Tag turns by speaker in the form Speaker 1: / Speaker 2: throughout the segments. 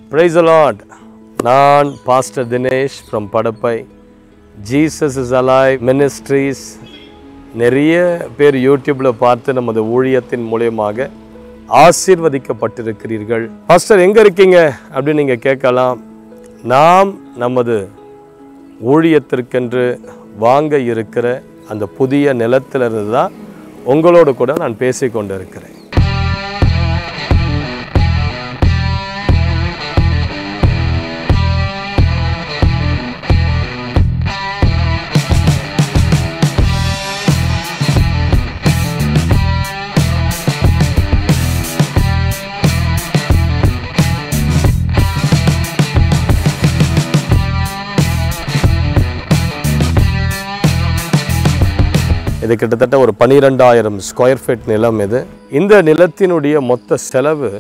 Speaker 1: Price Lord நான் pastor Dinesh from Padappai Jesus is alive ministries நிறைய பேர் யூடியூப்பில் பார்த்து நமது ஊழியத்தின் மூலியமாக ஆசீர்வதிக்கப்பட்டிருக்கிறீர்கள் பாஸ்டர் எங்கே இருக்கீங்க அப்படின்னு நீங்கள் கேட்கலாம் நாம் நமது ஊழியத்திற்கென்று வாங்க இருக்கிற அந்த புதிய நிலத்திலிருந்து தான் உங்களோடு கூட நான் பேசிக்கொண்டு இருக்கிறேன் இது கிட்டத்தட்ட ஒரு பனிரெண்டாயிரம் ஸ்கொயர் ஃபீட் நிலம் இது இந்த நிலத்தினுடைய மொத்த செலவு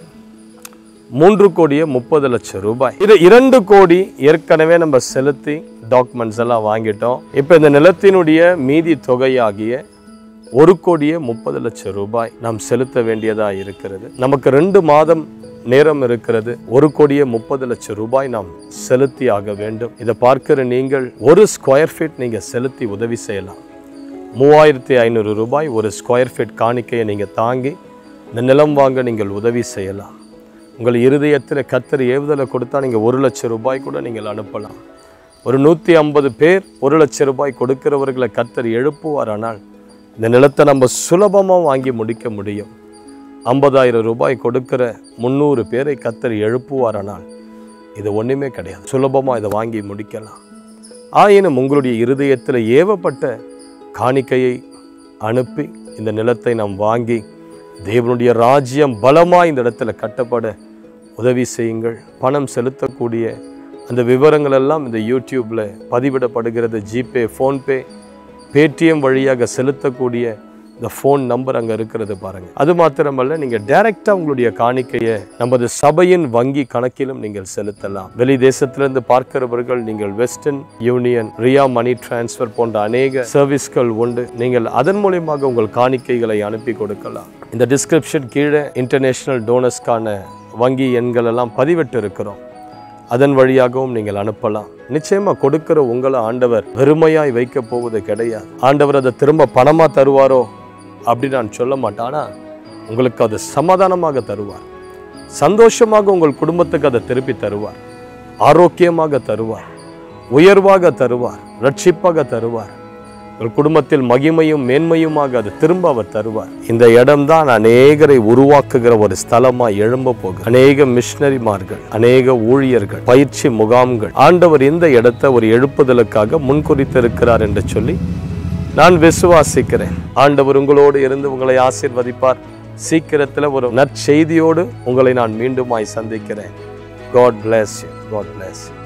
Speaker 1: மூன்று கோடியே முப்பது லட்சம் ரூபாய் இது இரண்டு கோடி ஏற்கனவே நம்ம செலுத்தி டாக்குமெண்ட்ஸ் எல்லாம் வாங்கிட்டோம் இப்போ இந்த நிலத்தினுடைய மீதி தொகையாகிய ஒரு கோடியே முப்பது லட்சம் ரூபாய் நாம் செலுத்த வேண்டியதா இருக்கிறது நமக்கு ரெண்டு மாதம் நேரம் இருக்கிறது ஒரு கோடியே முப்பது லட்சம் ரூபாய் நாம் செலுத்தி ஆக வேண்டும் இதை பார்க்கிற நீங்கள் ஒரு ஸ்கொயர் ஃபீட் நீங்க செலுத்தி உதவி செய்யலாம் மூவாயிரத்தி ஐநூறு ரூபாய் ஒரு ஸ்கொயர் ஃபீட் காணிக்கையை நீங்கள் தாங்கி இந்த நிலம் வாங்க நீங்கள் உதவி செய்யலாம் உங்கள் இருதயத்தில் கத்தர் ஏவுதலை கொடுத்தா நீங்கள் ஒரு லட்சம் ரூபாய் கூட நீங்கள் அனுப்பலாம் ஒரு நூற்றி ஐம்பது பேர் ஒரு லட்சம் ரூபாய் கொடுக்கிறவர்களை கத்தர் எழுப்புவார் ஆனால் இந்த நிலத்தை நம்ம சுலபமாக வாங்கி முடிக்க முடியும் ஐம்பதாயிரம் ரூபாய் கொடுக்கிற முந்நூறு பேரை கத்தர் எழுப்புவார் ஆனால் இது ஒன்றுமே கிடையாது சுலபமாக இதை வாங்கி முடிக்கலாம் ஆயினும் உங்களுடைய இருதயத்தில் ஏவப்பட்ட காணிக்கையை அனுப்பி இந்த நிலத்தை நாம் வாங்கி தேவனுடைய ராஜ்யம் பலமாக இந்த இடத்துல கட்டப்பட உதவி செய்யுங்கள் பணம் செலுத்தக்கூடிய அந்த விவரங்கள் எல்லாம் இந்த யூடியூப்பில் பதிவிடப்படுகிறது ஜிபே ஃபோன்பே பேடிஎம் வழியாக செலுத்தக்கூடிய இந்த ஃபோன் நம்பர் அங்கே இருக்கிறது பாருங்கள் அது மாத்திரமல்ல நீங்கள் டைரெக்டாக உங்களுடைய காணிக்கையை நமது சபையின் வங்கி கணக்கிலும் நீங்கள் செலுத்தலாம் வெளி தேசத்திலிருந்து பார்க்கிறவர்கள் நீங்கள் Western Union Ria money transfer போன்ற அநேக சர்வீஸ்கள் உண்டு நீங்கள் அதன் மூலியமாக உங்கள் காணிக்கைகளை அனுப்பி கொடுக்கலாம் இந்த டிஸ்கிரிப்ஷன் கீழே இன்டர்நேஷனல் டோனர்ஸ்க்கான வங்கி எண்கள் எல்லாம் பதிவிட்டு இருக்கிறோம் அதன் வழியாகவும் நீங்கள் அனுப்பலாம் நிச்சயமா கொடுக்கிற உங்களை ஆண்டவர் வெறுமையாய் வைக்க போவது கிடையாது ஆண்டவர் அதை திரும்ப பணமா தருவாரோ அப்படி நான் சொல்ல மாட்டேன் ஆனா உங்களுக்கு அது சமாதானமாக தருவார் சந்தோஷமாக உங்கள் குடும்பத்துக்கு அதை திருப்பி தருவார் ஆரோக்கியமாக தருவார் உயர்வாக தருவார் ரட்சிப்பாக தருவார் உங்கள் குடும்பத்தில் மகிமையும் மேன்மையுமாக அது திரும்ப அவர் தருவார் இந்த இடம்தான் அநேகரை உருவாக்குகிற ஒரு ஸ்தலமா எழும்ப போகுது அநேக மிஷினரிமார்கள் அநேக ஊழியர்கள் பயிற்சி முகாம்கள் ஆண்டவர் இந்த இடத்தை ஒரு எழுப்புதலுக்காக முன்குறித்திருக்கிறார் என்று சொல்லி நான் விசுவாசிக்கிறேன் ஆண்டவர் உங்களோடு இருந்து உங்களை ஆசீர்வதிப்பார் சீக்கிரத்தில் ஒரு நற்செய்தியோடு உங்களை நான் மீண்டுமாய் சந்திக்கிறேன் God bless you God bless you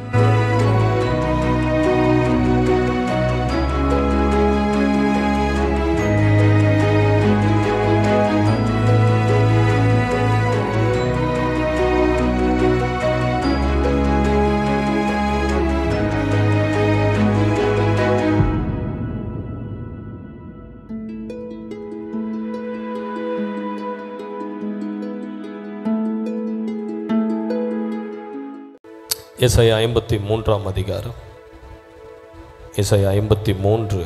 Speaker 2: இசை ஐம்பத்தி மூன்றாம் அதிகாரம் இசை ஐம்பத்தி மூன்று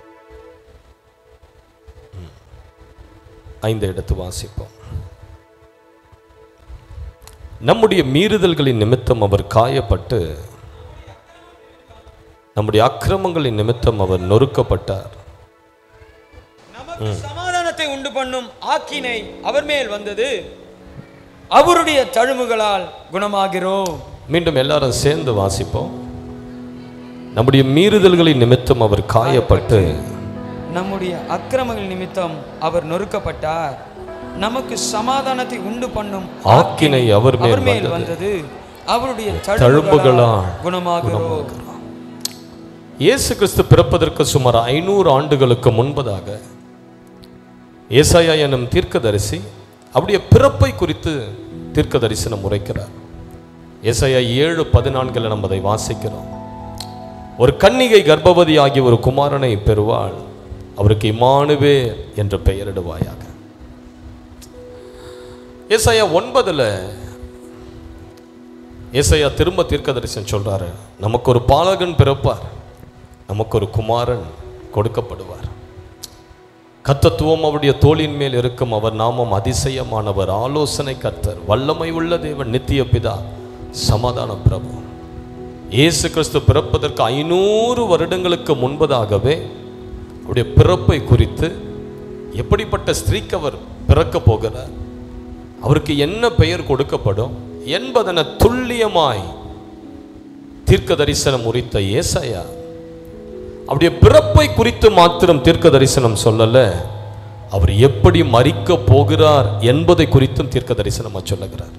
Speaker 2: ம். ஐந்து எடுத்து வாசிப்போம் நம்முடைய மீறுதல்களின் நிமித்தம் அவர் காயப்பட்டு நம்முடைய அக்கிரமங்களின் நிமித்தம் அவர் நொறுக்கப்பட்டார்
Speaker 3: நமக்கு சமாதானத்தை உண்டு பண்ணும் ஆக்கினை அவர் மேல் வந்தது அவருடைய தழும்புகளால் குணமாகிறோம்
Speaker 2: மீண்டும் எல்லாரும் சேர்ந்து வாசிப்போம் நம்முடைய மீறுதல்களின் நிமித்தம் அவர் காயப்பட்டு
Speaker 3: நம்முடைய அக்கிரமங்கள் நிமித்தம் அவர் நொறுக்கப்பட்டார் நமக்கு சமாதானத்தை உண்டு பண்ணும்
Speaker 2: ஆக்கினை அவர் மேல்
Speaker 3: அவர் மேல்
Speaker 2: வந்தது.
Speaker 3: வந்தது அவருடைய
Speaker 2: தழும்புகளால்
Speaker 3: தழும்புகளால் குணமாகிறோம்
Speaker 2: இயேசு கிறிஸ்து பிறப்பதற்கு சுமார் ஐநூறு ஆண்டுகளுக்கு முன்பதாக ஏசாயா எனும் தீர்க்கதரிசி அவருடைய பிறப்பை குறித்து தீர்க்க தரிசனம் உரைக்கிறார் ஏசாயா ஏழு பதினான்கில் நம்ம அதை வாசிக்கிறோம் ஒரு கன்னிகை கர்ப்பவதி ஆகிய ஒரு குமாரனை பெறுவாள் அவருக்கு இமானுவே என்று பெயரிடுவாயாக ஏசாயா ஒன்பதுல ஏசையா திரும்ப தீர்க்கதரிசனம் சொல்றாரு நமக்கு ஒரு பாலகன் பிறப்பார் நமக்கு ஒரு குமாரன் கொடுக்கப்படுவார் கத்தத்துவம் அவருடைய தோளின் மேல் இருக்கும் அவர் நாமம் அதிசயமானவர் ஆலோசனை கர்த்தர் வல்லமை உள்ள தேவன் நித்திய பிதா சமாதான பிரபு இயேசு கிறிஸ்து பிறப்பதற்கு ஐநூறு வருடங்களுக்கு முன்பதாகவே அவருடைய பிறப்பை குறித்து எப்படிப்பட்ட ஸ்திரீக்கு அவர் பிறக்க போகிறார் அவருக்கு என்ன பெயர் கொடுக்கப்படும் என்பதன துல்லியமாய் தீர்க்க தரிசனம் உரித்த ஏசாயா அவருடைய பிறப்பை குறித்து மாத்திரம் தீர்க்க தரிசனம் சொல்லல அவர் எப்படி மறிக்க போகிறார் என்பதை குறித்தும் தீர்க்க தரிசனமா சொல்லுகிறார்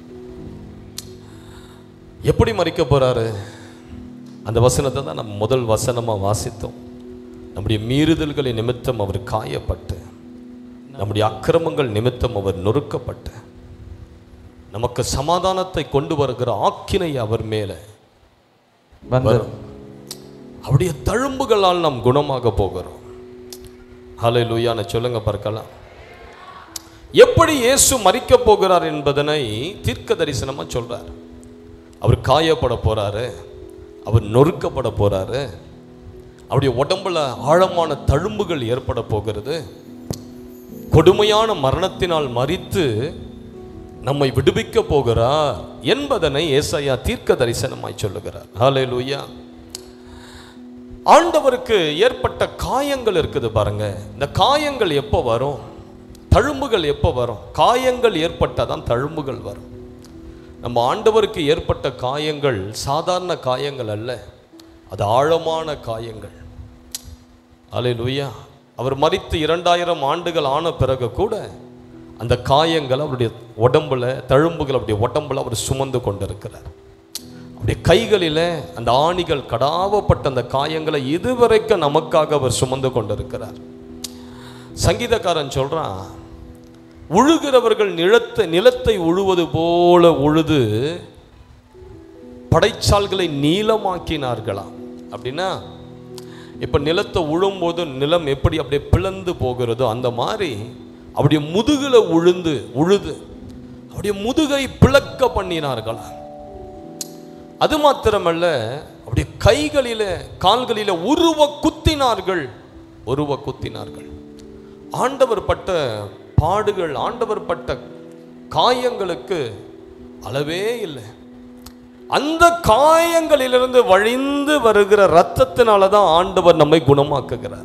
Speaker 2: எப்படி மறிக்க போறாரு அந்த வசனத்தை தான் நம்ம முதல் வசனமா வாசித்தோம் நம்முடைய மீறுதல்களை நிமித்தம் அவர் காயப்பட்டு நம்முடைய அக்கிரமங்கள் நிமித்தம் அவர் நொறுக்கப்பட்டு நமக்கு சமாதானத்தை கொண்டு வருகிற ஆக்கினை அவர் மேலே
Speaker 3: வந்தது
Speaker 2: அவருடைய தழும்புகளால் நாம் குணமாக போகிறோம் ஹலை லூயான சொல்லுங்க பார்க்கலாம் எப்படி இயேசு மறிக்க போகிறார் என்பதனை தீர்க்க தரிசனமா சொல்றார் அவர் காயப்பட போறாரு அவர் நொறுக்கப்பட போறாரு அவருடைய உடம்புல ஆழமான தழும்புகள் ஏற்பட போகிறது கொடுமையான மரணத்தினால் மறித்து நம்மை விடுவிக்க போகிறார் என்பதனை ஏசாயா தீர்க்க தரிசனமாய் சொல்லுகிறார் ஹalleluya ஆண்டவருக்கு ஏற்பட்ட காயங்கள் இருக்குது பாருங்க இந்த காயங்கள் எப்போ வரும் தழும்புகள் எப்போ வரும் காயங்கள் ஏற்பட்டாதான் தழும்புகள் வரும் நம்ம ஆண்டவருக்கு ஏற்பட்ட காயங்கள் சாதாரண காயங்கள் அல்ல அது ஆழமான காயங்கள் அல்லேலூயா அவர் மரித்து இரண்டாயிரம் ஆண்டுகள் ஆன பிறகு கூட அந்த காயங்கள் அவருடைய உடம்புல தழும்புகள் அவருடைய உடம்புல அவர் சுமந்து கொண்டிருக்கிறார் அவருடைய கைகளில அந்த ஆணிகள் கடாவப்பட்ட அந்த காயங்களை இதுவரைக்கும் நமக்காக அவர் சுமந்து கொண்டிருக்கிறார் சங்கீதக்காரன் சொல்றான் உழுகிறவர்கள் நிலத்தை நிலத்தை உழுவது போல உழுது படைச்சால்களை நீளமாக்கினார்களாம் அப்படின்னா இப்போ நிலத்தை உழும்போது நிலம் எப்படி அப்படியே பிளந்து போகிறதோ அந்த மாதிரி அப்படியே முதுகுல உழுந்து உழுது அப்படியே முதுகை பிளக்க பண்ணினார்களாம் அது மாத்திரமல்ல அப்படியே கைகளில கால்களில உருவ குத்தினார்கள் உருவ குத்தினார்கள் ஆண்டவர் பட்ட பாடுகள் ஆண்டவர் பட்ட காயங்களுக்கு அளவே இல்லை அந்த காயங்களிலிருந்து வழிந்து வருகிற ரத்தத்தினால தான் ஆண்டவர் நம்மை குணமாக்குகிறார்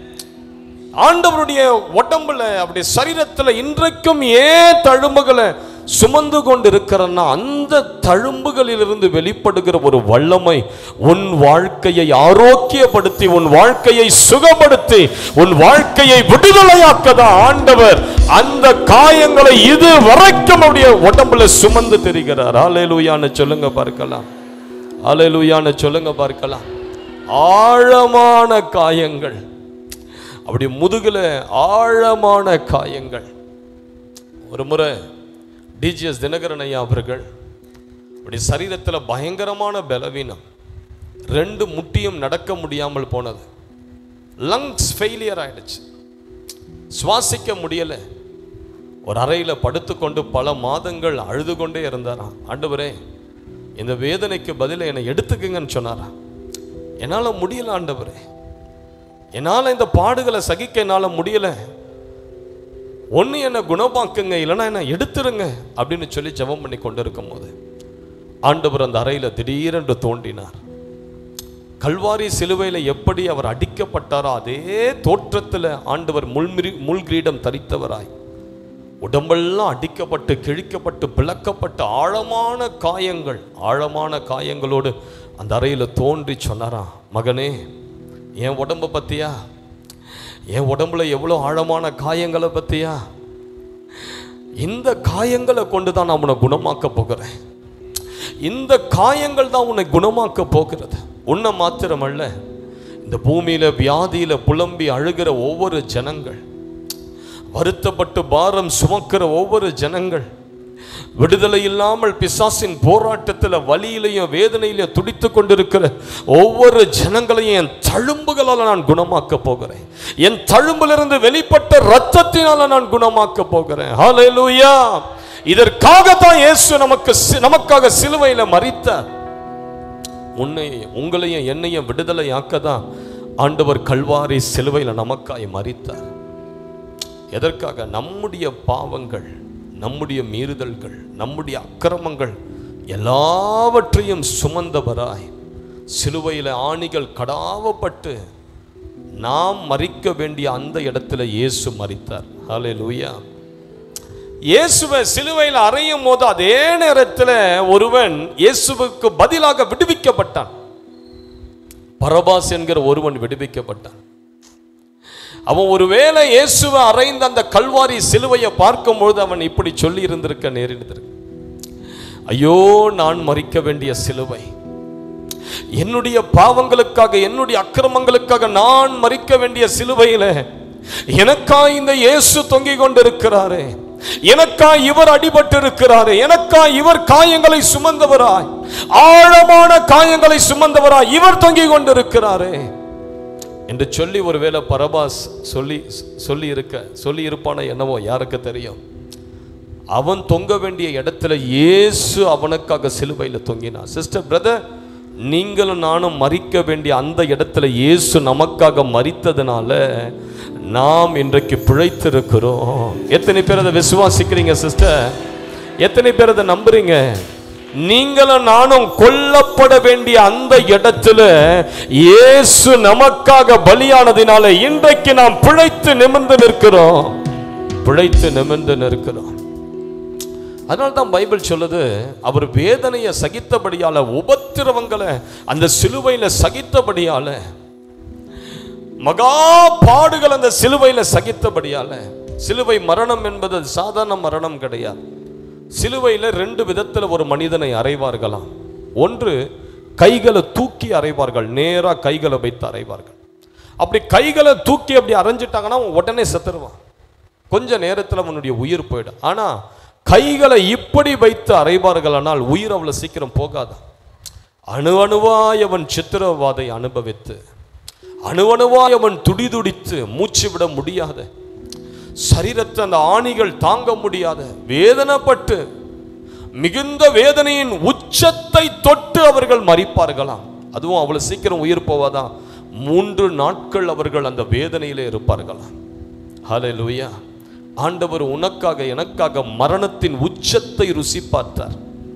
Speaker 2: ஆண்டவருடைய உடம்புல அப்படி சரீரத்தில் இன்றைக்கும் ஏன் தழும்புகளை சுமந்து கொண்டு இருக்கிறன்னா அந்த தழும்புகளிலிருந்து வெளிப்படுகிற ஒரு வல்லமை உன் வாழ்க்கையை ஆரோக்கியப்படுத்தி உன் வாழ்க்கையை சுகப்படுத்தி உன் வாழ்க்கையை விடுதலையாக்கதா ஆண்டவர் அந்த காயங்களை இது வரைக்கும் அப்படியே உடம்புல சுமந்து தெரிகிறார் ஆலேலூயான்னு சொல்லுங்க பார்க்கலாம் ஆலேலூயான்னு சொல்லுங்க பார்க்கலாம் ஆழமான காயங்கள் அப்படி முதுகுல ஆழமான காயங்கள் ஒரு முறை டிஜிஎஸ் தினகரன் ஐயா அவர்கள் அப்படி சரீரத்தில் பயங்கரமான பலவீனம் ரெண்டு முட்டியும் நடக்க முடியாமல் போனது லங்ஸ் ஃபெயிலியர் ஆயிடுச்சு சுவாசிக்க முடியல ஒரு அறையில் படுத்துக்கொண்டு பல மாதங்கள் அழுது கொண்டே இருந்தாராம் ஆண்டவரே இந்த வேதனைக்கு பதிலை என்னை எடுத்துக்குங்கன்னு சொன்னாராம் என்னால் முடியல ஆண்டவரே என்னால் இந்த பாடுகளை சகிக்க என்னால் முடியல ஒன்று என்னை குணமாக்குங்க இல்லைன்னா என்னை எடுத்துருங்க அப்படின்னு சொல்லி ஜெபம் பண்ணி கொண்டு இருக்கும் போது ஆண்டவர் அந்த அறையில் திடீரென்று தோண்டினார் கல்வாரி சிலுவையில் எப்படி அவர் அடிக்கப்பட்டாரோ அதே தோற்றத்தில் ஆண்டவர் முள்மிரி முள்கிரீடம் தரித்தவராய் உடம்பெல்லாம் அடிக்கப்பட்டு கிழிக்கப்பட்டு பிளக்கப்பட்டு ஆழமான காயங்கள் ஆழமான காயங்களோடு அந்த அறையில் தோன்றி சொன்னாராம் மகனே என் உடம்ப பத்தியா என் உடம்புல எவ்வளோ ஆழமான காயங்களை பத்தியா இந்த காயங்களை கொண்டு தான் நான் உன்னை குணமாக்க போகிறேன் இந்த காயங்கள் தான் உன்னை குணமாக்க போகிறது உன்னை மாத்திரமல்ல இந்த பூமியில வியாதியில புலம்பி அழுகிற ஒவ்வொரு ஜனங்கள் வருத்தப்பட்டு பாரம் சுமக்கிற ஒவ்வொரு ஜனங்கள் விடுதலை இல்லாமல் பிசாசின் போராட்டத்தில் வலியிலையும் வேதனையிலையும் துடித்து கொண்டிருக்கிற ஒவ்வொரு ஜனங்களையும் என் தழும்புகளால் நான் குணமாக்க போகிறேன் என் தழும்பிலிருந்து வெளிப்பட்ட ரத்தத்தினால நான் குணமாக்க போகிறேன் ஹalleluya இதற்காகத்தான் இயேசு நமக்கு சி- நமக்காக சிலுவையில மறித்தார் உன்னை உங்களையும் என்னையும் விடுதலையாக்க தான் ஆண்டவர் கல்வாரி சிலுவையில் நமக்காய் மறித்தார் எதற்காக நம்முடைய பாவங்கள் நம்முடைய மீறுதல்கள் நம்முடைய அக்கிரமங்கள் எல்லாவற்றையும் சுமந்தவராய் சிலுவையில் ஆணிகள் கடாவப்பட்டு நாம் மறிக்க வேண்டிய அந்த இடத்துல இயேசு மறித்தார் ஹalleluya இயேசுவை சிலுவையில் அறையும் போது அதே நேரத்தில் ஒருவன் இயேசுவுக்கு பதிலாக விடுவிக்கப்பட்டான் பரபாஸ் என்கிற ஒருவன் விடுவிக்கப்பட்டான் அவன் ஒருவேளை இயேசுவை அறைந்த அந்த கல்வாரி சிலுவையை பார்க்கும்பொழுது அவன் இப்படி சொல்லி இருந்திருக்க நேரிடுந்திருக்கு ஐயோ நான் மறிக்க வேண்டிய சிலுவை என்னுடைய பாவங்களுக்காக என்னுடைய அக்கிரமங்களுக்காக நான் மறிக்க வேண்டிய சிலுவையில எனக்கா இந்த இயேசு தொங்கிக் கொண்டிருக்கிறாரே எனக்கா இவர் அடிபட்டு இருக்கிறாரே எனக்கா இவர் காயங்களை சுமந்தவராய் ஆழமான காயங்களை சுமந்தவராய் இவர் தொங்கிக் கொண்டிருக்கிறாரே என்று சொல்லி ஒருவேளை பரபாஸ் சொல்லி சொல்லி இருக்க சொல்லி இருப்பான என்னவோ யாருக்கு தெரியும் அவன் தொங்க வேண்டிய இடத்துல இயேசு அவனுக்காக சிலுவையில் தொங்கினான் சிஸ்டர் பிரதர் நீங்களும் நானும் மறிக்க வேண்டிய அந்த இடத்துல இயேசு நமக்காக மறித்ததுனால நாம் இன்றைக்கு பிழைத்திருக்கிறோம் எத்தனை பேர் அதை விசுவாசிக்கிறீங்க சிஸ்டர் எத்தனை பேர் அதை நம்புறீங்க நீங்களும் நானும் கொல்லப்பட வேண்டிய அந்த இடத்துல இயேசு நமக்காக பலியானதினால இன்றைக்கு நாம் பிழைத்து நிமிர்ந்து நிற்கிறோம் பிழைத்து நிமிர்ந்து நிற்கிறோம் அதனால தான் பைபிள் சொல்லுது அவர் வேதனையை சகித்தபடியால உபத்திரவங்களை அந்த சிலுவையில சகித்தபடியால மகா பாடுகள் அந்த சிலுவையில சகித்தபடியால சிலுவை மரணம் என்பது சாதாரண மரணம் கிடையாது சிலுவையில ரெண்டு விதத்துல ஒரு மனிதனை அறைவார்களாம் ஒன்று கைகளை தூக்கி அறைவார்கள் நேரா கைகளை வைத்து அறைவார்கள் அப்படி கைகளை தூக்கி அப்படி அரைஞ்சிட்டாங்கன்னா அவன் உடனே செத்துருவான் கொஞ்ச நேரத்தில் அவனுடைய உயிர் போயிடும் ஆனா கைகளை இப்படி வைத்து அறைவார்களானால் உயிர் அவ்வளவு சீக்கிரம் போகாது அணு அணுவாய் அவன் சித்திரவாதை அனுபவித்து அணுவணுவாய் அவன் துடிதுடித்து மூச்சு விட முடியாத சரீரத்தை அந்த ஆணிகள் தாங்க முடியாத வேதனைப்பட்டு மிகுந்த வேதனையின் உச்சத்தை தொட்டு அவர்கள் மறிப்பார்களாம் அதுவும் அவ்வளவு சீக்கிரம் உயிர் போவாதான் மூன்று நாட்கள் அவர்கள் அந்த வேதனையிலே இருப்பார்களாம் ஹalleluya ஆண்டவர் உனக்காக எனக்காக மரணத்தின் உச்சத்தை ருசி பார்த்தார்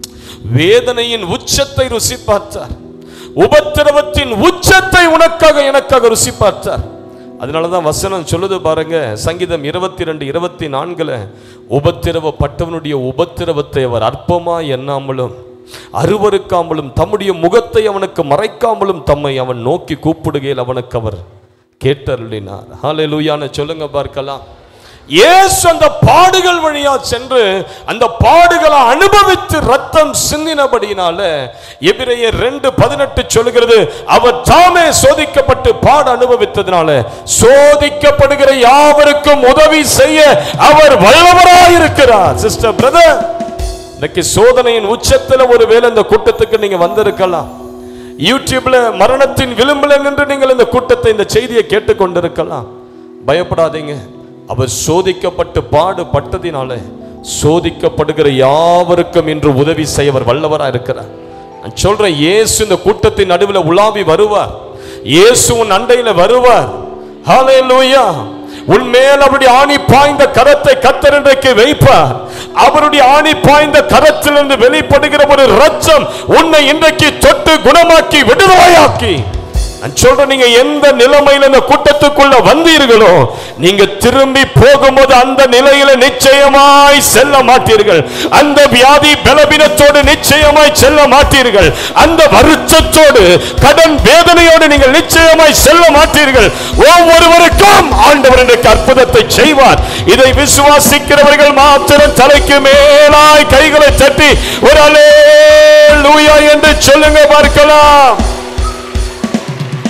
Speaker 2: வேதனையின் உச்சத்தை ருசி பார்த்தார் உபத்திரவத்தின் உச்சத்தை உனக்காக எனக்காக ருசி பார்த்தார் அதனாலதான் வசனம் சொல்லுது பாருங்க சங்கீதம் இருபத்தி ரெண்டு இருபத்தி நான்குல உபத்திரவப்பட்டவனுடைய உபத்திரவத்தை அவர் அற்பமா எண்ணாமலும் அருவருக்காமலும் தம்முடைய முகத்தை அவனுக்கு மறைக்காமலும் தம்மை அவன் நோக்கி கூப்பிடுகையில் அவனுக்கு அவர் கேட்டருளினார் ஹalleluyaன்னு சொல்லுங்க பார்க்கலாம் இயேசு அந்த பாடுகள் வழியா சென்று அந்த பாடுகளை அனுபவித்து ரத்தம் சிந்தினபடியினால எபிரேயர் ரெண்டு பதினெட்டு சொல்லுகிறது அவர் தாமே சோதிக்கப்பட்டு பாடு அனுபவித்ததுனால சோதிக்கப்படுகிற யாவருக்கும் உதவி செய்ய அவர் வல்லவராயிருக்கிறார் சிஸ்டர் பிரதர் இன்னைக்கு சோதனையின் உச்சத்துல ஒருவேளை இந்த கூட்டத்துக்கு நீங்க வந்திருக்கலாம் யூடியூப்ல மரணத்தின் விளிம்புல நின்று நீங்கள் இந்த கூட்டத்தை இந்த செய்தியை கேட்டுக்கொண்டிருக்கலாம் பயப்படாதீங்க அவர் சோதிக்கப்பட்டு பாடுபட்டதினால சோதிக்கப்படுகிற யாவருக்கும் இன்று உதவி செய்ய அவர் வல்லவரா இருக்கிறார் நான் சொல்றேன் இயேசு இந்த கூட்டத்தின் நடுவில் உலாவி வருவார் இயேசு உன் அண்டையில வருவார் ஹalleluya உன் மேல் அவருடைய ஆணி பாய்ந்த கரத்தை கத்தர் இன்றைக்கு வைப்பார் அவருடைய ஆணி பாய்ந்த கரத்திலிருந்து வெளிப்படுகிற ஒரு ரச்சம் உன்னை இன்றைக்கு தொட்டு குணமாக்கி விடுதலையாக்கி நான் சொல்றேன் நீங்க எந்த நிலைமையில இந்த கூட்டத்துக்குள்ள வந்தீர்களோ நீங்க திரும்பி போகும்போது அந்த நிலையில நிச்சயமாய் செல்ல மாட்டீர்கள் அந்த வியாதி பலவீனத்தோடு நிச்சயமாய் செல்ல மாட்டீர்கள் அந்த வருத்தத்தோடு கடன் வேதனையோடு நீங்கள் நிச்சயமாய் செல்ல மாட்டீர்கள் ஒவ்வொருவருக்கும் ஆண்டவர் இன்றைக்கு அற்புதத்தை செய்வார் இதை விசுவாசிக்கிறவர்கள் மாத்திரம் தலைக்கு மேலாய் கைகளை தட்டி ஒரு அலே என்று சொல்லுங்க பார்க்கலாம்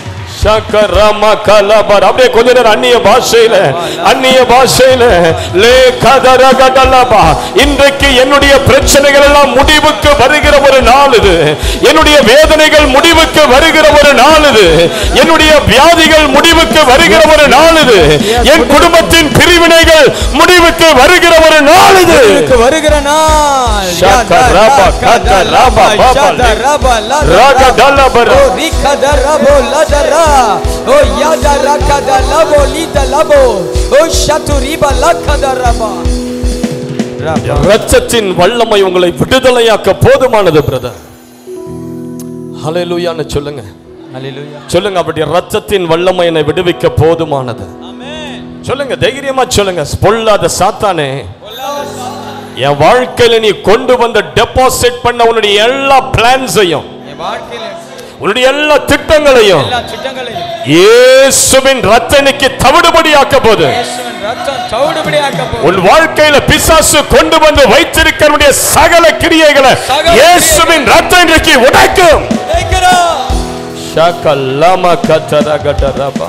Speaker 2: சக்கரம கலபர் அப்படியே கொஞ்ச நேரம் அந்நிய பாஷையில அந்நிய பாஷையில லே கதர கடலபா இன்றைக்கு என்னுடைய பிரச்சனைகள் எல்லாம் முடிவுக்கு வருகிற ஒரு நாள் இது என்னுடைய வேதனைகள் முடிவுக்கு வருகிற ஒரு நாள் இது என்னுடைய வியாதிகள் முடிவுக்கு வருகிற ஒரு நாள் இது என் குடும்பத்தின் பிரிவினைகள் முடிவுக்கு வருகிற ஒரு நாள் இது
Speaker 4: இதுக்கு வருகிற நாள்
Speaker 2: ஷாக்கா ரபா கதா ரபா பாபா ராக டலபர
Speaker 4: ஓ ரிகத ரபோ லதரா ஓ யாத ரகத லபோ லித லபோ ஓ ஷதுரிப லகத ரபா ரபா
Speaker 2: ரத்தத்தின் வல்லமை உங்களை விடுதலையாக்க போதுமானது பிரதர் ஹalleluyaன்னு சொல்லுங்க
Speaker 4: ஹalleluya
Speaker 2: சொல்லுங்க அப்படி ரத்தத்தின் வல்லமை என்னை விடுவிக்க போதுமானது சொல்லுங்க தைரியமா சொல்லுங்க பொல்லாத சாத்தானே என் வாழ்க்கையில நீ கொண்டு வந்த டெபாசிட் பண்ண உன்னுடைய எல்லா பிளான்ஸையும்
Speaker 4: என் வாழ்க்கையில
Speaker 2: உன்னுடைய எல்லா திட்டங்களையும்
Speaker 4: எல்லா திட்டங்களையும்
Speaker 2: இயேசுவின் ரத்தனுக்கு தவிடுபடியாக்க போது
Speaker 4: இயேசுவின் ரத்தம் சவுடுபடியாக்க போகுது
Speaker 2: உன் வாழ்க்கையில பிசாசு கொண்டு வந்து வைத்திருக்கிறவனுடைய சகல கிரியைகளை
Speaker 4: சகல
Speaker 2: இயேசுவின் ரத்தம் இன்றைக்கு உடைக்கும்
Speaker 4: ஜெயிக்கிறோம்
Speaker 2: ஷகலம கதரகடரபா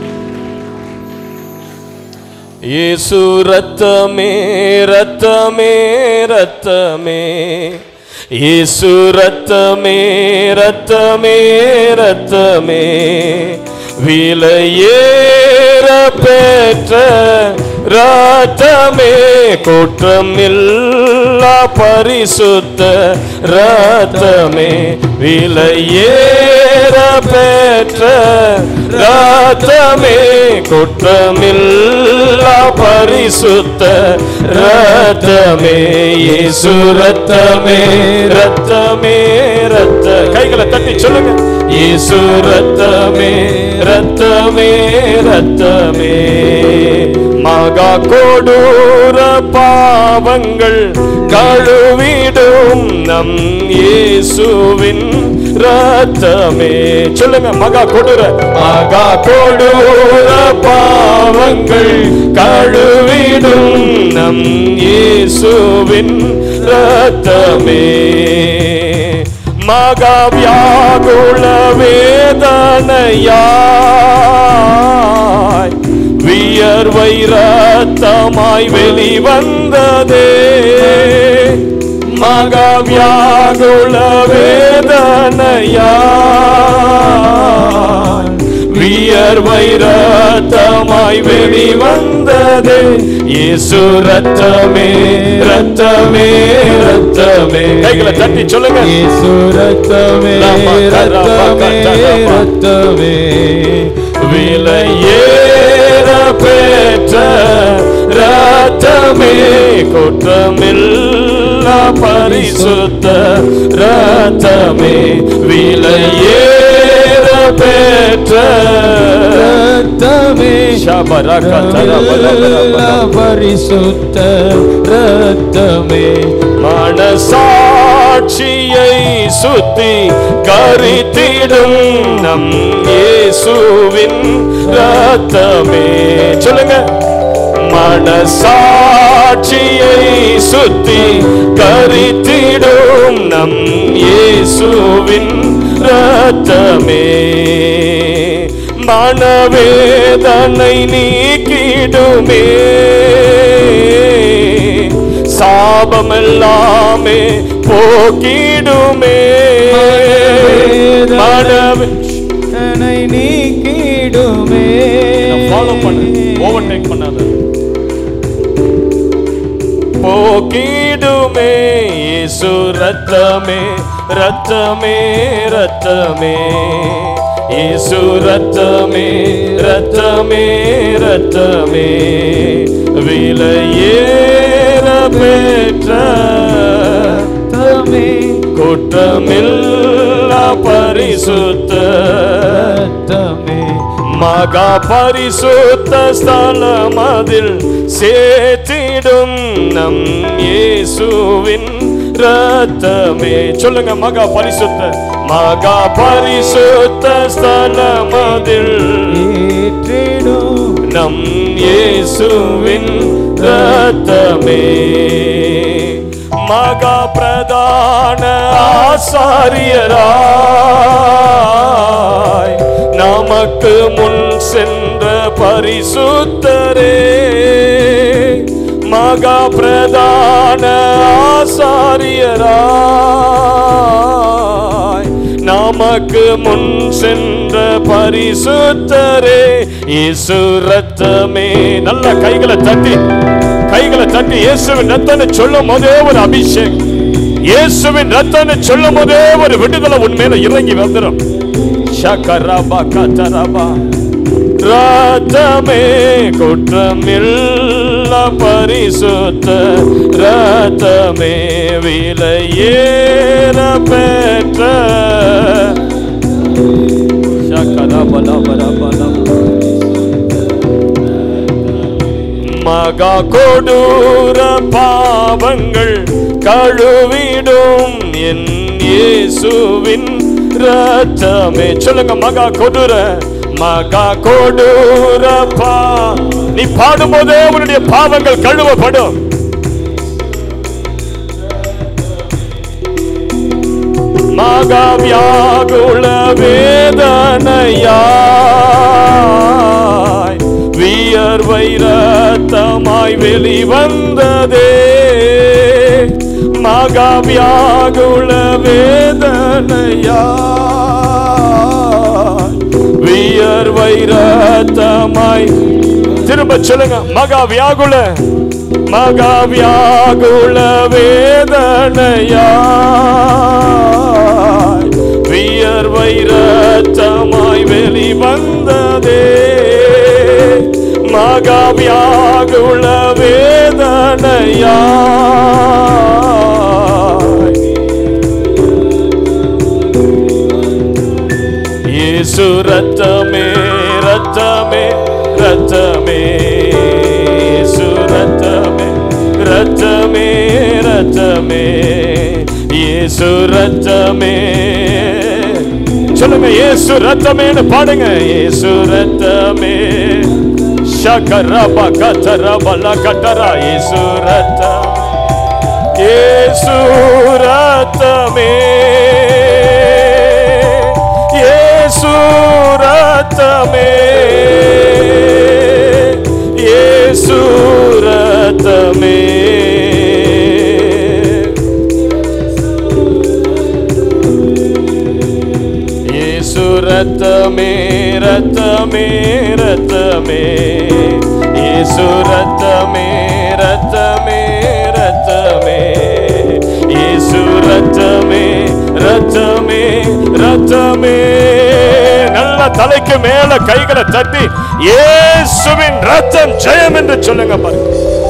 Speaker 2: இயேசு ரத்தமே ரத்தமே ரத்தமே இயேசு ரத்தமே ரத்தமே ரத்தமே விலையேற பெற்ற ரத்தமே குற்றமில்லா பரிசுத்த ரத்தமே விலையேற பெற்ற ரத்தமே குற்றமில்லா பரிசுத்த ரத்தமே இயேசு ரத்தமே ரத்தமே ரத்த கைகளை தட்டி சொல்லுங்க இயேசு ரத்தமே ரத்தமே ரத்தமே மகா கொடூர பாவங்கள் கழுவிடும் நம் இயேசுவின் ரத்தமே சொல்லுங்க மகா கொடூர மகா கொடூர பாவங்கள் கழுவிடும் நம் இயேசுவின் ரத்தமே மகாவியாகுல வேதனையாய் வியர்வை ரத்தமாய் வெளிவந்ததே மகாவியாகுல வேதனையாய் வியர்வை ரத்தமாய் வெளிவந்ததே இயேசு ரத்தமே ரத்தமே ரத்தமே கைகளை தட்டி சொல்லுங்க
Speaker 3: இயேசு ரத்தமே ரத்தமே ரத்தமே
Speaker 2: விலையேற பெற்ற ரத்தமே குற்றமில்லா பரிசுத்த ரத்தமே விலையேற பெற்ற
Speaker 3: ரத்தமே
Speaker 2: சபரகதரபரபரபர.
Speaker 3: பரிசுத்த ரத்தமே
Speaker 2: மனசாட்சியை சுத்தி கரித்திடும் நம் இயேசுவின் ரத்தமே சொல்லுங்க மனசாட்சியை சுத்தி கரித்திடும் நம் இயேசுவின் ரத்தமே மனவேதனை நீக்கிடுமே சாபமெல்லாமே போக்கிடுமே மனவே
Speaker 3: என்னை நீக்கிடுமே
Speaker 2: ஃபாலோ பண்ணு ஓவர்டேக் பண்ணாத போக்கிடுமே இயேசு ரத்தமே ரத்தமே ரத்தமே இயேசு ரத்தமே ரத்தமே ரத்தமே விலையேற பெற்ற
Speaker 3: ரத்தமே
Speaker 2: குற்றமில்லா பரிசுத்த
Speaker 3: ரத்தமே
Speaker 2: மகா பரிசுத்த ஸ்தலம் அதில் சேர்த்திடும் நம் இயேசுவின் ரத்தமே சொல்லுங்க மகா பரிசுத்த மகா பரிசுத்த ஸ்தலம் அதில்
Speaker 3: ஏற்றிடும்
Speaker 2: நம் இயேசுவின் ரத்தமே மகா பிரதான ஆசாரியராய் நாம் நமக்கு முன் சென்ற பரிசுத்தரே மகா பிரதான ஆசாரியராய் நமக்கு முன் சென்ற பரிசுத்தரே இயேசு ரத்தமே நல்ல கைகளை தட்டி கைகளை தட்டி இயேசுவின் ரத்தனை சொல்லும் போதே ஒரு அபிஷேகம் இயேசுவின் ரத்தனை சொல்லும் போதே ஒரு விடுதலை உண்மையில இறங்கி வந்துடும் ஷகரபா கதரபா ரத்தமே குற்றமில்ல பரிசுத்த ரத்தமே விலையேற பெற்ற ஷகரபலபலபலம் மகா கொடூர பாவங்கள் கழுவிடும் என் இயேசுவின் ரத்தமே சொல்லுங்க மகா கொடூர மகா கொடூர பா நீ பாடும்போதே உன்னுடைய பாவங்கள் கழுவப்படும் மகா வியாகுல வேதனையாய் வியர்வை ரத்தமாய் வெளிவந்ததே மகா வியாகுல வேதனையாய் வியர்வை ரத்தமாய் திரும்ப சொல்லுங்க மகா வியாகுல மகா வியாகுல வேதனையாய் வியர்வை ரத்தமாய் வெளிவந்ததே மகா வியாகுல வேதனையாய் இயேசு ரத்தமே ரத்தமே ரத்தமே இயேசு ரத்தமே ரத்தமே ரத்தமே இயேசு ரத்தமே சொல்லுங்க இயேசு ரத்தமேன்னு பாடுங்க இயேசு ரத்தமே ஷகரப கதரபல கட்டரா இயேசு ரத்தம் இயேசு ரத்தமே இயேசு ரத்தமே இயேசு ரத்தமே இயேசு ரத்தமே ரத்தமே ரத்தமே இயேசு ரத்தமே ரத்தமே ரத்தமே இயேசு ரத்தமே ரத்தமே ரத்தமே நல்ல தலைக்கு மேல கைகளை தட்டி இயேசுவின் ரத்தம் ஜெயம் என்று சொல்லுங்க பாருங்க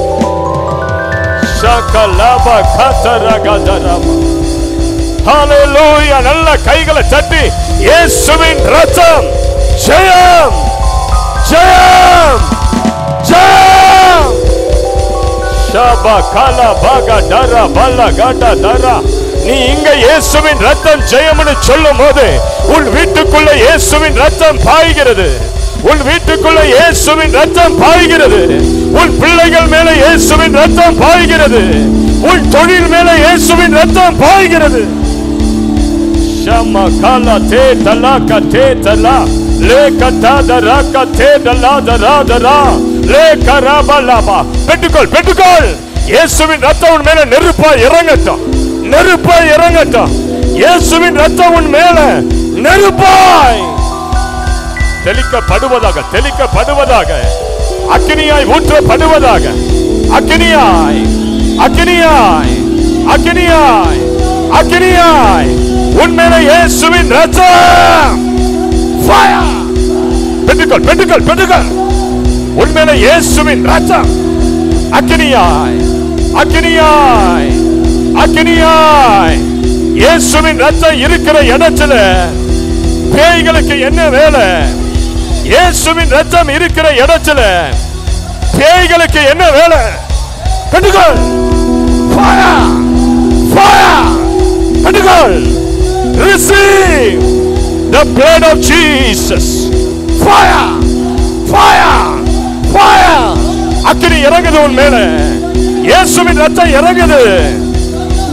Speaker 2: ஷகலப கதரகதரப ஹalleluya நல்ல கைகளை தட்டி இயேசுவின் ரத்தம் ஜெயம் ஜெயம் ஜெயம் ஷபா கல பக டர பல கட டர நீ இங்க இயேசுவின் ரத்தம் ஜெயம்னு சொல்லும் போது உன் வீட்டுக்குள்ள இயேசுவின் ரத்தம் பாய்கிறது உன் வீட்டுக்குள்ள இயேசுவின் ரத்தம் பாய்கிறது உன் பிள்ளைகள் மேல இயேசுவின் ரத்தம் பாய்கிறது உன் தொழில் மேல இயேசுவின் ரத்தம் பாய்கிறது Shama kala te tala ka te tala le kata dara ka te dala dara dara le karaba laba பெற்றுக்கொள் பெற்றுக்கொள் இயேசுவின் ரத்தம் உன் மேல நெருப்பா இறங்கட்டும் நெருப்பா இறங்கட்டும் இயேசுவின் ரத்தம் உன் மேல நெருப்பாய் தெளிக்கப்படுவதாக தெளிக்கப்படுவதாக அக்கினியாய் ஊற்றப்படுவதாக அக்கினியாய் அக்கினியாய் அக்கினியாய் அக்கினியாய் உண்மையில இயேசுவின் ரத்தம் Fire! பெற்றுக்கொள் பெற்றுக்கொள் பெற்றுக்கொள் உண்மையில இயேசுவின் ரத்தம் அக்கினியாய் அக்கினியாய் அக்கினியாய் இயேசுவின் ரத்தம் இருக்கிற இடத்துல பேய்களுக்கு என்ன வேலை இயேசுவின் ரத்தம் இருக்கிற இடத்துல பேய்களுக்கு என்ன வேலை கண்டுகொள் Fire! Fire! கண்டுகொள் Receive the blood of Jesus. Fire! Fire! Fire! அக்கினி இறங்குது உன் மேல இயேசுவின் ரத்தம் இறங்குது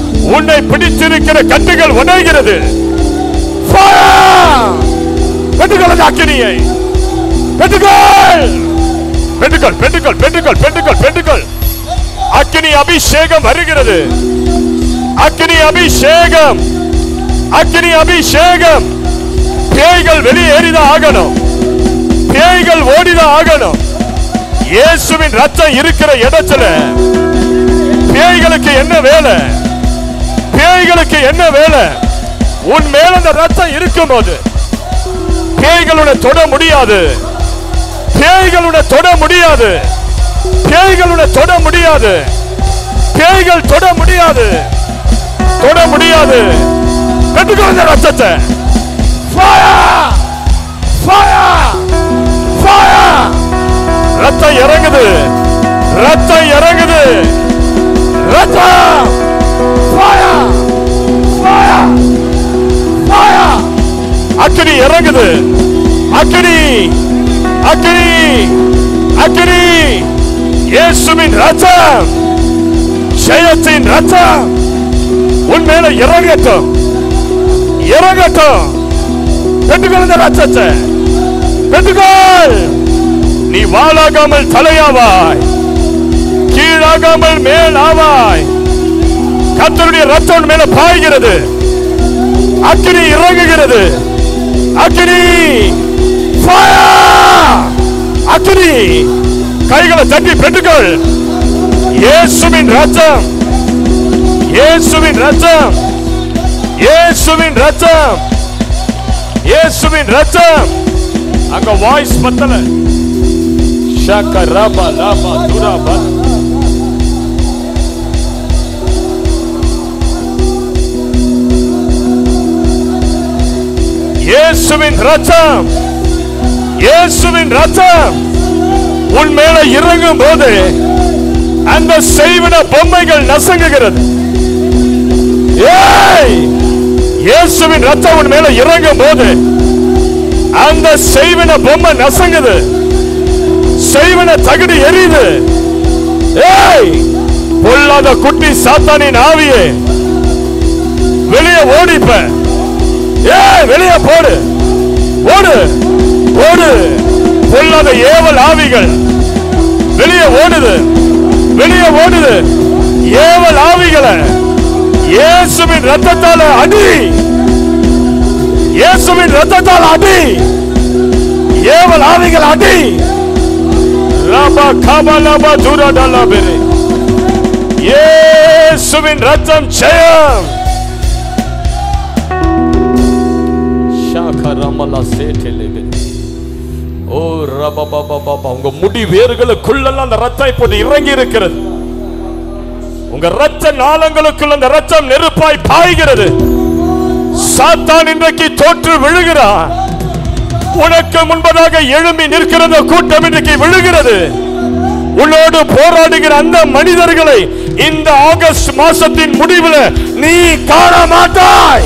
Speaker 2: உன்னை பிடித்திருக்கிற கட்டுகள் உடைகிறது Fire! பெற்றுக்கொள் அந்த அக்கினியை பெற்றுக்கொள் பெற்றுக்கொள் பெற்றுக்கொள் பெற்றுக்கொள் பெற்றுக்கொள் பெற்றுக்கொள் அக்கினி அபிஷேகம் வருகிறது அக்கினி அபிஷேகம் அக்கினி அபிஷேகம் பேய்கள் வெளியேறிதான் ஆகணும் பேய்கள் ஓடிதான் ஆகணும் இயேசுவின் ரத்தம் இருக்கிற இடத்துல பேய்களுக்கு என்ன வேலை பேய்களுக்கு என்ன வேலை உன் மேல அந்த ரத்தம் இருக்கும்போது பேய்களுடைய தொட முடியாது பேய்களுடைய தொட முடியாது பேய்களுடைய தொட முடியாது பேய்கள் தொட முடியாது தொட முடியாது பெற்றுக்கொள்ள இந்த ரத்தத்தை Fire! Fire! Fire! ரத்தம் இறங்குது ரத்தம் இறங்குது ரத்தம் Fire! Fire! Fire! அக்கினி இறங்குது அக்கினி அக்கினி அக்கினி இயேசுவின் ரத்தம் ஜெயத்தின் ரத்தம் உன் மேல இறங்கட்டும் இறங்கட்டும் பெற்றுக்கொள் இந்த ரத்தத்தை பெற்றுக்கொள் நீ வாழாகாமல் தலையாவாய் கீழாகாமல் மேல் ஆவாய் கத்தருடைய ரத்தம் உன் மேல பாய்கிறது அக்கினி இறங்குகிறது அக்கினி Fire! அக்கினி கைகளை தட்டி பெற்றுக்கொள் இயேசுவின் ரத்தம் இயேசுவின் ரத்தம் இயேசுவின் ரத்தம் இயேசுவின் ரத்தம் அங்க வாய்ஸ் பத்தல ஷாக்க ராபா லாபா துராபா இயேசுவின் ரத்தம் இயேசுவின் ரத்தம் உன் மேல இறங்கும் போது அந்த செய்வின பொம்மைகள் நசுங்குகிறது ஏய் இயேசுவின் ரத்தம் உன் மேல இறங்கும் போது அந்த செய்வின பொம்மை நசங்குது செய்வின தகுதி எரியுது ஏய் பொல்லாத குட்டி சாத்தானின் ஆவியே வெளியே ஓடிப்ப ஏய் வெளியே போடு ஓடு ஓடு பொல்லாத ஏவல் ஆவிகள் வெளியே ஓடுது வெளியே ஓடுது ஏவல் ஆவிகளை இயேசுவின் ரத்தத்தால அடி இயேசுவின் ரத்தத்தால் அடி ஏவல் ஆவிகள் அடி ரபா கபலபா துரடலா பெரு இயேசுவின் ரத்தம் ஜெயம் ஷாகரமலா சேட்டெலிபே ஓ ரபபபபப உங்க முடி வேர்களுக்குள்ளெல்லாம் அந்த ரத்தம் இப்போது இறங்கி இருக்கிறது உங்க ரத்த நாளங்களுக்குள்ள அந்த ரத்தம் நெருப்பாய் பாய்கிறது சாத்தான் இன்றைக்கு தோற்று விழுகிறான் உனக்கு முன்பதாக எழும்பி நிற்கிற அந்த கூட்டம் இன்றைக்கு விழுகிறது உன்னோடு போராடுகிற அந்த மனிதர்களை இந்த ஆகஸ்ட் மாசத்தின் முடிவில் நீ காண மாட்டாய்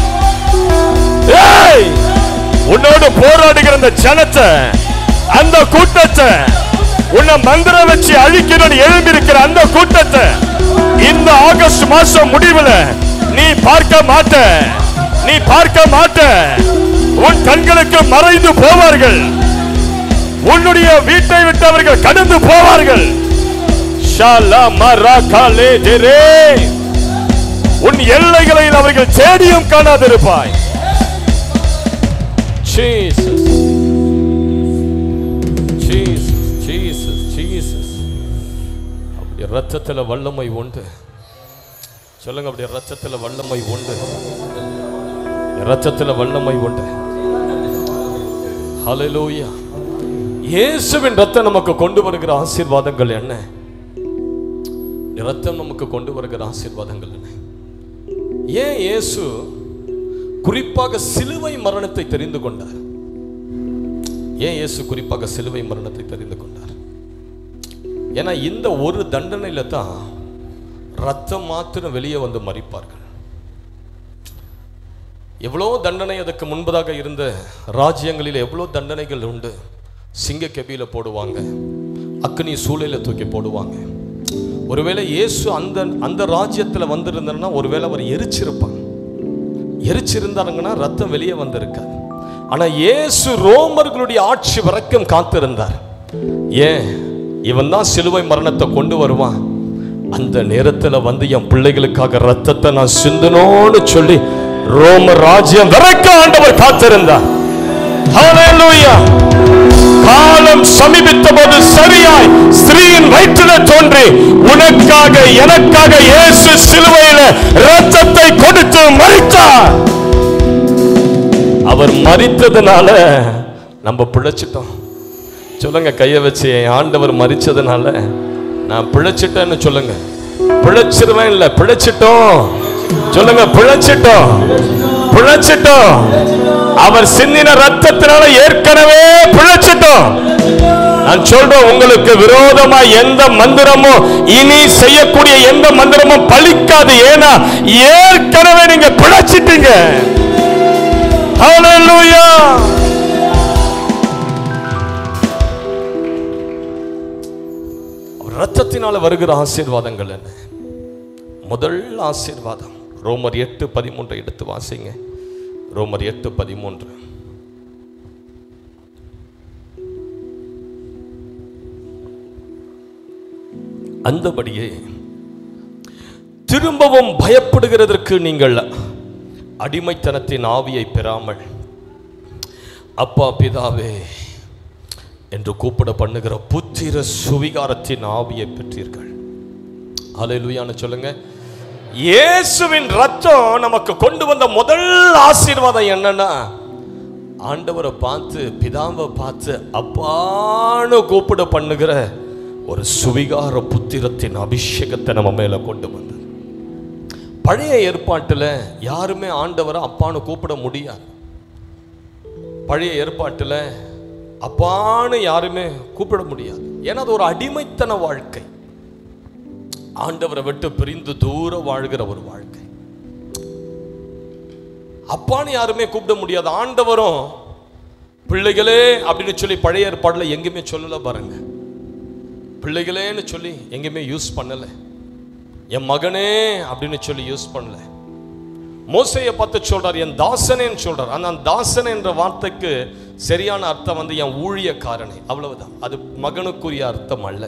Speaker 2: ஏய் உன்னோடு போராடுகிற அந்த ஜனத்தை அந்த கூட்டத்தை உன்னை மந்திரம் வச்சு அழிக்கணும்னு எழும்பி இருக்கிற அந்த கூட்டத்தை இந்த ஆகஸ்ட் மாசம் முடிவுல நீ பார்க்க மாட்ட நீ பார்க்க மாட்ட உன் கண்களுக்கு மறைந்து போவார்கள் உன்னுடைய வீட்டை விட்டு அவர்கள் கடந்து போவார்கள் ஷாலா மரா காலே ஜெரே. உன் எல்லைகளில் அவர்கள் தேடியும் காணாதிருப்பாய் Jesus. Jesus, Jesus, Jesus. அப்படி ரத்தத்துல வல்லமை உண்டு சொல்லுங்க அப்படி ரத்தத்துல வல்லமை உண்டு ரத்தத்துல வல்லமை உண்டு ஹalleluya இயேசுவின் ரத்தம் நமக்கு கொண்டு வருகிற ஆசீர்வாதங்கள் என்ன ரத்தம் நமக்கு கொண்டு வருகிற ஆசீர்வாதங்கள் என்ன ஏன் இயேசு குறிப்பாக சிலுவை மரணத்தை தெரிந்து கொண்டார் ஏன் இயேசு குறிப்பாக சிலுவை மரணத்தை தெரிந்து கொண்டார் ஏன்னா இந்த ஒரு தண்டனையில தான் ரத்தம் மாத்திரம் வெளியே வந்து மறிப்பார்கள் எவ்வளோ தண்டனை அதுக்கு முன்பதாக இருந்த ராஜ்யங்களில் எவ்வளோ தண்டனைகள் உண்டு சிங்க கெபியில போடுவாங்க அக்னி சூளையில தூக்கி போடுவாங்க ஒருவேளை இயேசு அந்த அந்த ராஜ்யத்தில் வந்திருந்தாருன்னா ஒருவேளை அவர் எரிச்சிருப்பாங்க எரிச்சிருந்தாருங்கன்னா ரத்தம் வெளியே வந்திருக்காது ஆனா இயேசு ரோமர்களுடைய ஆட்சி வரைக்கும் காத்திருந்தார் ஏன் இவன் தான் சிலுவை மரணத்தை கொண்டு வருவான் அந்த நேரத்துல வந்து என் பிள்ளைகளுக்காக ரத்தத்தை நான் சிந்தனோன்னு சொல்லி ரோம ராஜ்யம் வரைக்கும் ஆண்டவர் காத்திருந்தார் Hallelujah. காலம் சமீபித்த போது சரியாய் ஸ்திரீயின் வயிற்றில தோன்றி உனக்காக எனக்காக இயேசு சிலுவையில ரத்தத்தை கொடுத்து மறித்தார் அவர் மறித்ததுனால நம்ம பிழைச்சிட்டோம் சொல்லுங்க கைய வச்சு என் ஆண்டவர் மறிச்சதுனால நான் பிழைச்சிட்டேன்னு சொல்லுங்க பிழைச்சிருவேன் இல்ல பிழைச்சிட்டோம் சொல்லுங்க பிழைச்சிட்டோம் பிழைச்சிட்டோம் அவர் சிந்தின ரத்தத்தினால ஏற்கனவே பிழைச்சிட்டோம் நான் சொல்றேன் உங்களுக்கு விரோதமா எந்த மந்திரமும் இனி செய்யக்கூடிய எந்த மந்திரமும் பலிக்காது ஏன்னா ஏற்கனவே நீங்க பிழைச்சிட்டீங்க Hallelujah. அவர் ரத்தத்தினால வருகிற ஆசீர்வாதங்கள் என்ன முதல் ஆசீர்வாதம் ரோமர் எட்டு பதிமூன்றை எடுத்து வாசிங்க ரோமர் எட்டு பதிமூன்று அந்தபடியே திரும்பவும் பயப்படுகிறதற்கு நீங்கள் அடிமைத்தனத்தின் ஆவியை பெறாமல் அப்பா பிதாவே என்று கூப்பிட பண்ணுகிற புத்திர சுவிகாரத்தின் ஆவியை பெற்றீர்கள் அலையிலுயான்னு சொல்லுங்க இயேசுவின் ரத்தம் நமக்கு கொண்டு வந்த முதல் ஆசீர்வாதம் என்னன்னா ஆண்டவரை பார்த்து பிதாவை பார்த்து அப்பான்னு கூப்பிட பண்ணுகிற ஒரு சுவிகார புத்திரத்தின் அபிஷேகத்தை நம்ம மேல கொண்டு வந்தது பழைய ஏற்பாட்டில் யாருமே ஆண்டவரை அப்பான்னு கூப்பிட முடியாது பழைய ஏற்பாட்டில் அப்பான்னு யாருமே கூப்பிட முடியாது ஏன்னா அது ஒரு அடிமைத்தன வாழ்க்கை ஆண்டவரை விட்டு பிரிந்து தூர வாழ்கிற ஒரு வாழ்க்கை அப்பான்னு யாருமே கூப்பிட முடியாது ஆண்டவரும் பிள்ளைகளே அப்படின்னு சொல்லி பழைய ஏற்பாடுல எங்கேயுமே சொல்லல பாருங்க பிள்ளைகளேன்னு சொல்லி எங்கேயுமே யூஸ் பண்ணல என் மகனே அப்படின்னு சொல்லி யூஸ் பண்ணல மோசையை பார்த்து சொல்றார் என் தாசனேன்னு சொல்றார் ஆனா அந்த தாசன் என்ற வார்த்தைக்கு சரியான அர்த்தம் வந்து என் ஊழியக்காரனே அவ்வளவுதான் அது மகனுக்குரிய அர்த்தம் அல்ல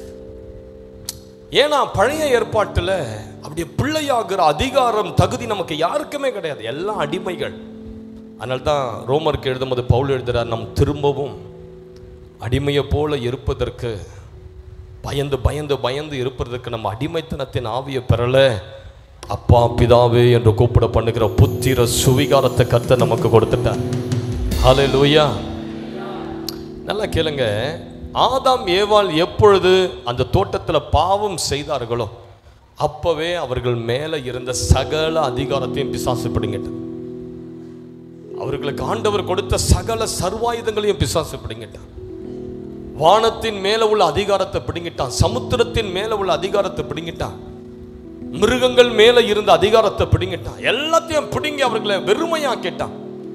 Speaker 2: ஏன்னா பழைய ஏற்பாட்டுல அப்படியே பிள்ளையாகிற அதிகாரம் தகுதி நமக்கு யாருக்குமே கிடையாது எல்லாம் அடிமைகள் அதனால தான் ரோமருக்கு எழுதும்போது பவுல் எழுதுறார் நம் திரும்பவும் அடிமையை போல இருப்பதற்கு பயந்து பயந்து பயந்து இருப்பதற்கு நம்ம அடிமைத்தனத்தின் ஆவியை பெறல அப்பா பிதாவே என்று கூப்பிட பண்ணுகிற புத்திர சுவிகாரத்தை கத்த நமக்கு கொடுத்துட்டார் ஹalleluya நல்லா கேளுங்க ஆதாம் ஏவாள் எப்பொழுது அந்த தோட்டத்தில் பாவம் செய்தார்களோ அப்பவே அவர்கள் மேலே இருந்த சகல அதிகாரத்தையும் பிசாசு பிடுங்கிட்டார் அவர்களுக்கு ஆண்டவர் கொடுத்த சகல சர்வாயுதங்களையும் பிசாசு பிடுங்கிட்டார் வானத்தின் மேல உள்ள அதிகாரத்தை பிடுங்கிட்டான் சமுத்திரத்தின் மேல உள்ள அதிகாரத்தை பிடுங்கிட்டான் மிருகங்கள் மேல இருந்த அதிகாரத்தை பிடுங்கிட்டான் எல்லாத்தையும் பிடுங்கி அவர்களை வெறுமையாக்கிட்டான்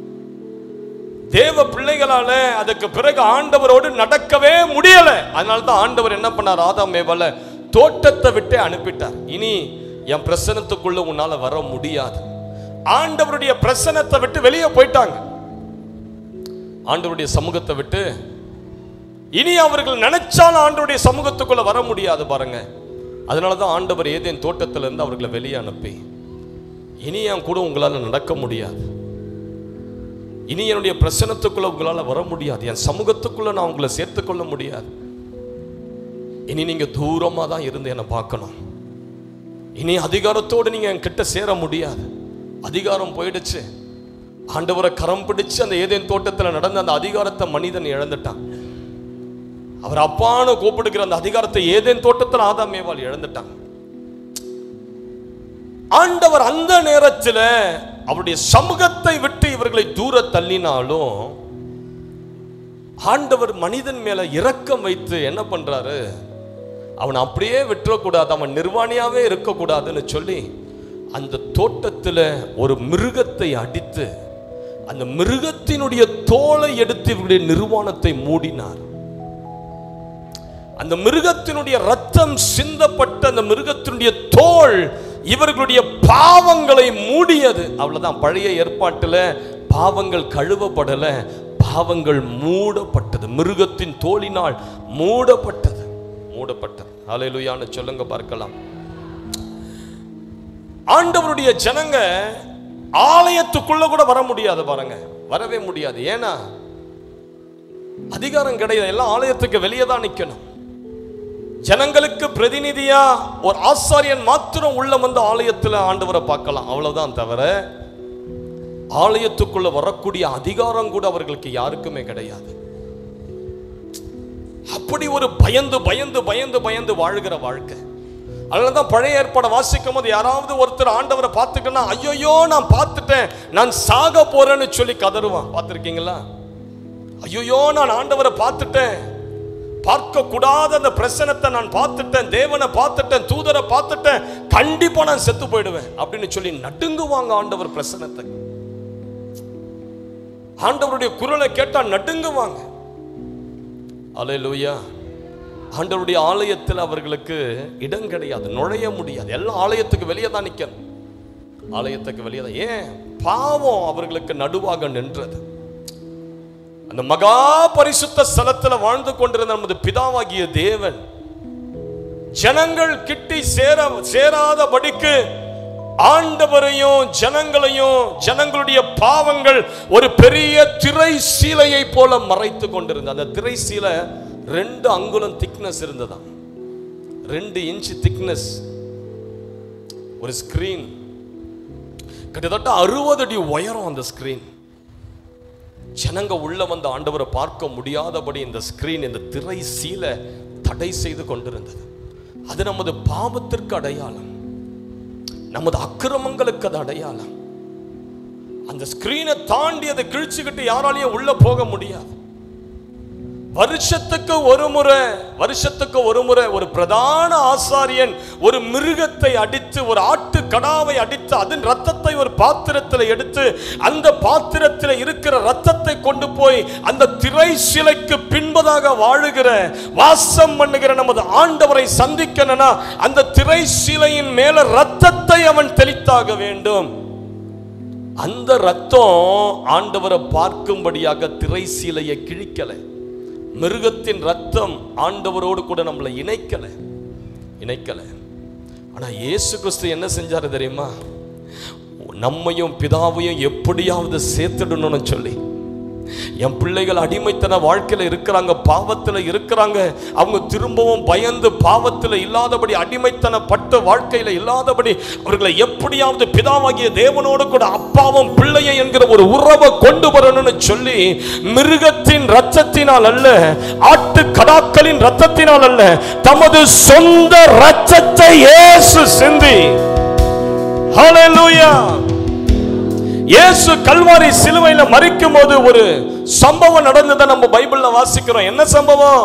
Speaker 2: தேவ பிள்ளைகளால அதுக்கு பிறகு ஆண்டவரோடு நடக்கவே முடியல அதனால தான் ஆண்டவர் என்ன பண்ணார் ஆதாம் மேவல தோட்டத்தை விட்டு அனுப்பிட்டார் இனி என் பிரசனத்துக்குள்ள உன்னால வர முடியாது ஆண்டவருடைய பிரசனத்தை விட்டு வெளியே போயிட்டாங்க ஆண்டவருடைய சமூகத்தை விட்டு இனி அவர்கள் நினைச்சாலும் ஆண்டவருடைய சமூகத்துக்குள்ள வர முடியாது பாருங்க அதனால தான் ஆண்டவர் ஏதேன் தோட்டத்துல இருந்து அவர்களை வெளியே அனுப்பி இனி என் கூட உங்களால நடக்க முடியாது இனி என்னுடைய பிரசனத்துக்குள்ள உங்களால வர முடியாது என் சமூகத்துக்குள்ள நான் உங்களை சேர்த்துக்கொள்ள முடியாது இனி நீங்க தூரமா தான் இருந்து என்னை பார்க்கணும் இனி அதிகாரத்தோடு நீங்க என் கிட்ட சேர முடியாது அதிகாரம் போயிடுச்சு ஆண்டவரை கரம் பிடிச்சு அந்த ஏதேன் தோட்டத்தில் நடந்த அந்த அதிகாரத்தை மனிதன் இழந்துட்டான் அவர் அப்பான்னு கூப்பிடுகிற அந்த அதிகாரத்தை ஏதேன் தோட்டத்தில் ஆதாம் ஏவாள் இழந்துட்டான் ஆண்டவர் அந்த நேரத்தில் அவருடைய சமூகத்தை விட்டு இவர்களை தூர தள்ளினாலும் ஆண்டவர் மனிதன் மேல இரக்கம் வைத்து என்ன பண்றாரு அவன் அப்படியே விட்டுறக்கூடாது அவன் நிர்வாணியாவே இருக்கக்கூடாதுன்னு சொல்லி அந்த தோட்டத்தில் ஒரு மிருகத்தை அடித்து அந்த மிருகத்தினுடைய தோலை எடுத்து இவருடைய நிர்வாணத்தை மூடினார் அந்த மிருகத்தினுடைய ரத்தம் சிந்தப்பட்ட அந்த மிருகத்தினுடைய தோல் இவர்களுடைய பாவங்களை மூடியது அவ்வளவுதான் பழைய ஏற்பாட்டுல பாவங்கள் கழுவப்படல பாவங்கள் மூடப்பட்டது மிருகத்தின் தோலினால் மூடப்பட்டது மூடப்பட்டது ஹalleluyaன்னு சொல்லுங்க பார்க்கலாம் ஆண்டவருடைய ஜனங்க ஆலயத்துக்குள்ள கூட வர முடியாது பாருங்க வரவே முடியாது ஏன்னா அதிகாரம் கிடையாது எல்லாம் ஆலயத்துக்கு வெளியே தான் நிக்கணும் ஜனங்களுக்கு பிரதிநிதியா ஒரு ஆசாரியன் மாத்திரம் உள்ள வந்து ஆலயத்துல ஆண்டவரை பார்க்கலாம் அவ்வளவுதான் தவிர ஆலயத்துக்குள்ள வரக்கூடிய அதிகாரம் கூட அவர்களுக்கு யாருக்குமே கிடையாது அப்படி ஒரு பயந்து பயந்து பயந்து பயந்து வாழ்கிற வாழ்க்கை அதனால தான் பழைய ஏற்பாடை வாசிக்கும் போது யாராவது ஒருத்தர் ஆண்டவரை பார்த்துட்டேன்னா ஐயோ நான் பார்த்துட்டேன் நான் சாக போறேன்னு சொல்லி கதறுவான் பார்த்துருக்கீங்களா ஐயோ நான் ஆண்டவரை பார்த்துட்டேன் பார்க்க கூடாத அந்த பிரசனத்தை நான் பார்த்துட்டேன் தேவனை பார்த்துட்டேன் தூதரை பார்த்துட்டேன் கண்டிப்பா நான் செத்து போயிடுவேன் அப்படின்னு சொல்லி நடுங்குவாங்க ஆண்டவர் பிரசனத்தை ஆண்டவருடைய குரலை கேட்டா நடுங்குவாங்க அலையலூயா ஆண்டவருடைய ஆலயத்தில் அவர்களுக்கு இடம் கிடையாது நுழைய முடியாது எல்லாம் ஆலயத்துக்கு வெளியே தான் நிக்கணும் ஆலயத்துக்கு வெளியே தான் ஏன் பாவம் அவர்களுக்கு நடுவாக நின்றது அந்த மகா பரிசுத்த ஸ்தலத்துல வாழ்ந்து கொண்டிருந்த நமது பிதாவாகிய தேவன் ஜனங்கள் கிட்டி சேர சேராதபடிக்கு ஆண்டவரையும் ஜனங்களையும் ஜனங்களுடைய பாவங்கள் ஒரு பெரிய திரை சீலையை போல மறைத்து கொண்டிருந்த அந்த திரை சீலை ரெண்டு அங்குலம் திக்னஸ் இருந்ததாம் ரெண்டு இன்ச் திக்னஸ் ஒரு ஸ்கிரீன் கிட்டத்தட்ட அறுபது அடி உயரம் அந்த ஸ்கிரீன் ஜனங்க உள்ள வந்து ஆண்டவரை பார்க்க முடியாதபடி இந்த ஸ்கிரீன் இந்த திரை சீலை தடை செய்து கொண்டிருந்தது அது நமது பாவத்திற்கு அடையாளம் நமது அக்கிரமங்களுக்கு அது அடையாளம் அந்த ஸ்கிரீனை தாண்டி அதை கிழிச்சுக்கிட்டு யாராலையும் உள்ள போக முடியாது வருஷத்துக்கு ஒரு முறை வருஷத்துக்கு ஒரு முறை ஒரு பிரதான ஆசாரியன் ஒரு மிருகத்தை அடித்து ஒரு ஆட்டு கடாவை அடித்து அதன் ரத்தத்தை ஒரு பாத்திரத்தில் எடுத்து அந்த பாத்திரத்தில் இருக்கிற ரத்தத்தை கொண்டு போய் அந்த திரை சிலைக்கு பின்பதாக வாழுகிற வாசம் பண்ணுகிற நமது ஆண்டவரை சந்திக்கணும்னா அந்த திரை சிலையின் மேல ரத்தத்தை அவன் தெளித்தாக வேண்டும் அந்த ரத்தம் ஆண்டவரை பார்க்கும்படியாக திரை சீலையை கிழிக்கலை மிருகத்தின் ரத்தம் ஆண்டவரோடு கூட நம்மளை இணைக்கல இணைக்கல ஆனா இயேசு கிறிஸ்து என்ன செஞ்சாரு தெரியுமா நம்மையும் பிதாவையும் எப்படியாவது சேர்த்துடணும்னு சொல்லி என் பிள்ளைகள் அடிமைத்தன வாழ்க்கையில இருக்கிறாங்க பாவத்துல இருக்கிறாங்க அவங்க திரும்பவும் பயந்து பாவத்துல இல்லாதபடி அடிமைத்தனப்பட்ட வாழ்க்கையில இல்லாதபடி அவர்களை எப்படியாவது பிதாவாகிய தேவனோடு கூட அப்பாவும் பிள்ளையை என்கிற ஒரு உறவை கொண்டு வரணும்னு சொல்லி மிருகத்தின் ரத்தத்தினால் அல்ல ஆட்டு கடாக்களின் ரத்தத்தினால் அல்ல தமது சொந்த ரத்தத்தை இயேசு சிந்தி ஹalleluya இயேசு கல்வாரி சிலுவையில மறிக்கும் போது ஒரு சம்பவம் நடந்ததை நம்ம பைபிள்ல வாசிக்கிறோம் என்ன சம்பவம்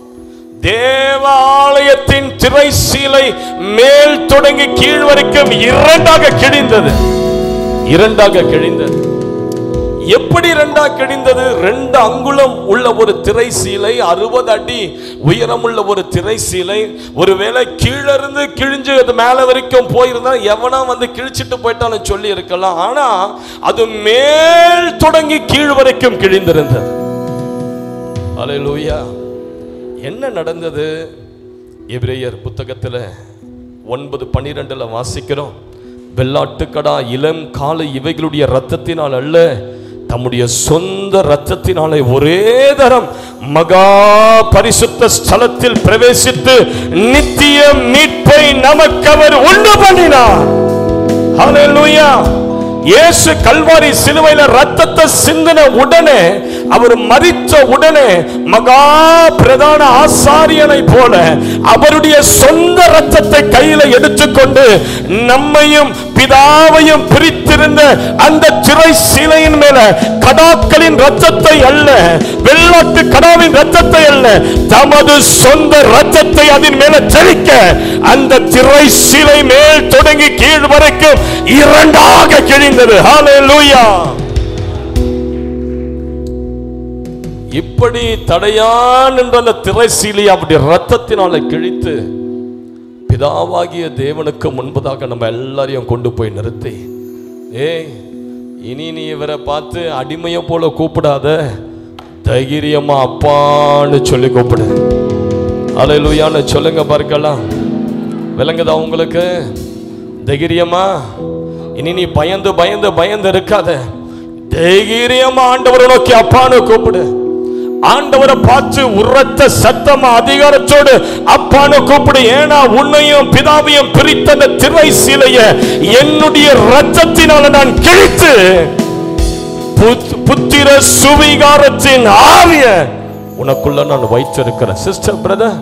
Speaker 2: தேவ ஆலயத்தின் திரை சீலை மேல் தொடங்கி கீழ் வரைக்கும் இரண்டாக கிழிந்தது இரண்டாக கிழிந்தது எப்படி இரண்டா கிழிந்தது ரெண்டு அங்குலம் உள்ள ஒரு திரை சீலை அறுபது அடி உயரமுள்ள ஒரு திரை சீலை ஒருவேளை கீழே இருந்து கிழிஞ்சு அது மேல வரைக்கும் போயிருந்தா எவனா வந்து கிழிச்சிட்டு போயிட்டான்னு சொல்லி இருக்கலாம் ஆனா அது மேல் தொடங்கி கீழ் வரைக்கும் கிழிந்திருந்தது அல்லேலூயா என்ன நடந்தது எபிரேயர் புத்தகத்தில் ஒன்பது பன்னிரெண்டுல வாசிக்கிறோம் வெள்ளாட்டுக்கடா இளம் காலை இவைகளுடைய ரத்தத்தினால் அல்ல தம்முடைய சொந்த ரத்தத்தினாலே ஒரே தரம் மகா பரிசுத்த ஸ்தலத்தில் பிரவேசித்து நித்திய மீட்பை நமக்கு அவர் உண்டு பண்ணினார் ஹalleluya இயேசு கல்வாரி சிலுவையில ரத்தத்தை சிந்தின உடனே அவர் மரித்த உடனே மகா பிரதான ஆசாரியனை போல அவருடைய சொந்த ரத்தத்தை கையில எடுத்துக்கொண்டு நம்மையும் பிதாவையும் பிரித்திருந்த அந்த திரை சிலையின் மேல கடாக்களின் ரத்தத்தை அல்ல வெள்ளாட்டு கடாவின் ரத்தத்தை அல்ல தமது சொந்த ரத்தத்தை அதன் மேல தெளிக்க அந்த திரை சிலை மேல் தொடங்கி கீழ் வரைக்கும் இரண்டாக கிழிந்தது ஹalleluya இப்படி தடையான் என்ற அந்த திரை சீலை அப்படி ரத்தத்தினால கிழித்து பிதாவாகிய தேவனுக்கு முன்பதாக நம்ம எல்லாரையும் கொண்டு போய் நிறுத்தி ஏய் இனி நீ இவரை பார்த்து அடிமையை போல கூப்பிடாத தைரியமா அப்பான்னு சொல்லி கூப்பிடு அலையிலுயான்னு சொல்லுங்க பார்க்கலாம் விளங்குதா உங்களுக்கு தைரியமா இனி நீ பயந்து பயந்து பயந்து இருக்காத தைரியமா ஆண்டவரை நோக்கி அப்பான்னு கூப்பிடு ஆண்டவரை பார்த்து உரத்த சத்தமா அதிகாரத்தோடு அப்பான்னு கூப்பிடு ஏன்னா உன்னையும் பிதாவையும் பிரித்த அந்த திரை சிலைய என்னுடைய ரத்தத்தினால நான் கிழித்து புத்- புத்திர சுவிகாரத்தின் ஆவிய உனக்குள்ள நான் வைத்திருக்கிறேன் சிஸ்டர் பிரதர்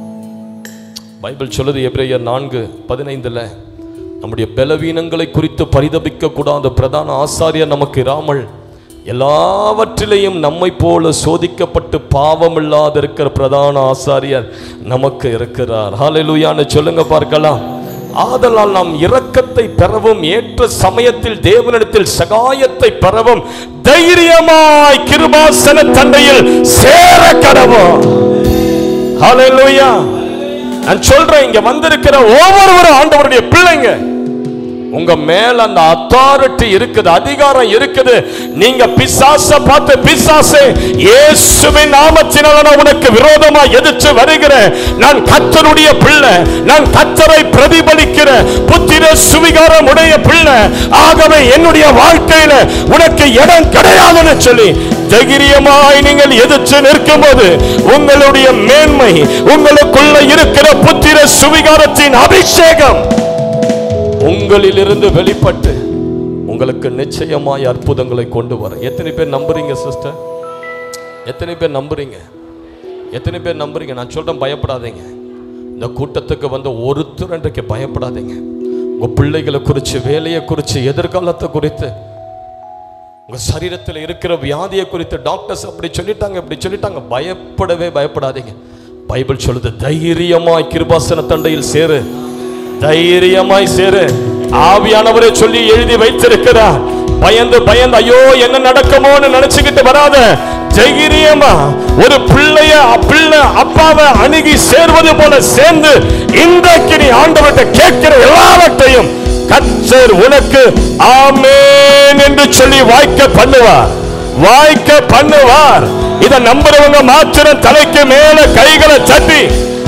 Speaker 2: பைபிள் சொல்லுது எபிரேயர் நான்கு பதினைந்துல நம்முடைய பலவீனங்களை குறித்து பரிதபிக்க கூடாத பிரதான ஆசாரியர் நமக்கு இராமல் எல்லாவற்றிலையும் நம்மை போல சோதிக்கப்பட்டு பாவம் இல்லாத இருக்கிற பிரதான ஆசாரியர் நமக்கு இருக்கிறார் ஹalleluyaன்னு சொல்லுங்க பார்க்கலாம் ஆதலால் நாம் இரக்கத்தை பெறவும் ஏற்ற சமயத்தில் தேவனிடத்தில் சகாயத்தை பெறவும் தைரியமாய் கிருபாசன தண்டையில் சேர கடவோம் ஹalleluya நான் சொல்றேன் இங்க வந்திருக்கிற ஒவ்வொருவரும் ஆண்டவருடைய பிள்ளைங்க உங்க மேல அந்த அத்தாரிட்டி இருக்குது அதிகாரம் இருக்குது நீங்க பிசாச பார்த்து பிசாசே இயேசுவின் நாமத்தினால நான் உனக்கு விரோதமா எதிர்த்து வருகிறேன் நான் கத்தருடைய பிள்ளை நான் கத்தரை பிரதிபலிக்கிற புத்திர சுவிகாரம் உடைய பிள்ளை ஆகவே என்னுடைய வாழ்க்கையில உனக்கு இடம் கிடையாதுன்னு சொல்லி தைரியமாய் நீங்கள் எதிர்த்து நிற்கும்போது உங்களுடைய மேன்மை உங்களுக்குள்ள இருக்கிற புத்திர சுவிகாரத்தின் அபிஷேகம் உங்களிலிருந்து வெளிப்பட்டு உங்களுக்கு நிச்சயமாய் அற்புதங்களை கொண்டு வர எத்தனை பேர் நம்புறீங்க சிஸ்டர் எத்தனை பேர் நம்புறீங்க எத்தனை பேர் நம்புறீங்க நான் சொல்றேன் பயப்படாதீங்க இந்த கூட்டத்துக்கு வந்த ஒருத்தர் இன்றைக்கு பயப்படாதீங்க உங்க பிள்ளைகளை குறித்து வேலையை குறித்து எதிர்காலத்தை குறித்து உங்க சரீரத்தில் இருக்கிற வியாதியை குறித்து டாக்டர்ஸ் அப்படி சொல்லிட்டாங்க இப்படி சொல்லிட்டாங்க பயப்படவே பயப்படாதீங்க பைபிள் சொல்லுது தைரியமாய் கிருபாசன தண்டையில் சேரு தைரியமாய் சேரு ஆவியானவரே சொல்லி எழுதி வைத்திருக்கிறார் பயந்து பயந்து ஐயோ என்ன நடக்குமோன்னு நினைச்சுக்கிட்டு வராத தைரியமா ஒரு பிள்ளைய பிள்ளை அப்பாவை அணுகி சேர்வது போல சேர்ந்து இன்றைக்கு நீ ஆண்டவர்கிட்ட கேட்கிற எல்லாவற்றையும் கர்த்தர் உனக்கு ஆமென் என்று சொல்லி வாய்க்க பண்ணுவார் வாய்க்க பண்ணுவார் இத நம்புறவங்க மாத்திரம் தலைக்கு மேல கைகளை தட்டி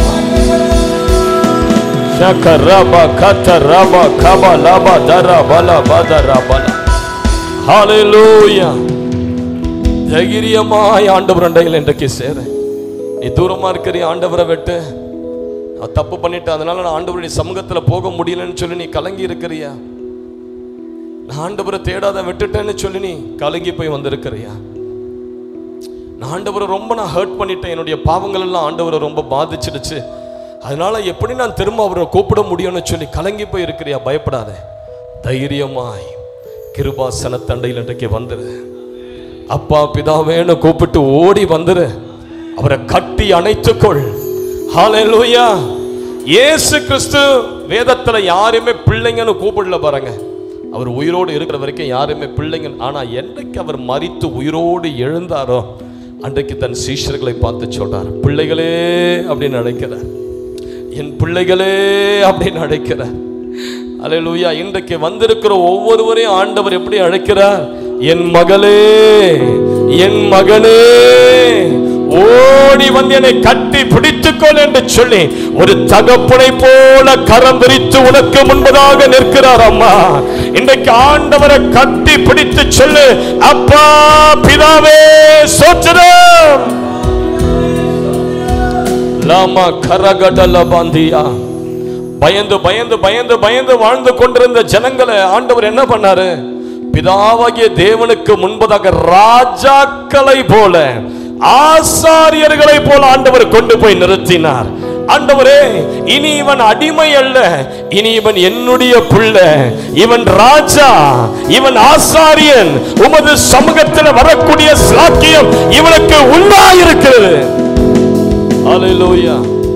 Speaker 2: Shakaraba kataraba kaba laba dara bala badara bala Hallelujah தைரியமாய் ஆண்டவர் அண்டையில் இன்றைக்கு சேர நீ தூரமா இருக்கிற ஆண்டவரை விட்டு நான் தப்பு பண்ணிட்டேன் அதனால நான் ஆண்டவருடைய சமூகத்துல போக முடியலன்னு சொல்லி நீ கலங்கி இருக்கிறியா நான் ஆண்டவரை தேடாத விட்டுட்டேன்னு சொல்லி நீ கலங்கி போய் வந்திருக்கிறியா நான் ஆண்டவரை ரொம்ப நான் ஹர்ட் பண்ணிட்டேன் என்னுடைய பாவங்கள் எல்லாம் ஆண்டவரை ரொம்ப பாதிச்சிடுச்சு அதனால எப்படி நான் திரும்ப அவரை கூப்பிட முடியும்னு சொல்லி கலங்கி போய் இருக்கிறியா பயப்படாத தைரியமாய் கிருபாசன தண்டையில் இன்றைக்கு வந்துரு அப்பா பிதாவேன்னு கூப்பிட்டு ஓடி வந்துரு அவரை கட்டி அணைத்துக்கொள் ஹalleluya இயேசு கிறிஸ்து வேதத்துல யாருமே பிள்ளைங்கன்னு கூப்பிடல பாருங்க அவர் உயிரோடு இருக்கிற வரைக்கும் யாருமே பிள்ளைங்க ஆனா என்றைக்கு அவர் மரித்து உயிரோடு எழுந்தாரோ அன்றைக்கு தன் சீஷர்களை பார்த்து சொல்றார் பிள்ளைகளே அப்படின்னு அழைக்கிறார் என் பிள்ளைகளே அப்படின்னு அழைக்கிறார் அல்லேலூயா இன்றைக்கு வந்திருக்கிற ஒவ்வொருவரையும் ஆண்டவர் எப்படி அழைக்கிறார் என் மகளே என் மகனே ஓடி வந்து என்னை கட்டி பிடித்துக்கொள் என்று சொல்லி ஒரு தகப்பனை போல கரம் விரித்து உனக்கு முன்பதாக நிற்கிறார் அம்மா இன்றைக்கு ஆண்டவரை கட்டி பிடித்து சொல்லு அப்பா பிதாவே சோத்திரம் லாமா கரகடல பாந்தியா பயந்து பயந்து பயந்து பயந்து வாழ்ந்து கொண்டிருந்த ஜனங்களை ஆண்டவர் என்ன பண்ணாரு பிதாவாகிய தேவனுக்கு முன்பதாக ராஜாக்களை போல ஆசாரியர்களை போல ஆண்டவர் கொண்டு போய் நிறுத்தினார் ஆண்டவரே இனி இவன் அடிமை அல்ல இனி இவன் என்னுடைய பிள்ளை இவன் ராஜா இவன் ஆசாரியன் உமது சமூகத்தில் வரக்கூடிய சாக்கியம் இவனுக்கு உண்டாயிருக்கிறது ஹalleluya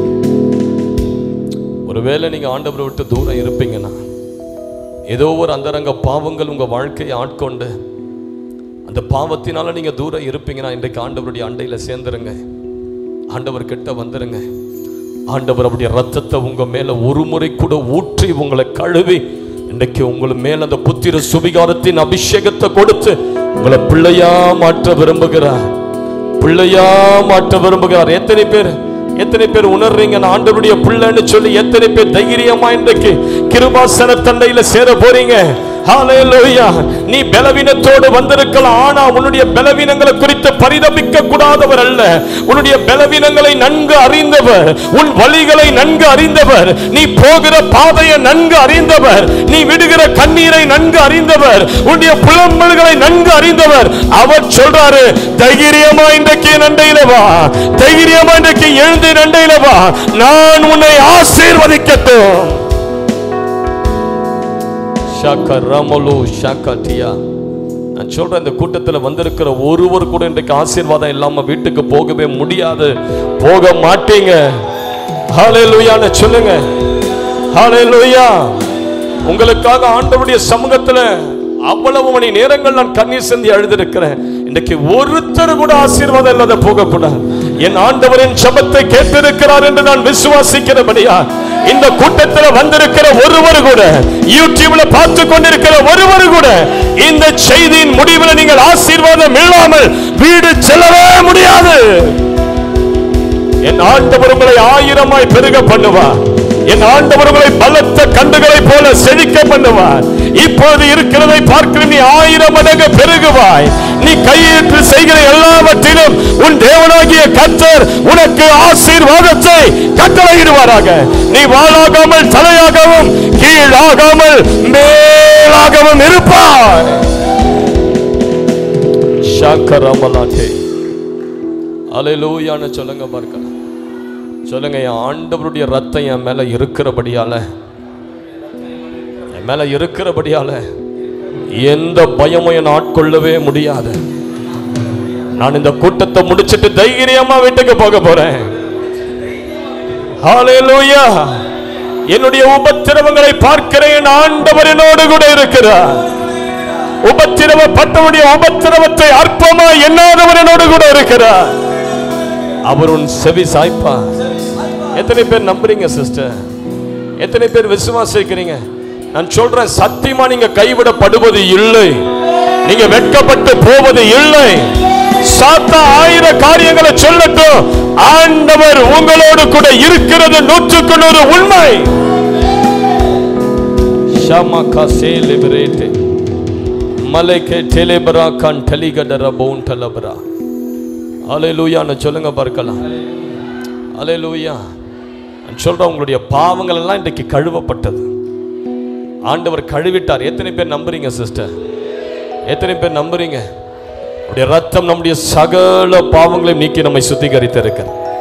Speaker 2: ஒருவேளை நீங்க ஆண்டவரை விட்டு தூரம் இருப்பீங்கன்னா ஏதோ ஒரு அந்தரங்க பாவங்கள் உங்க வாழ்க்கையை ஆட்கொண்டு அந்த பாவத்தினால நீங்க தூரம் இருப்பீங்கன்னா இன்றைக்கு ஆண்டவருடைய அண்டையில சேர்ந்துருங்க ஆண்டவர் கிட்ட வந்துருங்க ஆண்டவர் அப்படியே ரத்தத்தை உங்க மேல ஒரு முறை கூட ஊற்றி உங்களை கழுவி இன்றைக்கு உங்கள் மேல் அந்த புத்திர சுவிகாரத்தின் அபிஷேகத்தை கொடுத்து உங்களை பிள்ளையா மாற்ற விரும்புகிறார் பிள்ளையா மாற்ற விரும்புகிறார் எத்தனை பேர் எத்தனை பேர் உணர்றீங்க நான் ஆண்டவருடைய பிள்ளைன்னு சொல்லி எத்தனை பேர் தைரியமா இன்றைக்கு கிருபாசன தண்டையில சேர போறீங்க ஹalleluya நீ பலவீனத்தோடு வந்திருக்கலாம் ஆனா உன்னுடைய பலவீனங்களை குறித்து பரிதபிக்க கூடாதவர் அல்ல உன்னுடைய பலவீனங்களை நன்கு அறிந்தவர் உன் வழிகளை நன்கு அறிந்தவர் நீ போகிற பாதையை நன்கு அறிந்தவர் நீ விடுகிற கண்ணீரை நன்கு அறிந்தவர் உன்னுடைய புலம்பல்களை நன்கு அறிந்தவர் அவர் சொல்றாரு தைரியமா இன்றைக்கு நண்டையில வா தைரியமா இன்றைக்கு எழுந்து நண்டையில வா நான் உன்னை ஆசீர்வதிக்கட்டும் ஷாக்கா ராமலு ஷாக்காட்டியா நான் சொல்றேன் இந்த கூட்டத்தில் வந்திருக்கிற ஒருவர் கூட இன்றைக்கு ஆசீர்வாதம் இல்லாம வீட்டுக்கு போகவே முடியாது போக மாட்டீங்க ஹalleluyaன்னு சொல்லுங்க ஹalleluya உங்களுக்காக ஆண்டவருடைய சமூகத்துல அவ்வளவு மணி நேரங்கள் நான் கண்ணீர் சிந்தி அழுதிருக்கிறேன் இன்னைக்கு ஒருத்தர் கூட ஆசீர்வாதம் இல்லாத போகக்கூடாது என் ஆண்டவரின் சபத்தை கேட்டிருக்கிறார் என்று நான் விசுவாசிக்கிறபடியா இந்த கூட்டத்தில் வந்திருக்கிற ஒருவர் கூட யூடியூப்ல பார்த்து கொண்டிருக்கிற ஒருவர் கூட இந்த செய்தியின் முடிவில் நீங்கள் ஆசீர்வாதம் இல்லாமல் வீடு செல்லவே முடியாது என் ஆண்டவர் உங்களை ஆயிரமாய் பெருக பண்ணுவார் என் ஆண்டவர் உங்களை பலத்த கண்டுகளை போல செழிக்க பண்ணுவார் இப்போது இருக்கிறதை பார்க்கிற நீ ஆயிரம் மடங்கு பெருகுவாய் நீ கையேற்று செய்கிற எல்லாவற்றிலும் உன் தேவனாகிய கர்த்தர் உனக்கு ஆசீர்வாதத்தை கட்டளையிடுவாராக நீ வாழாகாமல் தலையாகவும் கீழாகாமல் மேலாகவும் இருப்பாய் ஷாக்கரமலாட்டே அலையிலூயான்னு சொல்லுங்க பார்க்கலாம் சொல்லுங்க என் ஆண்டவருடைய ரத்தம் என் மேல இருக்கிறபடியால என் மேல இருக்கிறபடியால எந்த பயமும் என் ஆட்கொள்ளவே முடியாது நான் இந்த கூட்டத்தை முடிச்சிட்டு தைரியமா வீட்டுக்கு போக போறேன் ஹalleluya என்னுடைய உபத்திரவங்களை பார்க்கிறேன் ஆண்டவர் என்னோடு கூட இருக்கிறார் உபத்திரவப்பட்டவனுடைய உபத்திரவத்தை அற்பமா எண்ணாதவர் என்னோடு கூட இருக்கிறார் அவர் உன் செவி சாய்ப்பா எத்தனை பேர் நம்புறீங்க சிஸ்டர் எத்தனை பேர் விசுவாசிக்கிறீங்க நான் சொல்றேன் சத்தியமா நீங்க கைவிடப்படுவது இல்லை நீங்க வெட்கப்பட்டு போவது இல்லை சாத்தா ஆயிர காரியங்களை சொல்லட்டும் ஆண்டவர் உங்களோடு கூட இருக்கிறது நூற்றுக்கு நூறு உண்மை ஷாமா காசே லிபரேட்டே மலைக்கே டெலிபரா கான் டலிகடர போன் டலபரா அலையலூயான்னு சொல்லுங்க பார்க்கலாம் அலையலூயா நான் சொல்றேன் உங்களுடைய பாவங்கள் எல்லாம் இன்றைக்கு கழுவப்பட்டது ஆண்டவர் கழுவிட்டார் எத்தனை பேர் நம்புறீங்க சிஸ்டர் எத்தனை பேர் நம்புறீங்க அவருடைய ரத்தம் நம்முடைய சகல பாவங்களையும் நீக்கி நம்மை சுத்திகரித்து இருக்க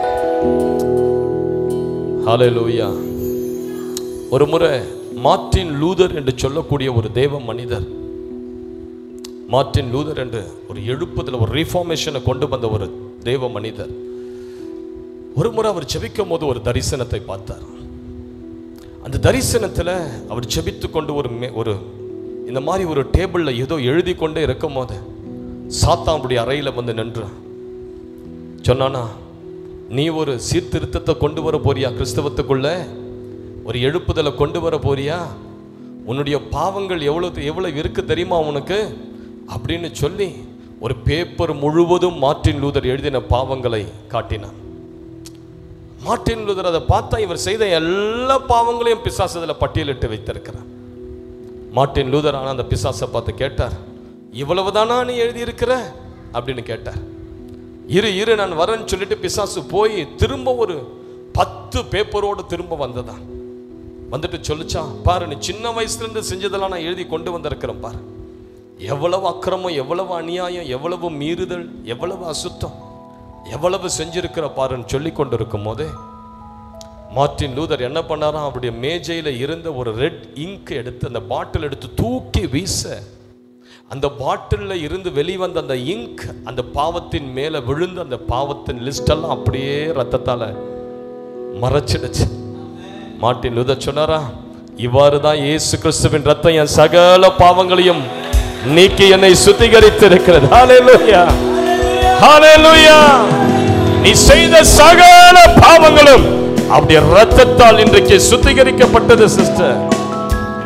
Speaker 2: ஹalleluya ஒரு முறை மார்ட்டின் லூதர் என்று சொல்லக்கூடிய ஒரு தேவ மனிதர் மார்ட்டின் லூதர் என்று ஒரு எழுப்புதல் ஒரு ரீஃபார்மேஷனை கொண்டு வந்த ஒரு தேவ மனிதர் ஒரு முறை அவர் ஜெபிக்கும் போது ஒரு தரிசனத்தை பார்த்தார் அந்த தரிசனத்தில் அவர் ஜெபித்து கொண்டு ஒரு மே- ஒரு இந்த மாதிரி ஒரு டேபிளில் ஏதோ எழுதி கொண்டே இருக்கும் போது சாத்தானுடைய அறையில் வந்து நின்றான் சொன்னானா நீ ஒரு சீர்திருத்தத்தை கொண்டு வர போறியா கிறிஸ்தவத்துக்குள்ள ஒரு எழுப்புதலை கொண்டு வர போறியா உன்னுடைய பாவங்கள் எவ்வளவு எவ்வளவு இருக்கு தெரியுமா உனக்கு அப்படின்னு சொல்லி ஒரு பேப்பர் முழுவதும் மார்ட்டின் லூதர் எழுதின பாவங்களை காட்டினான் மார்ட்டின் லூதர் அதை பார்த்தா இவர் செய்த எல்லா பாவங்களையும் பிசாசு அதில் பட்டியலிட்டு வைத்திருக்கிறார் மார்ட்டின் லூதர் ஆனால் அந்த பிசாசை பார்த்து கேட்டார் இவ்வளவுதானா நீ எழுதியிருக்கிற அப்படின்னு கேட்டார் இரு இரு நான் வரேன்னு சொல்லிட்டு பிசாசு போய் திரும்ப ஒரு பத்து பேப்பரோடு திரும்ப வந்ததான் வந்துட்டு சொல்லிச்சான் பாரு நீ சின்ன வயசுல இருந்து செஞ்சதெல்லாம் நான் எழுதி கொண்டு வந்திருக்கிறேன் பாரு எவ்வளவு அக்கிரமம் எவ்வளவு அநியாயம் எவ்வளவு மீறுதல் எவ்வளவு அசுத்தம் எவ்வளவு செஞ்சிருக்கிற பாருன்னு சொல்லி கொண்டு இருக்கும் போதே மார்ட்டின் லூதர் என்ன பண்ணாராம் அவருடைய மேஜையில இருந்த ஒரு ரெட் இங்க் எடுத்து அந்த பாட்டில் எடுத்து தூக்கி வீச அந்த பாட்டிலில் இருந்து வெளிவந்த அந்த இங்க் அந்த பாவத்தின் மேல விழுந்து அந்த பாவத்தின் லிஸ்ட் எல்லாம் அப்படியே ரத்தத்தால மறைச்சிடுச்சு மார்ட்டின் லூதர் சொன்னாரா இவ்வாறு தான் இயேசு கிறிஸ்துவின் ரத்தம் என் சகல பாவங்களையும் நீக்கி என்னை சுத்திகரித்து இருக்கிறது ஹalleluya ஹalleluya நீ செய்த சகல பாவங்களும் அவருடைய ரத்தத்தால் இன்றைக்கு சுத்திகரிக்கப்பட்டது சிஸ்டர்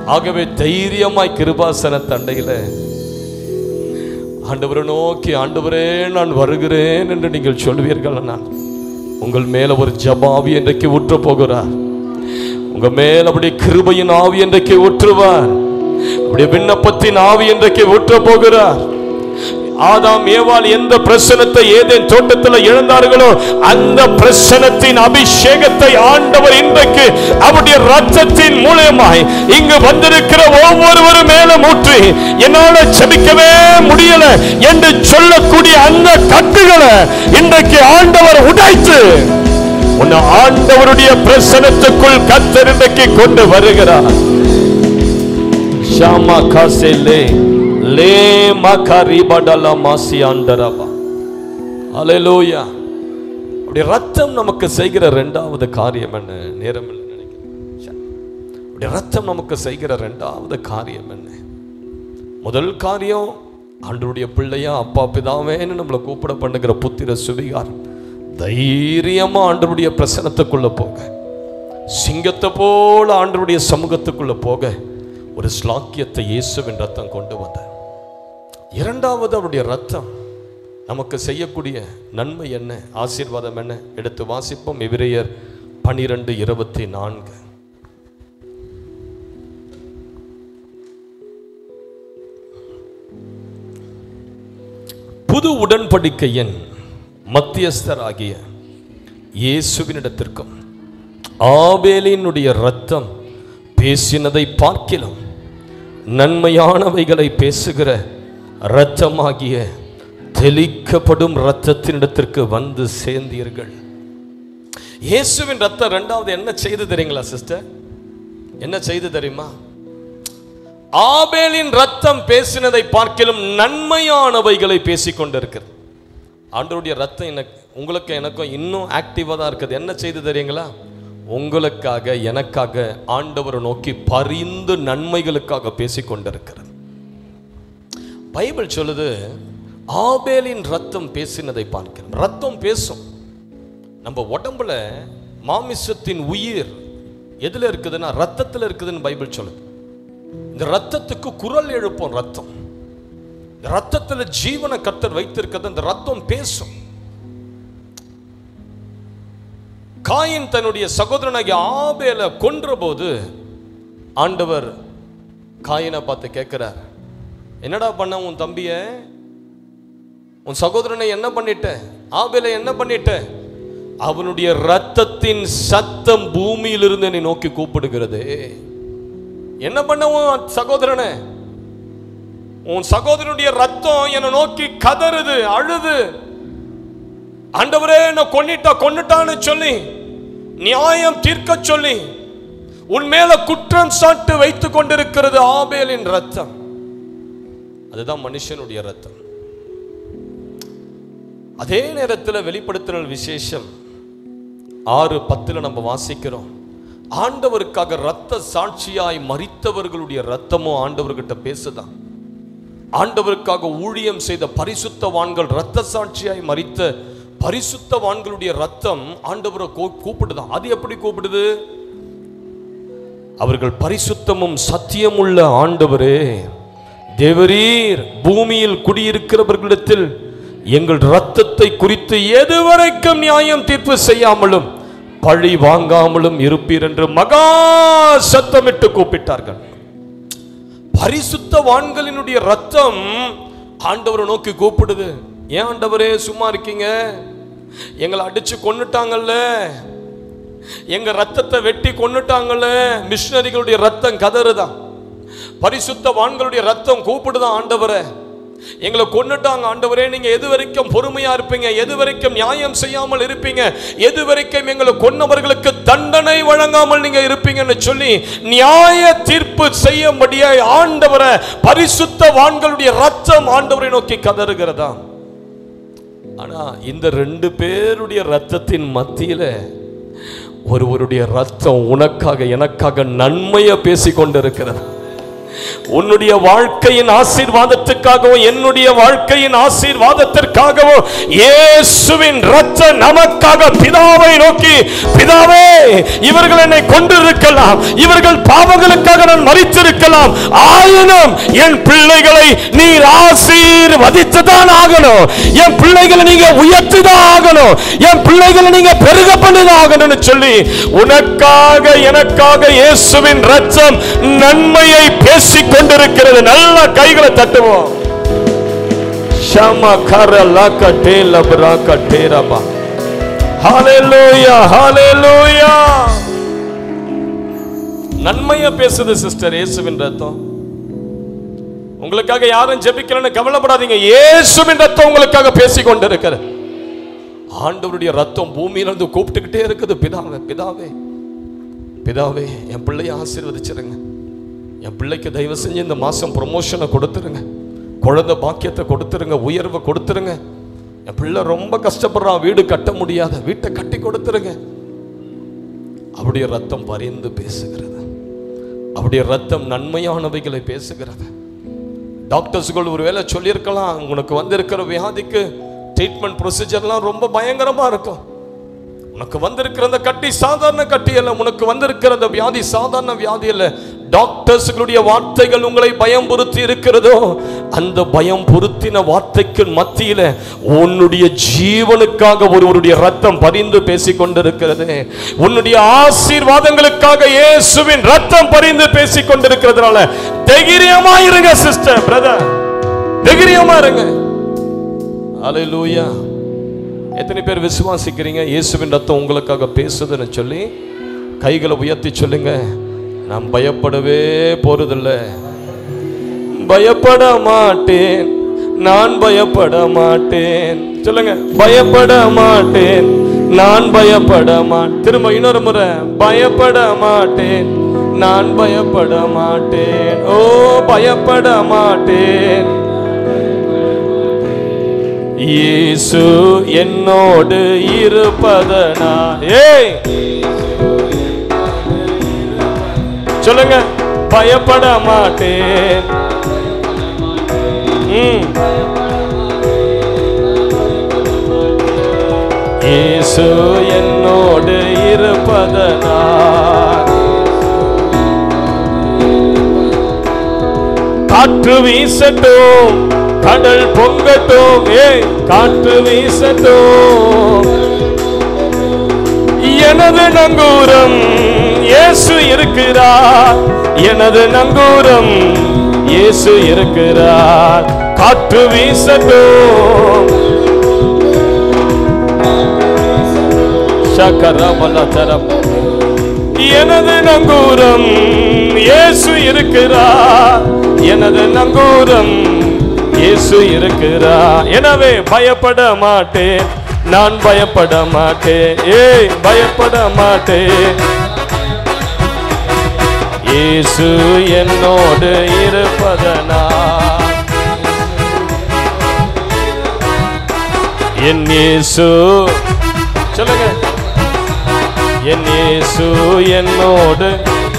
Speaker 2: ஆகவே தைரியமாய் கிருபாசன தண்டையில ஆண்டவரை நோக்கி ஆண்டவரே நான் வருகிறேன் என்று நீங்கள் சொல்வீர்கள் நான் உங்கள் மேல ஒரு ஜபாவி இன்றைக்கு ஊற்ற போகிறார் உங்க மேல் அப்படி கிருபையின் ஆவி இன்றைக்கு ஊற்றுவார் அப்படி விண்ணப்பத்தின் ஆவி இன்றைக்கு ஊற்ற போகிறார் ஆதாம் ஏவாள் எந்த பிரசனத்தை ஏதேன் தோட்டத்தில் இழந்தார்களோ அந்த பிரசனத்தின் அபிஷேகத்தை ஆண்டவர் இன்றைக்கு அவருடைய ரத்தத்தின் மூலியமாய் இங்கு வந்திருக்கிற ஒவ்வொருவரும் மேலும் ஊற்றி என்னால செபிக்கவே முடியல என்று சொல்லக்கூடிய அந்த கட்டுகளை இன்றைக்கு ஆண்டவர் உடைத்து உன்னை ஆண்டவருடைய பிரசனத்துக்குள் கத்தர் இன்றைக்கு கொண்டு வருகிறார் ஷாமா காசேலே லே மகரி படல மாசி ஆண்டரபா அலையலூயா அப்படி ரத்தம் நமக்கு செய்கிற ரெண்டாவது காரியம் என்ன நேரம் இல்லை நினைக்கிறேன் சரி. அப்படி ரத்தம் நமக்கு செய்கிற ரெண்டாவது காரியம் என்ன முதல் காரியம் ஆண்டவருடைய பிள்ளையா அப்பா பிதாவேன்னு நம்மளை கூப்பிட பண்ணுகிற புத்திர சுவிகாரம் தைரியமா ஆண்டவருடைய பிரசனத்துக்குள்ள போக சிங்கத்தை போல ஆண்டவருடைய சமூகத்துக்குள்ள போக ஒரு ஸ்லாக்கியத்தை இயேசுவின் ரத்தம் கொண்டு வந்தார் இரண்டாவது அவருடைய ரத்தம் நமக்கு செய்யக்கூடிய நன்மை என்ன ஆசீர்வாதம் என்ன எடுத்து வாசிப்போம் எபிரேயர் பனிரெண்டு இருபத்தி நான்கு புது உடன்படிக்கையின் மத்தியஸ்தராகிய இயேசுவினிடத்திற்கும் ஆபேலினுடைய ரத்தம் பேசினதை பார்க்கிலும் நன்மையானவைகளை பேசுகிற இரத்தமாகிய தெளிக்கப்படும் இரத்தத்தினிடத்திற்கு வந்து சேர்ந்தீர்கள் இயேசுவின் ரத்தம் ரெண்டாவது என்ன செய்து தெரியுங்களா சிஸ்டர் என்ன செய்து தெரியுமா ஆபேலின் ரத்தம் பேசினதை பார்க்கிலும் நன்மையானவைகளை பேசிக் கொண்டிருக்கிறது ஆண்டவருடைய ரத்தம் எனக்கு உங்களுக்கு எனக்கும் இன்னும் ஆக்டிவாக தான் இருக்குது என்ன செய்து தெரியுங்களா உங்களுக்காக எனக்காக ஆண்டவரை நோக்கி பரிந்து நன்மைகளுக்காக பேசிக் கொண்டிருக்கிறது பைபிள் சொல்லுது ஆபேலின் ரத்தம் பேசினதை பார்க்கிறோம் ரத்தம் பேசும் நம்ம உடம்புல மாமிசத்தின் உயிர் எதுல இருக்குதுன்னா ரத்தத்துல இருக்குதுன்னு பைபிள் சொல்லுது இந்த ரத்தத்துக்கு குரல் எழுப்போம் ரத்தம் இந்த ரத்தத்துல ஜீவனை கர்த்தர் வைத்திருக்கிறது இந்த ரத்தம் பேசும் காயின் தன்னுடைய சகோதரனாகிய ஆபேல கொன்ற போது ஆண்டவர் காயினை பார்த்து கேட்கிறார் என்னடா பண்ண உன் தம்பிய உன் சகோதரனை என்ன பண்ணிட்ட ஆபேல என்ன பண்ணிட்ட அவனுடைய ரத்தத்தின் சத்தம் பூமியிலிருந்து என்னை நோக்கி கூப்பிடுகிறது என்ன பண்ண உன் சகோதரனை உன் சகோதரனுடைய ரத்தம் என்னை நோக்கி கதறுது அழுது ஆண்டவரே என்ன கொன்னிட்டா கொன்னுட்டான்னு சொல்லி நியாயம் தீர்க்க சொல்லி உன் மேல குற்றம் சாட்டு வைத்துக் கொண்டிருக்கிறது ஆபேலின் ரத்தம் அதுதான் மனுஷனுடைய ரத்தம் அதே நேரத்தில் வெளிப்படுத்துதல் விசேஷம் ஆறு பத்துல நம்ம வாசிக்கிறோம் ஆண்டவருக்காக ரத்த சாட்சியாய் மரித்தவர்களுடைய ரத்தமும் ஆண்டவர்கிட்ட பேசுதான் ஆண்டவருக்காக ஊழியம் செய்த பரிசுத்தவான்கள் ரத்த சாட்சியாய் மரித்த பரிசுத்தவான்களுடைய ரத்தம் ஆண்டவரை கூ- கூப்பிடுதான் அது எப்படி கூப்பிடுது அவர்கள் பரிசுத்தமும் சத்தியமுள்ள ஆண்டவரே தேவரீர் பூமியில் குடியிருக்கிறவர்களிடத்தில் எங்கள் ரத்தத்தை குறித்து எதுவரைக்கும் நியாயம் தீர்ப்பு செய்யாமலும் பழி வாங்காமலும் இருப்பீர் என்று மகா சத்தமிட்டு கூப்பிட்டார்கள் பரிசுத்தவான்களினுடைய ரத்தம் ஆண்டவரை நோக்கி கூப்பிடுது ஏன் ஆண்டவரே சும்மா இருக்கீங்க எங்களை அடிச்சு கொன்னுட்டாங்கல்ல எங்க ரத்தத்தை வெட்டி கொன்னுட்டாங்கல்ல மிஷினரிகளுடைய ரத்தம் கதறுதான் பரிசுத்தவான்களுடைய ரத்தம் கூப்பிடுதான் ஆண்டவரை எங்களை கொன்னுட்டாங்க ஆண்டவரே நீங்க எது வரைக்கும் பொறுமையா இருப்பீங்க எது வரைக்கும் நியாயம் செய்யாமல் இருப்பீங்க எது வரைக்கும் எங்களை கொன்னவர்களுக்கு தண்டனை வழங்காமல் நீங்க இருப்பீங்கன்னு சொல்லி நியாய தீர்ப்பு செய்யும்படியாய் ஆண்டவரை பரிசுத்தவான்களுடைய ரத்தம் ஆண்டவரை நோக்கி கதறுகிறதா ஆனா இந்த ரெண்டு பேருடைய ரத்தத்தின் மத்தியில ஒருவருடைய ரத்தம் உனக்காக எனக்காக நன்மையை பேசிக் கொண்டிருக்கிறது உன்னுடைய வாழ்க்கையின் ஆசீர்வாதத்துக்கு குடும்பத்திற்காகவும் என்னுடைய வாழ்க்கையின் ஆசீர்வாதத்திற்காகவும் இயேசுவின் ரத்த நமக்காக பிதாவை நோக்கி பிதாவே இவர்கள் என்னை கொண்டிருக்கலாம் இவர்கள் பாவங்களுக்காக நான் மறித்திருக்கலாம் ஆயினும் என் பிள்ளைகளை நீர் ஆசீர்வதித்துதான் ஆகணும் என் பிள்ளைகளை நீங்க உயர்த்திதான் ஆகணும் என் பிள்ளைகளை நீங்க பெருக பண்ணிதான் ஆகணும்னு சொல்லி உனக்காக எனக்காக இயேசுவின் ரத்தம் நன்மையை பேசிக் கொண்டிருக்கிறது நல்ல கைகளை தட்டுவோம் ஷமா கரலா கட்டே லப்ரா கட்டே ரபா ஹalleluya ஹalleluya நன்மையா பேசுது சிஸ்டர் இயேசுவின் ரத்தம் உங்களுக்காக யாரும் ஜெபிக்கலன்னு கவலைப்படாதீங்க இயேசுவின் ரத்தம் உங்களுக்காக பேசிக் கொண்டிருக்கிறது ஆண்டவருடைய ரத்தம் பூமியில இருந்து கூப்பிட்டுக்கிட்டே இருக்குது பிதாவே பிதாவே பிதாவே என் பிள்ளைய ஆசீர்வதிச்சிருங்க என் பிள்ளைக்கு தயவு செஞ்சு இந்த மாசம் ப்ரொமோஷனை கொடுத்துருங்க குழந்தை பாக்கியத்தை கொடுத்துருங்க உயர்வை கொடுத்துருங்க என் பிள்ளை ரொம்ப கஷ்டப்படுறான் வீடு கட்ட முடியாத வீட்டை கட்டி கொடுத்துருங்க அவருடைய ரத்தம் பரிந்து பேசுகிறது அவருடைய ரத்தம் நன்மையானவைகளை பேசுகிறது டாக்டர்ஸ்கள் ஒருவேளை சொல்லியிருக்கலாம் உனக்கு வந்திருக்கிற வியாதிக்கு ட்ரீட்மெண்ட் ப்ரொசீஜர்லாம் ரொம்ப பயங்கரமா இருக்கும் உனக்கு வந்திருக்கிற அந்த கட்டி சாதாரண கட்டி அல்ல உனக்கு வந்திருக்கிற அந்த வியாதி சாதாரண வியாதி அல்ல டாக்டர்ஸ்களுடைய வார்த்தைகள் உங்களை பயம் பொருத்தி இருக்கிறதோ அந்த பயம் பொருத்தின வார்த்தைக்கு மத்தியில உன்னுடைய ஜீவனுக்காக ஒருவருடைய ரத்தம் பரிந்து பேசிக் கொண்டிருக்கிறது உன்னுடைய ஆசீர்வாதங்களுக்காக இயேசுவின் ரத்தம் பரிந்து பேசிக் கொண்டிருக்கிறதுனால தைரியமா இருங்க சிஸ்டர் பிரதர் தைரியமா இருங்க அலையிலூயா எத்தனை பேர் விசுவாசிக்கிறீங்க இயேசுவின் ரத்தம் உங்களுக்காக பேசுதுன்னு சொல்லி கைகளை உயர்த்தி சொல்லுங்க நான் பயப்படவே போறதில்ல பயப்பட மாட்டேன் நான் பயப்பட மாட்டேன் சொல்லுங்க பயப்பட மாட்டேன் நான் பயப்பட மாட்டேன் திரும்ப இன்னொரு முறை பயப்பட மாட்டேன் நான் பயப்பட மாட்டேன் ஓ பயப்பட மாட்டேன் இயேசு என்னோடு இருப்பதனா ஏய் சொல்லுங்க பயப்பட மாட்டேன் ம். இயேசு என்னோடு இருப்பதனா காற்று வீசட்டும் கடல் பொங்கட்டும் ஏய் காற்று வீசட்டும் எனது நங்கூரம் இயேசு இருக்கிறார் எனது நங்கூரம் இயேசு இருக்கிறார் காற்று வீசட்டும் சக்கரமலதரம் எனது நங்கூரம் இயேசு இருக்கிறார் எனது நங்கூரம் இயேசு இருக்கிறார் எனவே பயப்பட மாட்டேன் நான் பயப்பட மாட்டேன் ஏய் பயப்பட மாட்டேன் இயேசு என்னோடு இருப்பதனா என் இயேசு சொல்லுங்க என் இயேசு என்னோடு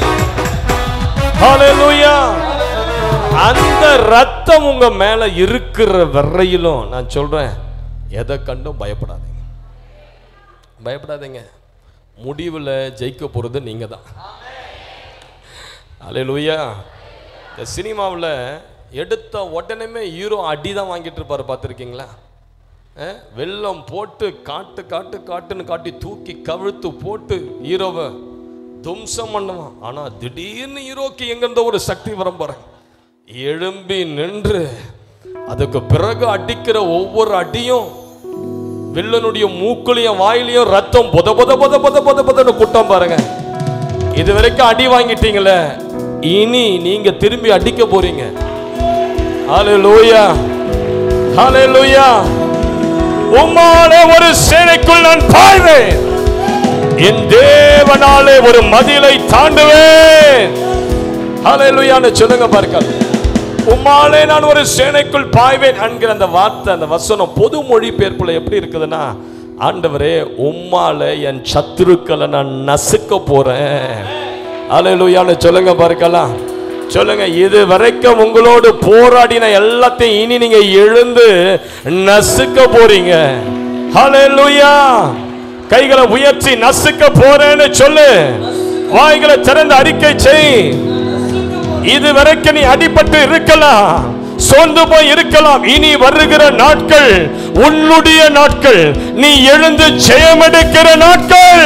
Speaker 2: ஹalleluya அந்த ரத்தம் உங்க மேல இருக்கிற வரையிலும் நான் சொல்றேன் எதை கண்டும் பயப்படாதீங்க பயப்படாதீங்க முடிவில் ஜெயிக்க போறது நீங்க தான் ஹalleluya இந்த சினிமாவில் எடுத்த உடனே ஹீரோ அடி தான் வாங்கிட்டு இருப்பாரு பார்த்துருக்கீங்களா அஹ், வெள்ளம் போட்டு காட்டு காட்டு காட்டுன்னு காட்டி தூக்கி கவிழ்த்து போட்டு ஹீரோவை தும்சம் பண்ணுவான் ஆனா திடீர்னு ஹீரோக்கு எங்கிருந்த ஒரு சக்தி வரும் பாருங்க எழும்பி நின்று அதுக்கு பிறகு அடிக்கிற ஒவ்வொரு அடியும் வில்லனுடைய மூக்குலையும் வாயிலையும் ரத்தம் பொத பொத பொத பொத பொத பொதன்னு குட்டம் பாருங்க இது வரைக்கும் அடி வாங்கிட்டீங்களே இனி நீங்க திரும்பி அடிக்க போறீங்க ஹalleluya ஹalleluya உம்மாலே ஒரு சேனைக்குள் நான் பாய்வேன் என் தேவனாலே ஒரு மதிலை தாண்டுவேன் ஹalleluyaன்னு சொல்லுங்க பாருங்கள் உம்மாலே நான் ஒரு சேனைக்குள் பாய்வேன் என்கிற அந்த வார்த்தை அந்த வசனம் பொது மொழிபெயர்ப்புல எப்படி இருக்குதுன்னா ஆண்டவரே உம்மால என் சத்துருக்களை நான் நசுக்க போறேன் ஹalleluyaன்னு சொல்லுங்க பாருக்கலாம் சொல்லுங்க இது வரைக்கும் உங்களோடு போராடின எல்லாத்தையும் இனி நீங்க எழுந்து நசுக்க போறீங்க ஹalleluya கைகளை உயர்த்தி நசுக்க போறேன்னு சொல்லு வாய்களை திறந்து அறிக்கை செய் இது வரைக்கும் நீ அடிபட்டு இருக்கலாம் சோர்ந்து போய் இருக்கலாம் இனி வருகிற நாட்கள் உன்னுடைய நாட்கள் நீ எழுந்து ஜெயமெடுக்கிற நாட்கள்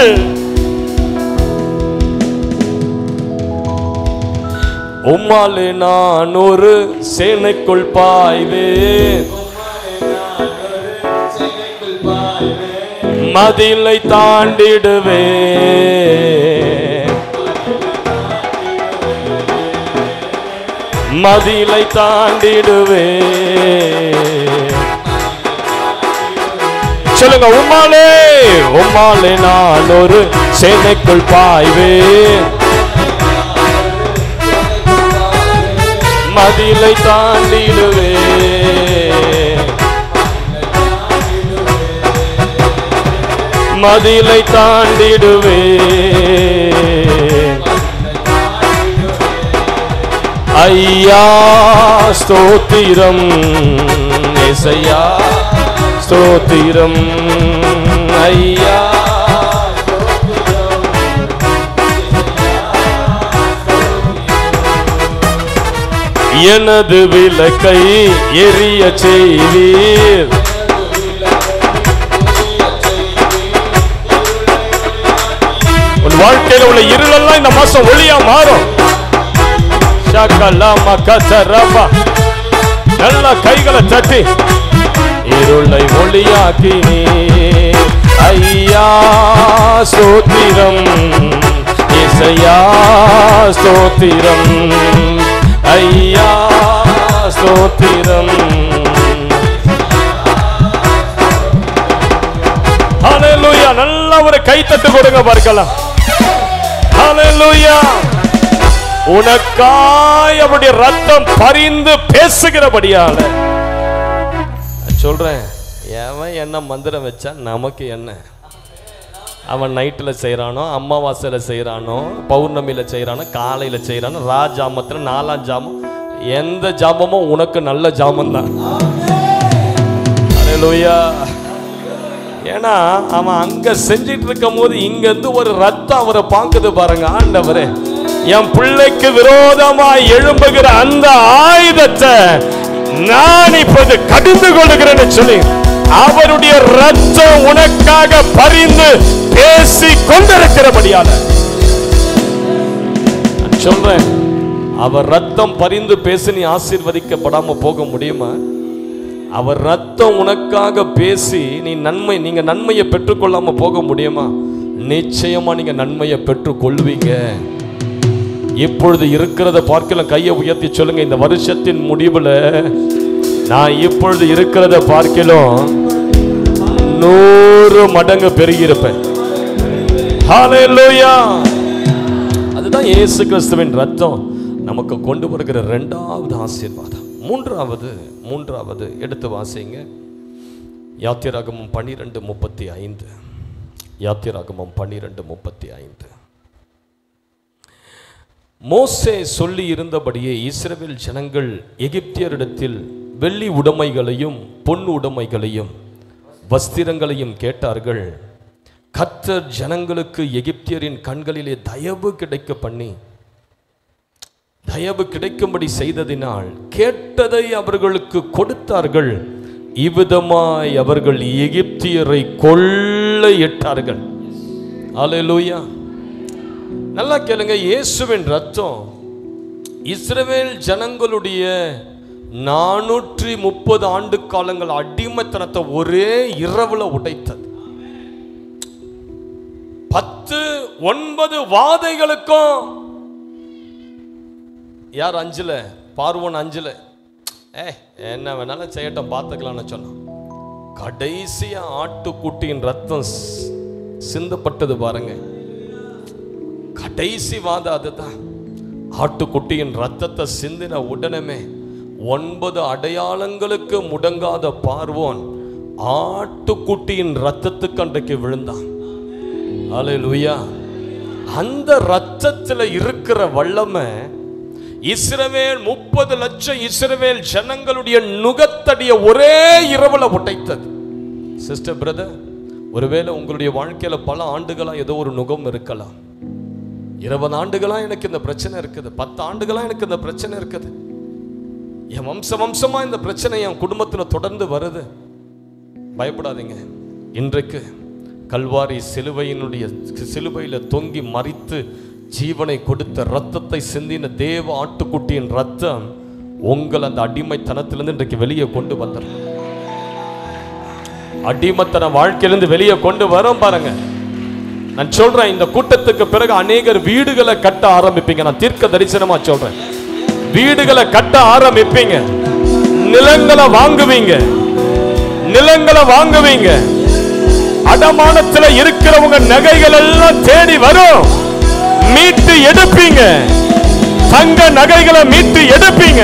Speaker 2: உம்மாலே நான் ஒரு சேனைக்குள் பாய்வேன் மதிலை தாண்டிடுவே மதிலை தாண்டிடுவே சொல்லுங்க உம்மாலே உம்மாலே நான் ஒரு சேனைக்குள் பாய்வேன் மதிலை தாண்டிடுவே மதிலை தாண்டிடுவே ஐயா ஸ்தோத்திரம் இசையா ஸ்தோத்திரம் ஐயா எனது விளக்கை எரிய செய்வீர் உன் வாழ்க்கையில உள்ள இருளெல்லாம் இந்த மாசம் ஒளியா மாறும் ஷகலம கசரபா. நல்ல கைகளை தட்டி இருளை ஒளியாக்கி ஐயா சோத்திரம் இசையா ஸ்தோத்திரம் ஐயா ஸ்தோத்திரம் ஹalleluya நல்ல ஒரு கை தட்டு கொடுங்க பார்க்கலாம் ஹalleluya உனக்காய் அவருடைய ரத்தம் பரிந்து பேசுகிறபடியால நான் சொல்றேன் எவன் என்ன மந்திரம் வச்சா நமக்கு என்ன அவன் நைட்டில் செய்கிறானோ அமாவாசையில் செய்கிறானோ பௌர்ணமியில் செய்கிறானோ காலையில் செய்கிறானோ ராஜாமத்தில் நாலாம் ஜாமம் எந்த ஜாபமும் உனக்கு நல்ல ஜாமம் தான் அல்லேலூயா ஏன்னா அவன் அங்க செஞ்சிட்டு இருக்கும் போது இங்க இருந்து ஒரு ரத்தம் அவரை பார்க்குது பாருங்க ஆண்டவரே என் பிள்ளைக்கு விரோதமாய் எழும்புகிற அந்த ஆயுதத்தை நான் இப்போது கடிந்து கொள்கிறேன்னு சொல்லி அவருடைய ரத்தம் உனக்காக பரிந்து பேசி கொண்டிருக்கிறபடியால நான் சொல்றேன் அவர் ரத்தம் பரிந்து பேசி நீ ஆசீர்வதிக்கப்படாம போக முடியுமா அவர் ரத்தம் உனக்காக பேசி நீ நன்மை நீங்க நன்மையை பெற்றுக்கொள்ளாம போக முடியுமா நிச்சயமா நீங்க நன்மையை பெற்றுக்கொள்வீங்க இப்பொழுது இருக்கிறத பார்க்கலாம் கையை உயர்த்தி சொல்லுங்க இந்த வருஷத்தின் முடிவுல நான் இப்பொழுது இருக்கிறத பார்க்கலாம் நூறு மடங்கு பெருகி இருப்பேன் ஹalleluya அதுதான் இயேசு கிறிஸ்துவின் ரத்தம் நமக்கு கொண்டு வருகிற ரெண்டாவது ஆசீர்வாதம் மூன்றாவது மூன்றாவது எடுத்து வாசிங்க யாத்திராகமம் பன்னிரெண்டு முப்பத்தி ஐந்து யாத்திராகமம் பன்னிரெண்டு முப்பத்தி ஐந்து மோசே சொல்லி இருந்தபடியே இஸ்ரவேல் ஜனங்கள் எகிப்தியரிடத்தில் வெள்ளி உடைமைகளையும் பொன் உடைமைகளையும் வஸ்திரங்களையும் கேட்டார்கள் கர்த்தர் ஜனங்களுக்கு எகிப்தியரின் கண்களிலே தயவு கிடைக்க பண்ணி தயவு கிடைக்கும்படி செய்ததினால் கேட்டதை அவர்களுக்கு கொடுத்தார்கள் இவ்விதமாய் அவர்கள் எகிப்தியரை கொள்ளையிட்டார்கள் அல்லேலூயா நல்லா கேளுங்க இயேசுவின் ரத்தம் இஸ்ரவேல் ஜனங்களுடைய நானூற்றி முப்பது ஆண்டு காலங்கள் அடிமைத்தனத்தை ஒரே இரவுல உடைத்தது பத்து ஒன்பது வாதைகளுக்கும் யார் அஞ்சுல பார்வோன் அஞ்சுல ஏ என்ன வேணாலும் செய்யட்டும் பார்த்துக்கலாம்னு சொன்னான் கடைசியா ஆட்டுக்குட்டியின் ரத்தம் ஸ்- சிந்தப்பட்டது பாருங்க கடைசி வாதம் அதுதான் ஆட்டுக்குட்டியின் ரத்தத்தை சிந்தின உடனே ஒன்பது அடையாளங்களுக்கு முடங்காத பார்வோன் ஆட்டுக்குட்டியின் ரத்தத்துக்கு அன்றைக்கு விழுந்தான் அல்லேலூயா அந்த ரத்தத்தில் இருக்கிற வல்லமை இஸ்ரவேல் முப்பது லட்சம் இஸ்ரவேல் ஜனங்களுடைய நுகத்தடிய ஒரே இரவுல உடைத்தது சிஸ்டர் பிரதர் ஒருவேளை உங்களுடைய வாழ்க்கையில பல ஆண்டுகளா ஏதோ ஒரு நுகம் இருக்கலாம் இருபது ஆண்டுகளா எனக்கு இந்த பிரச்சனை இருக்குது பத்து ஆண்டுகளா எனக்கு இந்த பிரச்சனை இருக்குது என் வம்ச வம்சமா இந்த பிரச்சனை என் குடும்பத்துல தொடர்ந்து வருது பயப்படாதீங்க இன்றைக்கு கல்வாரி சிலுவையினுடைய சிலுவையில தொங்கி மறித்து ஜீவனை கொடுத்த ரத்தத்தை சிந்தின தேவ ஆட்டுக்குட்டியின் ரத்தம் உங்கள் அந்த அடிமைத்தனத்திலிருந்து இன்றைக்கு வெளியே கொண்டு வந்துடும் அடிமத்தன வாழ்க்கையிலிருந்து வெளியே கொண்டு வரோம் பாருங்க நான் சொல்றேன் இந்த கூட்டத்துக்கு பிறகு அநேகர் வீடுகளை கட்ட ஆரம்பிப்பீங்க நான் தீர்க்க தரிசனமா சொல்றேன் வீடுகளை கட்ட ஆரம்பிப்பீங்க நிலங்களை வாங்குவீங்க நிலங்களை வாங்குவீங்க அடமானத்துல இருக்கிறவங்க நகைகள் எல்லாம் தேடி வரும் மீட்டு எடுப்பீங்க தங்க நகைகளை மீட்டு எடுப்பீங்க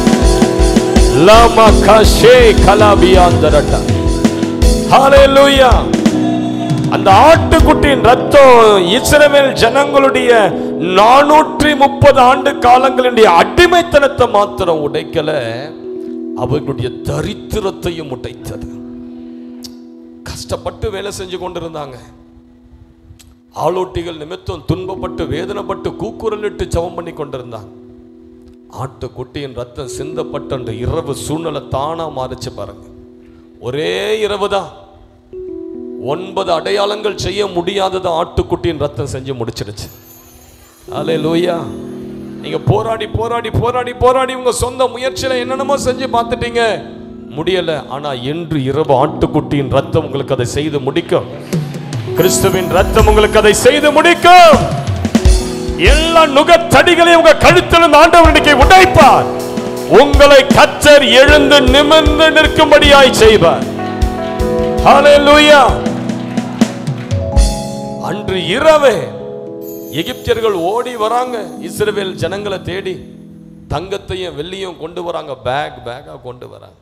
Speaker 2: லாமா காஷே கலாபியாந்தரட்டா ஹalleluya அந்த ஆட்டுக்குட்டியின் ரத்தம் இஸ்ரவேல் ஜனங்களுடைய நானூற்றி முப்பது ஆண்டு காலங்களுடைய அடிமைத்தனத்தை மாத்திரம் உடைக்கல அவர்களுடைய தரித்திரத்தையும் உடைத்தது கஷ்டப்பட்டு வேலை செஞ்சு கொண்டிருந்தாங்க ஆளோட்டிகள் நிமித்தம் துன்பப்பட்டு வேதனைப்பட்டு கூக்குரலிட்டு ஜெபம் பண்ணி கொண்டிருந்தாங்க ஆட்டுக்குட்டியின் ரத்தம் சிந்தப்பட்ட அந்த இரவு சூழ்நிலை தானா மாறிச்சு பாருங்க ஒரே இரவு தான் ஒன்பது அடையாளங்கள் செய்ய முடியாதது ஆட்டுக்குட்டியின் ரத்தம் செஞ்சு முடிச்சிடுச்சு அலே லூயா நீங்க போராடி போராடி போராடி போராடி உங்க சொந்த முயற்சியில என்னென்னமோ செஞ்சு பார்த்துட்டீங்க முடியல ஆனா என்று இரவு ஆட்டுக்குட்டியின் ரத்தம் உங்களுக்கு அதை செய்து முடிக்கும் கிறிஸ்துவின் ரத்தம் உங்களுக்கு அதை செய்து முடிக்கும் எல்லா நுகத்தடிகளையும் உங்க கழுத்திலிருந்து ஆண்டவர் இன்னைக்கு உடைப்பார் உங்களை கத்தர் எழுந்து நிமிர்ந்து நிற்கும்படியாய் செய்வார் ஹalleluya அன்று இரவே எகிப்தியர்கள் ஓடி வராங்க இஸ்ரவேல் ஜனங்களை தேடி தங்கத்தையும் வெள்ளியும் கொண்டு வராங்க பேக் பேக்கா கொண்டு வராங்க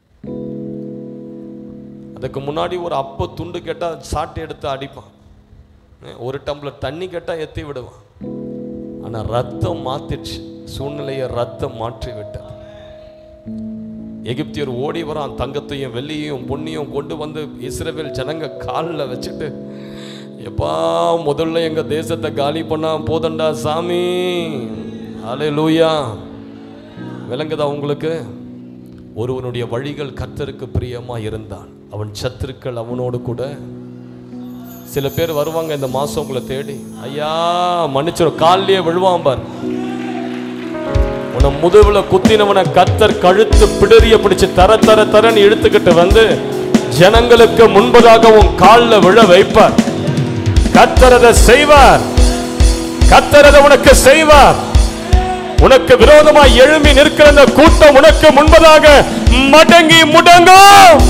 Speaker 2: அதுக்கு முன்னாடி ஒரு அப்ப துண்டு கேட்டா சாட்டை எடுத்து அடிப்பான் ஒரு டம்ளர் தண்ணி கேட்டா எத்தி விடுவான் ஆனா ரத்தம் மாத்திடுச்சு சூழ்நிலையை ரத்தம் மாற்றி விட்டது எகிப்தியர் ஓடி வரான் தங்கத்தையும் வெள்ளியையும் பொன்னியும் கொண்டு வந்து இஸ்ரவேல் ஜனங்க காலில் வச்சுட்டு எப்பா முதல்ல எங்க தேசத்தை காலி பண்ணா போதண்டா சாமி அலே லூயா விளங்குதா உங்களுக்கு ஒருவனுடைய வழிகள் கர்த்தருக்கு பிரியமா இருந்தான் அவன் சத்துருக்கள் அவனோடு கூட சில பேர் வருவாங்க இந்த மாசம் உங்களை தேடி ஐயா மன்னிச்சிடும் கால்லயே விழுவான் பார் உன முதுகுல குத்தினவனை கத்தர் கழுத்து பிடரிய பிடிச்சு தர தர தரன்னு இழுத்துக்கிட்டு வந்து ஜனங்களுக்கு முன்பதாக உன் காலில் விழ வைப்பார் கத்தர் அதை செய்வார் கத்தர் அதை உனக்கு செய்வார் உனக்கு விரோதமாய் எழும்பி நிற்கிற அந்த கூட்டம் உனக்கு முன்பதாக மடங்கி முடங்கும்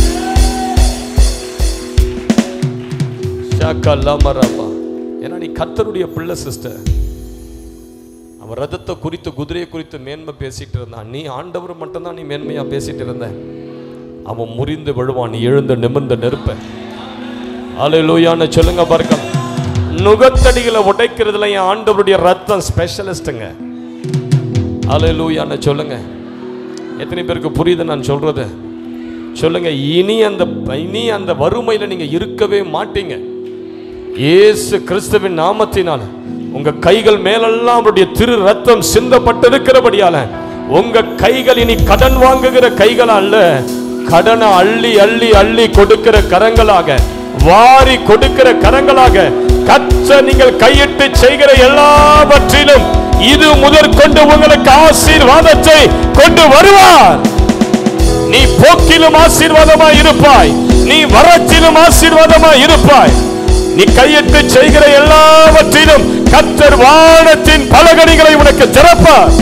Speaker 2: ஷாக்கல்லாமரப்பா. ஏன்னா நீ கத்தருடைய பிள்ளை சிஸ்டர் அவன் ரதத்தை குறித்து குதிரையை குறித்து மேன்மை பேசிட்டு இருந்தான் நீ ஆண்டவர் மட்டும்தான் நீ மேன்மையா பேசிட்டு இருந்த அவன் முறிந்து விழுவான் நீ எழுந்து நிமிர்ந்து நிற்ப அலையிலூயான்னு சொல்லுங்க பாருங்க நுகத்தடிகளை உடைக்கிறதுல என் ஆண்டவருடைய ரத்தம் ஸ்பெஷலிஸ்ட்டுங்க அலையிலூயான்னு சொல்லுங்க எத்தனை பேருக்கு புரியுது நான் சொல்றது சொல்லுங்க இனி அந்த இனி அந்த வறுமையில நீங்க இருக்கவே மாட்டீங்க இயேசு கிறிஸ்துவின் நாமத்தினால உங்க கைகள் மேலெல்லாம் அவருடைய திரு ரத்தம் சிந்தப்பட்டிருக்கிறபடியால உங்க கைகள் இனி கடன் வாங்குகிற கைகள் அல்ல கடனை அள்ளி அள்ளி அள்ளி கொடுக்கிற கரங்களாக வாரி கொடுக்கிற கரங்களாக கற்ற நீங்கள் கையிட்டு செய்கிற எல்லாவற்றிலும் இது முதற்கொண்டு உங்களுக்கு ஆசீர்வாதத்தை கொண்டு வருவார் நீ போக்கிலும் ஆசீர்வாதமாய் இருப்பாய் நீ வரத்திலும் ஆசீர்வாதமாய் இருப்பாய் நீ கையிட்டு செய்கிற எல்லாவற்றிலும் கத்தர் வானத்தின் பலகணிகளை உனக்கு திறப்பார்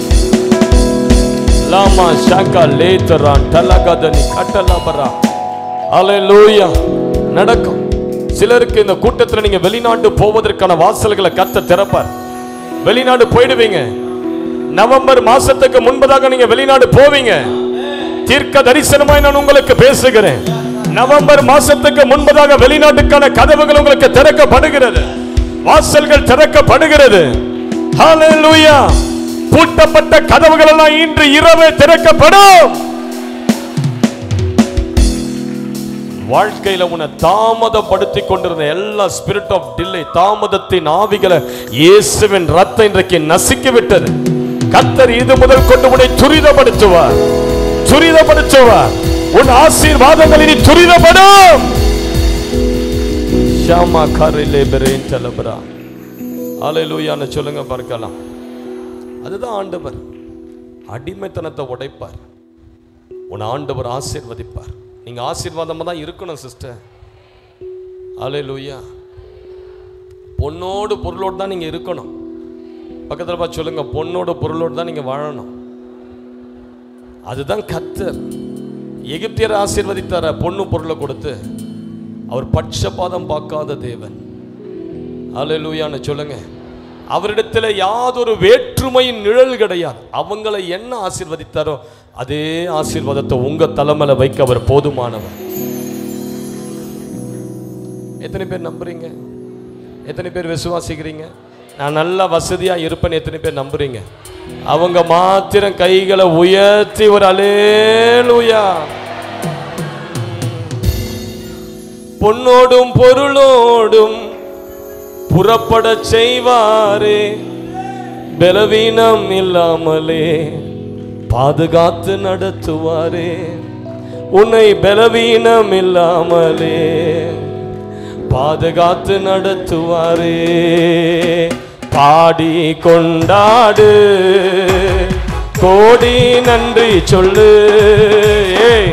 Speaker 2: லாமா ஷாக்கா லேத்தரான் தலகதனி கட்டலாபரா அல்லேலூயா நடக்கும் சிலருக்கு இந்த கூட்டத்துல நீங்க வெளிநாட்டு போவதற்கான வாசல்களை கத்த திறப்பார் வெளிநாடு போயிடுவீங்க நவம்பர் மாசத்துக்கு முன்பதாக நீங்க வெளிநாடு போவீங்க தீர்க்க தரிசனமாய் நான் உங்களுக்கு பேசுகிறேன் நவம்பர் மாசத்துக்கு முன்பதாக வெளிநாட்டுக்கான கதவுகள் உங்களுக்கு திறக்கப்படுகிறது வாசல்கள் திறக்கப்படுகிறது ஹalleluya பூட்டப்பட்ட கதவுகள் எல்லாம் இன்று இரவே திறக்கப்படும் வாழ்க்கையில உன்னை தாமதப்படுத்தி கொண்டிருந்த எல்லா ஸ்பிரிட் ஆஃப் டில்லை தாமதத்தின் ஆவிகளை இயேசுவின் ரத்தம் இன்றைக்கு நசுக்கி விட்டது கத்தர் இது முதல் கொண்டு உன்னை துரிதப்படுத்துவார் துரிதப்படுத்துவார் உன் ஆசீர்வாதங்கள் இனி துரிதப்படும் ஷாமா கரிலே பெரேன் செலபரா அலையிலூயான்னு சொல்லுங்க பார்க்கலாம் அதுதான் ஆண்டவர் அடிமைத்தனத்தை உடைப்பார் உன் ஆண்டவர் ஆசீர்வதிப்பார் நீங்க ஆசீர்வாதமா தான் இருக்கணும் சிஸ்டர் அலையிலூயா பொண்ணோடு பொருளோடு தான் நீங்க இருக்கணும் பக்கத்துல பார்த்து சொல்லுங்க பொண்ணோட பொருளோடு தான் நீங்க வாழணும் அதுதான் கத்தர் எகிப்தியர் ஆசீர்வதித்தார பொண்ணு பொருளை கொடுத்து அவர் பட்சபாதம் பார்க்காத தேவன் அல்லேலூயான்னு சொல்லுங்க அவரிடத்தில் யாதொரு வேற்றுமையின் நிழல் கிடையாது அவங்களை என்ன ஆசீர்வதித்தாரோ அதே ஆசீர்வாதத்தை உங்க தலைமையில வைக்க அவர் போதுமானவர் எத்தனை பேர் நம்புறீங்க எத்தனை பேர் விசுவாசிக்கிறீங்க நான் நல்ல வசதியா இருப்பேன்னு எத்தனை பேர் நம்புறீங்க அவங்க மாத்திரம் கைகளை உயர்த்தி ஒரு அலேலுயா பொன்னோடும் பொருளோடும் புறப்பட செய்வாரே பலவீனம் இல்லாமலே பாதுகாத்து நடத்துவாரே உன்னை பலவீனம் இல்லாமலே பாதுகாத்து நடத்துவாரே பாடி கொண்டாடு கோடி நன்றி சொல்லு ஏய்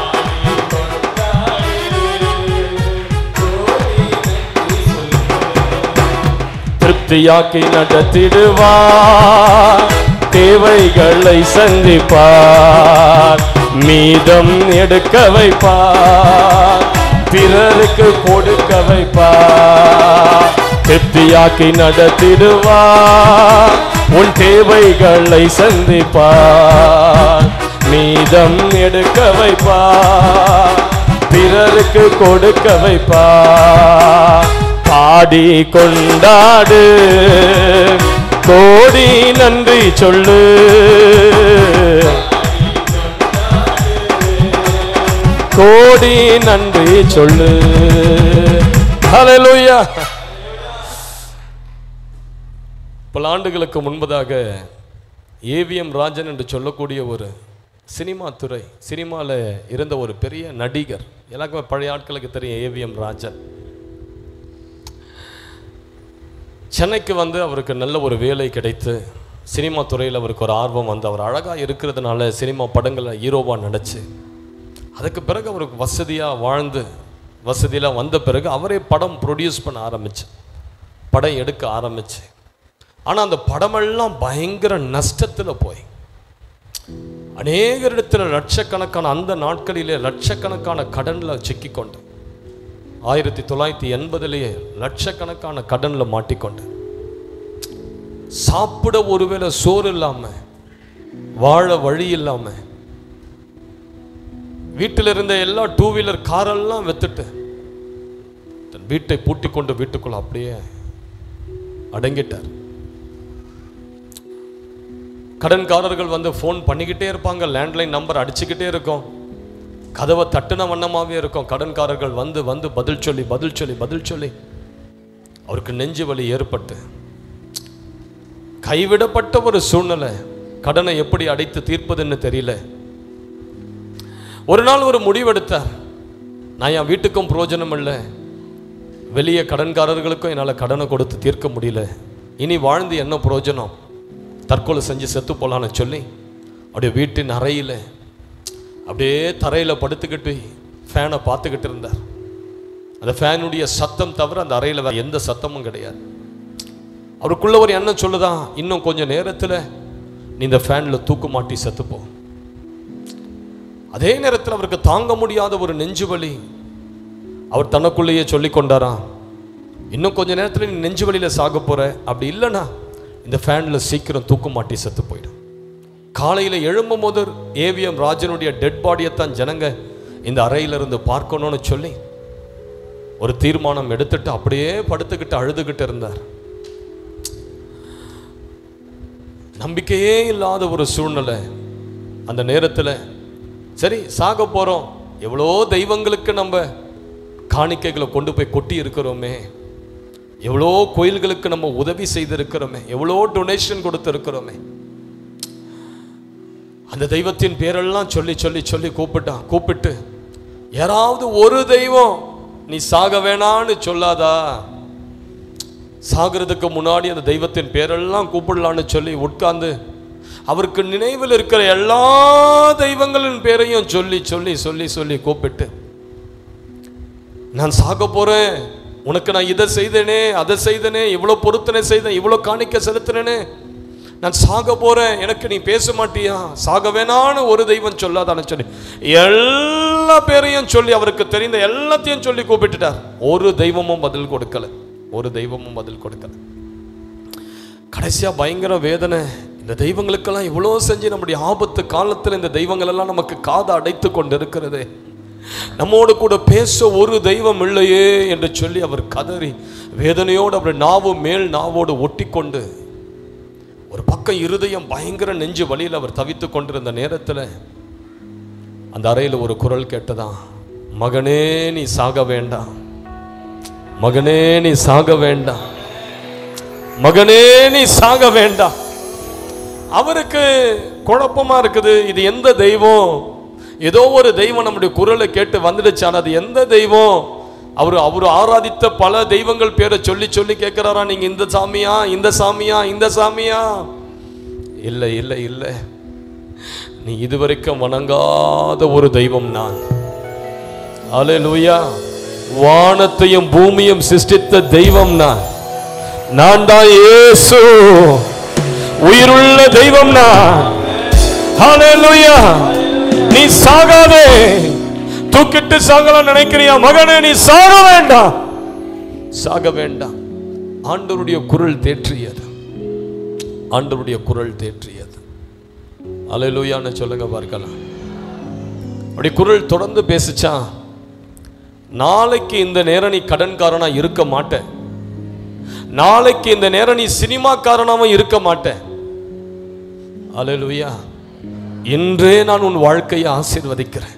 Speaker 2: திருப்தியாக்கி நடத்திடுவார் தேவைகளை சந்திப்பார் மீதம் எடுக்க வைப்பார் பிறருக்கு கொடுக்க வைப்பார் திருப்தியாக்கி நடத்திடுவார் உன் தேவைகளை சந்திப்பார் மீதம் எடுக்க வைப்பார் பிறருக்கு கொடுக்க வைப்பார் பாடி கொண்டாடு கோடி நன்றி சொல்லு கோடி நன்றி சொல்லு ஹalleluya பல ஆண்டுகளுக்கு முன்பதாக ஏவிஎம் ராஜன் என்று சொல்லக்கூடிய ஒரு சினிமா துறை சினிமாவில் இருந்த ஒரு பெரிய நடிகர் எல்லாருக்குமே பழைய ஆட்களுக்கு தெரியும் ஏவிஎம் ராஜன் சென்னைக்கு வந்து அவருக்கு நல்ல ஒரு வேலை கிடைத்து சினிமா துறையில் அவருக்கு ஒரு ஆர்வம் வந்து அவர் அழகாக இருக்கிறதுனால சினிமா படங்களை ஹீரோவாக நடிச்சு அதுக்கு பிறகு அவருக்கு வசதியாக வாழ்ந்து வசதியெல்லாம் வந்த பிறகு அவரே படம் ப்ரொடியூஸ் பண்ண ஆரம்பிச்சு படம் எடுக்க ஆரம்பிச்சு ஆனால் அந்த படமெல்லாம் பயங்கர நஷ்டத்தில் போய் அநேகரிடத்தில் லட்சக்கணக்கான அந்த நாட்களிலே லட்சக்கணக்கான கடனில் சிக்கிக்கொண்டு ஆயிரத்தி தொள்ளாயிரத்தி எண்பதுலேயே லட்சக்கணக்கான கடனில் மாட்டிக்கொண்டு சாப்பிட ஒருவேளை சோறு இல்லாம வாழ வழி இல்லாம வீட்டில் இருந்த எல்லா டூ வீலர் காரெல்லாம் வித்துட்டு தன் வீட்டை பூட்டி கொண்டு வீட்டுக்குள்ள அப்படியே அடங்கிட்டார் கடன்காரர்கள் வந்து ஃபோன் பண்ணிக்கிட்டே இருப்பாங்க லேண்ட்லைன் நம்பர் அடிச்சுக்கிட்டே இருக்கும் கதவை தட்டுன வண்ணமாவே இருக்கும் கடன்காரர்கள் வந்து வந்து பதில் சொல்லி பதில் சொல்லி பதில் சொல்லி அவருக்கு நெஞ்சு வலி ஏற்பட்டு கைவிடப்பட்ட ஒரு சூழ்நிலை கடனை எப்படி அடைத்து தீர்ப்பதுன்னு தெரியல ஒரு நாள் ஒரு முடிவெடுத்தார் நான் என் வீட்டுக்கும் பிரயோஜனம் இல்லை வெளியே கடன்காரர்களுக்கும் என்னால் கடனை கொடுத்து தீர்க்க முடியல இனி வாழ்ந்து என்ன பிரயோஜனம் தற்கொலை செஞ்சு செத்து போலான்னு சொல்லி அப்படியே வீட்டின் அறையில் அப்படியே தரையில் படுத்துக்கிட்டு ஃபேனை பார்த்துக்கிட்டு இருந்தார் அந்த ஃபேனுடைய சத்தம் தவிர அந்த அறையில் வேற எந்த சத்தமும் கிடையாது அவருக்குள்ள ஒரு எண்ணம் சொல்லுதான் இன்னும் கொஞ்சம் நேரத்தில் நீ இந்த ஃபேனில் தூக்கு மாட்டி செத்துப்போ அதே நேரத்தில் அவருக்கு தாங்க முடியாத ஒரு நெஞ்சு வலி அவர் தனக்குள்ளேயே சொல்லி கொண்டாராம் இன்னும் கொஞ்ச நேரத்தில் நீ நெஞ்சு வலியில் சாக போற அப்படி இல்லைன்னா இந்த ஃபேனில் சீக்கிரம் தூக்கு மாட்டி செத்து போயிடும் காலையில் எழும்பும் போது ஏவிஎம் ராஜனுடைய டெட் பாடியைத்தான் ஜனங்க இந்த அறையிலிருந்து பார்க்கணும்னு சொல்லி ஒரு தீர்மானம் எடுத்துட்டு அப்படியே படுத்துக்கிட்டு அழுதுகிட்டு இருந்தார் நம்பிக்கையே இல்லாத ஒரு சூழ்நிலை அந்த நேரத்தில் சரி சாக போகிறோம் எவ்வளோ தெய்வங்களுக்கு நம்ம காணிக்கைகளை கொண்டு போய் கொட்டி இருக்கிறோமே எவ்வளோ கோயில்களுக்கு நம்ம உதவி செய்திருக்கிறோமே எவ்வளோ டொனேஷன் கொடுத்துருக்கிறோமே அந்த தெய்வத்தின் பேரெல்லாம் சொல்லி சொல்லி சொல்லி கூப்பிட்டான் கூப்பிட்டு யாராவது ஒரு தெய்வம் நீ சாக வேணான்னு சொல்லாதா சாகிறதுக்கு முன்னாடி அந்த தெய்வத்தின் பேரெல்லாம் கூப்பிடலான்னு சொல்லி உட்கார்ந்து அவருக்கு நினைவில் இருக்கிற எல்லா தெய்வங்களின் பேரையும் சொல்லி சொல்லி சொல்லி சொல்லி கூப்பிட்டு நான் சாக போறேன் உனக்கு நான் இதை செய்தேனே அதை செய்தேனே இவ்வளோ பொருத்தனை செய்தேன் இவ்வளோ காணிக்க செலுத்தினேனே நான் சாக போறேன் எனக்கு நீ பேச மாட்டியா சாக வேணான்னு ஒரு தெய்வம் சொல்லாதான்னு சொல்லி எல்லா பேரையும் சொல்லி அவருக்கு தெரிந்த எல்லாத்தையும் சொல்லி கூப்பிட்டுட்டார் ஒரு தெய்வமும் பதில் கொடுக்கல ஒரு தெய்வமும் பதில் கொடுக்கல கடைசியா பயங்கர வேதனை இந்த தெய்வங்களுக்கெல்லாம் இவ்வளோ செஞ்சு நம்முடைய ஆபத்து காலத்தில் இந்த தெய்வங்கள் எல்லாம் நமக்கு காதை அடைத்து கொண்டு இருக்கிறதே நம்மோடு கூட பேச ஒரு தெய்வம் இல்லையே என்று சொல்லி அவர் கதறி வேதனையோடு அவர் நாவு மேல் நாவோடு ஒட்டி கொண்டு ஒரு பக்கம் இருதயம் பயங்கர நெஞ்சு வழியில் அவர் தவித்து கொண்டிருந்த நேரத்தில் அந்த அறையில் ஒரு குரல் கேட்டதான் மகனே நீ சாக வேண்டாம் மகனே நீ சாக வேண்டாம் மகனே நீ சாக வேண்டாம் அவருக்கு குழப்பமா இருக்குது இது எந்த தெய்வம் ஏதோ ஒரு தெய்வம் நம்முடைய குரலை கேட்டு வந்துடுச்சு ஆனா அது எந்த தெய்வம் அவர் அவர் ஆராதித்த பல தெய்வங்கள் பேரை சொல்லி சொல்லி கேட்கிறாரா நீங்க இந்த சாமியா இந்த சாமியா இந்த சாமியா இல்லை இல்லை இல்லை நீ இதுவரைக்கும் வணங்காத ஒரு தெய்வம் நான் அல்லேலூயா வானத்தையும் பூமியும் சிருஷ்டித்த தெய்வம் நான் நான் தான் இயேசு உயிருள்ள தெய்வம் நான் ஹalleluya நீ சாகாதே தூக்கிட்டு சாகலாம் நினைக்கிறியா மகனே நீ சாக வேண்டாம் சாக வேண்டாம் ஆண்டவருடைய குரல் தேற்றியது ஆண்டவருடைய குரல் தேற்றியது அலையிலூயான்னு சொல்லுங்க பார்க்கலாம் அப்படி குரல் தொடர்ந்து பேசிச்சான் நாளைக்கு இந்த நேரம் நீ கடன்காரனா இருக்க மாட்ட நாளைக்கு இந்த நேரம் நீ சினிமாக்காரனாவும் இருக்க மாட்ட அலையிலூயா இன்றே நான் உன் வாழ்க்கையை ஆசீர்வதிக்கிறேன்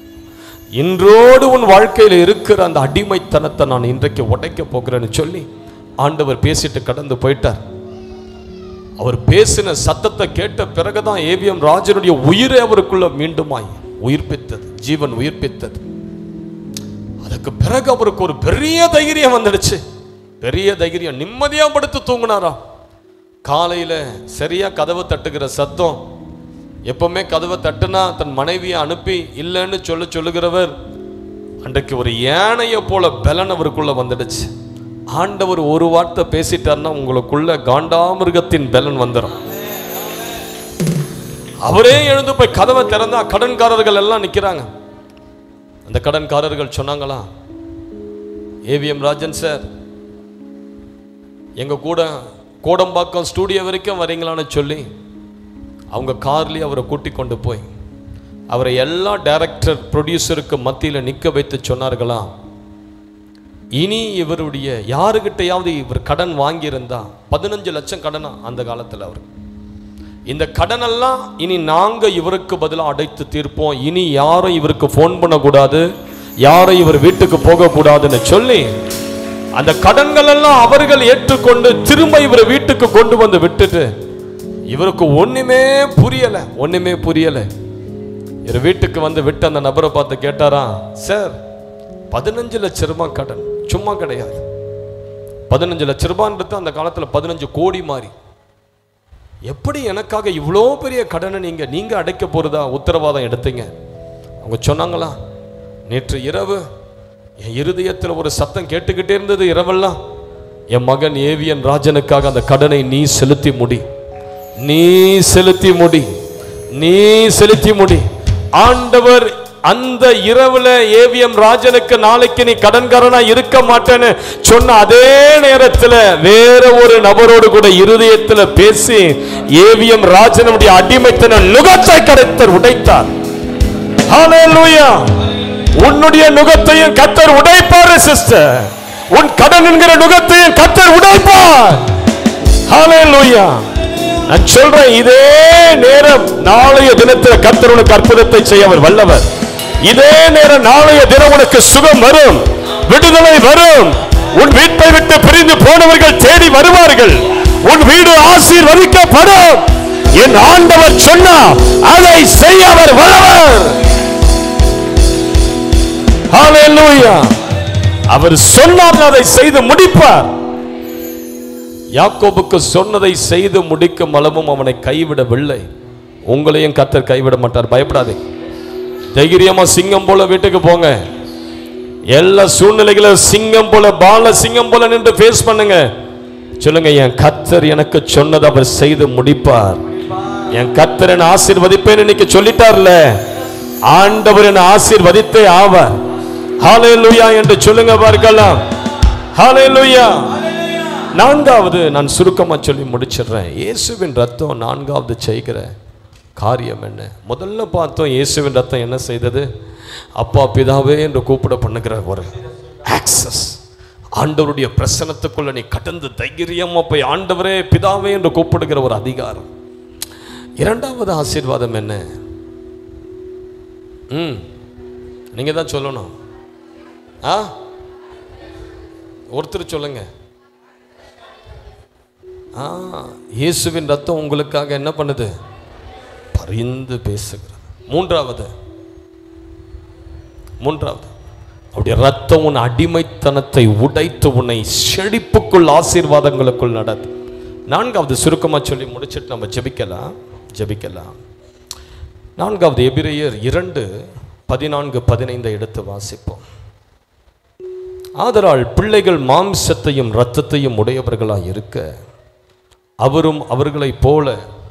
Speaker 2: இன்றோடு உன் வாழ்க்கையில் இருக்கிற அந்த அடிமைத்தனத்தை நான் இன்றைக்கு உடைக்க போகிறேன்னு சொல்லி ஆண்டவர் பேசிட்டு கடந்து போயிட்டார் அவர் பேசின சத்தத்தை கேட்ட பிறகுதான் ஏவிஎம் ராஜனுடைய உயிரை அவருக்குள்ள மீண்டுமாய் உயிர்ப்பித்தது ஜீவன் உயிர்ப்பித்தது அதுக்கு பிறகு அவருக்கு ஒரு பெரிய தைரியம் வந்துடுச்சு பெரிய தைரியம் நிம்மதியா படுத்து தூங்கினாராம் காலையில சரியா கதவை தட்டுகிற சத்தம் எப்பவுமே கதவை தட்டுனா தன் மனைவியை அனுப்பி இல்லைன்னு சொல்ல சொல்லுகிறவர் அன்றைக்கு ஒரு யானையை போல பலன் அவருக்குள்ள வந்துடுச்சு ஆண்டவர் ஒரு வார்த்தை பேசிட்டார்னா உங்களுக்குள்ள காண்டாமிருகத்தின் பலன் வந்துடும் அவரே எழுந்து போய் கதவை திறந்தா கடன்காரர்கள் எல்லாம் நிக்கிறாங்க அந்த கடன்காரர்கள் சொன்னாங்களா ஏவிஎம் ராஜன் சார் எங்க கூட கோடம்பாக்கம் ஸ்டூடியோ வரைக்கும் வரீங்களான்னு சொல்லி அவங்க கார்லேயே அவரை கூட்டி கொண்டு போய் அவரை எல்லா டைரக்டர் ப்ரொடியூசருக்கு மத்தியில் நிற்க வைத்து சொன்னார்களாம் இனி இவருடைய யாருக்கிட்டையாவது இவர் கடன் வாங்கியிருந்தா பதினஞ்சு லட்சம் கடனா அந்த காலத்தில் அவர் இந்த கடனெல்லாம் இனி நாங்க இவருக்கு பதிலாக அடைத்து தீர்ப்போம் இனி யாரும் இவருக்கு ஃபோன் பண்ணக்கூடாது யாரும் இவர் வீட்டுக்கு போகக்கூடாதுன்னு சொல்லி அந்த கடன்கள் எல்லாம் அவர்கள் ஏற்றுக்கொண்டு திரும்ப இவர் வீட்டுக்கு கொண்டு வந்து விட்டுட்டு இவருக்கு ஒண்ணுமே புரியல ஒண்ணுமே புரியல இவர் வீட்டுக்கு வந்து விட்டு அந்த நபரை பார்த்து கேட்டாரா சார் பதினஞ்சு லட்ச ரூபாய் கடன் சும்மா கிடையாது பதினஞ்சு லட்ச ரூபான்றது அந்த காலத்துல பதினஞ்சு கோடி மாதிரி எப்படி எனக்காக இவ்வளோ பெரிய கடனை நீங்க நீங்க அடைக்க போறதா உத்தரவாதம் எடுத்தீங்க அவங்க சொன்னாங்களா நேற்று இரவு என் இருதயத்தில் ஒரு சத்தம் கேட்டுக்கிட்டே இருந்தது இரவெல்லாம் என் மகன் ஏவியன் ராஜனுக்காக அந்த கடனை நீ செலுத்தி முடி நீ செலுத்தி முடி நீ செலுத்தி முடி ஆண்டவர் அந்த இரவுல ஏவிஎம் ராஜனுக்கு நாளைக்கு நீ கடன்காரனா இருக்க மாட்டேன்னு சொன்ன அதே நேரத்துல வேற ஒரு நபரோடு கூட இருதயத்துல பேசி ஏவிஎம் ராஜனுடைய அடிமைத்தன நுகத்தை கரைத்தர் உடைத்தார் ஹalleluya உன்னுடைய நுகத்தையும் கத்தர் உடைப்பார் சிஸ்டர் உன் கடன் என்கிற நுகத்தையும் கத்தர் உடைப்பார் ஹalleluya நான் சொல்றேன் இதே நேரம் நாளைய தினத்தில் கர்த்தர் உனக்கு அற்புதத்தை செய்ய அவர் வல்லவர் இதே நேரம் நாளைய தினம் உனக்கு சுகம் வரும் விடுதலை வரும் உன் வீட்டை விட்டு பிரிந்து போனவர்கள் தேடி வருவார்கள் உன் வீடு ஆசீர்வதிக்கப்படும் என் ஆண்டவர் சொன்னா அதை செய்ய அவர் வல்லவர் ஹalleluya அவர் சொன்னார் அதை செய்து முடிப்பார் யாக்கோபுக்கு சொன்னதை செய்து முடிக்கும் அளவும் அவனை கைவிடவில்லை உங்களையும் கத்தர் கைவிட மாட்டார் பயப்படாதே தைரியமா சிங்கம் போல வீட்டுக்கு போங்க எல்லா சூழ்நிலைகளும் சிங்கம் போல பால சிங்கம் போல நின்று ஃபேஸ் பண்ணுங்க சொல்லுங்க என் கத்தர் எனக்கு சொன்னதை அவர் செய்து முடிப்பார் என் கத்தர் என்ன ஆசீர்வதிப்பேன் இன்னைக்கு சொல்லிட்டார்ல ஆண்டவர் என்ன ஆசீர்வதித்தே ஆவார் ஹalleluya என்று சொல்லுங்க பார்க்கலாம் ஹalleluya நான்காவது நான் சுருக்கமா சொல்லி முடிச்சிடுறேன் இயேசுவின் ரத்தம் நான்காவது செய்கிற காரியம் என்ன முதல்ல பார்த்தோம் இயேசுவின் ரத்தம் என்ன செய்தது அப்பா பிதாவே என்று கூப்பிட பண்ணுகிற ஒரு ஆக்சஸ் ஆண்டவருடைய பிரசனத்துக்குள்ள நீ கடந்து தைரியமா போய் ஆண்டவரே பிதாவே என்று கூப்பிடுகிற ஒரு அதிகாரம் இரண்டாவது ஆசீர்வாதம் என்ன ம் நீங்க தான் சொல்லணும் ஆ ஒருத்தர் சொல்லுங்க ஆ இயேசுவின் ரத்தம் உங்களுக்காக என்ன பண்ணுது பரிந்து பேசுகிறது மூன்றாவது மூன்றாவது அவருடைய ரத்தம் உன் அடிமைத்தனத்தை உடைத்து உன்னை செழிப்புக்குள் ஆசீர்வாதங்களுக்குள் நடத்து நான்காவது சுருக்கமா சொல்லி முடிச்சிட்டு நம்ம ஜெபிக்கலாம் ஜெபிக்கலாம் நான்காவது எபிரேயர் இரண்டு பதினான்கு பதினைந்தை எடுத்து வாசிப்போம் ஆதலால் பிள்ளைகள் மாம்சத்தையும் இரத்தத்தையும் உடையவர்களாய் இருக்க அவரும் அவர்களைப் போல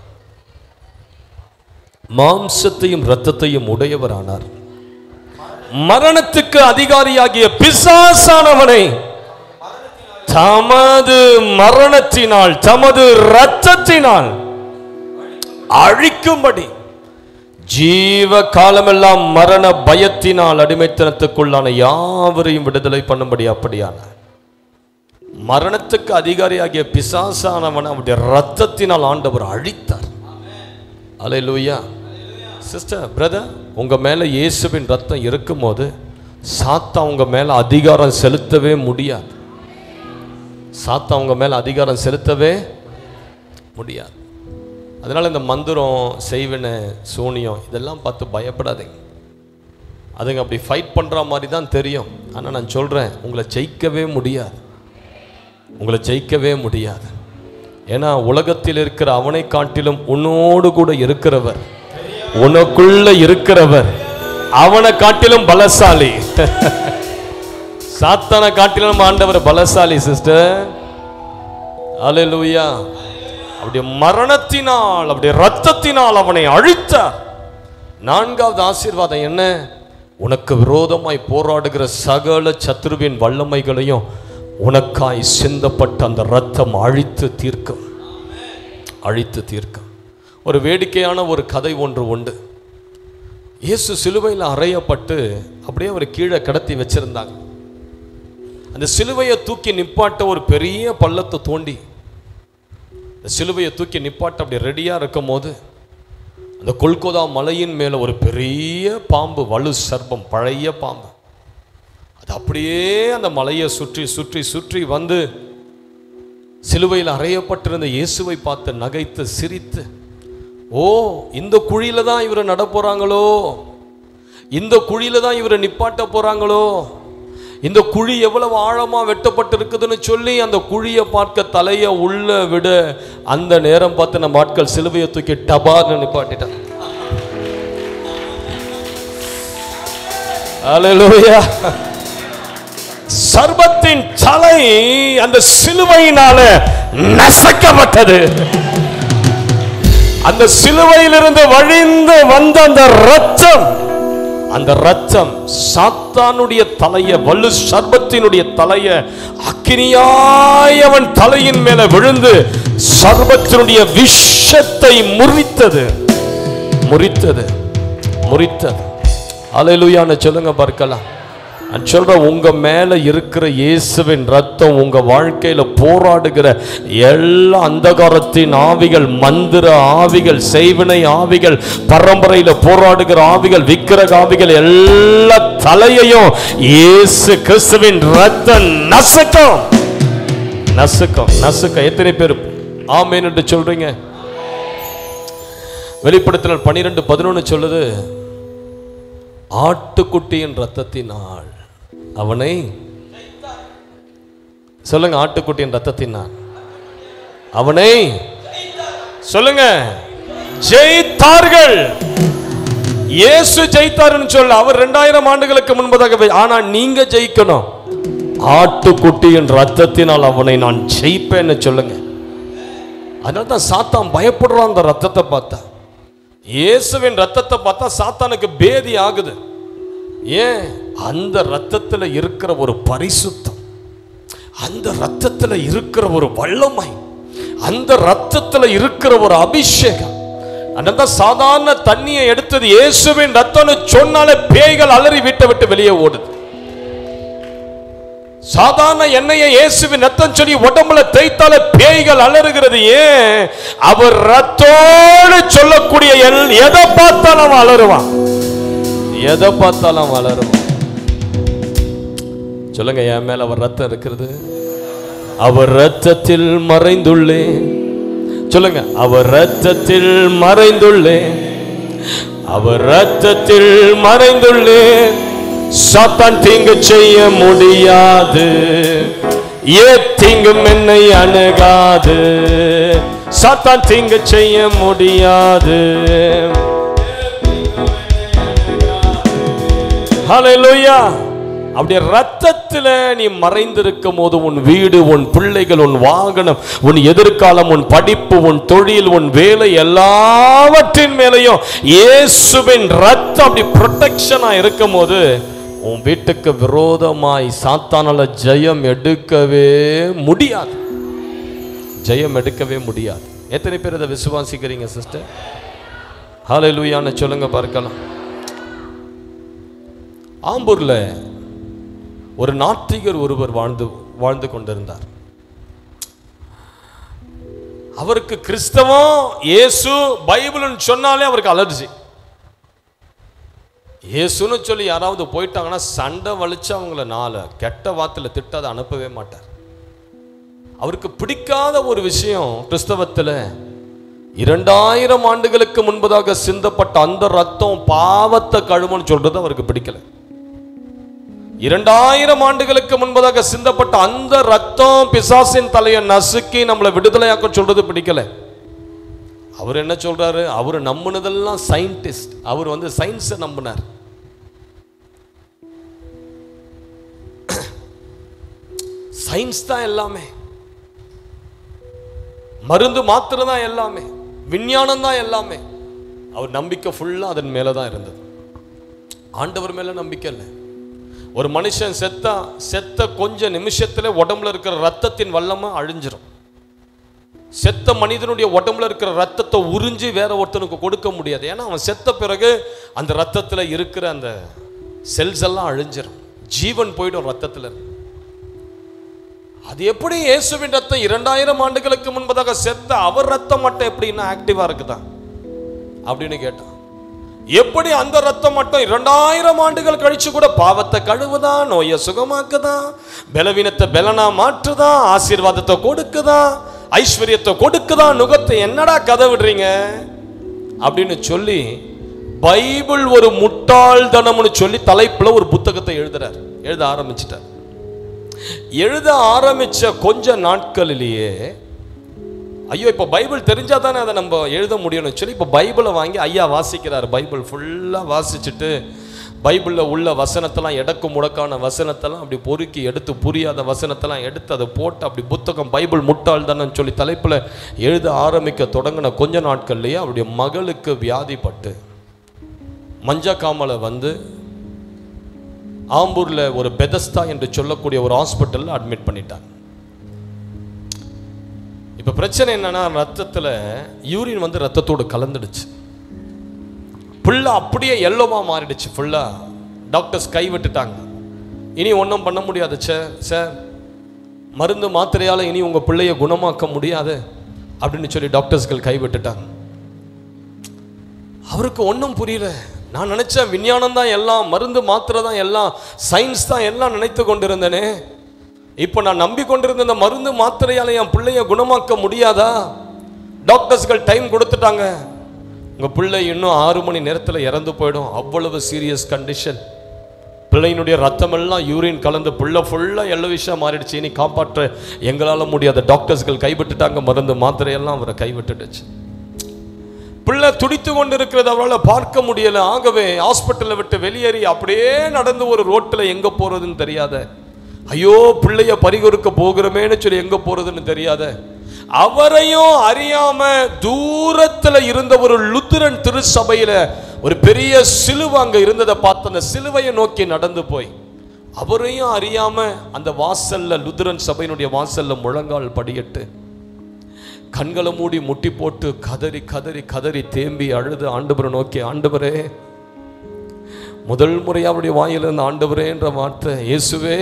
Speaker 2: மாம்சத்தையும் இரத்தத்தையும் உடையவரானார் மரணத்துக்கு அதிகாரியாகிய பிசாசானவனை தமது மரணத்தினால் தமது இரத்தத்தினால் அழிக்கும்படி ஜீவ காலமெல்லாம் மரண பயத்தினால் அடிமைத்தனத்துக்குள்ளான யாவரையும் விடுதலை பண்ணும்படி அப்படியான மரணத்துக்கு அதிகாரியாகிய பிசாசானவன் அவருடைய ரத்தத்தினால் ஆண்டவர் அழித்தார் அலையிலூயா சிஸ்டர் பிரதர் உங்க மேல இயேசுவின் ரத்தம் இருக்கும்போது சாத்தா உங்க மேல அதிகாரம் செலுத்தவே முடியாது சாத்தா உங்க மேல அதிகாரம் செலுத்தவே முடியாது அதனால இந்த மந்திரம் செய்வினை சூனியம் இதெல்லாம் பார்த்து பயப்படாதீங்க அதுங்க அப்படி ஃபைட் பண்ற மாதிரி தான் தெரியும் ஆனா நான் சொல்றேன் உங்களை ஜெயிக்கவே முடியாது உங்களை ஜெயிக்கவே முடியாது ஏன்னா உலகத்தில் இருக்கிற அவனை காட்டிலும் உன்னோடு கூட இருக்கிறவர் உனக்குள்ள இருக்கிறவர் அவனை காட்டிலும் பலசாலி சாத்தானை காட்டிலும் ஆண்டவர் பலசாலி சிஸ்டர் அல்லேலூயா அவருடைய மரணத்தினால் அவருடைய ரத்தத்தினால் அவனை அழித்தார் நான்காவது ஆசீர்வாதம் என்ன உனக்கு விரோதமாய் போராடுகிற சகல சத்ருவின் வல்லமைகளையும் உனக்காய் சிந்தப்பட்ட அந்த ரத்தம் அழித்து தீர்க்கும் அழித்து தீர்க்கும் ஒரு வேடிக்கையான ஒரு கதை ஒன்று உண்டு இயேசு சிலுவையில் அறையப்பட்டு அப்படியே அவர் கீழே கடத்தி வச்சிருந்தாங்க அந்த சிலுவையை தூக்கி நிப்பாட்ட ஒரு பெரிய பள்ளத்தை தோண்டி அந்த சிலுவையை தூக்கி நிப்பாட்ட அப்படி ரெடியாக இருக்கும் போது அந்த கொல்கோதா மலையின் மேலே ஒரு பெரிய பாம்பு வலு சர்ப்பம் பழைய பாம்பு அது அப்படியே அந்த மலையை சுற்றி சுற்றி சுற்றி வந்து சிலுவையில் அறையப்பட்டிருந்த இயேசுவை பார்த்து நகைத்து சிரித்து ஓ இந்த குழியில தான் இவரை நட போறாங்களோ இந்த குழியில தான் இவரை நிப்பாட்ட போறாங்களோ இந்த குழி எவ்வளவு ஆழமா வெட்டப்பட்டு இருக்குதுன்னு சொல்லி அந்த குழியை பார்க்க தலையை உள்ள விட அந்த நேரம் பார்த்து நம்ம ஆட்கள் சிலுவையை தூக்கி டபார்னு நிப்பாட்டிட்டான் Hallelujah. சர்பத்தின் தலை அந்த சிலுவையினால நசக்கப்பட்டது அந்த சிலுவையிலிருந்து வழிந்து வந்த அந்த ரத்தம் அந்த ரத்தம் சாத்தானுடைய தலைய வலு சர்பத்தினுடைய தலைய அக்கினியாய் அவன் தலையின் மேல விழுந்து சர்பத்தினுடைய விஷத்தை முறித்தது முறித்தது முறித்தது அலையிலுயான்னு சொல்லுங்க பார்க்கலாம் நான் சொல்றேன் உங்க மேல இருக்கிற இயேசுவின் ரத்தம் உங்க வாழ்க்கையில போராடுகிற எல்லா அந்தகாரத்தின் ஆவிகள் மந்திர ஆவிகள் செய்வினை ஆவிகள் பரம்பரையில போராடுகிற ஆவிகள் விக்கிரக ஆவிகள் எல்லா தலையையும் இயேசு கிறிஸ்துவின் ரத்தம் நசுக்கும் நசுக்கம் நசுக்கம் எத்தனை பேர் ஆமேன் என்று சொல்றீங்க வெளிப்படுத்தினால் பனிரெண்டு பதினொன்னு சொல்லுது ஆட்டுக்குட்டியின் ரத்தத்தினால் அவனை சொல்லுங்க ஆட்டுக்குட்டியின் ரத்தத்தினால் அவனை சொல்லுங்க ஜெயித்தார்கள் இயேசு ஜெயித்தாருன்னு சொல்ல அவர் ரெண்டாயிரம் ஆண்டுகளுக்கு முன்பதாக வே- ஆனா நீங்க ஜெயிக்கணும் ஆட்டுக்குட்டியின் ரத்தத்தினால் அவனை நான் ஜெயிப்பேன்னு சொல்லுங்க அதனால தான் சாத்தான் பயப்படுறான் அந்த ரத்தத்தை பார்த்தா இயேசுவின் ரத்தத்தை பார்த்தா சாத்தானுக்கு பேதி ஆகுது ஏன் அந்த ரத்தத்துல இருக்கிற ஒரு பரிசுத்தம் அந்த ரத்தத்துல இருக்கிற ஒரு வல்லமை அந்த ரத்தத்துல இருக்கிற ஒரு அபிஷேகம் அதனால சாதாரண தண்ணியை எடுத்தது இயேசுவின் ரத்தம்னு சொன்னாலே பேய்கள் அலறி வீட்டை விட்டு வெளியே ஓடுது சாதாரண எண்ணெயை இயேசுவின் ரத்தம் சொல்லி உடம்புல தேய்த்தாலே பேய்கள் அலறுகிறது ஏன் அவர் ரத்தோடு சொல்லக்கூடிய எல்- எதை பார்த்தாலும் அவன் அலறுவான் எதை பார்த்தாலும் அவன் அலறுவான் சொல்லுங்க என் மேல அவர் ரத்தம் இருக்கிறது அவர் ரத்தத்தில் மறைந்துள்ளேன் சொல்லுங்க அவர் ரத்தத்தில் மறைந்துள்ளேன் அவர் ரத்தத்தில் மறைந்துள்ளேன் சாத்தான் தீங்கு செய்ய முடியாது ஏ தீங்கும் என்னை அணுகாது சாத்தான் தீங்கு செய்ய முடியாது ஹalleluya அப்படியே ரத்தத்துல நீ மறைந்திருக்கும் போது உன் வீடு உன் பிள்ளைகள் உன் வாகனம் உன் எதிர்காலம் உன் படிப்பு உன் தொழில் உன் வேலை எல்லாவற்றின் மேலையும் இயேசுவின் ரத்தம் அப்படி ப்ரொடெக்ஷனா இருக்கும் போது உன் வீட்டுக்கு விரோதமாய் சாத்தானால ஜெயம் எடுக்கவே முடியாது ஜெயம் எடுக்கவே முடியாது எத்தனை பேர் இதை விசுவாசிக்கிறீங்க சிஸ்டர் ஹalleluyaன்னு சொல்லுங்க பார்க்கலாம் ஆம்பூர்ல ஒரு நாத்திகர் ஒருவர் வாழ்ந்து வாழ்ந்து கொண்டிருந்தார் அவருக்கு கிறிஸ்தவம் இயேசு பைபிள்னு சொன்னாலே அவருக்கு அலர்ஜி இயேசுன்னு சொல்லி யாராவது போயிட்டாங்கன்னா சண்டை வலிச்சு அவங்கள நாலு கெட்ட வார்த்தையில திட்டாத அனுப்பவே மாட்டார் அவருக்கு பிடிக்காத ஒரு விஷயம் கிறிஸ்தவத்துல இரண்டாயிரம் ஆண்டுகளுக்கு முன்பதாக சிந்தப்பட்ட அந்த ரத்தம் பாவத்தை கழுவுன்னு சொல்றது அவருக்கு பிடிக்கல இரண்டாயிரம் ஆண்டுகளுக்கு முன்பதாக சிந்தப்பட்ட அந்த ரத்தம் பிசாசின் தலையை நசுக்கி நம்மளை விடுதலையாக்க சொல்றது பிடிக்கல அவர் என்ன சொல்றாரு அவர் நம்பினதெல்லாம் சயின்டிஸ்ட் அவர் வந்து சயின்ஸை நம்பினார் சயின்ஸ் தான் எல்லாமே மருந்து மாத்திரை தான் எல்லாமே விஞ்ஞானம் தான் எல்லாமே அவர் நம்பிக்கை ஃபுல்லா அதன் மேல தான் இருந்தது ஆண்டவர் மேல நம்பிக்கை இல்லை ஒரு மனுஷன் செத்தா செத்த கொஞ்ச நிமிஷத்துல உடம்புல இருக்கிற ரத்தத்தின் வல்லமை அழிஞ்சிரும் செத்த மனிதனுடைய உடம்புல இருக்கிற ரத்தத்தை உறிஞ்சி வேற ஒருத்தனுக்கு கொடுக்க முடியாது ஏன்னா அவன் செத்த பிறகு அந்த ரத்தத்துல இருக்கிற அந்த செல்ஸ் எல்லாம் அழிஞ்சிரும் ஜீவன் போயிடும் ரத்தத்துல இருந்து. அது எப்படி இயேசுவின் ரத்தம் இரண்டாயிரம் ஆண்டுகளுக்கு முன்பதாக செத்த அவர் ரத்தம் மட்டும் எப்படி இன்னும் ஆக்டிவா இருக்குதா அப்படின்னு கேட்டான் எப்படி அந்த ரத்தம் மட்டும் இரண்டாயிரம் ஆண்டுகள் கழிச்சு கூட பாவத்தை கழுவுதா நோயை சுகமாக்குதா பலவீனத்தை பலனா மாற்றுதா ஆசீர்வாதத்தை கொடுக்குதா ஐஸ்வர்யத்தை கொடுக்குதா நுகத்தை என்னடா கதை விடுறீங்க அப்படின்னு சொல்லி பைபிள் ஒரு முட்டாள்தனம்னு சொல்லி தலைப்புல ஒரு புத்தகத்தை எழுதுறார் எழுத ஆரம்பிச்சிட்டார் எழுத ஆரம்பிச்ச கொஞ்ச நாட்களிலேயே ஐயோ இப்போ பைபிள் தெரிஞ்சா தானே அதை நம்ம எழுத முடியும்னு சொல்லி இப்போ பைபிளை வாங்கி ஐயா வாசிக்கிறார் பைபிள் ஃபுல்லாக வாசிச்சுட்டு பைபிளில் உள்ள வசனத்தெல்லாம் எடக்கு முடக்கான வசனத்தெல்லாம் அப்படி பொறுக்கி எடுத்து புரியாத வசனத்தெல்லாம் எடுத்து அதை போட்டு அப்படி புத்தகம் பைபிள் முட்டாள் தானே சொல்லி தலைப்பில் எழுத ஆரம்பிக்க தொடங்கின கொஞ்ச நாட்கள்லேயே அவருடைய மகளுக்கு வியாதிப்பட்டு மஞ்சக்காமலை வந்து ஆம்பூரில் ஒரு பெதஸ்தா என்று சொல்லக்கூடிய ஒரு ஹாஸ்பிட்டலில் அட்மிட் பண்ணிட்டாங்க இப்போ பிரச்சனை என்னன்னா ரத்தத்தில் யூரின் வந்து ரத்தத்தோடு கலந்துடுச்சு ஃபுல்லாக அப்படியே எல்லோவா மாறிடுச்சு ஃபுல்லாக டாக்டர்ஸ் கை விட்டுட்டாங்க இனி ஒன்றும் பண்ண முடியாது சார் சார் மருந்து மாத்திரையால் இனி உங்கள் பிள்ளைய குணமாக்க முடியாது அப்படின்னு சொல்லி டாக்டர்ஸ்கள் கைவிட்டுட்டாங்க அவருக்கு ஒன்றும் புரியல நான் நினைச்சேன் விஞ்ஞானம் தான் எல்லாம் மருந்து மாத்திரை தான் எல்லாம் சயின்ஸ் தான் எல்லாம் நினைத்து கொண்டிருந்தேனே இப்போ நான் நம்பி கொண்டிருந்த இந்த மருந்து மாத்திரையால என் பிள்ளைய குணமாக்க முடியாதா டாக்டர்ஸ்கள் டைம் கொடுத்துட்டாங்க உங்க பிள்ளை இன்னும் ஆறு மணி நேரத்தில் இறந்து போயிடும் அவ்வளவு சீரியஸ் கண்டிஷன் பிள்ளையினுடைய ரத்தமெல்லாம் யூரின் கலந்து பிள்ளை ஃபுல்லாக எல்லோ விஷயம் மாறிடுச்சு இனி காப்பாற்ற எங்களால் முடியாத டாக்டர்ஸ்கள் கைவிட்டுட்டாங்க மருந்து மாத்திரையெல்லாம் அவரை கைவிட்டுடுச்சு பிள்ளை துடித்து கொண்டு இருக்கிறத அவரால் பார்க்க முடியல ஆகவே ஹாஸ்பிட்டலை விட்டு வெளியேறி அப்படியே நடந்து ஒரு ரோட்டில் எங்க போறதுன்னு தெரியாத ஐயோ பிள்ளைய பரிகொடுக்க போகிறோமேன்னு சொல்லி எங்க போறதுன்னு தெரியாத அவரையும் அறியாம தூரத்துல இருந்த ஒரு லுத்திரன் திருச்சபையில ஒரு பெரிய சிலுவை அங்க இருந்ததை பார்த்து அந்த சிலுவையை நோக்கி நடந்து போய் அவரையும் அறியாம அந்த வாசல்ல லுத்திரன் சபையினுடைய வாசல்ல முழங்கால் படியிட்டு கண்களை மூடி முட்டி போட்டு கதறி கதறி கதறி தேம்பி அழுது ஆண்டவரை நோக்கி ஆண்டவரே முதல் முறை அவருடைய வாயிலிருந்து ஆண்டவரே என்ற வார்த்தை இயேசுவே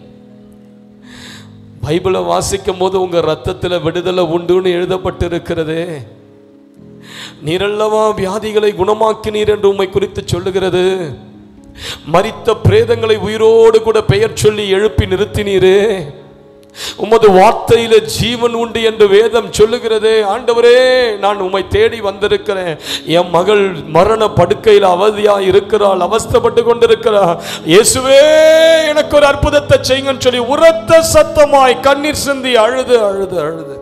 Speaker 2: பைபிளை வாசிக்கும் போது உங்க ரத்தத்துல விடுதலை உண்டுன்னு எழுதப்பட்டு இருக்கிறதே நீரல்லவா வியாதிகளை குணமாக்கினீர் என்று உம்மை குறித்து சொல்லுகிறது மரித்த பிரேதங்களை உயிரோடு கூட பெயர் சொல்லி எழுப்பி நிறுத்தினீரே உமது வார்த்தையில ஜீவன் உண்டு என்று வேதம் சொல்லுகிறதே ஆண்டவரே நான் உம்மை தேடி வந்திருக்கிறேன் என் மகள் மரண படுக்கையில் அவதியா இருக்கிறாள் அவஸ்தைப்பட்டு கொண்டிருக்கிறாள் இயேசுவே எனக்கு ஒரு அற்புதத்தை செய்யுங்கன்னு சொல்லி உரத்த சத்தமாய் கண்ணீர் சிந்தி அழுது அழுது அழுது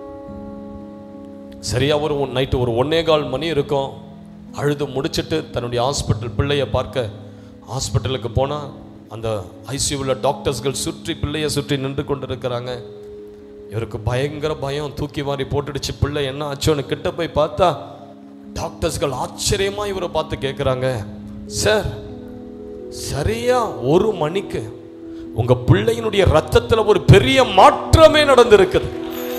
Speaker 2: சரியா ஒரு நைட்டு ஒரு ஒன்னே கால் மணி இருக்கும் அழுது முடிச்சிட்டு தன்னுடைய ஹாஸ்பிட்டல் பிள்ளைய பார்க்க ஹாஸ்பிட்டலுக்கு போனா அந்த ஐசியூவில் டாக்டர்ஸ்கள் சுற்றி பிள்ளைய சுற்றி நின்று கொண்டிருக்கிறாங்க இவருக்கு பயங்கர பயம் தூக்கி வாரி போட்டுடுச்சு பிள்ளை என்ன ஆச்சோன்னு கிட்ட போய் பார்த்தா டாக்டர்ஸ்கள் ஆச்சரியமா இவரை பார்த்து கேட்குறாங்க சார் சரியா ஒரு மணிக்கு உங்க பிள்ளையினுடைய ரத்தத்துல ஒரு பெரிய மாற்றமே நடந்திருக்குது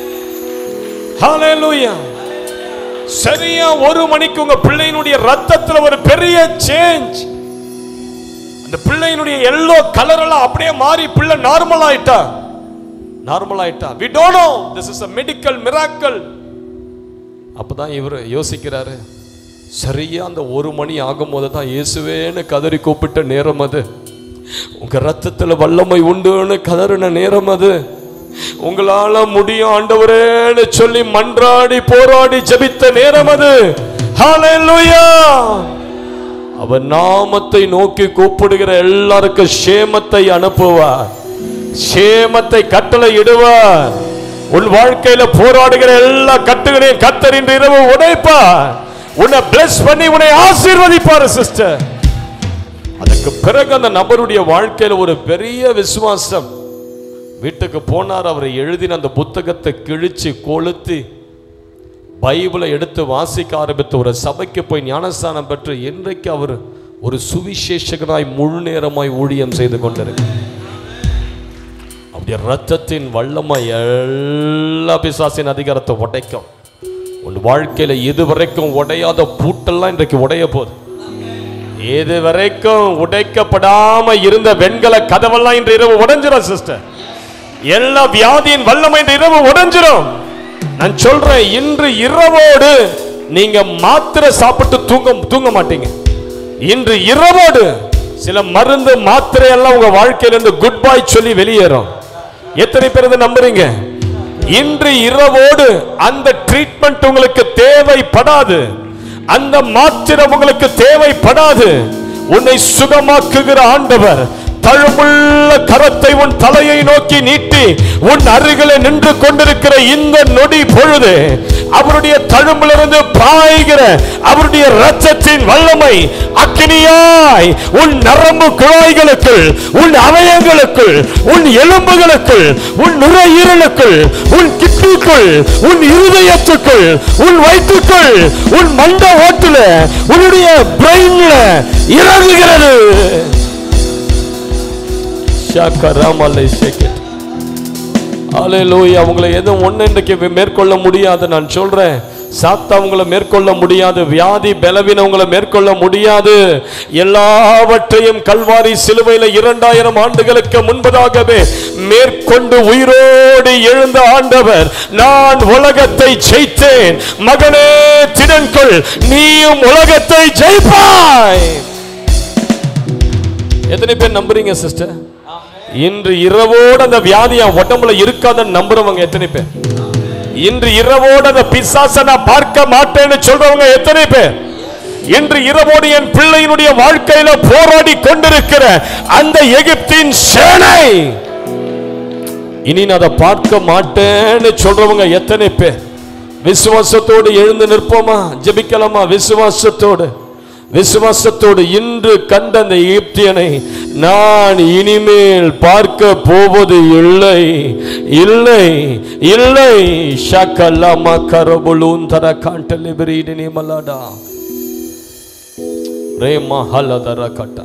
Speaker 2: ஹalleluya சரியா ஒரு மணிக்கு உங்க பிள்ளையினுடைய ரத்தத்துல ஒரு பெரிய சேஞ்ச் அந்த பிள்ளையினுடைய எல்லோ கலர் எல்லாம் அப்படியே மாறி பிள்ளை நார்மல் ஆயிட்டா நார்மல் ஆயிட்டா we don't know this is a medical miracle அப்பதான் இவர் யோசிக்கிறாரு சரியா அந்த ஒரு மணி ஆகும்போது தான் இயேசுவேன்னு கதறி கூப்பிட்ட நேரம் அது உங்க ரத்தத்துல வல்லமை உண்டுன்னு கதறின நேரம் அது உங்களால முடியும் ஆண்டவரேன்னு சொல்லி மன்றாடி போராடி ஜெபித்த நேரம் அது ஹalleluya அவர் நாமத்தை நோக்கி கூப்பிடுகிற எல்லாருக்கும் சேமத்தை அனுப்புவார் சேமத்தை கட்டளை இடுவார் உன் வாழ்க்கையில போராடுகிற எல்லா கட்டுகளையும் கத்தரின் இரவு உடைப்பார் உன்னை பிளஸ் பண்ணி உன்னை ஆசீர்வதிப்பார் சிஸ்டர் அதுக்கு பிறகு அந்த நபருடைய வாழ்க்கையில ஒரு பெரிய விசுவாசம் வீட்டுக்கு போனார் அவர் எழுதின அந்த புத்தகத்தை கிழிச்சு கொளுத்தி பைபிளை எடுத்து வாசிக்க ஆரம்பித்து ஒரு சபைக்கு போய் ஞானஸ்தானம் பெற்று இன்றைக்கு அவர் ஒரு சுவிசேஷகனாய் முழு நேரமாய் ஊழியம் செய்து கொண்டிருக்கு அப்படியே ரத்தத்தின் வல்லமை எல்லா பிசாசின் அதிகாரத்தை உடைக்கும் உன் வாழ்க்கையில இதுவரைக்கும் உடையாத பூட்டெல்லாம் இன்றைக்கு உடைய போகுது இது வரைக்கும் உடைக்கப்படாம இருந்த வெண்கல கதவெல்லாம் இன்று இரவு உடைஞ்சிரும் சிஸ்டர் எல்லா வியாதியின் வல்லமை இன்று இரவு உடைஞ்சிரும் நான் சொல்றேன் இன்று இரவோடு நீங்க மாத்திரை சாப்பிட்டு தூங்க தூங்க மாட்டீங்க இன்று இரவோடு சில மருந்து மாத்திரை எல்லாம் உங்க வாழ்க்கையில இருந்து குட் பை சொல்லி வெளியேறும் எத்தனை பேர் இதை நம்புறீங்க இன்று இரவோடு அந்த ட்ரீட்மெண்ட் உங்களுக்கு தேவைப்படாது அந்த மாத்திரை உங்களுக்கு தேவைப்படாது உன்னை சுகமாக்குகிற ஆண்டவர் தழுமுள்ள கரத்தை உன் தலையை நோக்கி நீட்டி உன் அருகிலே நின்று கொண்டிருக்கிற இந்த நொடி பொழுது அவருடைய தழும்பிலிருந்து பாய்கிற அவருடைய இரத்தத்தின் வல்லமை அக்கினியாய் உன் நரம்பு குழாய்களுக்குள் உன் அவயங்களுக்குள் உன் எலும்புகளுக்குள் உன் நுரையீரலுக்குள் உன் கிட்னிக்குள் உன் இருதயத்துக்குள் உன் வயிற்றுக்குள் உன் மண்ட ஓட்டுல உன்னுடைய பிரெயின்ல இறங்குகிறது ஷாக்கராமலை ஷேக்கெட் ஹalleluya அவங்களை எதுவும் ஒண்ணு இன்றைக்கு மேற்கொள்ள முடியாது நான் சொல்றேன் சாத்தா உங்களை மேற்கொள்ள முடியாது வியாதி பலவீனம் உங்களை மேற்கொள்ள முடியாது எல்லாவற்றையும் கல்வாரி சிலுவையில் இரண்டாயிரம் ஆண்டுகளுக்கு முன்பதாகவே மேற்கொண்டு உயிரோடு எழுந்த ஆண்டவர் நான் உலகத்தை ஜெயித்தேன் மகனே திடன்கொள் நீயும் உலகத்தை ஜெயிப்பாய் எத்தனை பேர் நம்புறீங்க சிஸ்டர் இன்று இரவோடு அந்த வியாதி என் உடம்புல இருக்காதுன்னு நம்புறவங்க எத்தனை பேர் இன்று இரவோடு அந்த பிசாசை நான் பார்க்க மாட்டேன்னு சொல்றவங்க எத்தனை பேர் இன்று இரவோடு என் பிள்ளையினுடைய வாழ்க்கையில போராடி கொண்டிருக்கிற அந்த எகிப்தின் சேனை இனி நான் அதை பார்க்க மாட்டேன்னு சொல்றவங்க எத்தனை பேர் விசுவாசத்தோடு எழுந்து நிற்போமா ஜெபிக்கலாமா விசுவாசத்தோடு விசுவாசத்தோடு இன்று கண்ட அந்த எகிப்தியனை நான் இனிமேல் பார்க்க போவது இல்லை இல்லை இல்லை ஷக்கல்லாமா கரபுலூன் தர காண்டலி பிரீடினி மலாடா ரேமா ஹலதர கட்டா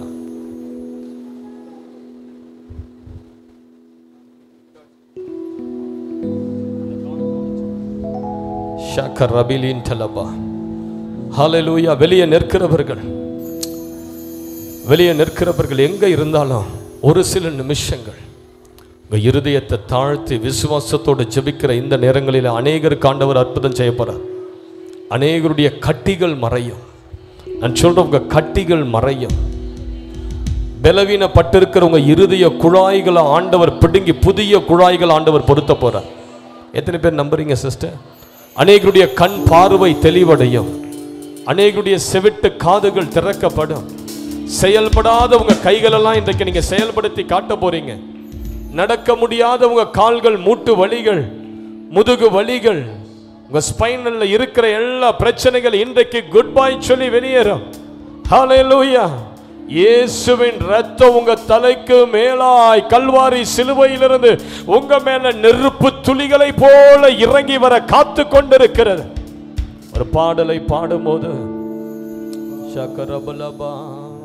Speaker 2: ஷக்கர் ரபிலின் தலபா ஹalleluya வெளியே நிற்கிறவர்கள் வெளியே நிற்கிறவர்கள் எங்க இருந்தாலும் ஒரு சில நிமிஷங்கள் உங்க இருதயத்தை தாழ்த்தி விசுவாசத்தோடு ஜெபிக்கிற இந்த நேரங்களில் அநேகருக்கு ஆண்டவர் அற்புதம் செய்ய போறார் அநேகருடைய கட்டிகள் மறையும் நான் சொல்றேன் உங்க கட்டிகள் மறையும் பலவீனப்பட்டிருக்கிற உங்க இருதய குழாய்களை ஆண்டவர் பிடுங்கி புதிய குழாய்கள் ஆண்டவர் பொருத்த போறார் எத்தனை பேர் நம்புறீங்க சிஸ்டர் அநேகருடைய கண் பார்வை தெளிவடையும் அநேகருடைய செவிட்டு காதுகள் திறக்கப்படும் செயல்படாத உங்க கைகளெல்லாம் இன்றைக்கு நீங்க செயல்படுத்தி காட்ட போறீங்க நடக்க முடியாத உங்க கால்கள் மூட்டு வலிகள் முதுகு வலிகள் உங்க ஸ்பைனல்ல இருக்கிற எல்லா பிரச்சனைகள் இன்றைக்கு குட் பை சொல்லி வெளியேறும் ஹalleluya இயேசுவின் ரத்தம் உங்க தலைக்கு மேலாய் கல்வாரி சிலுவையிலிருந்து உங்க மேல நெருப்பு துளிகளை போல இறங்கி வர காத்து கொண்டிருக்கிறது ஒரு பாடலை பாடும்போது சக்கரபலபா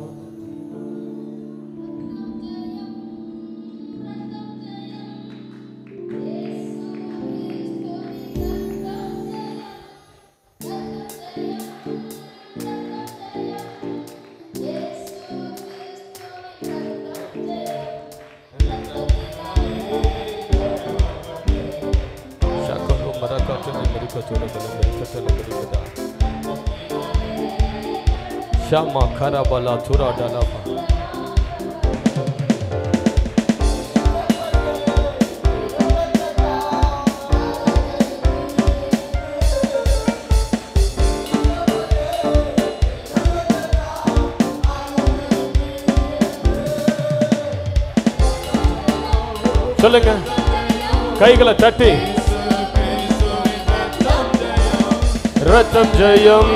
Speaker 2: Shakalo marakatu ni merikatu na kala merikatu na merikata. Shama karabala tura dalapa. சொல்லுங்க கைகளை தட்டி ரத்தம் ஜெயம்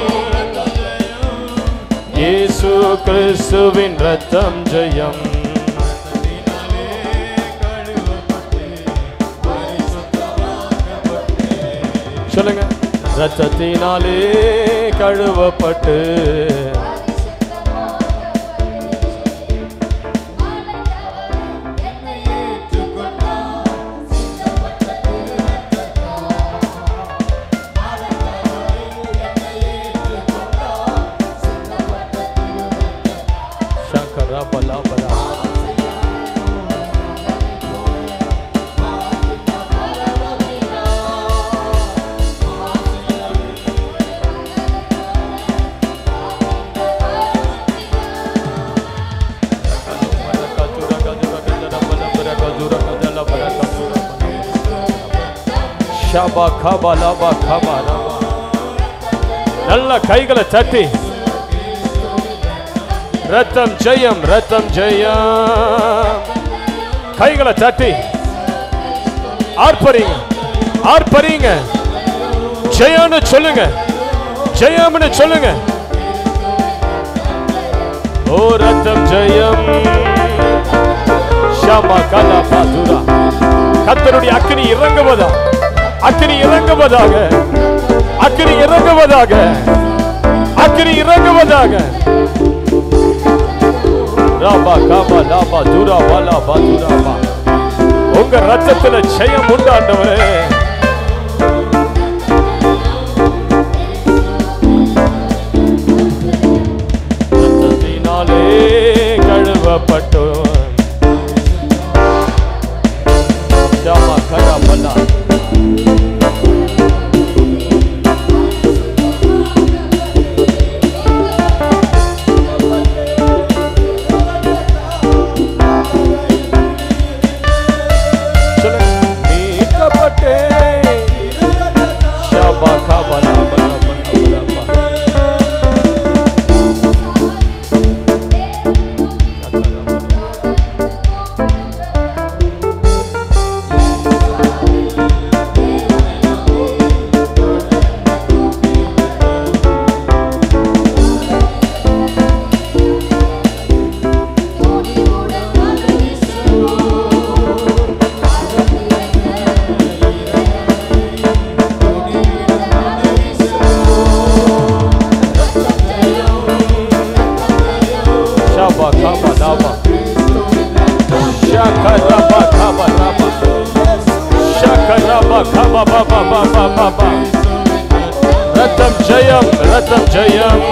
Speaker 2: இயேசு கிறிஸ்துவின் ரத்தம் ஜெயம் சொல்லுங்க ரத்தத்தினாலே கழுவப்பட்டு சக்கரா பலா பலா ஷபா கபா லபா கபா லபா நல்ல கைகளை தட்டி ரத்தம் ஜெயம் ரத்தம் ஜெயம் கைகளை தட்டி ஆர்ப்பரிங்க ஆர்ப்பரிங்க ஜெயம்னு சொல்லுங்க ஜெயம்னு சொல்லுங்க ஓ ரத்தம் ஜெயம் ஷமா கலா பாதுரா கத்தருடைய அக்கினி இறங்குவதா அக்கினி இறங்குவதாக அக்கினி இறங்குவதாக அக்கினி இறங்குவதாக ராபா காபா லாபா தூரா பாலா பா தூரா பா உங்க ரத்தத்துல ஜெயம் உண்டாண்டவரே Shakaraba kaba raba. Shakaraba kaba ba ba ba ba ba ba. ரத்தம் ஜெயம் ரத்தம் ஜெயம்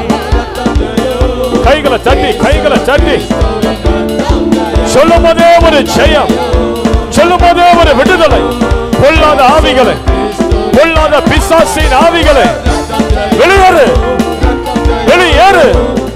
Speaker 2: கைகளை தட்டி கைகளை தட்டி சொல்லும் போதே ஒரு ஜெயம் சொல்லும் போதே ஒரு விடுதலை பொல்லாத ஆவிகளை பொல்லாத பிசாசின் ஆவிகளை வெளியேறு வெளியேறு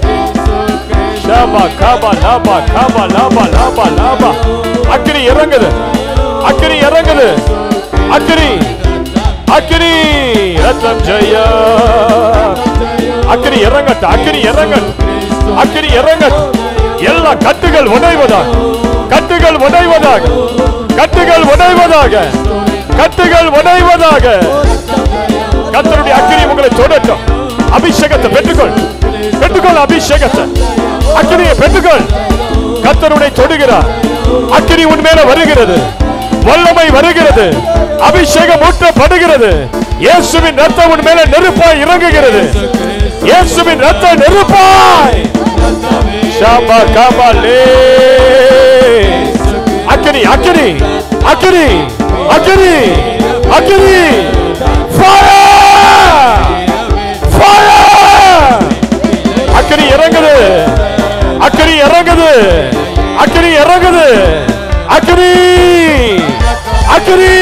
Speaker 2: ஷாபா காபா லாபா காபா லாபா லாபா லாபா அக்கினி இறங்குது அக்கினி இறங்குது அக்கினி அக்கினி ரத்தம் ஜெய அக்கினி இறங்கட்டு அக்கினி இறங்கட்டு அக்கினி இறங்கட்டு எல்லா கட்டுகள் உடைவதாக கட்டுகள் உடைவதாக கட்டுகள் உடைவதாக கட்டுகள் உடைவதாக கத்தருடைய அக்கினி உங்களை தொடட்டும் அபிஷேகத்தை பெற்றுக்கொள் பெற்றுக்கொள் அபிஷேகத்தை அக்கினியை பெற்றுக்கொள் கத்தருடைய தொடுகிறார் அக்கினி உன் மேல வருகிறது வல்லமை வருகிறது அபிஷேகம் ஊற்றப்படுகிறது இயேசுவின் ரத்தம் உன் மேல நெருப்பாய் இறங்குகிறது இயேசுவின் ரத்தம் நெருப்பாய் ஷாபா காபா லே அக்கினி அக்கினி அக்கினி அக்கினி அக்கினி ஃபயர் ஃபயர் அக்கினி இறங்குது அக்கினி இறங்குது அக்கினி இறங்குது அக்கினி அக்கினி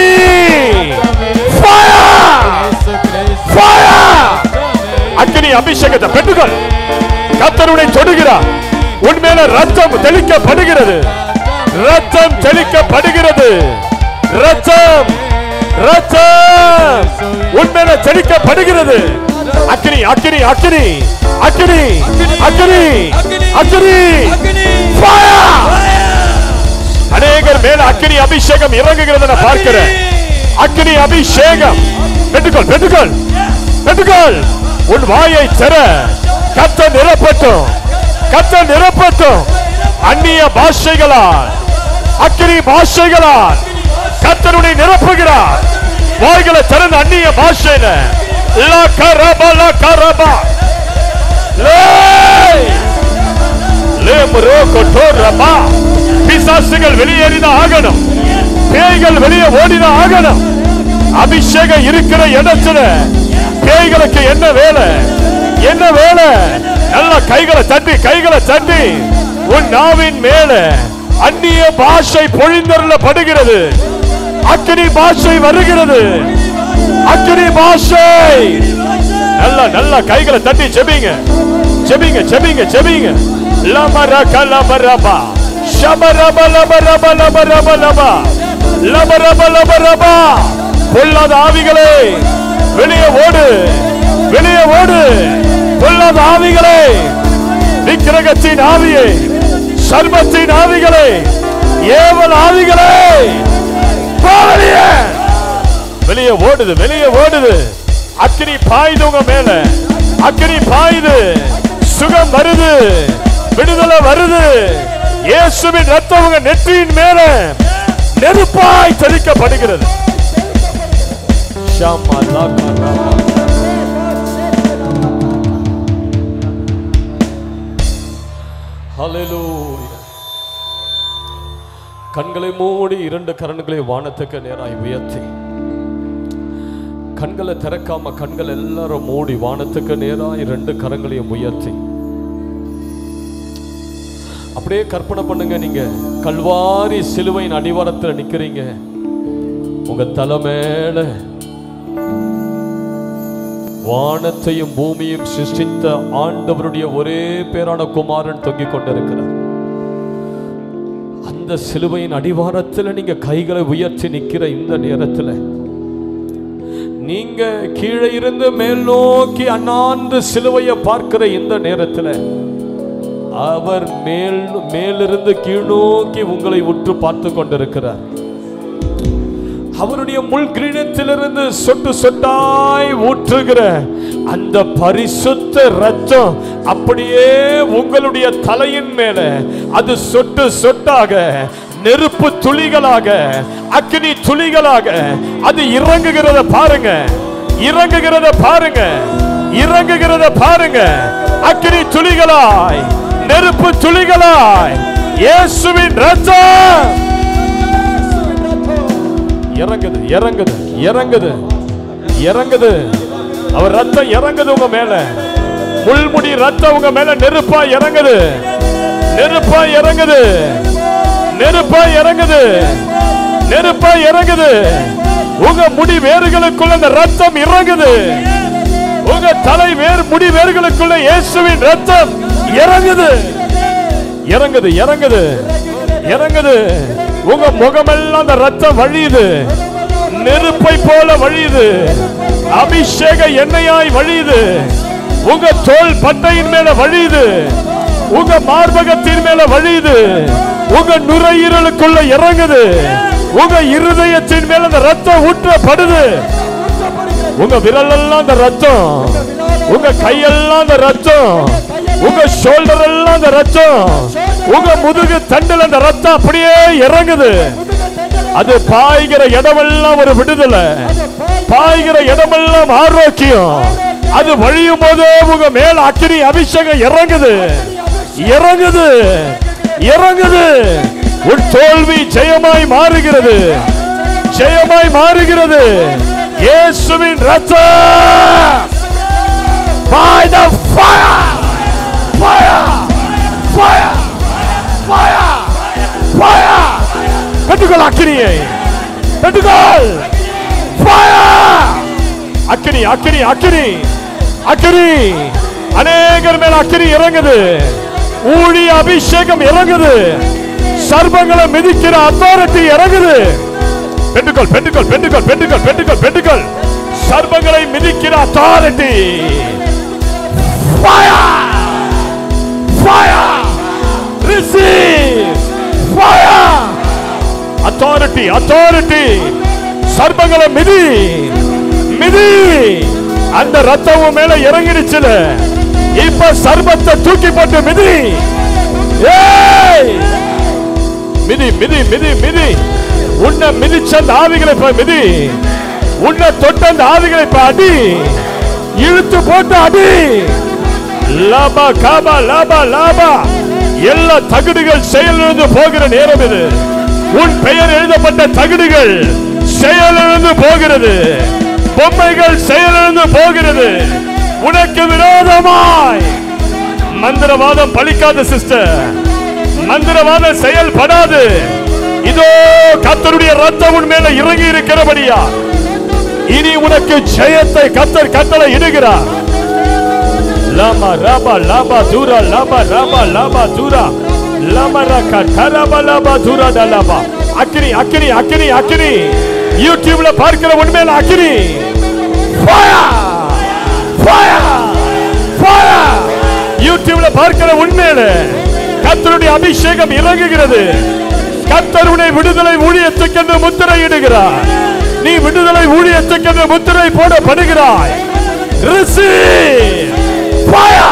Speaker 2: ஃபயர் ஃபயர் அக்கினி அபிஷேகத்தை பெற்றுக்கொள் கத்தருடைய தொடுகிறார் உன் மேல ரத்தம் தெளிக்கப்படுகிறது ரத்தம் தெளிக்கப்படுகிறது ரத்தம் ரத்தம் உன் மேல தெளிக்கப்படுகிறது அக்கினி அக்கினி அக்கினி அக்கினி அக்கினி அக்கினி Fire! அநேகர் மேல அக்கினி அபிஷேகம் இறங்குகிறத நான் பார்க்கிறேன் அக்கினி அபிஷேகம் பெற்றுக்கொள் பெற்றுக்கொள் பெற்றுக்கொள் உன் வாயை திற கத்த நிரப்பட்டும் கத்த நிரப்பட்டும் அந்நிய பாஷைகளால் அக்கினி பாஷைகளால் கத்தனுடைய நிரப்புகிறார் வாய்களை திறந்த அந்நிய பாஷையில லா கரபா லா கரபா லே லேமுரோ கொட்டோரமா பிசாசுகள் வெளியேறிதான் ஆகணும் பேய்கள் வெளியே ஓடிதான் ஆகணும் அபிஷேகம் இருக்கிற இடத்துல பேய்களுக்கு என்ன வேலை என்ன வேலை நல்ல கைகளை தட்டி கைகளை தட்டி உன் நாவின் மேல அந்நிய பாஷை பொழிந்தருளப்படுகிறது அக்கினி பாஷை வருகிறது அக்கினி பாஷை நல்ல நல்ல கைகளை தட்டி ஜெபிங்க ஜெபிங்க ஜெபிங்க ஜெபிங்க லமர கலபரபா ஷபரப லபரப லபரப லபா லபரப லபரபா பொல்லாத ஆவிகளே வெளியே ஓடு வெளியே ஓடு பொல்லாத ஆவிகளே விக்கிரகத்தின் ஆவியே சர்மத்தின் ஆவிகளே ஏவல் ஆவிகளே போ வெளியே வெளியே ஓடுது வெளியே ஓடுது அக்கினி பாயுது உங்க மேல அக்கினி பாயுது சுகம் வருது விடுதலை வருது இயேசுவின் ரத்தம் உங்க நெற்றியின் மேல நெருப்பாய் தெளிக்கப்படுகிறது ஷாமா லாகா ராமா. Hallelujah. கண்களை மூடி இரண்டு கரண்களை வானத்துக்கு நேராய் உயர்த்தி கண்களை திறக்காம கண்கள் எல்லாரும் மூடி வானத்துக்கு நேராய் ரெண்டு கரங்களையும் உயர்த்தி அப்படியே கற்பனை பண்ணுங்க நீங்க கல்வாரி சிலுவையின் அடிவாரத்தில் நிக்கிறீங்க உங்க தலை மேல வானத்தையும் பூமியும் சிருஷ்டித்த ஆண்டவருடைய ஒரே பேரான குமாரன் தொங்கிக் கொண்டிருக்கிறார் அந்த சிலுவையின் அடிவாரத்தில் நீங்க கைகளை உயர்த்தி நிக்கிற இந்த நேரத்தில் நீங்க கீழே இருந்து மேல் நோக்கி அண்ணாந்து சிலுவையை பார்க்கிற இந்த நேரத்தில் அவர் மேல் மேலிருந்து கீழ் நோக்கி உங்களை உற்று பார்த்து கொண்டிருக்கிறார் அவருடைய முள் கிரீடத்திலிருந்து சொட்டு சொட்டாய் ஊற்றுகிற அந்த பரிசுத்த ரத்தம் அப்படியே உங்களுடைய தலையின் மேல அது சொட்டு சொட்டாக நெருப்பு துளிகளாக அக்னி துளிகளாக அது இறங்குகிறத பாருங்க இறங்குகிறத பாருங்க இறங்குகிறத பாருங்க அக்னி துளிகளாய் நெருப்பு துளிகளாய் இயேசுவின் ரத்தம் இறங்குது இறங்குது இறங்குது இறங்குது அவர் ரத்தம் இறங்குது உங்க மேல முள்முடி ரத்தம் உங்க மேல நெருப்பா இறங்குது நெருப்பா இறங்குது நெருப்பா இறங்குது நெருப்பா இறங்குது உங்க முடி வேர்களுக்குள்ள அந்த ரத்தம் இறங்குது உங்க தலை வேர் முடி வேர்களுக்குள்ள இயேசுவின் ரத்தம் இறங்குது இறங்குது இறங்குது இறங்குது உங்க முகமெல்லாம் அந்த ரத்தம் வழியுது நெருப்பை போல வழியுது அபிஷேக எண்ணெயாய் வழியுது உங்க தோல் பட்டையின் மேல வழியுது உங்க மார்பகத்தின் மேல வழியுது உங்க நுரையீரலுக்குள்ள இறங்குது உங்க இருதயத்தின் மேல அந்த ரத்தம் ஊற்றப்படுது உங்க விரல் எல்லாம் அந்த ரத்தம் உங்க கையெல்லாம் அந்த ரத்தம் உங்க ஷோல்டர் எல்லாம் அந்த ரத்தம் உங்க முதுகு தண்டில் அந்த ரத்தம் அப்படியே இறங்குது அது பாய்கிற இடமெல்லாம் ஒரு விடுதலை பாய்கிற இடமெல்லாம் ஆரோக்கியம் அது வழியும் போதே உங்க மேல் அக்கினி அபிஷேகம் இறங்குது இறங்குது இறங்குது உன் தோல்வி ஜெயமாய் மாறுகிறது ஜெயமாய் மாறுகிறது இயேசுவின் ரத்தம் by the fire fire fire fire fire கட்டுகள் அக்கினியை கட்டுகள் fire அக்கினி அக்கினி அக்கினி அக்கினி அநேகர் மேல அக்கினி இறங்குது ஊழிய அபிஷேகம் இறங்குது சர்பங்களை மிதிக்கிற அத்தாரிட்டி இறங்குது பெண்டுகள் பெண்டுகள் பெண்டுகள் பெண்டுகள் பெண்டுகள் பெண்டுகள் சர்பங்களை மிதிக்கிற authority fire fire receive fire authority authority சர்பங்களை மிதி மிதி அந்த ரத்தம் மேல இறங்கிடுச்சுல இப்ப சர்பத்தை தூக்கி போட்டு மிதி ஏய் மிதி மிதி மிதி மிதி உன்னை மிதிச்ச அந்த ஆவிகளை இப்ப மிதி உன்னை தொட்ட அந்த ஆவிகளை இப்ப அடி இழுத்து போட்டு அடி லாபா காபா லாபா லாபா எல்லா தகுடுகள் செயலிழந்து போகிற நேரம் இது உன் பெயர் எழுதப்பட்ட தகுடுகள் செயலிழந்து போகிறது பொம்மைகள் செயலிழந்து போகிறது உனக்கு விரோதமாய் மந்திரவாதம் பலிக்காத சிஸ்டர் மந்திரவாதம் செயல்படாது இதோ கத்தருடைய ரத்தம் உன் மேல இறங்கி இருக்கிறபடியா இனி உனக்கு ஜெயத்தை கத்தர் கட்டளை இடுகிறார் லாமா ராபா லாபா தூரா லாபா ராபா லாபா தூரா லாமா ரக்கா கராபா லாபா தூரா டலாபா அக்கினி அக்கினி அக்கினி அக்கினி யூடியூப்ல பார்க்கிற உண்மையில அக்கினி ஃபயர் ஃபயர் ஃபயர் யூடியூப்ல பார்க்கிற உண்மையில கர்த்தருடைய அபிஷேகம் இறங்குகிறது கர்த்தருடைய விடுதலை ஊழியத்துக்கென்று முத்திரையிடுகிறார் நீ விடுதலை ஊழியத்துக்கென்று முத்திரை போடப்படுகிறாய் Receive fire.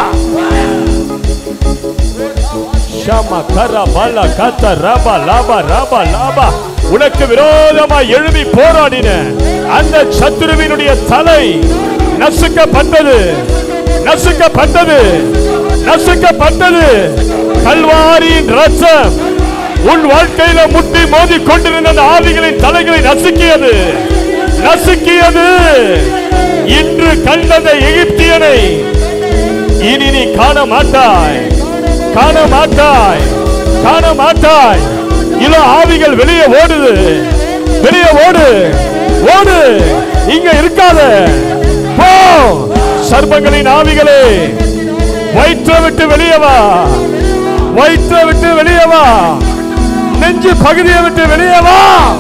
Speaker 2: ஷாமா கரா பல கத்த ரபா லாபா ராபா லாபா உனக்கு விரோதமாய் எழுப்பி போராடின அந்த சத்துருவினுடைய தலை நசுக்கப்பட்டது நசுக்கப்பட்டது நசுக்கப்பட்டது கல்வாரியின் ரத்தம் உன் வாழ்க்கையில முட்டி மோதி கொண்டிருந்த அந்த ஆவிகளின் தலைகளை நசுக்கியது நசுக்கியது இன்று கண்டத எகிப்தியனை இனி நீ காண மாட்டாய் காண மாட்டாய் காண மாட்டாய் இல்ல ஆவிகள் வெளியே ஓடுது வெளியே ஓடு ஓடு இங்க இருக்காத போ சர்ப்பங்களின் ஆவிகளே வயிற்றை விட்டு வெளியே வா வயிற்றை விட்டு வெளியே வா நெஞ்சு பகுதியை விட்டு வெளியே வா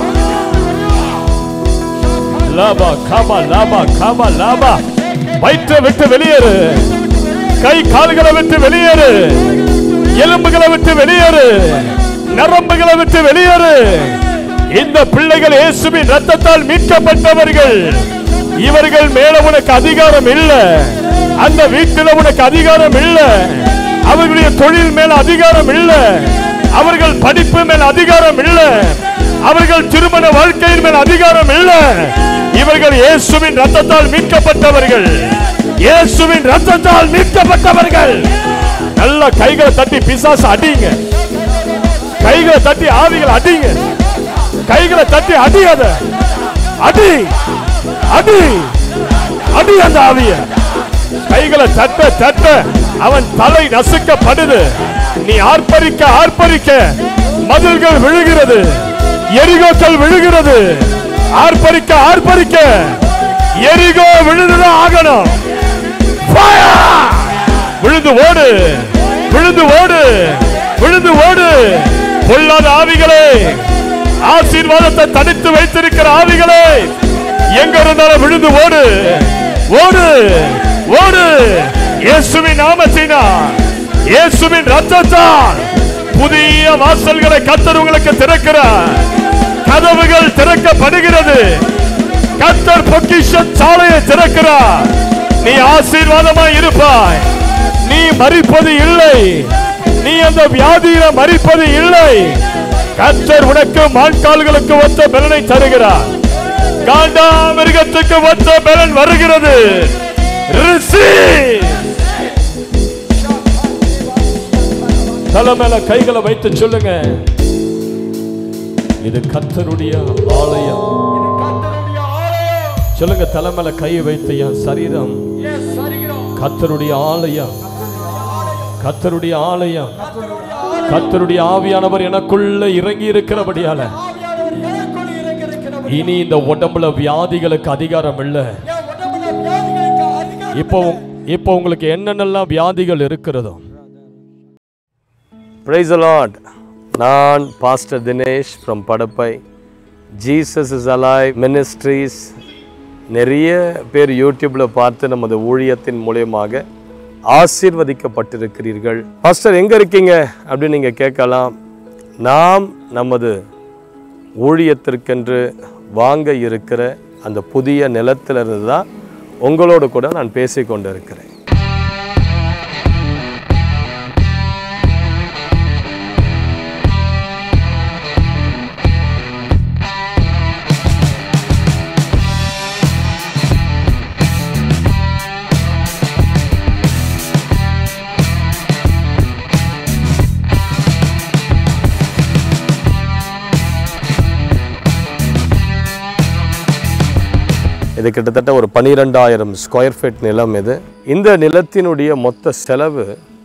Speaker 2: லாபா காபா லாபா காபா லாபா வயிற்றை விட்டு வெளியேறு கை கால்களை விட்டு வெளியேறு எலும்புகளை விட்டு வெளியேறு நரம்புகளை விட்டு வெளியேறு இந்த பிள்ளைகள் இயேசுவின் ரத்தத்தால் மீட்கப்பட்டவர்கள் இவர்கள் மேல உனக்கு அதிகாரம் இல்ல அந்த வீட்டில் உனக்கு அதிகாரம் இல்ல அவர்களுடைய தொழில் மேல அதிகாரம் இல்ல அவர்கள் படிப்பு மேல அதிகாரம் இல்ல அவர்கள் திருமண வாழ்க்கையின் மேல் அதிகாரம் இல்ல இவர்கள் இயேசுவின் ரத்தத்தால் மீட்கப்பட்டவர்கள் இயேசுவின் ரத்தத்தால் மீட்கப்பட்டவர்கள் நல்ல கைகளை தட்டி பிசாசு அடிங்க
Speaker 1: கைகளை தட்டி ஆவிகள் அடிங்க கைகளை தட்டி அடியாத அடி அடி அடி அந்த ஆவிய கைகளை தட்ட தட்ட அவன் தலை நசுக்கப்படுது நீ ஆர்ப்பரிக்க ஆர்ப்பரிக்க மதில்கள் விழுகிறது எரிகோக்கள் விழுகிறது ஆர்ப்பரிக்க ஆர்ப்பரிக்க எரிகோ விழுந்துதான் ஆகணும் Fire! விழுந்து ஓடு விழுந்து ஓடு விழுந்து ஓடு பொல்லாத ஆவிகளே ஆசீர்வாதத்தை தடுத்து வைத்திருக்கிற ஆவிகளே எங்க இருந்தாலும் விழுந்து ஓடு ஓடு ஓடு இயேசுவின் நாமத்தினால் இயேசுவின் ரத்தத்தால் புதிய வாசல்களை கத்தர் உங்களுக்கு திறக்கிறார் கதவுகள் திறக்கப்படுகிறது கத்தர் பொக்கிஷ சாலையை திறக்கிறார் நீ ஆசீர்வாதமாய் இருப்பாய் நீ மறிப்பது இல்லை நீ அந்த வியாதியில மறிப்பது இல்லை கத்தர் உனக்கு மான்கால்களுக்கு ஒத்த பலனை தருகிறார் காண்டா மிருகத்துக்கு ஒத்த பலன் வருகிறது Receive! தலை மேல கைகளை வைத்து சொல்லுங்க இது கத்தருடைய ஆலயம் சொல்லுங்க தலை மேல கையை வைத்து என் சரீரம் கத்தருடைய ஆலயம் கத்தருடைய ஆலயம் கத்தருடைய ஆவியானவர் எனக்குள்ள இறங்கி இருக்கிறபடியால இனி இந்த உடம்புல வியாதிகளுக்கு அதிகாரம் இல்ல இப்போ இப்போ உங்களுக்கு என்னென்னலாம் வியாதிகள் இருக்கிறதோ பிரைஸ் லார்ட் நான் pastor Dinesh from Padappai Jesus is alive ministries நிறைய பேர் யூடியூப்ல பார்த்து நமது ஊழியத்தின் மூலியமாக ஆசீர்வதிக்கப்பட்டிருக்கிறீர்கள் பாஸ்டர் எங்க இருக்கீங்க அப்படின்னு நீங்க கேட்கலாம் நாம் நமது ஊழியத்திற்கென்று வாங்க இருக்கிற அந்த புதிய நிலத்திலிருந்து தான் உங்களோடு கூட நான் பேசிக் கொண்டிருக்கிறேன் இது கிட்டத்தட்ட ஒரு பனிரெண்டாயிரம் ஸ்கொயர் ஃபீட் நிலம் இது இந்த நிலத்தினுடைய மொத்த செலவு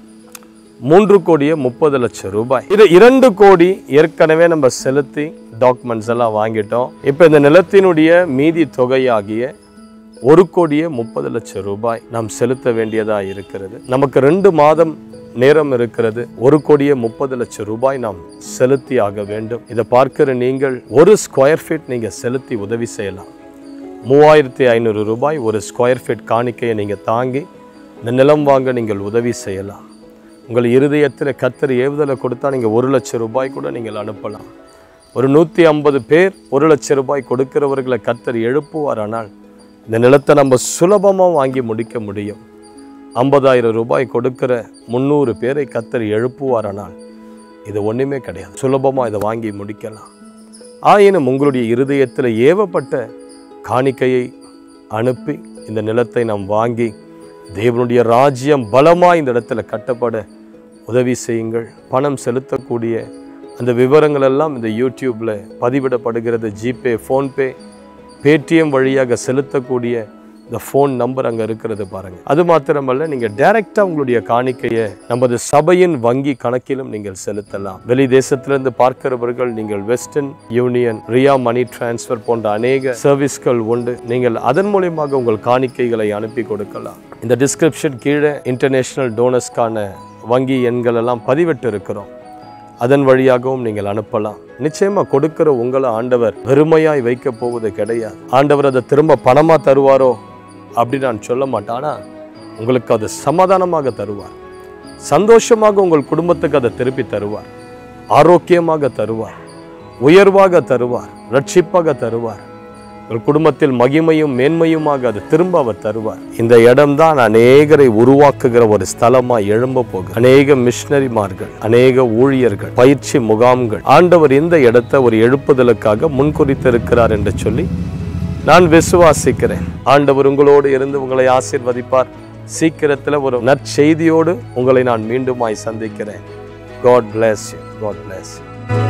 Speaker 1: மூன்று கோடியே முப்பது லட்சம் ரூபாய் இது இரண்டு கோடி ஏற்கனவே நம்ம செலுத்தி டாக்குமெண்ட்ஸ் எல்லாம் வாங்கிட்டோம் இப்போ இந்த நிலத்தினுடைய மீதி தொகையாகிய ஒரு கோடியே முப்பது லட்சம் ரூபாய் நாம் செலுத்த வேண்டியதா இருக்கிறது நமக்கு ரெண்டு மாதம் நேரம் இருக்கிறது ஒரு கோடியே முப்பது லட்சம் ரூபாய் நாம் செலுத்தி ஆக வேண்டும் இதை பார்க்கிற நீங்கள் ஒரு ஸ்கொயர் ஃபீட் நீங்க செலுத்தி உதவி செய்யலாம் மூவாயிரத்தி ஐநூறு ரூபாய் ஒரு ஸ்கொயர் ஃபீட் காணிக்கையை நீங்கள் தாங்கி இந்த நிலம் வாங்க நீங்கள் உதவி செய்யலாம் உங்கள் இருதயத்தில் கத்தர் ஏவுதலை கொடுத்தா நீங்கள் ஒரு லட்சம் ரூபாய் கூட நீங்கள் அனுப்பலாம் ஒரு நூற்றி ஐம்பது பேர் ஒரு லட்சம் ரூபாய் கொடுக்கிறவர்களை கத்தர் எழுப்புவார் ஆனால் இந்த நிலத்தை நம்ம சுலபமாக வாங்கி முடிக்க முடியும் ஐம்பதாயிரம் ரூபாய் கொடுக்கிற முந்நூறு பேரை கத்தர் எழுப்புவார் ஆனால் இது ஒன்றுமே கிடையாது சுலபமாக இதை வாங்கி முடிக்கலாம் ஆயினும் உங்களுடைய இருதயத்தில் ஏவப்பட்ட காணிக்கையை அனுப்பி இந்த நிலத்தை நாம் வாங்கி தேவனுடைய ராஜ்யம் பலமாக இந்த இடத்துல கட்டப்பட உதவி செய்யுங்கள் பணம் செலுத்தக்கூடிய அந்த விவரங்கள் எல்லாம் இந்த யூடியூப்பில் பதிவிடப்படுகிறது ஜிபே ஃபோன்பே பேடிஎம் வழியாக செலுத்தக்கூடிய இந்த ஃபோன் நம்பர் அங்கே இருக்கிறது பாருங்கள் அது மாத்திரமல்ல நீங்கள் டைரெக்டாக உங்களுடைய காணிக்கையை நமது சபையின் வங்கி கணக்கிலும் நீங்கள் செலுத்தலாம் வெளி தேசத்திலிருந்து பார்க்கிறவர்கள் நீங்கள் Western Union Ria money transfer போன்ற அநேக சர்வீஸ்கள் உண்டு நீங்கள் அதன் மூலியமாக உங்கள் காணிக்கைகளை அனுப்பி கொடுக்கலாம் இந்த டிஸ்கிரிப்ஷன் கீழே இன்டர்நேஷனல் டோனர்ஸ்க்கான வங்கி எண்கள் எல்லாம் பதிவிட்டு இருக்கிறோம் அதன் வழியாகவும் நீங்கள் அனுப்பலாம் நிச்சயமா கொடுக்கிற உங்களை ஆண்டவர் வெறுமையாய் வைக்க போவது கிடையாது ஆண்டவர் அதை திரும்ப பணமா தருவாரோ அப்படி நான் சொல்ல மாட்டேன் ஆனா உங்களுக்கு அது சமாதானமாக தருவார் சந்தோஷமாக உங்கள் குடும்பத்துக்கு அதை திருப்பி தருவார் ஆரோக்கியமாக தருவார் உயர்வாக தருவார் ரட்சிப்பாக தருவார் உங்கள் குடும்பத்தில் மகிமையும் மேன்மையுமாக அது திரும்ப அவர் தருவார் இந்த இடம்தான் அநேகரை உருவாக்குகிற ஒரு ஸ்தலமா எழும்ப போகும் அநேக மிஷனரிமார்கள் அநேக ஊழியர்கள் பயிற்சி முகாம்கள் ஆண்டவர் இந்த இடத்தை ஒரு எழுப்புதலுக்காக முன்குறித்திருக்கிறார் என்று சொல்லி நான் விசுவாசிக்கிறேன் ஆண்டவர் உங்களோடு இருந்து உங்களை ஆசீர்வதிப்பார் சீக்கிரத்தில் ஒரு நற்செய்தியோடு உங்களை நான் மீண்டுமாய் சந்திக்கிறேன் God bless you God bless you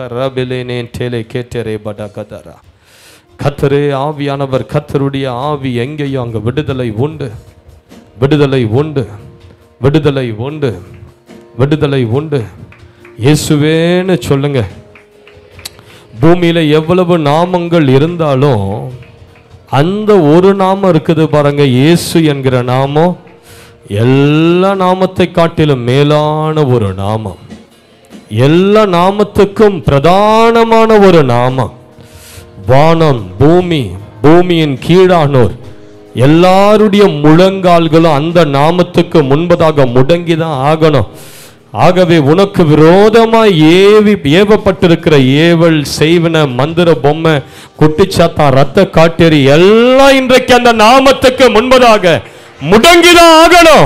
Speaker 2: கரபிலேனே டேலே கேட்டரே பட கதரா கத்தரே ஆவியானவர் கத்தருடைய ஆவி எங்கேயோ அங்க விடுதலை உண்டு விடுதலை உண்டு விடுதலை உண்டு விடுதலை உண்டு இயேசுவேன்னு சொல்லுங்க பூமியில எவ்வளவு நாமங்கள் இருந்தாலும் அந்த ஒரு நாமம் இருக்குது பாருங்க இயேசு என்கிற நாமம் எல்லா நாமத்தை காட்டிலும் மேலான ஒரு நாமம் எல்லா நாமத்துக்கும் பிரதானமான ஒரு நாமம் வானம் பூமி பூமியின் கீழானோர் எல்லாருடைய முழங்கால்களும் அந்த நாமத்துக்கு முன்பதாக முடங்கிதான் ஆகணும் ஆகவே உனக்கு விரோதமாய் ஏவி ஏவப்பட்டிருக்கிற ஏவல் செய்வன மந்திர பொம்மை குட்டிச்சாத்தா ரத்த காட்டேரி எல்லாம் இன்றைக்கு அந்த நாமத்துக்கு முன்பதாக முடங்கிதான் ஆகணும்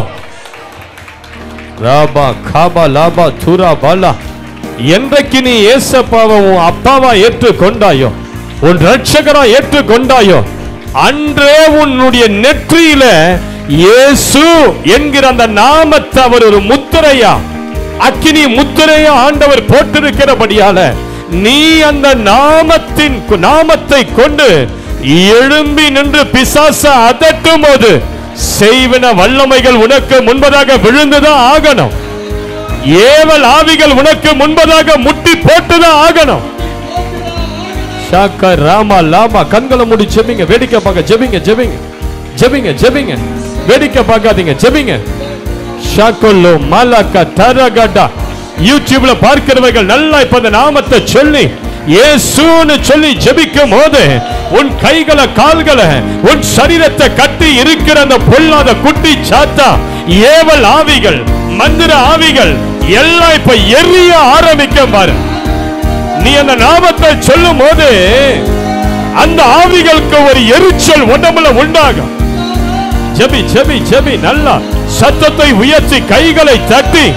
Speaker 2: ராபா காபா லாபா தூரா பாலா என்றைக்கு நீ ஏசப்பாவை உன் அப்பாவா ஏற்றுக்கொண்டாயோ உன் ரட்சகரா ஏற்றுக்கொண்டாயோ அன்றே உன்னுடைய நெற்றியில இயேசு என்கிற அந்த நாமத்தை அவர் ஒரு முத்திரையா அக்கினி முத்திரையா ஆண்டவர் போட்டிருக்கிறபடியால நீ அந்த நாமத்தின் நாமத்தை கொண்டு எழும்பி நின்று பிசாச அதட்டும் போது செய்வன வல்லமைகள் உனக்கு முன்பதாக விழுந்துதான் ஆகணும் ஏவல் ஆவிகள் உனக்கு முன்பதாக முட்டி போட்டுதான் ஆகணும் ஷாக்கா ராமா லாமா கண்களை மூடி ஜெபிங்க வேடிக்கை பார்க்க ஜெபிங்க ஜெபிங்க ஜெபிங்க ஜெபிங்க வேடிக்கை பார்க்காதீங்க ஜெபிங்க ஷாக்கொல்லோ மலக்க தரகடா யூடியூப்ல பார்க்கிறவர்கள் நல்லா இப்ப அந்த நாமத்தை சொல்லி இயேசுன்னு சொல்லி ஜெபிக்கும் போது உன் கைகளை கால்களை உன் சரீரத்தை கட்டி இருக்கிற அந்த பொல்லாத குட்டி சாத்தா ஏவல் ஆவிகள் மந்திர ஆவிகள் எல்லாம் இப்ப எரிய ஆரம்பிக்க பாரு நீ அந்த நாமத்தை சொல்லும் போது அந்த ஆவிகளுக்கு ஒரு எரிச்சல் உடம்புல உண்டாகும் ஜெபி ஜெபி ஜெபி நல்லா சத்தத்தை உயர்த்தி கைகளை தட்டி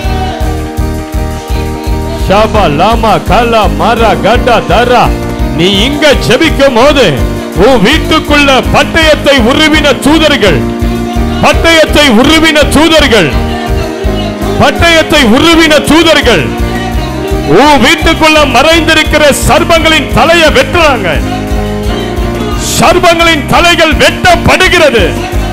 Speaker 2: ஷாபா லாமா கலா மரா கட்டா தரா நீ இங்க ஜெபிக்கும் போது உன் வீட்டுக்குள்ள பட்டயத்தை உருவின தூதர்கள் பட்டயத்தை உருவின தூதர்கள் பட்டயத்தை உருவின தூதர்கள் உன் வீட்டுக்குள்ள மறைந்திருக்கிற சர்பங்களின் தலையை வெட்டுறாங்க சர்பங்களின் தலைகள் வெட்டப்படுகிறது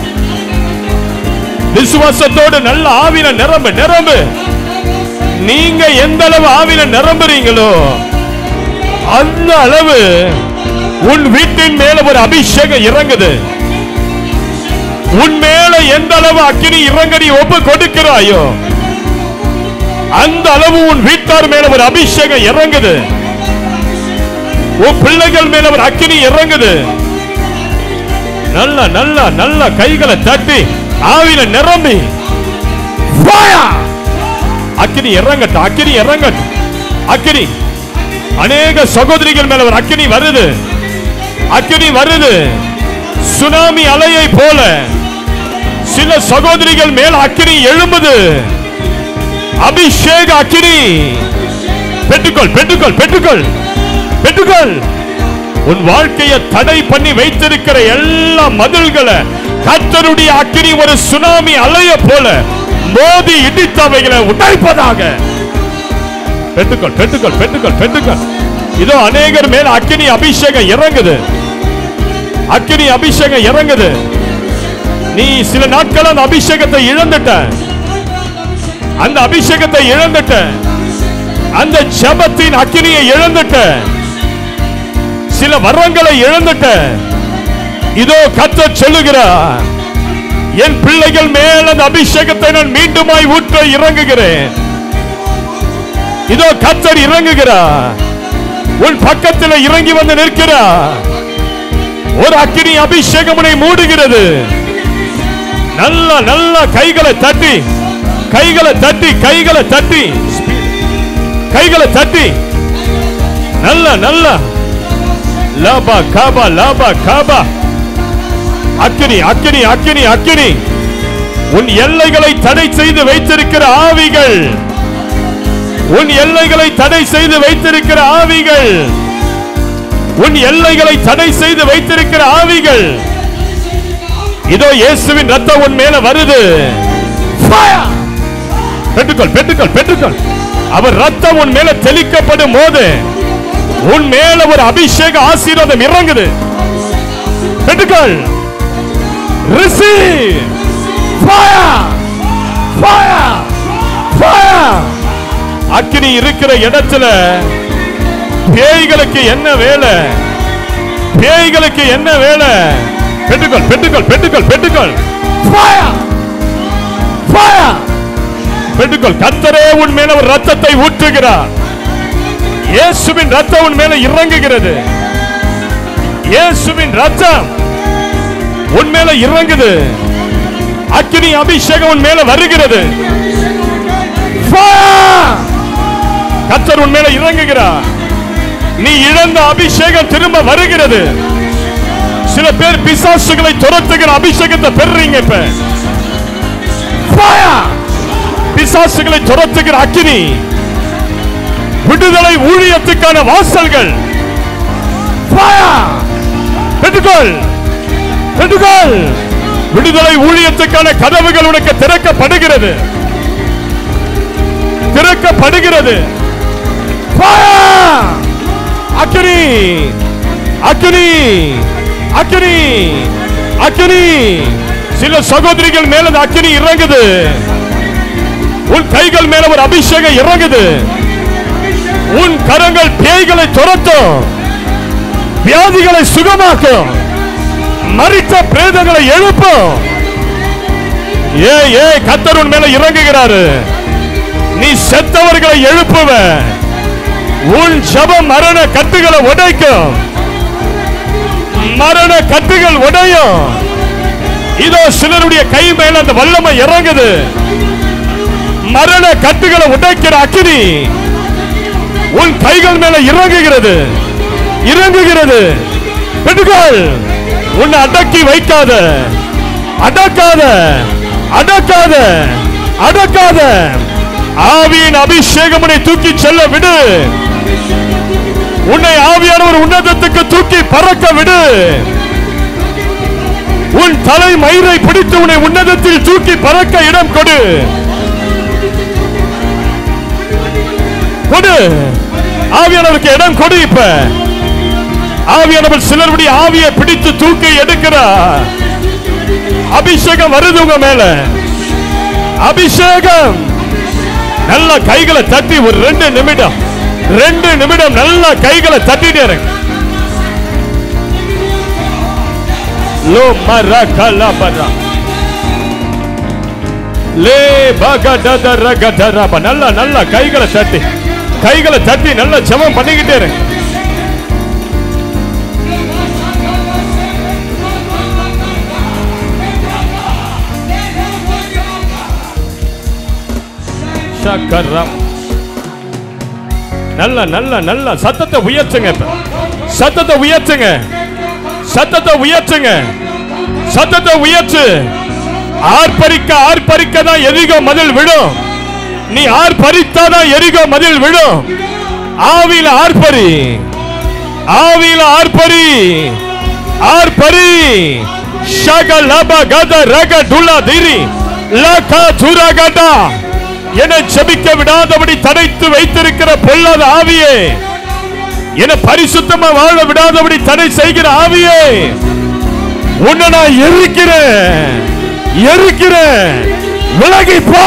Speaker 2: விசுவாசத்தோடு நல்ல ஆவின நிரம்பு நிரம்பு நீங்க எந்த அளவு ஆவின நிரம்புறீங்களோ அந்த அளவு உன் வீட்டின் மேல ஒரு அபிஷேகம் இறங்குது உன் மேல எந்த அளவு அக்கினி இறங்க நீ ஒப்பு கொடுக்கிறாயோ அந்த அளவு உன் வீட்டார் மேல ஒரு அபிஷேகம் இறங்குது உன் பிள்ளைகள் மேல ஒரு அக்கினி இறங்குது நல்ல நல்ல நல்ல கைகளை தட்டி ஆவில நிரம்பி Fire! அக்கினி இறங்கட்டும் அக்கினி இறங்கட்டும் அக்கினி அநேக சகோதரிகள் மேல ஒரு அக்கினி வருது அக்கினி வருது சுனாமி அலையை போல சில சகோதரிகள் மேல அக்கினி எழும்புது அபிஷேக அக்கினி பெற்றுக்கொள் பெற்றுக்கொள் பெற்றுக்கொள் பெற்றுக்கொள் உன் வாழ்க்கையை தடை பண்ணி வைத்திருக்கிற எல்லா மதில்களை கர்த்தருடைய அக்கினி ஒரு சுனாமி அலைய போல மோதி இடித்தவைகளை உடைப்பதாக பெற்றுக்கொள் பெற்றுக்கொள் பெற்றுக்கொள் பெற்றுக்கொள் இதோ அநேகர் மேல் அக்கினி அபிஷேகம் இறங்குது அக்கினி அபிஷேகம் இறங்குது நீ சில நாட்கள் அந்த அபிஷேகத்தை இழந்துட்ட அந்த அபிஷேகத்தை இழந்துட்ட அந்த ஜபத்தின் அக்கினியை இழந்துட்ட சில வரங்களை இழந்துட்ட இதோ கத்த சொல்லுகிறார் என் பிள்ளைகள் மேல் அந்த அபிஷேகத்தை நான் மீண்டுமாய் ஊற்ற இறங்குகிறேன் இதோ கத்தர் இறங்குகிறார் உன் பக்கத்தில் இறங்கி வந்து நிற்கிறார் ஒரு அக்கினி அபிஷேகம் உன்னை மூடுகிறது நல்ல நல்ல கைகளை தட்டி கைகளை தட்டி கைகளை தட்டி கைகளை தட்டி நல்ல நல்ல லாபா காபா லாபா காபா அக்கினி அக்கினி அக்கினி அக்கினி உன் எல்லைகளை தடை செய்து வைத்திருக்கிற ஆவிகள் உன் எல்லைகளை தடை செய்து வைத்திருக்கிற ஆவிகள் உன் எல்லைகளை தடை செய்து வைத்திருக்கிற ஆவிகள் இதோ இயேசுவின் ரத்தம் உன் மேல வருது Fire! பெற்றுக்கொள் பெற்றுக்கொள் பெற்றுக்கொள் அவர் ரத்தம் உன் மேல தெளிக்கப்படும் போது உன் மேல ஒரு அபிஷேக ஆசீர்வாதம் இறங்குது பெற்றுக்கள் ரிசீவ் ஃபயர் ஃபயர் ஃபயர் அக்கினி இருக்கிற இடத்துல பேய்களுக்கு என்ன வேலை பேய்களுக்கு என்ன வேலை பெற்றுக்கொள் பெற்றுக்கொள் பெற்றுக்கொள் பெற்றுக்கொள் ஃபயர் ஃபயர் பெற்றுக்கொள் கத்தரே உன் மேல ஒரு ரத்தத்தை ஊற்றுகிறார் இயேசுவின் ரத்தம் உன் மேல இறங்குகிறது இயேசுவின் ரத்தம் உன் மேல இறங்குது அக்கினி அபிஷேகம் உன் மேல வருகிறது Fire! கர்த்தர் உன் மேல இறங்குகிறார் நீ இழந்த அபிஷேகம் திரும்ப வருகிறது சில பேர் பிசாசுகளை துரத்துகிற அபிஷேகத்தை பெறுறீங்க இப்ப Fire! பிசாசுகளை துரத்துகிற அக்கினி விடுதலை ஊழியத்துக்கான வாசல்கள் Fire! பெற்றுக்கொள் பெற்றுக்கொள் விடுதலை ஊழியத்துக்கான கதவுகள் உனக்கு திறக்கப்படுகிறது திறக்கப்படுகிறது Fire! அக்கினி அக்கினி அக்கினி அக்கினி சில சகோதரிகள் மேல அந்த அக்கினி இறங்குது உன் கைகள் மேல ஒரு அபிஷேகம் இறங்குது உன் கரங்கள் பேய்களை துரத்தும் வியாதிகளை சுகமாக்கும் மறித்த பிரேதங்களை எழுப்பும் ஏ ஏ கத்தர் உன் மேல இறங்குகிறாரு நீ செத்தவர்களை எழுப்புவ உன் ஜபம் மரண கட்டுகளை உடைக்கும் மரண கட்டுகள் உடையும் இதோ சிலருடைய கை மேல அந்த வல்லமை இறங்குது மரண கட்டுகளை உடைக்கிற அக்கினி உன் கைகள் மேல இறங்குகிறது இறங்குகிறது பெற்றுக்கொள் உன்னை அடக்கி வைக்காத அடக்காத அடக்காத அடக்காத ஆவியின் அபிஷேகம் உன்னை தூக்கி செல்ல விடு உன்னை ஆவியானவர் உன்னதத்துக்கு தூக்கி பறக்க விடு உன் தலை மயிரை பிடித்து உன்னை உன்னதத்தில் தூக்கி பறக்க இடம் கொடு கொடு ஆவியானவருக்கு இடம் கொடு இப்ப ஆவியானவர் சிலருடைய ஆவியை பிடித்து தூக்கி எடுக்கிறார் அபிஷேகம் வருது உங்க மேல அபிஷேகம் நல்ல கைகளை தட்டி ஒரு ரெண்டு நிமிடம் ரெண்டு நிமிடம் நல்ல கைகளை தட்டிட்டே இருங்க லோ மர கலா பரா லே பகடத ரகடரப நல்ல நல்ல கைகளை தட்டி கைகளை தட்டி நல்ல ஜெபம் பண்ணிக்கிட்டே இருங்க சக்கரம் நல்ல நல்ல நல்ல சத்தத்தை உயர்த்துங்க இப்ப சத்தத்தை உயர்த்துங்க சத்தத்தை உயர்த்துங்க சத்தத்தை உயர்த்து ஆர்ப்பரிக்க ஆர்ப்பரிக்க தான் எரிகோ மதில் விடும் நீ ஆர்ப்பரித்தாதான் எரிகோ மதில் விடும் ஆவியில ஆர்ப்பரி ஆவியில ஆர்ப்பரி ஆர்ப்பரி ஷக லப கத ரக டுலா திரி லக துரகடா என்னை ஜெபிக்க விடாதபடி தடைத்து வைத்திருக்கிற பொல்லாத ஆவியே என்னை பரிசுத்தமா வாழ விடாதபடி தடை செய்கிற ஆவியே உன்னை நான் எரிக்கிறேன் எரிக்கிறேன் விலகி போ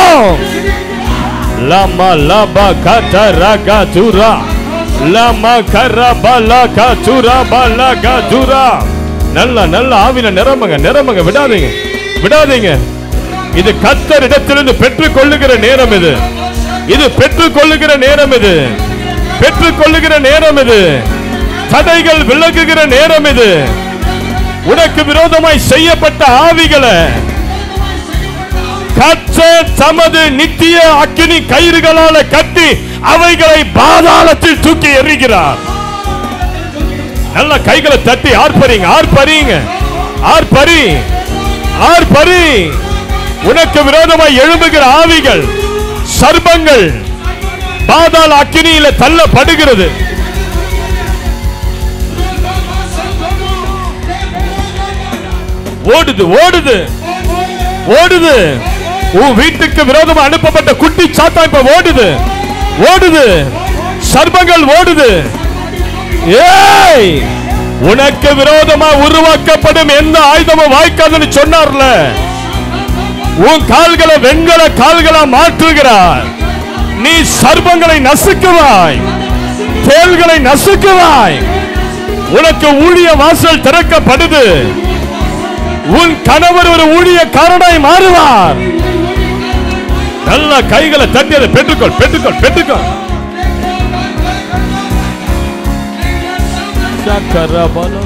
Speaker 2: லமா லபா கத ரக துரா லமா கரபா லக துரா பலக துரா நல்ல நல்ல ஆவில நிரம்புங்க நிரம்புங்க விடாதீங்க விடாதீங்க இது கத்தர் இடத்திலிருந்து பெற்றுக் கொள்ளுகிற நேரம் இது இது பெற்றுக் கொள்ளுகிற நேரம் இது பெற்றுக் கொள்ளுகிற நேரம் இது தடைகள் விலகுகிற நேரம் இது உனக்கு விரோதமாய் செய்யப்பட்ட ஆவிகளை கர்த்தர் தமது நித்திய அக்கினி கயிறுகளால கட்டி அவைகளை பாதாளத்தில் தூக்கி எறிகிறார் நல்ல கைகளை தட்டி ஆர்ப்பரிங்க ஆர்ப்பரிங்க ஆர்ப்பரி ஆர்ப்பரி உனக்கு விரோதமாய் எழும்புகிற ஆவிகள் சர்பங்கள் பாதாள அக்கினியில தள்ளப்படுகிறது ஓடுது ஓடுது ஓடுது உன் வீட்டுக்கு விரோதமா அனுப்பப்பட்ட குட்டி சாத்தா இப்ப ஓடுது ஓடுது சர்பங்கள் ஓடுது ஏய் உனக்கு விரோதமா உருவாக்கப்படும் எந்த ஆயுதமும் வாய்க்காதுன்னு சொன்னார்ல உன் கால்களை வெண்கல கால்களா மாற்றுகிறார் நீ சர்ப்பங்களை நசுக்குவாய் தேள்களை நசுக்குவாய் உனக்கு ஊழிய வாசல் திறக்கப்படுது உன் கணவர் ஒரு ஊழியக்காரனாய் மாறுவார் நல்ல கைகளை தட்டி அதை பெற்றுக்கொள் பெற்றுக்கொள் பெற்றுக்கொள் சக்கரபலம்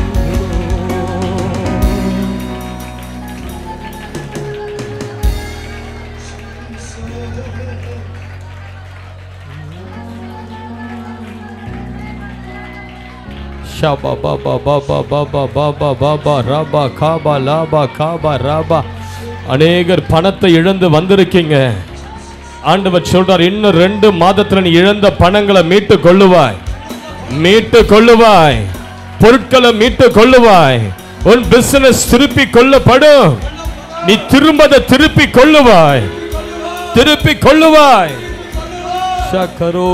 Speaker 2: Shaba baba baba baba baba baba raba kaba laba kaba raba அநேகர் பணத்தை இழந்து வந்திருக்கீங்க ஆண்டவர் சொல்றார் இன்னும் ரெண்டு மாதத்துல நீ இழந்த பணங்களை மீட்டு கொள்ளுவாய் மீட்டு கொள்ளுவாய் பொருட்களை மீட்டு கொள்ளுவாய் உன் பிசினஸ் திருப்பி கொள்ளப்படும் நீ திரும்ப அதை திருப்பி கொள்ளுவாய் திருப்பி கொள்ளுவாய் சக்கரோ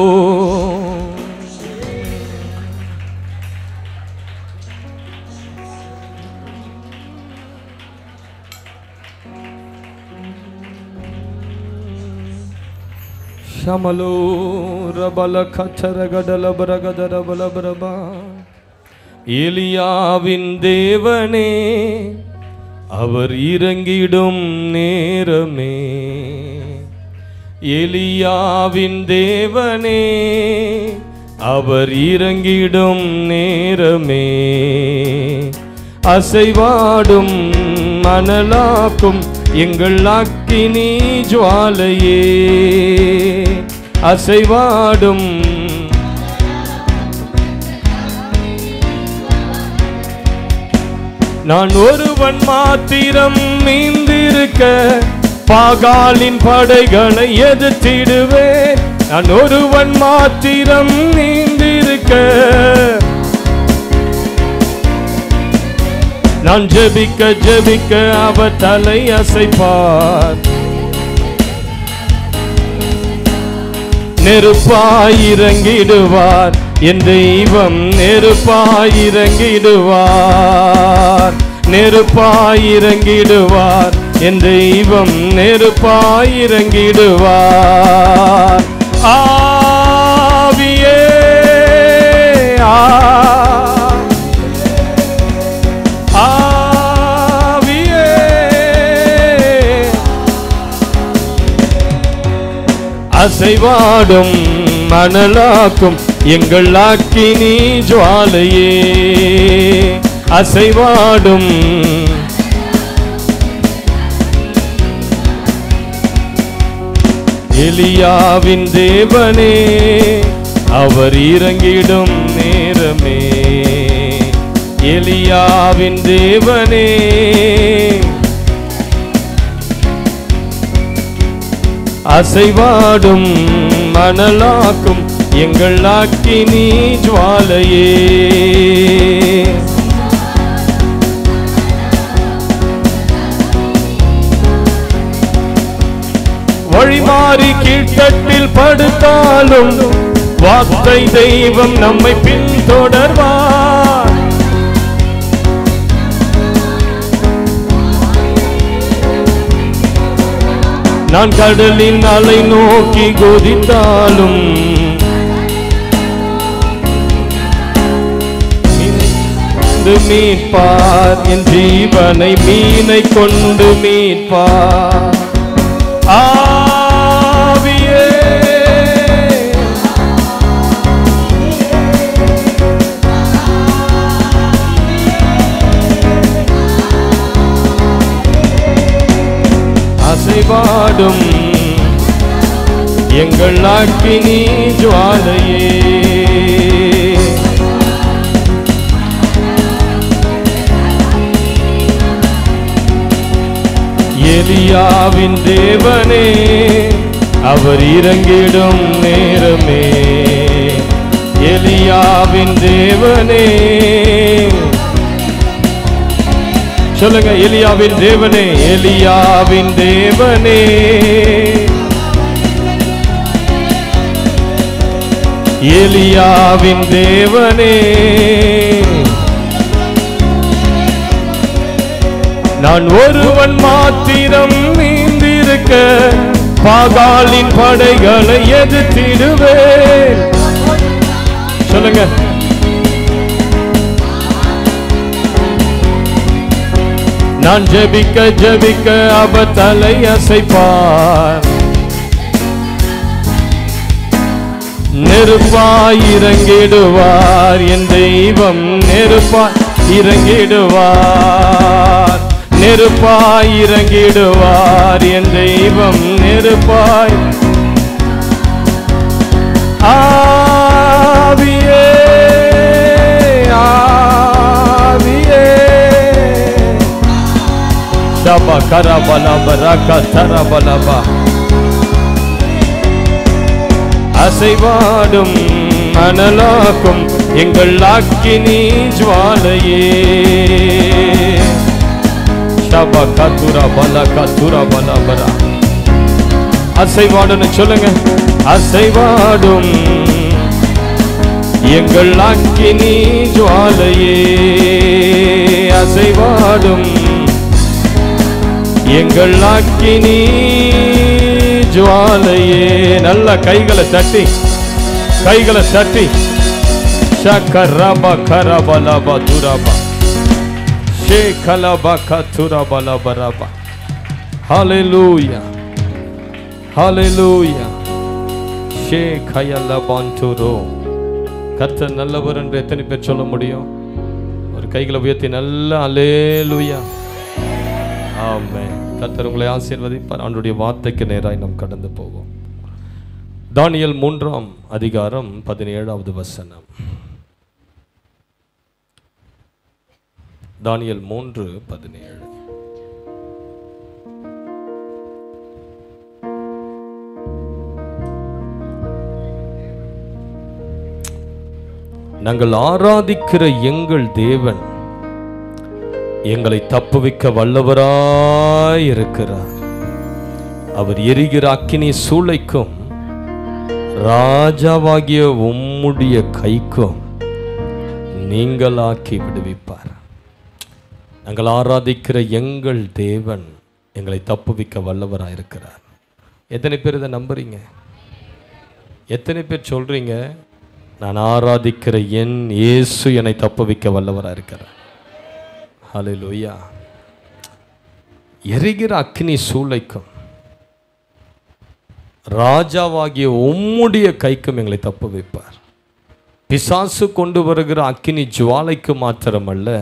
Speaker 2: ಶಮಲೋ ರಬಲ ಕಚರ ಗಡಲ ಬರಗದರ ಬಲ ಬರಬ எலியாவின் தேவனே அவர் இறங்கிடும் நேரமே எலியாவின் தேவனே அவர் இறங்கிடும் நேரமே அசைவாடும் மணலாக்கும் எங்கள் அக்கினி ஜுவாலையே அசைவாடும் நான் ஒருவன் மாத்திரம் மீந்திருக்க பாகாலின் படைகளை எதிர்த்திடுவேன் நான் ஒருவன் மாத்திரம் நீந்திருக்க நான் ஜெபிக்க ஜெபிக்க அவர் தலை அசைப்பார் நெருப்பாயிரங்கிடுவார் என் தெய்வம் நெருப்பாயிரங்கிடுவார் நெருப்பாயிரங்கிடுவார் என் தெய்வம் நெருப்பாயிரங்கிடுவார் ஆவியே ஆ ஆவியே அசைவாடும் மணலாக்கும் எங்கள் அக்கினி ஜுவாலையே அசைவாடும் எலியாவின் தேவனே அவர் இறங்கிடும் நேரமே எலியாவின் தேவனே அசைவாடும் மணலாக்கும் எங்கள் அக்கினி ஜுவாலையே வழிமாறி கீழ்த்தட்டில் படுத்தாலும் வார்த்தை தெய்வம் நம்மை பின்தொடர்வார் நான் கடலின் அலை நோக்கி கொதித்தாலும் கொண்டு மீட்பார் என் ஜீவனை மீனை கொண்டு மீட்பார் ஆவியே அசைவாடும் எங்கள் அக்கினி ஜுவாலையே எலியாவின் தேவனே அவர் இறங்கிடும் நேரமே எலியாவின் தேவனே சொல்லுங்க எலியாவின் தேவனே எலியாவின் தேவனே
Speaker 3: எலியாவின் தேவனே நான் ஒருவன் மாத்திரம் நீந்திருக்க பாகாலின் படைகளை எதிர்த்திடுவேன் சொல்லுங்க நான் ஜெபிக்க ஜெபிக்க அவ தலை அசைப்பார் நெருப்பாய் இறங்கிடுவார் என் தெய்வம் நெருப்பாய் இறங்கிடுவார் நெருப்பாய் இறங்கிடுவார் என் தெய்வம் நெருப்பாய் ஆவியே ஆவியே Shaba karabalaba raka tarabalaba அசைவாடும் அனலாக்கும் எங்கள் அக்கினி ஜுவாலையே ஷபா கத்துரா பல கத்துரா பல பரா அசைவாடுன்னு சொல்லுங்க அசைவாடும் எங்கள் அக்கினி ஜுவாலையே அசைவாடும் எங்கள் அக்கினி ஜுவாலையே நல்ல கைகளை தட்டி கைகளை தட்டி ஷக்கரபா கரபலபா துரபா ஷேகலபா கத்துரபலபரபா ஹalleluya ஹalleluya ஷேகயலபாந்துரோ கர்த்தர் நல்லவர் என்று எத்தனை பேர் சொல்ல முடியும் ஒரு கைகளை உயர்த்தி நல்ல அலேலுயா ஆமென் கர்த்தர் உங்களை ஆசீர்வதிப்பார் அவனுடைய வார்த்தைக்கு நேராய் நாம் கடந்து போவோம் தானியல் மூன்றாம் அதிகாரம் பதினேழாவது வசனம் தானியல் மூன்று பதினேழு நாங்கள் ஆராதிக்கிற எங்கள் தேவன் எங்களை தப்புவிக்க வல்லவராய் இருக்கிறார் அவர் எரிகிற அக்கினி சூளைக்கும் ராஜாவாகிய உம்முடைய கைக்கும் நீங்களாக்கி விடுவிப்பார் நாங்கள் ஆராதிக்கிற எங்கள் தேவன் எங்களை தப்புவிக்க வல்லவராய் இருக்கிறார் எத்தனை பேர் இதை நம்புறீங்க எத்தனை பேர் சொல்றீங்க நான் ஆராதிக்கிற என் இயேசு என்னை தப்புவிக்க வல்லவராய் இருக்கிறார் ஹalleluya எரிகிற அக்னி சூளைக்கும் ராஜாவாகிய உம்முடைய கைக்கும் எங்களை தப்பு வைப்பார் பிசாசு கொண்டு வருகிற அக்கினி ஜுவாலைக்கு மாத்திரமல்ல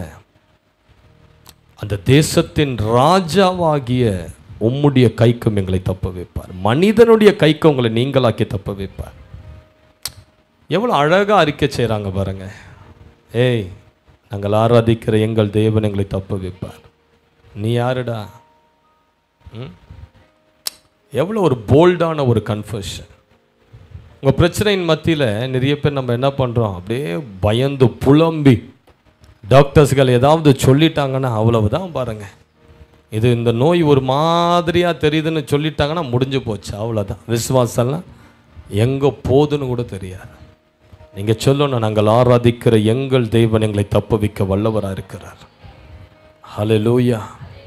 Speaker 3: அந்த தேசத்தின் ராஜாவாகிய உம்முடைய கைக்கும் எங்களை தப்ப வைப்பார் மனிதனுடைய கைக்கு உங்களை நீங்களாக்கி தப்ப வைப்பார் எவ்வளோ அழகாக அறிக்கை செய்கிறாங்க பாருங்க ஏய் நாங்கள் ஆராதிக்கிற எங்கள் தேவன் எங்களை தப்ப வைப்பார் நீ யாருடா ம்? எவ்வளோ ஒரு போல்டான ஒரு கன்ஃபர்ஷன் உங்கள் பிரச்சனையின் மத்தியில் நிறைய பேர் நம்ம என்ன பண்ணுறோம் அப்படியே பயந்து புலம்பி டாக்டர்ஸ்கள் ஏதாவது சொல்லிட்டாங்கன்னா அவ்வளவுதான் பாருங்க இது இந்த நோய் ஒரு மாதிரியாக தெரியுதுன்னு சொல்லிட்டாங்கன்னா முடிஞ்சு போச்சு அவ்வளோதான் விசுவாசம்லாம் எங்கே போகுதுன்னு கூட தெரியாது நீங்கள் சொல்லணும் நாங்கள் ஆராதிக்கிற எங்கள் தெய்வன் எங்களை தப்புவிக்க வல்லவராக இருக்கிறார் ஹalleluya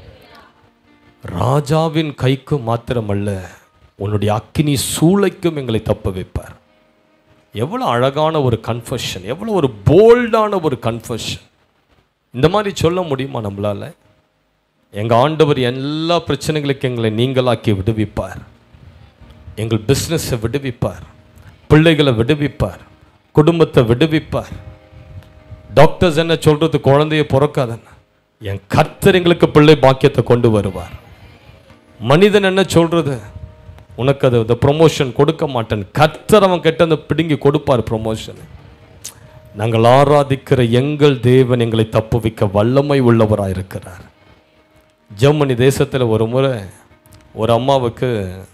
Speaker 3: ராஜாவின் கைக்கு மாத்திரமல்ல உன்னுடைய அக்கினி சூளைக்கும் எங்களை தப்ப வைப்பார் எவ்வளோ அழகான ஒரு கன்ஃபஷன் எவ்வளோ ஒரு போல்டான ஒரு கன்ஃபஷன் இந்த மாதிரி சொல்ல முடியுமா நம்மளால எங்கள் ஆண்டவர் எல்லா பிரச்சனைகளுக்கும் எங்களை நீங்களாக்கி விடுவிப்பார் எங்கள் பிஸ்னஸை விடுவிப்பார் பிள்ளைகளை விடுவிப்பார் குடும்பத்தை விடுவிப்பார் டாக்டர்ஸ் என்ன சொல்றது குழந்தைய பிறக்காதன்னு என் கர்த்தர் எங்களுக்கு பிள்ளை பாக்கியத்தை கொண்டு வருவார் மனிதன் என்ன சொல்றது உனக்கு அது இந்த ப்ரொமோஷன் கொடுக்க மாட்டேன் கர்த்தர் அவன் கிட்ட அந்த பிடுங்கி கொடுப்பார் ப்ரொமோஷன் நாங்கள் ஆராதிக்கிற எங்கள் தேவன் எங்களை தப்புவிக்க வல்லமை உள்ளவராக இருக்கிறார் ஜெர்மனி தேசத்தில் ஒரு முறை ஒரு அம்மாவுக்கு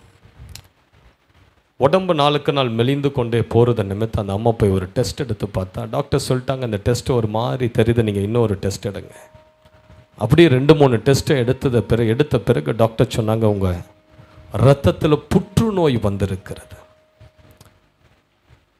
Speaker 3: உடம்பு நாளுக்கு நாள் மெலிந்து கொண்டே போகிறத நிமித்தம் அந்த அம்மா போய் ஒரு டெஸ்ட் எடுத்து பார்த்தா டாக்டர் சொல்லிட்டாங்க அந்த டெஸ்ட் ஒரு மாதிரி தெரியுது நீங்கள் இன்னொரு டெஸ்ட் எடுங்க அப்படியே ரெண்டு மூணு டெஸ்ட்டை எடுத்தத பிறகு எடுத்த பிறகு டாக்டர் சொன்னாங்க உங்கள் ரத்தத்தில் புற்றுநோய் வந்திருக்கிறது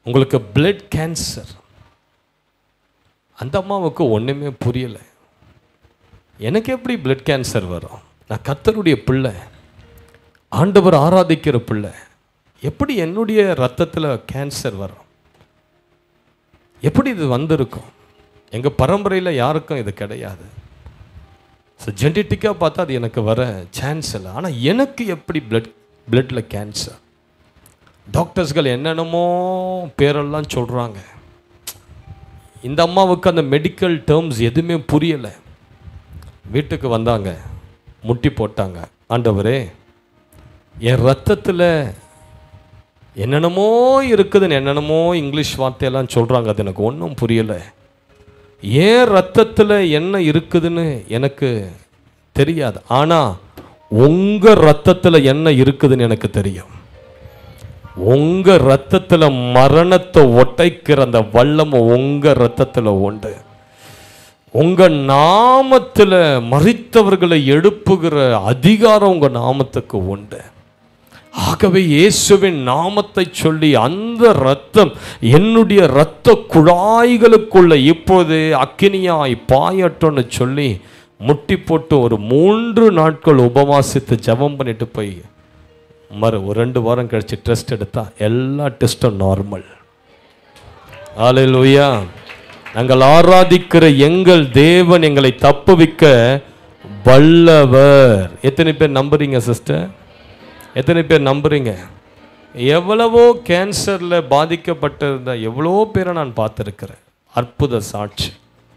Speaker 3: உங்களுக்கு பிளட் கேன்சர் அந்த அம்மாவுக்கு ஒன்றுமே புரியலை எனக்கு எப்படி பிளட் கேன்சர் வரும் நான் கர்த்தருடைய பிள்ளை ஆண்டவர் ஆராதிக்கிற பிள்ளை எப்படி என்னுடைய ரத்தத்தில் கேன்சர் வரும் எப்படி இது வந்திருக்கும் எங்கள் பரம்பரையில் யாருக்கும் இது கிடையாது ஸோ ஜெனட்டிக்காக பார்த்தா அது எனக்கு வர சான்ஸ் இல்லை ஆனால் எனக்கு எப்படி பிளட் பிளட்டில் கேன்சர் டாக்டர்ஸ்கள் என்னென்னமோ பேரெல்லாம் சொல்கிறாங்க இந்த அம்மாவுக்கு அந்த மெடிக்கல் டேர்ம்ஸ் எதுவுமே புரியலை வீட்டுக்கு வந்தாங்க முட்டி போட்டாங்க ஆண்டவரே என் ரத்தத்தில் என்னென்னமோ இருக்குதுன்னு என்னென்னமோ இங்கிலீஷ் வார்த்தையெல்லாம் சொல்கிறாங்க அது எனக்கு ஒன்றும் புரியலை ஏன் ரத்தத்தில் என்ன இருக்குதுன்னு எனக்கு தெரியாது ஆனால் உங்கள் ரத்தத்தில் என்ன இருக்குதுன்னு எனக்கு தெரியும் உங்க ரத்தத்துல மரணத்தை ஒட்டைக்கிற அந்த வல்லம் உங்க ரத்தத்துல உண்டு உங்க நாமத்துல மறித்தவர்களை எழுப்புகிற அதிகாரம் உங்க நாமத்துக்கு உண்டு ஆகவே இயேசுவின் நாமத்தை சொல்லி அந்த ரத்தம் என்னுடைய இரத்த குழாய்களுக்குள்ள இப்போது அக்கினியாய் பாயட்டும்னு சொல்லி முட்டி போட்டு ஒரு மூன்று நாட்கள் உபவாசித்து ஜெபம் பண்ணிட்டு போய் மறு ஒரு ரெண்டு வாரம் கழிச்சு டெஸ்ட் எடுத்தா எல்லா டெஸ்ட்டும் நார்மல் ஆலையிலுயா நாங்கள் ஆராதிக்கிற எங்கள் தேவன் எங்களை தப்புவிக்க வல்லவர் எத்தனை பேர் நம்புறீங்க சிஸ்டர் எத்தனை பேர் நம்புறீங்க எவ்வளவோ கேன்சரில் பாதிக்கப்பட்டிருந்த எவ்வளோ பேரை நான் பார்த்துருக்கிறேன் அற்புத சாட்சி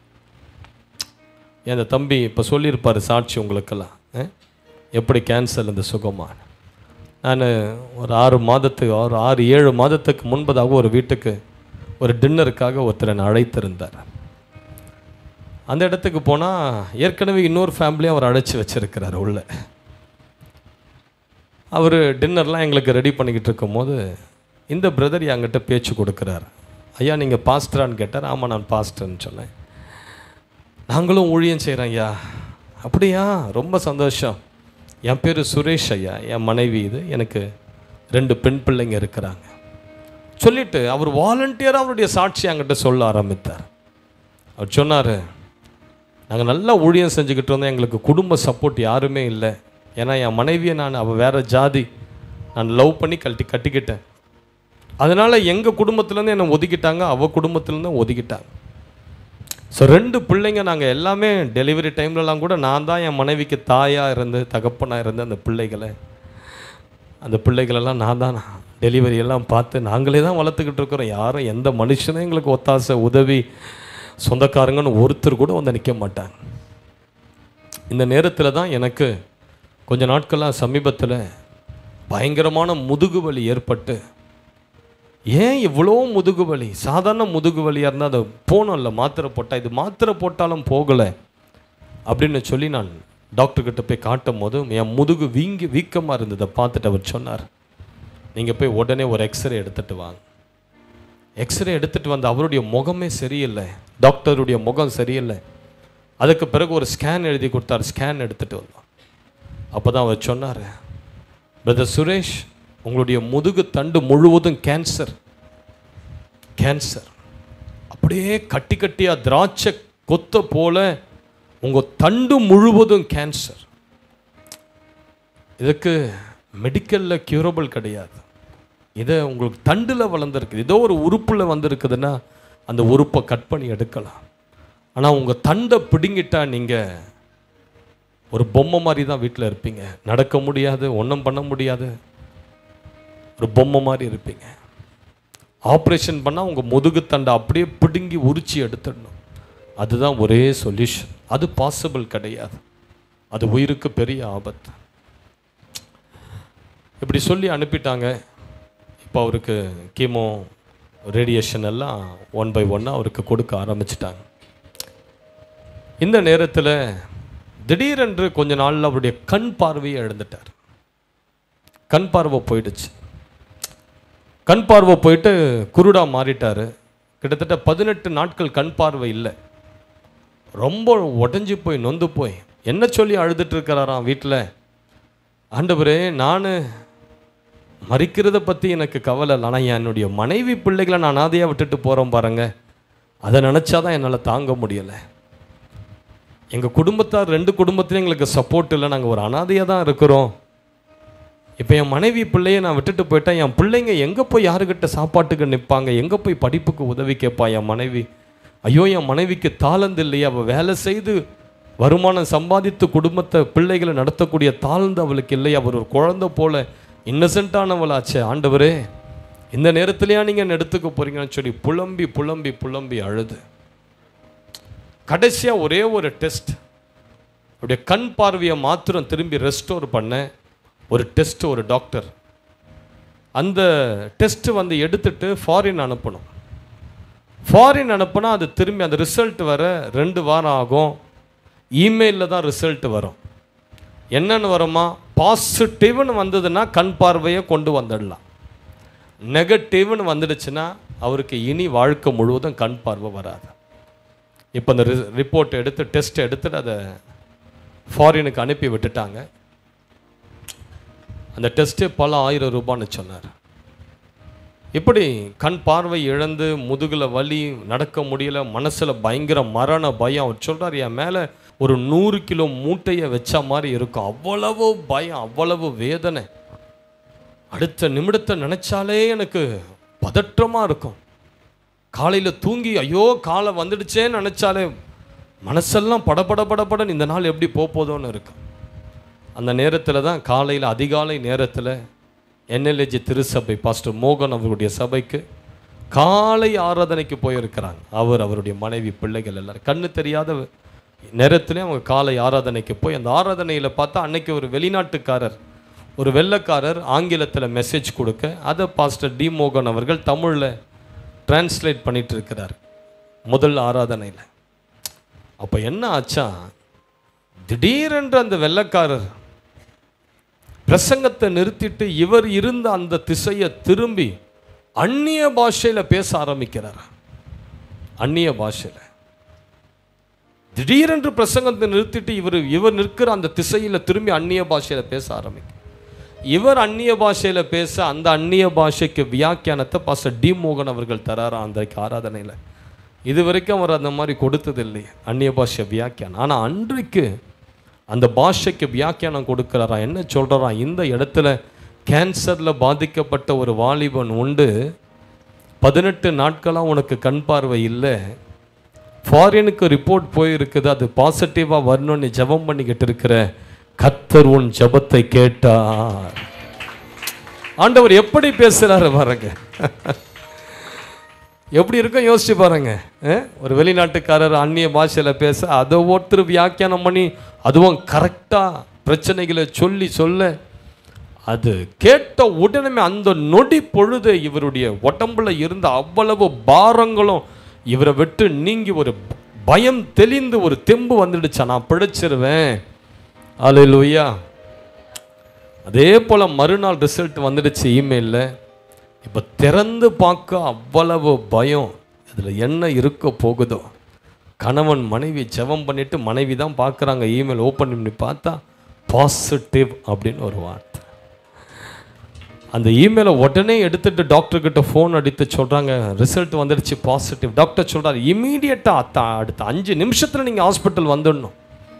Speaker 3: என் தம்பி இப்போ சொல்லியிருப்பார் சாட்சி உங்களுக்கெல்லாம் அஹ்? எப்படி கேன்சர் இந்த சுகமான நான் ஒரு ஆறு மாதத்துக்கு ஒரு ஆறு ஏழு மாதத்துக்கு முன்பதாக ஒரு வீட்டுக்கு ஒரு டின்னருக்காக ஒருத்தரை நான் அழைத்திருந்தார் அந்த இடத்துக்கு போனால் ஏற்கனவே இன்னொரு ஃபேமிலியும் அவர் அழைச்சி வச்சிருக்கிறார் உள்ள அவர் டின்னர்லாம் எங்களுக்கு ரெடி பண்ணிக்கிட்டு இருக்கும்போது இந்த பிரதர் என்கிட்ட பேச்சு கொடுக்குறார் ஐயா நீங்கள் பாஸ்டரான்னு கேட்டார் ஆமாம் நான் பாஸ்டர்னு சொன்னேன் நாங்களும் ஊழியம் செய்கிறோம் ஐயா அப்படியா ரொம்ப சந்தோஷம் என் பேர் சுரேஷ் ஐயா என் மனைவி இது எனக்கு ரெண்டு பெண் பிள்ளைங்க இருக்கிறாங்க சொல்லிட்டு அவர் வாலண்டியராக அவருடைய சாட்சி என்கிட்ட சொல்ல ஆரம்பித்தார் அவர் சொன்னார் நாங்கள் நல்லா ஊழியம் செஞ்சுக்கிட்டு இருந்தோம் எங்களுக்கு குடும்ப சப்போர்ட் யாருமே இல்லை ஏன்னா என் மனைவியை நான் அவள் வேற ஜாதி நான் லவ் பண்ணி கட்டி கட்டிக்கிட்டேன் அதனால் எங்கள் குடும்பத்துலேருந்து என்னை ஒதுக்கிட்டாங்க அவள் குடும்பத்துலேருந்து ஒதுக்கிட்டாங்க ஸோ ரெண்டு பிள்ளைங்க நாங்கள் எல்லாமே டெலிவரி டைம்லலாம் கூட நான் தான் என் மனைவிக்கு தாயாக இருந்து தகப்பனாக இருந்து அந்த பிள்ளைகளை அந்த பிள்ளைகளெல்லாம் நான் தான் டெலிவரி எல்லாம் பார்த்து நாங்களே தான் வளர்த்துக்கிட்டு இருக்கிறோம் யாரும் எந்த மனுஷனும் எங்களுக்கு ஒத்தாசை உதவி சொந்தக்காரங்கன்னு ஒருத்தர் கூட வந்து நிற்க மாட்டாங்க இந்த நேரத்தில் தான் எனக்கு கொஞ்ச நாட்களாக சமீபத்தில் பயங்கரமான முதுகு வலி ஏற்பட்டு ஏன் இவ்வளோ முதுகு வலி சாதாரண முதுகு வலியாக இருந்தால் அது போனோம்ல மாத்திரை போட்டால் இது மாத்திரை போட்டாலும் போகலை அப்படின்னு சொல்லி நான் டாக்டர்கிட்ட போய் காட்டும் போது என் முதுகு வீங்கி வீக்கமாக இருந்ததை பார்த்துட்டு அவர் சொன்னார் நீங்கள் போய் உடனே ஒரு எக்ஸ்ரே எடுத்துட்டு வாங்க எக்ஸ்ரே எடுத்துட்டு வந்து அவருடைய முகமே சரியில்லை டாக்டருடைய முகம் சரியில்லை அதுக்கு பிறகு ஒரு ஸ்கேன் எழுதி கொடுத்தார் ஸ்கேன் எடுத்துட்டு வந்தோம் அப்போ தான் அவர் சொன்னார் பிரதர் சுரேஷ் உங்களுடைய முதுகு தண்டு முழுவதும் கேன்சர் கேன்சர் அப்படியே கட்டி கட்டியாக திராட்சை கொத்த போல உங்கள் தண்டு முழுவதும் கேன்சர் இதுக்கு மெடிக்கலில் க்யூரபிள் கிடையாது இதை உங்களுக்கு தண்டில் வளர்ந்துருக்குது ஏதோ ஒரு உறுப்பில் வந்திருக்குதுன்னா அந்த உறுப்பை கட் பண்ணி எடுக்கலாம் ஆனால் உங்கள் தண்டை பிடுங்கிட்டா நீங்கள் ஒரு பொம்மை மாதிரி தான் வீட்டில் இருப்பீங்க நடக்க முடியாது ஒன்றும் பண்ண முடியாது ஒரு பொம்மை மாதிரி இருப்பீங்க ஆப்ரேஷன் பண்ணால் உங்கள் முதுகு தண்டை அப்படியே பிடுங்கி உரிச்சி எடுத்துடணும் அதுதான் ஒரே சொல்யூஷன் அது பாசிபிள் கிடையாது அது உயிருக்கு பெரிய ஆபத்து இப்படி சொல்லி அனுப்பிட்டாங்க இப்போ அவருக்கு கீமோ ரேடியேஷன் எல்லாம் ஒன் பை ஒன்னாக அவருக்கு கொடுக்க ஆரம்பிச்சிட்டாங்க இந்த நேரத்தில் திடீரென்று கொஞ்ச நாளில் அவருடைய கண் பார்வையை இழந்துட்டார் கண் பார்வை போயிடுச்சு கண் பார்வை போயிட்டு குருடா மாறிட்டார் கிட்டத்தட்ட பதினெட்டு நாட்கள் கண் பார்வை இல்லை ரொம்ப உடஞ்சி போய் நொந்து போய் என்ன சொல்லி அழுதுட்டு இருக்கிறாராம் வீட்டில் ஆண்டவரே நான் மறிக்கிறத பற்றி எனக்கு கவலை இல்லை ஆனால் என்னுடைய மனைவி பிள்ளைகளை நான் அனாதையாக விட்டுட்டு போகிறோம் பாருங்க அதை நினச்சாதான் என்னால் தாங்க முடியலை எங்கள் குடும்பத்தார் ரெண்டு குடும்பத்திலையும் எங்களுக்கு சப்போர்ட் இல்லை நாங்கள் ஒரு அனாதையாக தான் இருக்கிறோம் இப்போ என் மனைவி பிள்ளையை நான் விட்டுட்டு போயிட்டேன் என் பிள்ளைங்க எங்கே போய் யாருக்கிட்ட சாப்பாட்டுக்கு நிற்பாங்க எங்கே போய் படிப்புக்கு உதவி கேட்பா என் மனைவி ஐயோ என் மனைவிக்கு தாளந்து இல்லையா அவள் வேலை செய்து வருமானம் சம்பாதித்து குடும்பத்தை பிள்ளைகளை நடத்தக்கூடிய தாழ்ந்து அவளுக்கு இல்லையா அவர் ஒரு குழந்தை போல இன்னசென்ட்டானவளாச்சே ஆண்டவரே இந்த நேரத்துலையா நீங்கள் என்னை எடுத்துக்க போறீங்கன்னு சொல்லி புலம்பி புலம்பி புலம்பி அழுது கடைசியாக ஒரே ஒரு டெஸ்ட் அப்படியே கண் பார்வையை மாத்திரம் திரும்பி ரெஸ்டோர் பண்ண ஒரு டெஸ்ட் ஒரு டாக்டர் அந்த டெஸ்ட் வந்து எடுத்துட்டு ஃபாரின் அனுப்பணும் ஃபாரின் அனுப்புனா அது திரும்பி அந்த ரிசல்ட் வர ரெண்டு வாரம் ஆகும் இமெயிலில் தான் ரிசல்ட் வரும் என்னன்னு வருமா பாசிட்டிவ்னு வந்ததுன்னா கண் பார்வையை கொண்டு வந்துடலாம் நெகட்டிவ்னு வந்துடுச்சுன்னா அவருக்கு இனி வாழ்க்கை முழுவதும் கண் பார்வை வராது இப்போ அந்த ரிப்போர்ட் எடுத்து டெஸ்ட் எடுத்துட்டு அதை ஃபாரினுக்கு அனுப்பி விட்டுட்டாங்க அந்த டெஸ்ட்டே பல ஆயிரம் ரூபான்னு சொன்னார் இப்படி கண் பார்வை இழந்து முதுகில் வலி நடக்க முடியல மனசில் பயங்கர மரண பயம் அவர் சொல்கிறார் என் மேலே ஒரு நூறு கிலோ மூட்டையை வச்ச மாதிரி இருக்கும் அவ்வளவு பயம் அவ்வளவு வேதனை அடுத்த நிமிடத்தை நினச்சாலே எனக்கு பதற்றமாக இருக்கும் காலையில் தூங்கி ஐயோ காலை வந்துடுச்சேன்னு நினச்சாலே மனசெல்லாம் படபட படபடன்னு இந்த நாள் எப்படி போக போதோன்னு இருக்கும் அந்த நேரத்தில் தான் காலையில் அதிகாலை நேரத்தில் என்எல்ஏஜி திருச்சபை பாஸ்டர் மோகன் அவருடைய சபைக்கு காலை ஆராதனைக்கு போயிருக்கிறாங்க அவர் அவருடைய மனைவி பிள்ளைகள் எல்லாரும் கண்ணு தெரியாத நேரத்திலே அவங்க காலை ஆராதனைக்கு போய் அந்த ஆராதனையில் பார்த்தா அன்னைக்கு ஒரு வெளிநாட்டுக்காரர் ஒரு வெள்ளைக்காரர் ஆங்கிலத்தில் மெசேஜ் கொடுக்க அதை பாஸ்டர் டி மோகன் அவர்கள் தமிழில் டிரான்ஸ்லேட் பண்ணிட்டு இருக்கிறார் முதல் ஆராதனையில் அப்போ என்ன ஆச்சா திடீரென்று அந்த வெள்ளைக்காரர் பிரசங்கத்தை நிறுத்திட்டு இவர் இருந்த அந்த திசையை திரும்பி அந்நிய பாஷையில் பேச ஆரம்பிக்கிறார் அந்நிய பாஷையில் திடீரென்று பிரசங்கத்தை நிறுத்திட்டு இவர் இவர் நிற்கிற அந்த திசையில் திரும்பி அந்நிய பாஷையில் பேச ஆரம்பிக்கும் இவர் அந்நிய பாஷையில் பேச அந்த அந்நிய பாஷைக்கு வியாக்கியானத்தை பாஸ்டர் டி மோகன் அவர்கள் தராராம் அன்றைக்கு ஆராதனையில் இது வரைக்கும் அவர் அந்த மாதிரி கொடுத்ததில்லை அந்நிய பாஷை வியாக்கியானம் ஆனால் அன்றைக்கு அந்த பாஷைக்கு வியாக்கியானம் கொடுக்குறாராம் என்ன சொல்கிறாராம் இந்த இடத்துல கேன்சரில் பாதிக்கப்பட்ட ஒரு வாலிபன் உண்டு பதினெட்டு நாட்களாக உனக்கு கண் பார்வை இல்லை ஃபாரினுக்கு ரிப்போர்ட் போயிருக்குது அது பாசிட்டிவாக வரணும்னு ஜெபம் பண்ணிக்கிட்டு இருக்கிற கத்தர் உன் ஜெபத்தை கேட்டார் ஆண்டவர் எப்படி பேசுகிறாரு பாருங்க எப்படி இருக்கும் யோசிச்சு பாருங்க அஹ்? ஒரு வெளிநாட்டுக்காரர் அந்நிய பாஷையில் பேச அதை ஒருத்தர் வியாக்கியானம் பண்ணி அதுவும் கரெக்டாக பிரச்சனைகளை சொல்லி சொல்ல அது கேட்ட உடனே அந்த நொடி பொழுது இவருடைய உடம்புல இருந்த அவ்வளவு பாரங்களும் இவரை விட்டு நீங்கி ஒரு பயம் தெளிந்து ஒரு தெம்பு வந்துடுச்சா நான் பிழைச்சிருவேன் அல்லேலூயா அதே போல் மறுநாள் ரிசல்ட் வந்துடுச்சு இமெயிலில் இப்போ திறந்து பார்க்க அவ்வளவு பயம் இதில் என்ன இருக்க போகுதோ கணவன் மனைவி ஜெபம் பண்ணிட்டு மனைவி தான் பார்க்குறாங்க இமெயில் ஓப்பன் பண்ணி பார்த்தா பாசிட்டிவ் அப்படின்னு ஒரு வார்த்தை அந்த இமெயிலை உடனே எடுத்துட்டு டாக்டர் கிட்ட ஃபோன் அடித்து சொல்கிறாங்க ரிசல்ட் வந்துடுச்சு பாசிட்டிவ் டாக்டர் சொல்கிறார் இமீடியட்டாக அடுத்த அஞ்சு நிமிஷத்தில் நீங்கள் ஹாஸ்பிட்டல் வந்துடணும்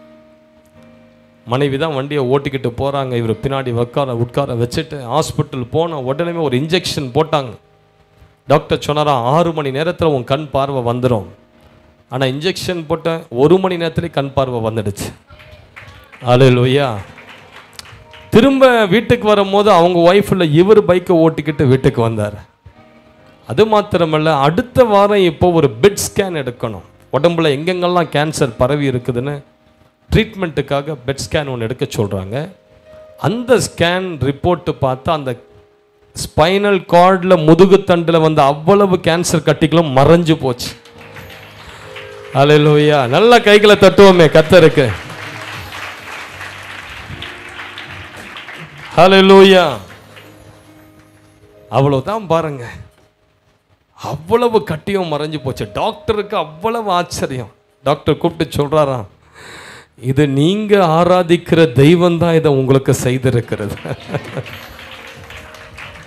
Speaker 3: மனைவி தான் வண்டியை ஓட்டிக்கிட்டு போகிறாங்க இவர் பின்னாடி உட்கார உட்கார வச்சுட்டு ஹாஸ்பிட்டல் போன உடனே ஒரு இன்ஜெக்ஷன் போட்டாங்க டாக்டர் சொன்னாராம் ஆறு மணி நேரத்தில் உன் கண் பார்வை வந்துடும் ஆனால் இன்ஜெக்ஷன் போட்ட ஒரு மணி நேரத்துலேயே கண் பார்வை வந்துடுச்சு அலையிலோயா திரும்ப வீட்டுக்கு வரும்போது அவங்க ஒய்ஃபில் இவர் பைக்கை ஓட்டிக்கிட்டு வீட்டுக்கு வந்தார் அது மாத்திரமல்ல அடுத்த வாரம் இப்போ ஒரு பெட் ஸ்கேன் எடுக்கணும் உடம்புல எங்கெங்கெல்லாம் கேன்சர் பரவி இருக்குதுன்னு ட்ரீட்மெண்ட்டுக்காக பெட் ஸ்கேன் ஒன்று எடுக்க சொல்கிறாங்க அந்த ஸ்கேன் ரிப்போர்ட்டு பார்த்தா அந்த ஸ்பைனல் கார்டில் முதுகுத்தண்டில் வந்த அவ்வளவு கேன்சர் கட்டிகளும் மறைஞ்சு போச்சு அலையிலோயா நல்ல கைகளை தட்டுவோமே கத்தருக்கு ஹalleluya அவ்வளவுதான் பாருங்க அவ்வளவு கட்டியும் மறைஞ்சு போச்சு டாக்டருக்கு அவ்வளவு ஆச்சரியம் டாக்டர் கூப்பிட்டு சொல்றாராம் இது நீங்க ஆராதிக்கிற தெய்வம் தான் இதை உங்களுக்கு செய்திருக்கிறது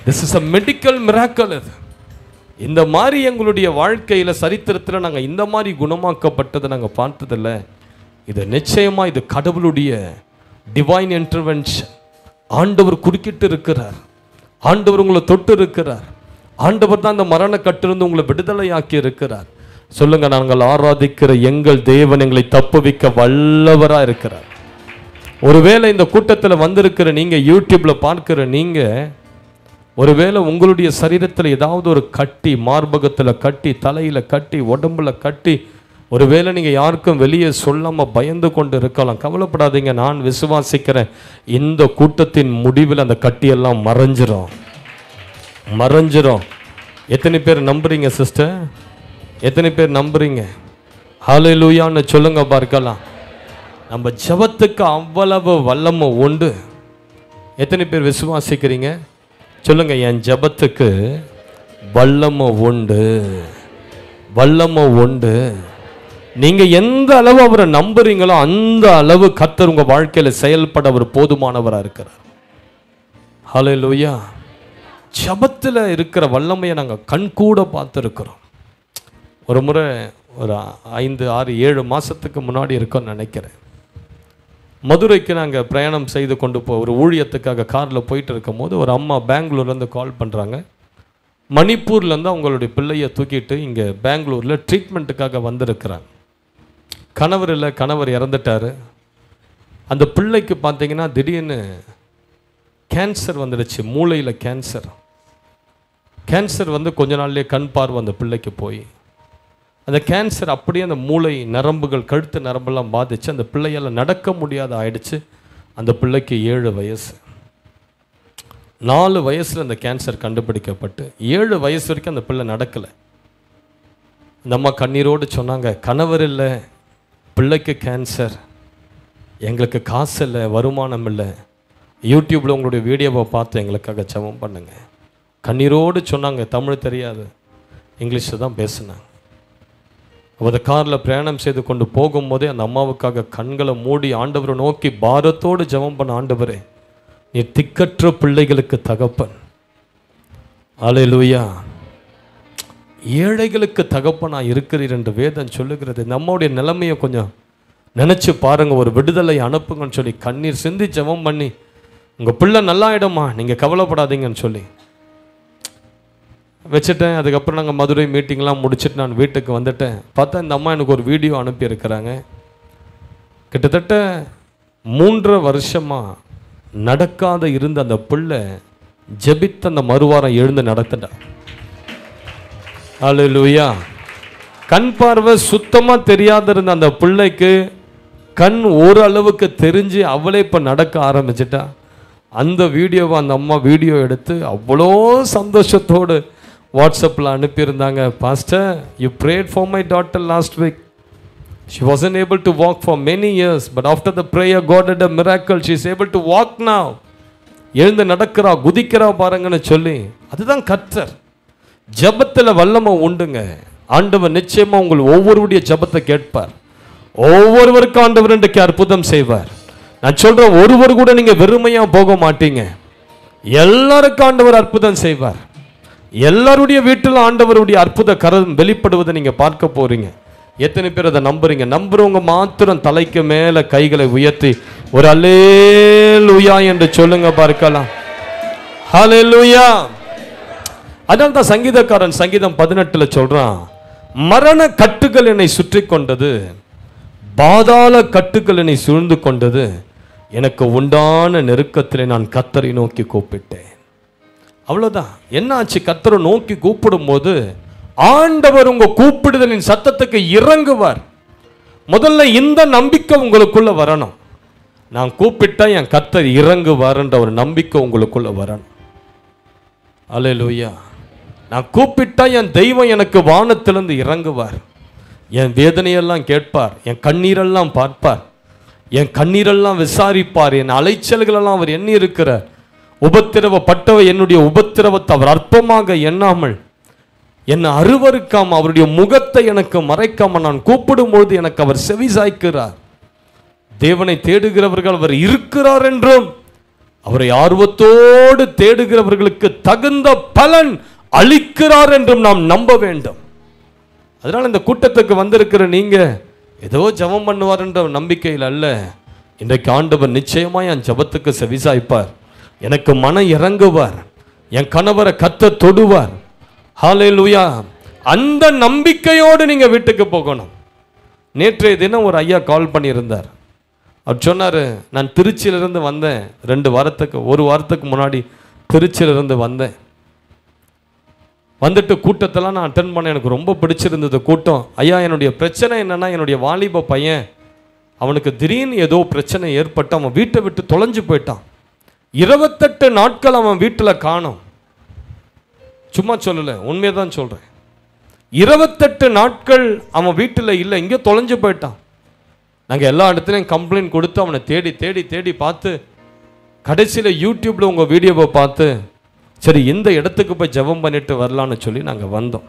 Speaker 3: this is a medical miracle இது இந்த மாதிரி எங்களுடைய வாழ்க்கையில் சரித்திரத்தில் நாங்கள் இந்த மாதிரி குணமாக்கப்பட்டதை நாங்கள் பார்த்ததில்ல இது நிச்சயமாக இது கடவுளுடைய டிவைன் இன்டர்வென்ஷன் ஆண்டவர் குறுக்கிட்டு இருக்கிறார் ஆண்டவர் உங்களை தொட்டு இருக்கிறார் ஆண்டவர் தான் அந்த மரண கட்டிலிருந்து உங்களை விடுதலையாக்கி இருக்கிறார் சொல்லுங்க நாங்கள் ஆராதிக்கிற எங்கள் தேவன் எங்களை தப்புவிக்க வல்லவரா இருக்கிறார் ஒருவேளை இந்த கூட்டத்தில் வந்திருக்கிற நீங்க யூடியூப்ல பார்க்கிற நீங்க ஒருவேளை உங்களுடைய சரீரத்தில் ஏதாவது ஒரு கட்டி மார்பகத்தில் கட்டி தலையில கட்டி உடம்புல கட்டி ஒருவேளை நீங்க யாருக்கும் வெளியே சொல்லாம பயந்து கொண்டு இருக்கலாம் கவலைப்படாதீங்க நான் விசுவாசிக்கிறேன் இந்த கூட்டத்தின் முடிவில் அந்த கட்டியெல்லாம் மறைஞ்சிரும் மறைஞ்சிரும் எத்தனை பேர் நம்புறீங்க சிஸ்டர் எத்தனை பேர் நம்புறீங்க ஹalleluyaன்னு சொல்லுங்க பார்க்கலாம் நம்ம ஜெபத்துக்கு அவ்வளவு வல்லமை உண்டு எத்தனை பேர் விசுவாசிக்கிறீங்க சொல்லுங்க என் ஜெபத்துக்கு வல்லமை உண்டு வல்லமை உண்டு நீங்க எந்த அளவு அவரை நம்புறீங்களோ அந்த அளவு கர்த்தர் உங்க வாழ்க்கையில செயல்பட அவர் போதுமானவரா இருக்கிறார் ஹalleluya ஜபத்தில் இருக்கிற வல்லமையை நாங்கள் கண்கூட பார்த்துருக்குறோம் ஒரு முறை ஒரு ஐந்து ஆறு ஏழு மாதத்துக்கு முன்னாடி இருக்கோம்னு நினைக்கிறேன் மதுரைக்கு நாங்கள் பிரயாணம் செய்து கொண்டு போ ஒரு ஊழியத்துக்காக காரில் போயிட்டு இருக்கும்போது ஒரு அம்மா பெங்களூர்லேருந்து கால் பண்ணுறாங்க மணிப்பூர்லேருந்து அவங்களுடைய பிள்ளையை தூக்கிட்டு இங்கே பெங்களூரில் ட்ரீட்மெண்ட்டுக்காக வந்திருக்கிறாங்க கணவர் இல்லை கணவர் இறந்துட்டாரு அந்த பிள்ளைக்கு பார்த்தீங்கன்னா திடீர்னு கேன்சர் வந்துடுச்சு மூளையில் கேன்சர் கேன்சர் வந்து கொஞ்ச நாள்லயே கண் பார்வை அந்த பிள்ளைக்கு போய் அந்த கேன்சர் அப்படியே அந்த மூளை நரம்புகள் கழுத்து நரம்பெல்லாம் பாதிச்சு அந்த பிள்ளையால் நடக்க முடியாத ஆயிடுச்சு அந்த பிள்ளைக்கு ஏழு வயசு நாலு வயசில் அந்த கேன்சர் கண்டுபிடிக்கப்பட்டு ஏழு வயசு வரைக்கும் அந்த பிள்ளை நடக்கலை அந்த அம்மா கண்ணீரோடு சொன்னாங்க கணவர் இல்லை பிள்ளைக்கு கேன்சர் எங்களுக்கு காசு இல்லை வருமானம் இல்லை யூடியூப்பில் உங்களுடைய வீடியோவை பார்த்து எங்களுக்காக ஜெபம் பண்ணுங்க கண்ணீரோடு சொன்னாங்க தமிழ் தெரியாது இங்கிலீஷில் தான் பேசினாங்க அந்த காரில் பிரயாணம் செய்து கொண்டு போகும்போதே அந்த அம்மாவுக்காக கண்களை மூடி ஆண்டவரை நோக்கி பாரத்தோடு ஜெபம் பண்ண ஆண்டவரே நீ திக்கற்ற பிள்ளைகளுக்கு தகப்பன் அலையலூயா ஏழைகளுக்கு தகப்பனா இருக்கிறீர் என்று வேதம் சொல்லுகிறது நம்முடைய நிலைமையை கொஞ்சம் நினச்சி பாருங்க ஒரு விடுதலை அனுப்புங்கன்னு சொல்லி கண்ணீர் சிந்தி ஜெபம் பண்ணி உங்கள் பிள்ளை நல்லாயிடுமா நீங்கள் கவலைப்படாதீங்கன்னு சொல்லி வச்சுட்டேன் அதுக்கப்புறம் நாங்கள் மதுரை மீட்டிங்லாம் முடிச்சுட்டு நான் வீட்டுக்கு வந்துட்டேன் பார்த்தா இந்த அம்மா எனக்கு ஒரு வீடியோ அனுப்பியிருக்கிறாங்க கிட்டத்தட்ட மூன்றரை வருஷமாக நடக்காத இருந்த அந்த பிள்ளை ஜெபித்த அந்த மறுவாரம் எழுந்து நடத்துட்டா அல்லேலூயா கண் பார்வை சுத்தமாக தெரியாத இருந்த அந்த பிள்ளைக்கு கண் ஓரளவுக்கு தெரிஞ்சு அவளே இப்போ நடக்க ஆரம்பிச்சிட்டா அந்த வீடியோவை அந்த அம்மா வீடியோ எடுத்து அவ்வளோ சந்தோஷத்தோடு வாட்ஸ்அப்பில் அனுப்பியிருந்தாங்க pastor you prayed for my daughter last week She wasn't able to walk for many years, but after the prayer, God did a miracle. She is able to walk now. எழுந்து நடக்கிறா குதிக்கிறா பாருங்கன்னு சொல்லி அதுதான் கர்த்தர் ஜெபத்தில் வல்லமை உண்டுங்க ஆண்டவர் நிச்சயமா உங்கள் ஒவ்வொருடைய ஜெபத்தை கேட்பார் ஒவ்வொருவருக்கும் ஆண்டவர் இன்றைக்கு அற்புதம் செய்வார் நான் சொல்றேன் ஒருவர் கூட நீங்க வெறுமையா போக மாட்டீங்க எல்லாருக்கும் ஆண்டவர் அற்புதம் செய்வார் எல்லாருடைய வீட்டில் ஆண்டவருடைய அற்புத கரம் வெளிப்படுவதை நீங்க பார்க்க போறீங்க எத்தனை பேர் அதை நம்புறீங்க நம்புறவங்க மாத்திரம் தலைக்கு மேல கைகளை உயர்த்தி ஒரு அல்லேலூயா என்று சொல்லுங்க பார்க்கலாம் ஹalleluya அதனால தான் சங்கீதக்காரன் சங்கீதம் பதினெட்டுல சொல்றான் மரண கட்டுகள் என்னை சுற்றி கொண்டது பாதாள கட்டுகள் என்னை சூழ்ந்து கொண்டது எனக்கு உண்டான நெருக்கத்திலே நான் கத்தரை நோக்கி கூப்பிட்டேன் அவ்வளவுதான் என்ன ஆச்சு கத்தரை நோக்கி கூப்பிடும்போது ஆண்டவர் உங்க கூப்பிடுதலின் சத்தத்துக்கு இறங்குவார் முதல்ல இந்த நம்பிக்கை உங்களுக்குள்ள வரணும் நான் கூப்பிட்டா என் கத்தர் இறங்குவார்ன்ற ஒரு நம்பிக்கை உங்களுக்குள்ள வரணும் அல்லேலூயா நான் கூப்பிட்டா என் தெய்வம் எனக்கு வானத்திலிருந்து இறங்குவார் என் வேதனையெல்லாம் கேட்பார் என் கண்ணீரெல்லாம் பார்ப்பார் என் கண்ணீரெல்லாம் விசாரிப்பார் என் அலைச்சல்களெல்லாம் அவர் எண்ணி இருக்கிறார் உபத்திரவப்பட்டவ என்னுடைய உபத்திரவத்தை அவர் அற்பமாக எண்ணாமல் என்னை அருவருக்காம அவருடைய முகத்தை எனக்கு மறைக்காம நான் கூப்பிடும்பொழுது எனக்கு அவர் செவி சாய்க்கிறார் தேவனை தேடுகிறவர்கள் அவர் இருக்கிறார் என்றும் அவரை ஆர்வத்தோடு தேடுகிறவர்களுக்கு தகுந்த பலன் அளிக்கிறார் என்றும் நாம் நம்ப வேண்டும் அதனால இந்த கூட்டத்துக்கு வந்திருக்கிற நீங்க ஏதோ ஜெபம் பண்ணுவார் என்ற நம்பிக்கையில் அல்ல இன்றைக்கு ஆண்டவர் நிச்சயமா என் ஜெபத்துக்கு செவிசாய்ப்பார் எனக்கு மனம் இறங்குவார் என் கணவரை கத்த தொடுவார் ஹalleluya அந்த நம்பிக்கையோடு நீங்க வீட்டுக்கு போகணும் நேற்றைய தினம் ஒரு ஐயா கால் பண்ணியிருந்தார் அவர் சொன்னார் நான் திருச்சியிலிருந்து வந்தேன் ரெண்டு வாரத்துக்கு ஒரு வாரத்துக்கு முன்னாடி திருச்சியிலிருந்து வந்தேன் வந்துட்டு கூட்டத்தெல்லாம் நான் அட்டன் பண்ண எனக்கு ரொம்ப பிடிச்சிருந்தது கூட்டம் ஐயா என்னுடைய பிரச்சனை என்னன்னா என்னுடைய வாலிப பையன் அவனுக்கு திடீர்னு ஏதோ பிரச்சனை ஏற்பட்டு அவன் வீட்டை விட்டு தொலைஞ்சு போயிட்டான் இருபத்தெட்டு நாட்கள் அவன் வீட்டில் காணோம் சும்மா சொல்லலை உண்மையை தான் சொல்கிறேன் இருபத்தெட்டு நாட்கள் அவன் வீட்டில் இல்லை இங்கே தொலைஞ்சு போயிட்டான் நாங்கள் எல்லா இடத்துலையும் கம்ப்ளைண்ட் கொடுத்து அவனை தேடி தேடி தேடி பார்த்து கடைசியில் யூடியூப்பில் உங்கள் வீடியோவை பார்த்து சரி இந்த இடத்துக்கு போய் ஜெபம் பண்ணிட்டு வரலான்னு சொல்லி நாங்கள் வந்தோம்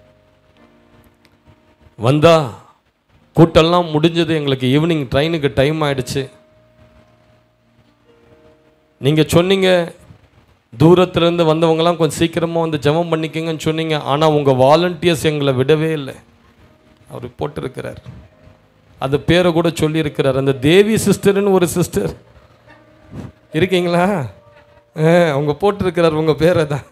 Speaker 3: வந்தா கூட்டெல்லாம் முடிஞ்சது எங்களுக்கு ஈவினிங் ட்ரெயினுக்கு டைம் ஆயிடுச்சு நீங்கள் சொன்னீங்க தூரத்துலேருந்து வந்தவங்கலாம் கொஞ்சம் சீக்கிரமாக வந்து ஜெபம் பண்ணிக்கங்கன்னு சொன்னீங்க ஆனால் உங்கள் வாலண்டியர்ஸ் எங்களை விடவே இல்லை அவர் போட்டிருக்கிறார் அந்த பேரை கூட சொல்லியிருக்கிறார் அந்த தேவி சிஸ்டர்னு ஒரு சிஸ்டர் இருக்கீங்களா ஆ, அவங்க போட்டிருக்கிறார் உங்கள் பேரை தான்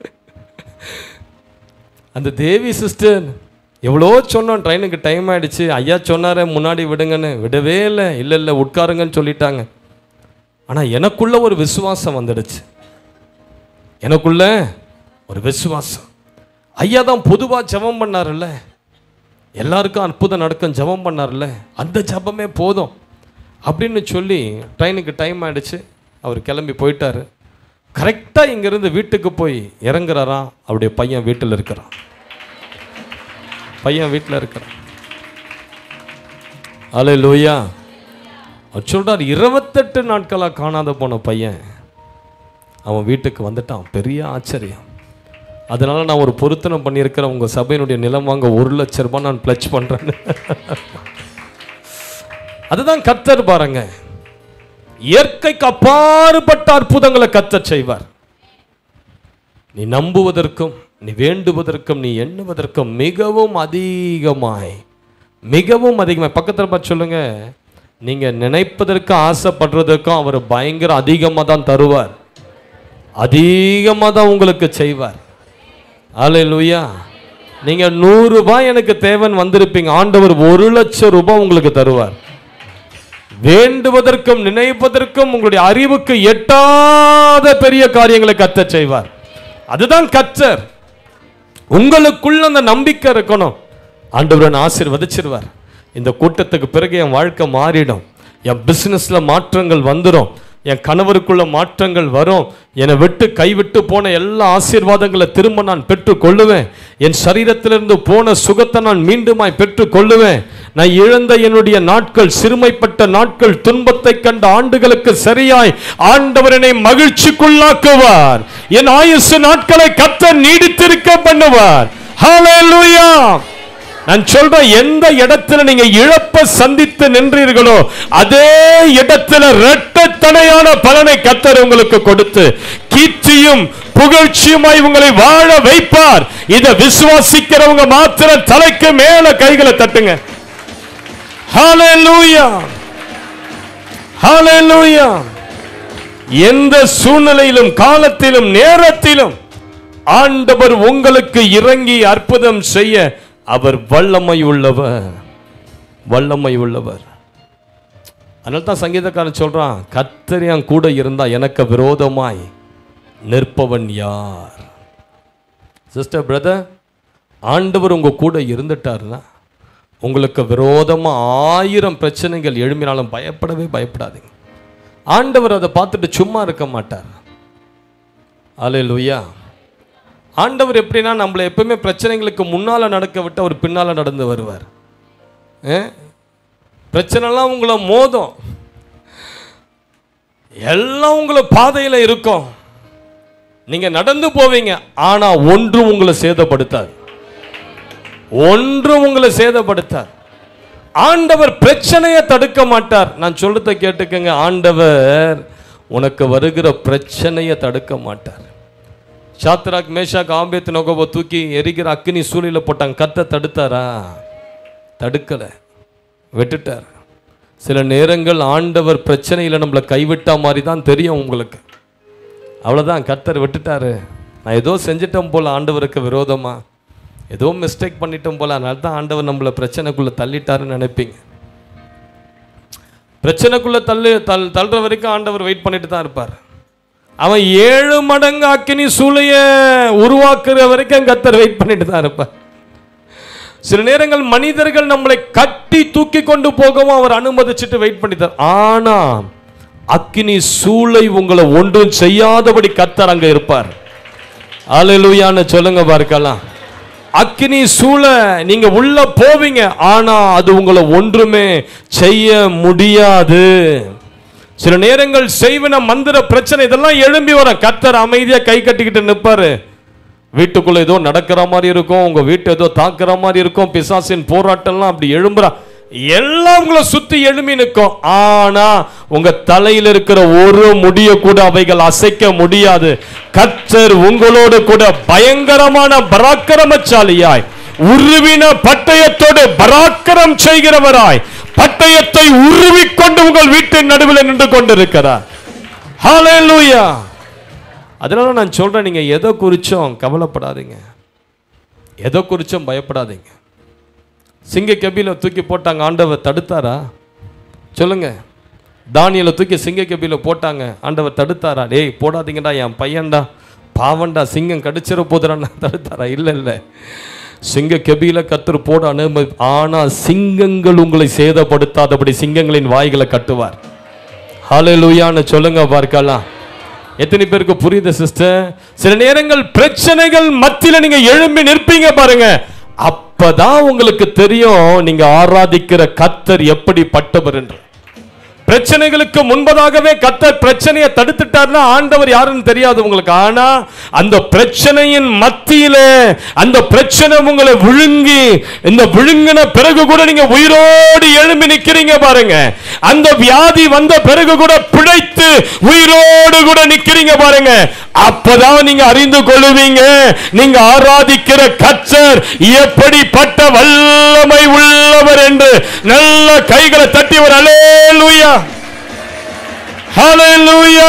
Speaker 3: அந்த தேவி சிஸ்டர் எவ்வளோ சொன்னோம் ட்ரெயினுக்கு டைம் ஆயிடுச்சு ஐயா சொன்னாரே முன்னாடி விடுங்கன்னு விடவே இல்லை இல்லை இல்லை உட்காருங்கன்னு சொல்லிட்டாங்க ஆனால் எனக்குள்ள ஒரு விசுவாசம் வந்துடுச்சு எனக்குள்ள ஒரு விசுவாசம் ஐயா தான் பொதுவாக ஜெபம் பண்ணார்ல எல்லாருக்கும் அற்புதம் நடக்கும் ஜெபம் பண்ணார்ல அந்த ஜெபமே போதும் அப்படின்னு சொல்லி ட்ரெயினுக்கு டைம் ஆயிடுச்சு அவர் கிளம்பி போயிட்டாரு கரெக்டாக இங்கேருந்து வீட்டுக்கு போய் இறங்குறாராம் அவருடைய பையன் வீட்டில் இருக்கிறான் பையன் வீட்டில் இருக்கிறான் அலே லோயா அவர் சொல்றார் இருபத்தெட்டு நாட்களாக காணாத போன பையன் அவன் வீட்டுக்கு வந்துட்டான் பெரிய ஆச்சரியம் அதனால நான் ஒரு பொருத்தனை பண்ணியிருக்கிறேன் உங்கள் சபையினுடைய நிலம் வாங்க ஒரு லட்ச ரூபாய் நான் பிளச் பண்ணுறேன்னு அதுதான் கர்த்தர் பாருங்க இயற்கைக்கு அப்பாறுபட்ட அற்புதங்களை கர்த்தர் செய்வார் நீ நம்புவதற்கும் நீ வேண்டுவதற்கும் நீ எண்ணுவதற்கும் மிகவும் அதிகமாய் மிகவும் அதிகமாய் பக்கத்தில் பார்த்து சொல்லுங்க நீங்க நினைப்பதற்கு ஆசைப்படுறதுக்கும் அவர் பயங்கர அதிகமாக தான் தருவார் அதிகமாக தான் உங்களுக்கு செய்வார் அல்லேலூயா நீங்க நூறு ரூபாய் எனக்கு தேவன் வந்திருப்பீங்க ஆண்டவர் ஒரு லட்சம் ரூபாய் உங்களுக்கு தருவார் வேண்டுவதற்கும் நினைப்பதற்கும் உங்களுடைய அறிவுக்கு எட்டாத பெரிய காரியங்களை கத்தச் செய்வார் அதுதான் கத்தர் உங்களுக்குள்ள அந்த நம்பிக்கை இருக்கணும் ஆண்டவரன் ஆசீர்வதிச்சிருவார் இந்த கூட்டத்துக்கு பிறகு என் வாழ்க்கை மாறிடும் என் பிசினஸ்ல மாற்றங்கள் வந்துடும் என் கணவருக்குள்ள மாற்றங்கள் வரும் என்னை விட்டு கைவிட்டு போன எல்லா ஆசீர்வாதங்களை திரும்ப நான் பெற்றுக் கொள்ளுவேன் என் சரீரத்திலிருந்து போன சுகத்தை நான் மீண்டுமாய் பெற்றுக் கொள்ளுவேன் நான் இழந்த என்னுடைய நாட்கள் சிறுமைப்பட்ட நாட்கள் துன்பத்தை கண்ட ஆண்டுகளுக்கு சரியாய் ஆண்டவர் என்னை மகிழ்ச்சிக்குள்ளாக்குவார் என் ஆயுசு நாட்களை கத்த நீடித்திருக்க பண்ணுவார் ஹalleluya நான் சொல்றேன் எந்த இடத்துல நீங்க இழப்ப சந்தித்து நின்றீர்களோ அதே இடத்துல இரட்டத்தனையான பலனை கத்தர் உங்களுக்கு கொடுத்து கீர்த்தியும் புகழ்ச்சியுமாய் உங்களை வாழ வைப்பார் இதை விசுவாசிக்கிறவங்க மாத்திரம் தலைக்கு மேல கைகளை தட்டுங்க ஹalleluya ஹalleluya எந்த சூழ்நிலையிலும் காலத்திலும் நேரத்திலும் ஆண்டவர் உங்களுக்கு இறங்கி அற்புதம் செய்ய அவர் வல்லமை உள்ளவர் வல்லமை உள்ளவர் அதனால தான் சங்கீதக்காரன் சொல்றான் கர்த்தர் என் கூட இருந்தா எனக்கு விரோதமாய் நிற்பவன் யார் சிஸ்டர் பிரதர் ஆண்டவர் உங்க கூட இருந்துட்டாருன்னா உங்களுக்கு விரோதமா ஆயிரம் பிரச்சனைகள் எழும்பினாலும் பயப்படவே பயப்படாதீங்க ஆண்டவர் அதை பார்த்துட்டு சும்மா இருக்க மாட்டார் அலையலுயா ஆண்டவர் எப்படின்னா நம்மளை எப்பவுமே பிரச்சனைகளுக்கு முன்னால நடக்க விட்டு அவர் பின்னால நடந்து வருவார் ஏ? பிரச்சனைலாம் உங்களை மோதும் எல்லாம் உங்களை பாதையில இருக்கும் நீங்க நடந்து போவீங்க ஆனா ஒன்றும் உங்களை சேதப்படுத்தாது ஒன்றும் உங்களை சேதப்படுத்தார் ஆண்டவர் பிரச்சனையை தடுக்க மாட்டார் நான் சொல்றத கேட்டுக்கங்க ஆண்டவர் உனக்கு வருகிற பிரச்சனையை தடுக்க மாட்டார் சாத்ராக் மேஷாக் ஆம்பேத் நோகவை தூக்கி எரிகிற அக்கினி சூழல போட்டாங்க கத்த தடுத்தாரா தடுக்கலை விட்டுட்டார் சில நேரங்கள் ஆண்டவர் பிரச்சனையில் நம்மளை கைவிட்டா மாதிரி தான் தெரியும் உங்களுக்கு அவ்வளோதான் கத்தர் விட்டுட்டாரு நான் ஏதோ செஞ்சிட்டோம் போல ஆண்டவருக்கு விரோதமா ஏதோ மிஸ்டேக் பண்ணிட்டோம் போல அதனால தான் ஆண்டவர் நம்மளை பிரச்சனைக்குள்ளே தள்ளிட்டாருன்னு நினைப்பீங்க பிரச்சனைக்குள்ளே தள்ளு தள் தள்ளுற வரைக்கும் ஆண்டவர் வெயிட் பண்ணிட்டு தான் இருப்பார் அவன் ஏழு மடங்கு அக்கினி சூளைய உருவாக்குற வரைக்கும் கத்தர் வெயிட் பண்ணிட்டு தான் இருப்பார் சில நேரங்கள் மனிதர்கள் நம்மளை கட்டி தூக்கி கொண்டு போகவும் அவர் அனுமதிச்சுட்டு வெயிட் பண்ணிட்டார் ஆனா அக்கினி சூளை உங்களை ஒன்றும் செய்யாதபடி கத்தர் அங்க இருப்பார் அலையிலுயான்னு சொல்லுங்க பார்க்கலாம் அக்கினி சூழ நீங்க உள்ள போவீங்க ஆனா அது உங்களை ஒன்றுமே செய்ய முடியாது சில நேரங்கள் செய்வன மந்திர பிரச்சனை இதெல்லாம் எழும்பி வர கத்தர் அமைதியா கை கட்டிக்கிட்டு நிற்பாரு வீட்டுக்குள்ள ஏதோ நடக்கிற மாதிரி இருக்கும் உங்க வீட்டு ஏதோ தாக்குற மாதிரி இருக்கும் பிசாசின் போராட்டம்லாம் அப்படி எழும்புறா எல்லாம் உங்களை சுத்தி எழும்பி நிற்கும் ஆனா உங்க தலையில இருக்கிற ஒரு முடிய கூட அவைகள் அசைக்க முடியாது கத்தர் உங்களோடு கூட பயங்கரமான பராக்கிரமசாலியாய் உருவின பட்டயத்தோடு பராக்கிரம் செய்கிறவராய் பட்டயத்தை உருவிக்கொண்டு உங்கள் வீட்டின் நடுவில் நின்று கொண்டிருக்கிறார் ஹalleluya அதனால நான் சொல்றேன் நீங்க எதை குறிச்சும் கவலைப்படாதீங்க எதை குறிச்சும் பயப்படாதீங்க சிங்க கபில தூக்கி போட்டாங்க ஆண்டவர் தடுத்தாரா சொல்லுங்க தானியலை தூக்கி சிங்க கபில போட்டாங்க ஆண்டவர் தடுத்தாரா டேய் போடாதீங்கடா என் பையன்டா பாவண்டா சிங்கம் கடிச்சிட போதுறான்னு தடுத்தாரா இல்லை இல்லை சிங்க கெபியில கத்தர் போட அனுமதி ஆனா சிங்கங்கள் உங்களை சேதப்படுத்தாதபடி சிங்கங்களின் வாய்களை கட்டுவார் ஹalleluyaன்னு சொல்லுங்க பார்க்கலாம் எத்தனை பேருக்கு புரியுது சிஸ்டர் சில நேரங்கள் பிரச்சனைகள் மத்தியில நீங்க எழும்பி நிற்பீங்க பாருங்க அப்பதான் உங்களுக்கு தெரியும் நீங்க ஆராதிக்கிற கத்தர் எப்படி பட்டவர் என்று பிரச்சனைகளுக்கு முன்பதாகவே கத்தர் பிரச்சனையை தடுத்துட்டார்னா ஆண்டவர் யாருன்னு தெரியாது உங்களுக்கு ஆனா அந்த பிரச்சனையின் மத்தியில அந்த பிரச்சனை உங்களை விழுங்கி இந்த விழுங்கின பிறகு கூட நீங்க உயிரோடு எழும்பி நிக்கிறீங்க பாருங்க அந்த வியாதி வந்த பிறகு கூட பிழைத்து உயிரோடு கூட நிக்கிறீங்க பாருங்க அப்பதான் நீங்க அறிந்து கொள்ளுவீங்க நீங்க ஆராதிக்கிற கச்சர் எப்படிப்பட்ட வல்லமை உள்ளவர் என்று நல்ல கைகளை தட்டியவர் அலேலுயா ஹalleluya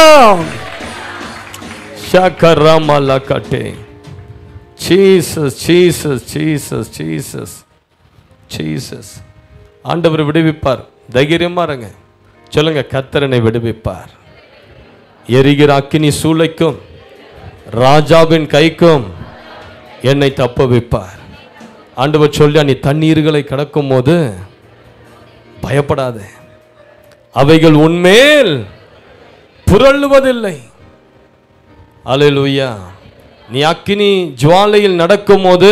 Speaker 3: ஷக்கரமலகட்டே Jesus Jesus Jesus Jesus Jesus ஆண்டவர் விடுவிப்பார் தைரியமா இருங்க சொல்லுங்க கத்தரனை விடுவிப்பார் எரிகிற அக்கினி சூளைக்கும் ராஜாவின் கைக்கும் என்னை தப்ப வைப்பார் ஆண்டவர் சொல்லியா நீ தண்ணீர்களை கடக்கும் போது பயப்படாதே அவைகள் உன்மேல் புரளுவதில்லை அலையலுயா நீ அக்கினி ஜுவாலையில் நடக்கும்போது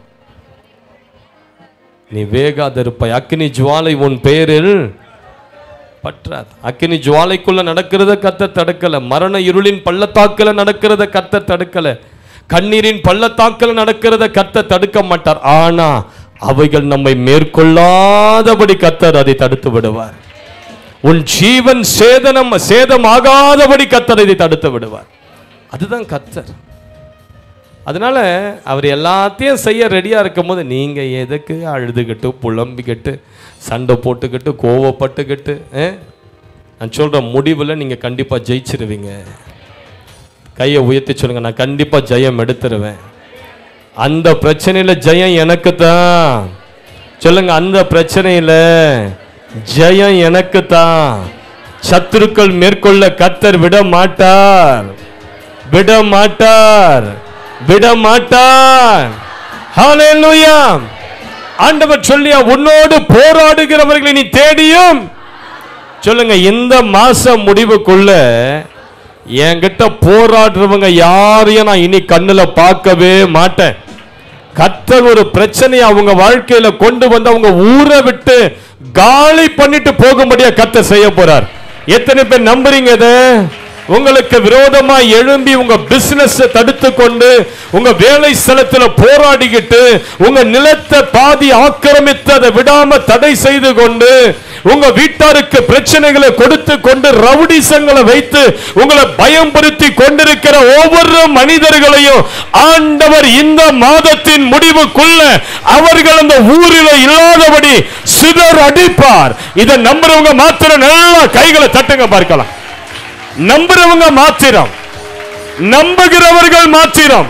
Speaker 3: நீ வேகாதிருப்பாய் அக்கினி ஜுவாலை உன் பெயரில் பற்றாது அக்கினி ஜுவாலைக்குள்ள நடக்கிறத கத்த தடுக்கல மரண இருளின் பள்ளத்தாக்குல நடக்கிறத கத்த தடுக்கல கண்ணீரின் பள்ளத்தாக்குல நடக்கிறத கத்த தடுக்க மாட்டார் ஆனா அவைகள் நம்மை மேற்கொள்ளாதபடி கத்தர் அதை தடுத்து விடுவார் உன் ஜீவன் சேதனம் சேதமாகாதபடி கத்தர் இதை தடுத்து விடுவார் அதுதான் கத்தர் அதனால அவர் எல்லாத்தையும் செய்ய ரெடியா இருக்கும் போது நீங்க எதுக்கு அழுதுகிட்டு புலம்பிக்கிட்டு சண்டை போட்டுக்கிட்டு கோவப்பட்டுக்கிட்டு ஆ? நான் சொல்ற முடிவில் நீங்க கண்டிப்பா ஜெயிச்சிருவீங்க கையை உயர்த்தி சொல்லுங்க நான் கண்டிப்பா ஜெயம் எடுத்துருவேன் அந்த பிரச்சனையில ஜெயம் எனக்கு தான் சொல்லுங்க அந்த பிரச்சனையில ஜெயம் எனக்கு தான் சத்துருக்கள் மேற்கொள்ள கத்தர் விட மாட்டார் விட மாட்டார் விட மாட்டார் ஹalleluya ஆண்டவர் சொல்லியா உன்னோடு போராடுகிறவர்களை நீ தேடியும் சொல்லுங்க இந்த மாசம் முடிவுக்குள்ள என்கிட்ட போராடுறவங்க யாரையும் நான் இனி கண்ணுல பார்க்கவே மாட்டேன் கத்தர் ஒரு பிரச்சனையை அவங்க வாழ்க்கையில கொண்டு வந்து அவங்க ஊரை விட்டு காலி பண்ணிட்டு போகும்படியா கத்தர் செய்ய போறார் எத்தனை பேர் நம்புறீங்க இதை உங்களுக்கு விரோதமா எழும்பி உங்க பிசினஸ் தடுத்து கொண்டு உங்க வேலை ஸ்தலத்துல போராடிக்கிட்டு உங்க நிலத்தை பாதி ஆக்கிரமித்து அதை விடாம தடை செய்து கொண்டு உங்க வீட்டாருக்கு பிரச்சனைகளை கொடுத்து கொண்டு ரவுடிசங்களை வைத்து உங்களை பயம்படுத்தி கொண்டிருக்கிற ஒவ்வொரு மனிதர்களையும் ஆண்டவர் இந்த மாதத்தின் முடிவுக்குள்ள அவர்கள் அந்த ஊரில் இல்லாதபடி சிதர் அடிப்பார் இதை நம்புறவங்க மாத்திரம் நல்லா கைகளை தட்டுங்க பார்க்கலாம் நம்புறவங்க மாத்திரம் நம்புகிறவர்கள் மாத்திரம்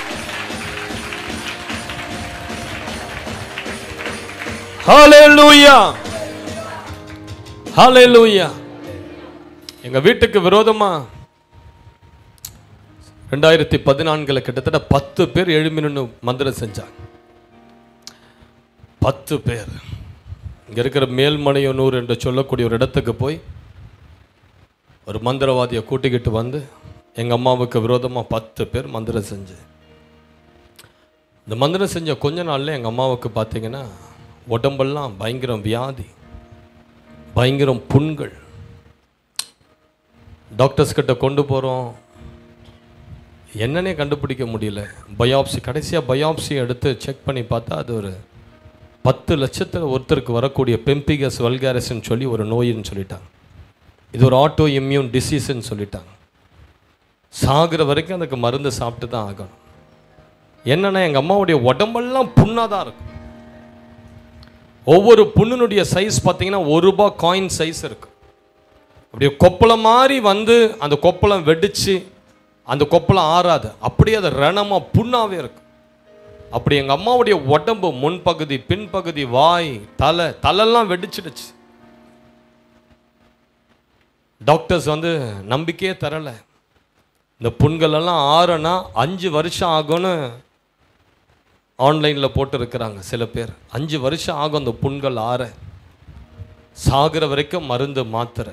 Speaker 3: ஹalleluya ஹalleluya எங்க வீட்டுக்கு விரோதமா ரெண்டாயிரத்தி பதினான்குல கிட்டத்தட்ட பத்து பேர் எழுப்பி நின்று மந்திரம் செஞ்சாங்க பத்து பேர் இங்க இருக்கிற மேல்மனையனூர் என்று சொல்லக்கூடிய ஒரு இடத்துக்கு போய் ஒரு மந்திரவாதியை கூட்டிக்கிட்டு வந்து எங்கள் அம்மாவுக்கு விரோதமாக பத்து பேர் மந்திரம் செஞ்சு இந்த மந்திரம் செஞ்ச கொஞ்ச நாள்ல எங்கள் அம்மாவுக்கு பார்த்தீங்கன்னா உடம்பெல்லாம் பயங்கரம் வியாதி பயங்கரம் புண்கள் டாக்டர்ஸ் கிட்ட கொண்டு போகிறோம் என்னன்னே கண்டுபிடிக்க முடியல பயாப்சி கடைசியாக பயாப்சி எடுத்து செக் பண்ணி பார்த்தா அது ஒரு பத்து லட்சத்தில் ஒருத்தருக்கு வரக்கூடிய பெம்பிகஸ் வல்காரஸ்ன்னு சொல்லி ஒரு நோயின்னு சொல்லிட்டாங்க இது ஒரு ஆட்டோ இம்யூன் டிசீஸ்ன்னு சொல்லிட்டாங்க சாகிற வரைக்கும் அதுக்கு மருந்து சாப்பிட்டு தான் ஆகணும் என்னன்னா எங்கள் அம்மாவுடைய உடம்பெல்லாம் புண்ணாக தான் இருக்கும் ஒவ்வொரு புண்ணினுடைய சைஸ் பார்த்தீங்கன்னா ஒரு ரூபாய் காயின் சைஸ் இருக்கு அப்படியே கொப்பளம் மாதிரி வந்து அந்த கொப்பளம் வெடிச்சு அந்த கொப்பளம் ஆறாது அப்படியே அது ரணமாக புண்ணாவே இருக்கு அப்படி எங்கள் அம்மாவுடைய உடம்பு முன்பகுதி பின்பகுதி வாய் தலை தலைலாம் வெடிச்சிடுச்சு டாக்டர்ஸ் வந்து நம்பிக்கையே தரலை இந்த புண்கள் எல்லாம் ஆறுனா அஞ்சு வருஷம் ஆகும்னு ஆன்லைனில் போட்டு சில பேர் அஞ்சு வருஷம் ஆகும் அந்த புண்கள் ஆற சாகிற வரைக்கும் மருந்து மாத்திரை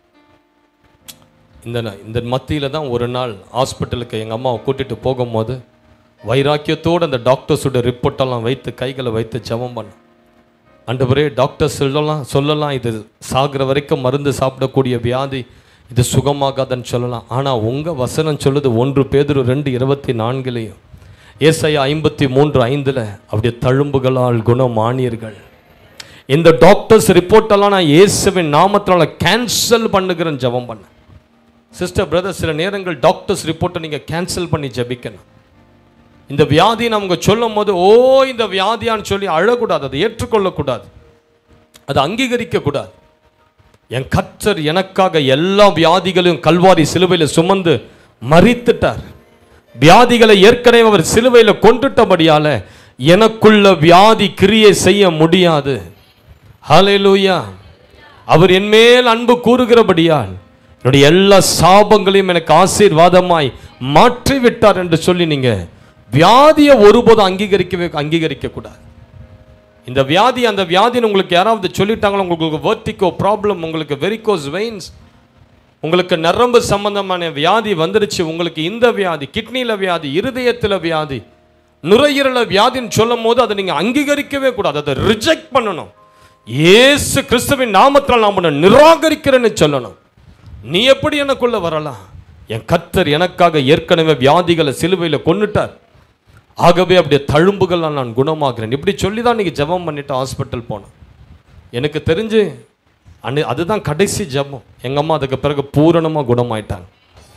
Speaker 3: இந்த ந- இந்த மத்தியில் தான் ஒரு நாள் ஹாஸ்பிட்டலுக்கு எங்கள் அம்மாவை கூட்டிகிட்டு போகும்போது வைராக்கியத்தோடு அந்த டாக்டர்ஸோட ரிப்போர்ட்டெல்லாம் வைத்து கைகளை வைத்து ஜெபம் பண்ண ஆண்டவரே டாக்டர் சொல்லலாம் சொல்லலாம் இது சாகிற வரைக்கும் மருந்து சாப்பிடக்கூடிய வியாதி இது சுகமாகாதுன்னு சொல்லலாம் ஆனால் உங்கள் வசனம் சொல்லுது ஒன்று பேதுரு ரெண்டு இருபத்தி நான்குலேயும் ஏசாயா ஐம்பத்தி மூன்று ஐந்தில் அப்படியே தழும்புகளால் குணமானீர்கள் இந்த டாக்டர்ஸ் ரிப்போர்ட்டெல்லாம் நான் இயேசுவின் நாமத்தினால கேன்சல் பண்ணுகிறேன் ஜெபம் பண்ண சிஸ்டர் பிரதர் சில நேரங்கள் டாக்டர்ஸ் ரிப்போர்ட்டை நீங்கள் கேன்சல் பண்ணி ஜெபிக்கணும் இந்த வியாதி நமக்கு சொல்லும் போது ஓ இந்த வியாதியான்னு சொல்லி அழக்கூடாது அதை ஏற்றுக்கொள்ளக்கூடாது அதை அங்கீகரிக்க கூடாது என் கர்த்தர் எனக்காக எல்லா வியாதிகளையும் கல்வாரி சிலுவையில் சுமந்து மறித்துட்டார் வியாதிகளை ஏற்கனவே அவர் சிலுவையில் கொண்டுட்டபடியால எனக்குள்ள வியாதி கிரியை செய்ய முடியாது ஹalleluya அவர் என்மேல் அன்பு கூறுகிறபடியால் என்னுடைய எல்லா சாபங்களையும் எனக்கு ஆசீர்வாதமாய் மாற்றி விட்டார் என்று சொல்லி நீங்க வியாதியை ஒருபோதும் அங்கீகரிக்கவே அங்கீகரிக்க கூடாது இந்த வியாதி அந்த வியாதின்னு உங்களுக்கு யாராவது சொல்லிட்டாங்களோ உங்களுக்கு வெர்டிகோ ப்ராப்ளம் உங்களுக்கு வெரிகோஸ் வெயின்ஸ் உங்களுக்கு நரம்பு சம்பந்தமான வியாதி வந்துருச்சு உங்களுக்கு இந்த வியாதி கிட்னியில் வியாதி இருதயத்தில் வியாதி நுரையீரல வியாதின்னு சொல்லும் போது அதை நீங்கள் அங்கீகரிக்கவே கூடாது அதை ரிஜெக்ட் பண்ணணும் இயேசு கிறிஸ்துவின் நாமத்தில் நான் உன்னை நிராகரிக்கிறேன்னு சொல்லணும் நீ எப்படி எனக்குள்ள வரலாம் என் கர்த்தர் எனக்காக ஏற்கனவே வியாதிகளை சிலுவையில் கொன்னுட்டார் ஆகவே அப்படியே தழும்புகள் நான் குணமாகிறேன் இப்படி சொல்லி தான் நீங்கள் ஜெபம் பண்ணிட்டு ஹாஸ்பிட்டல் போனேன் எனக்கு தெரிஞ்சு அன்னு அதுதான் கடைசி ஜெபம் எங்கள் அம்மா அதுக்கு பிறகு பூரணமாக குணமாயிட்டாங்க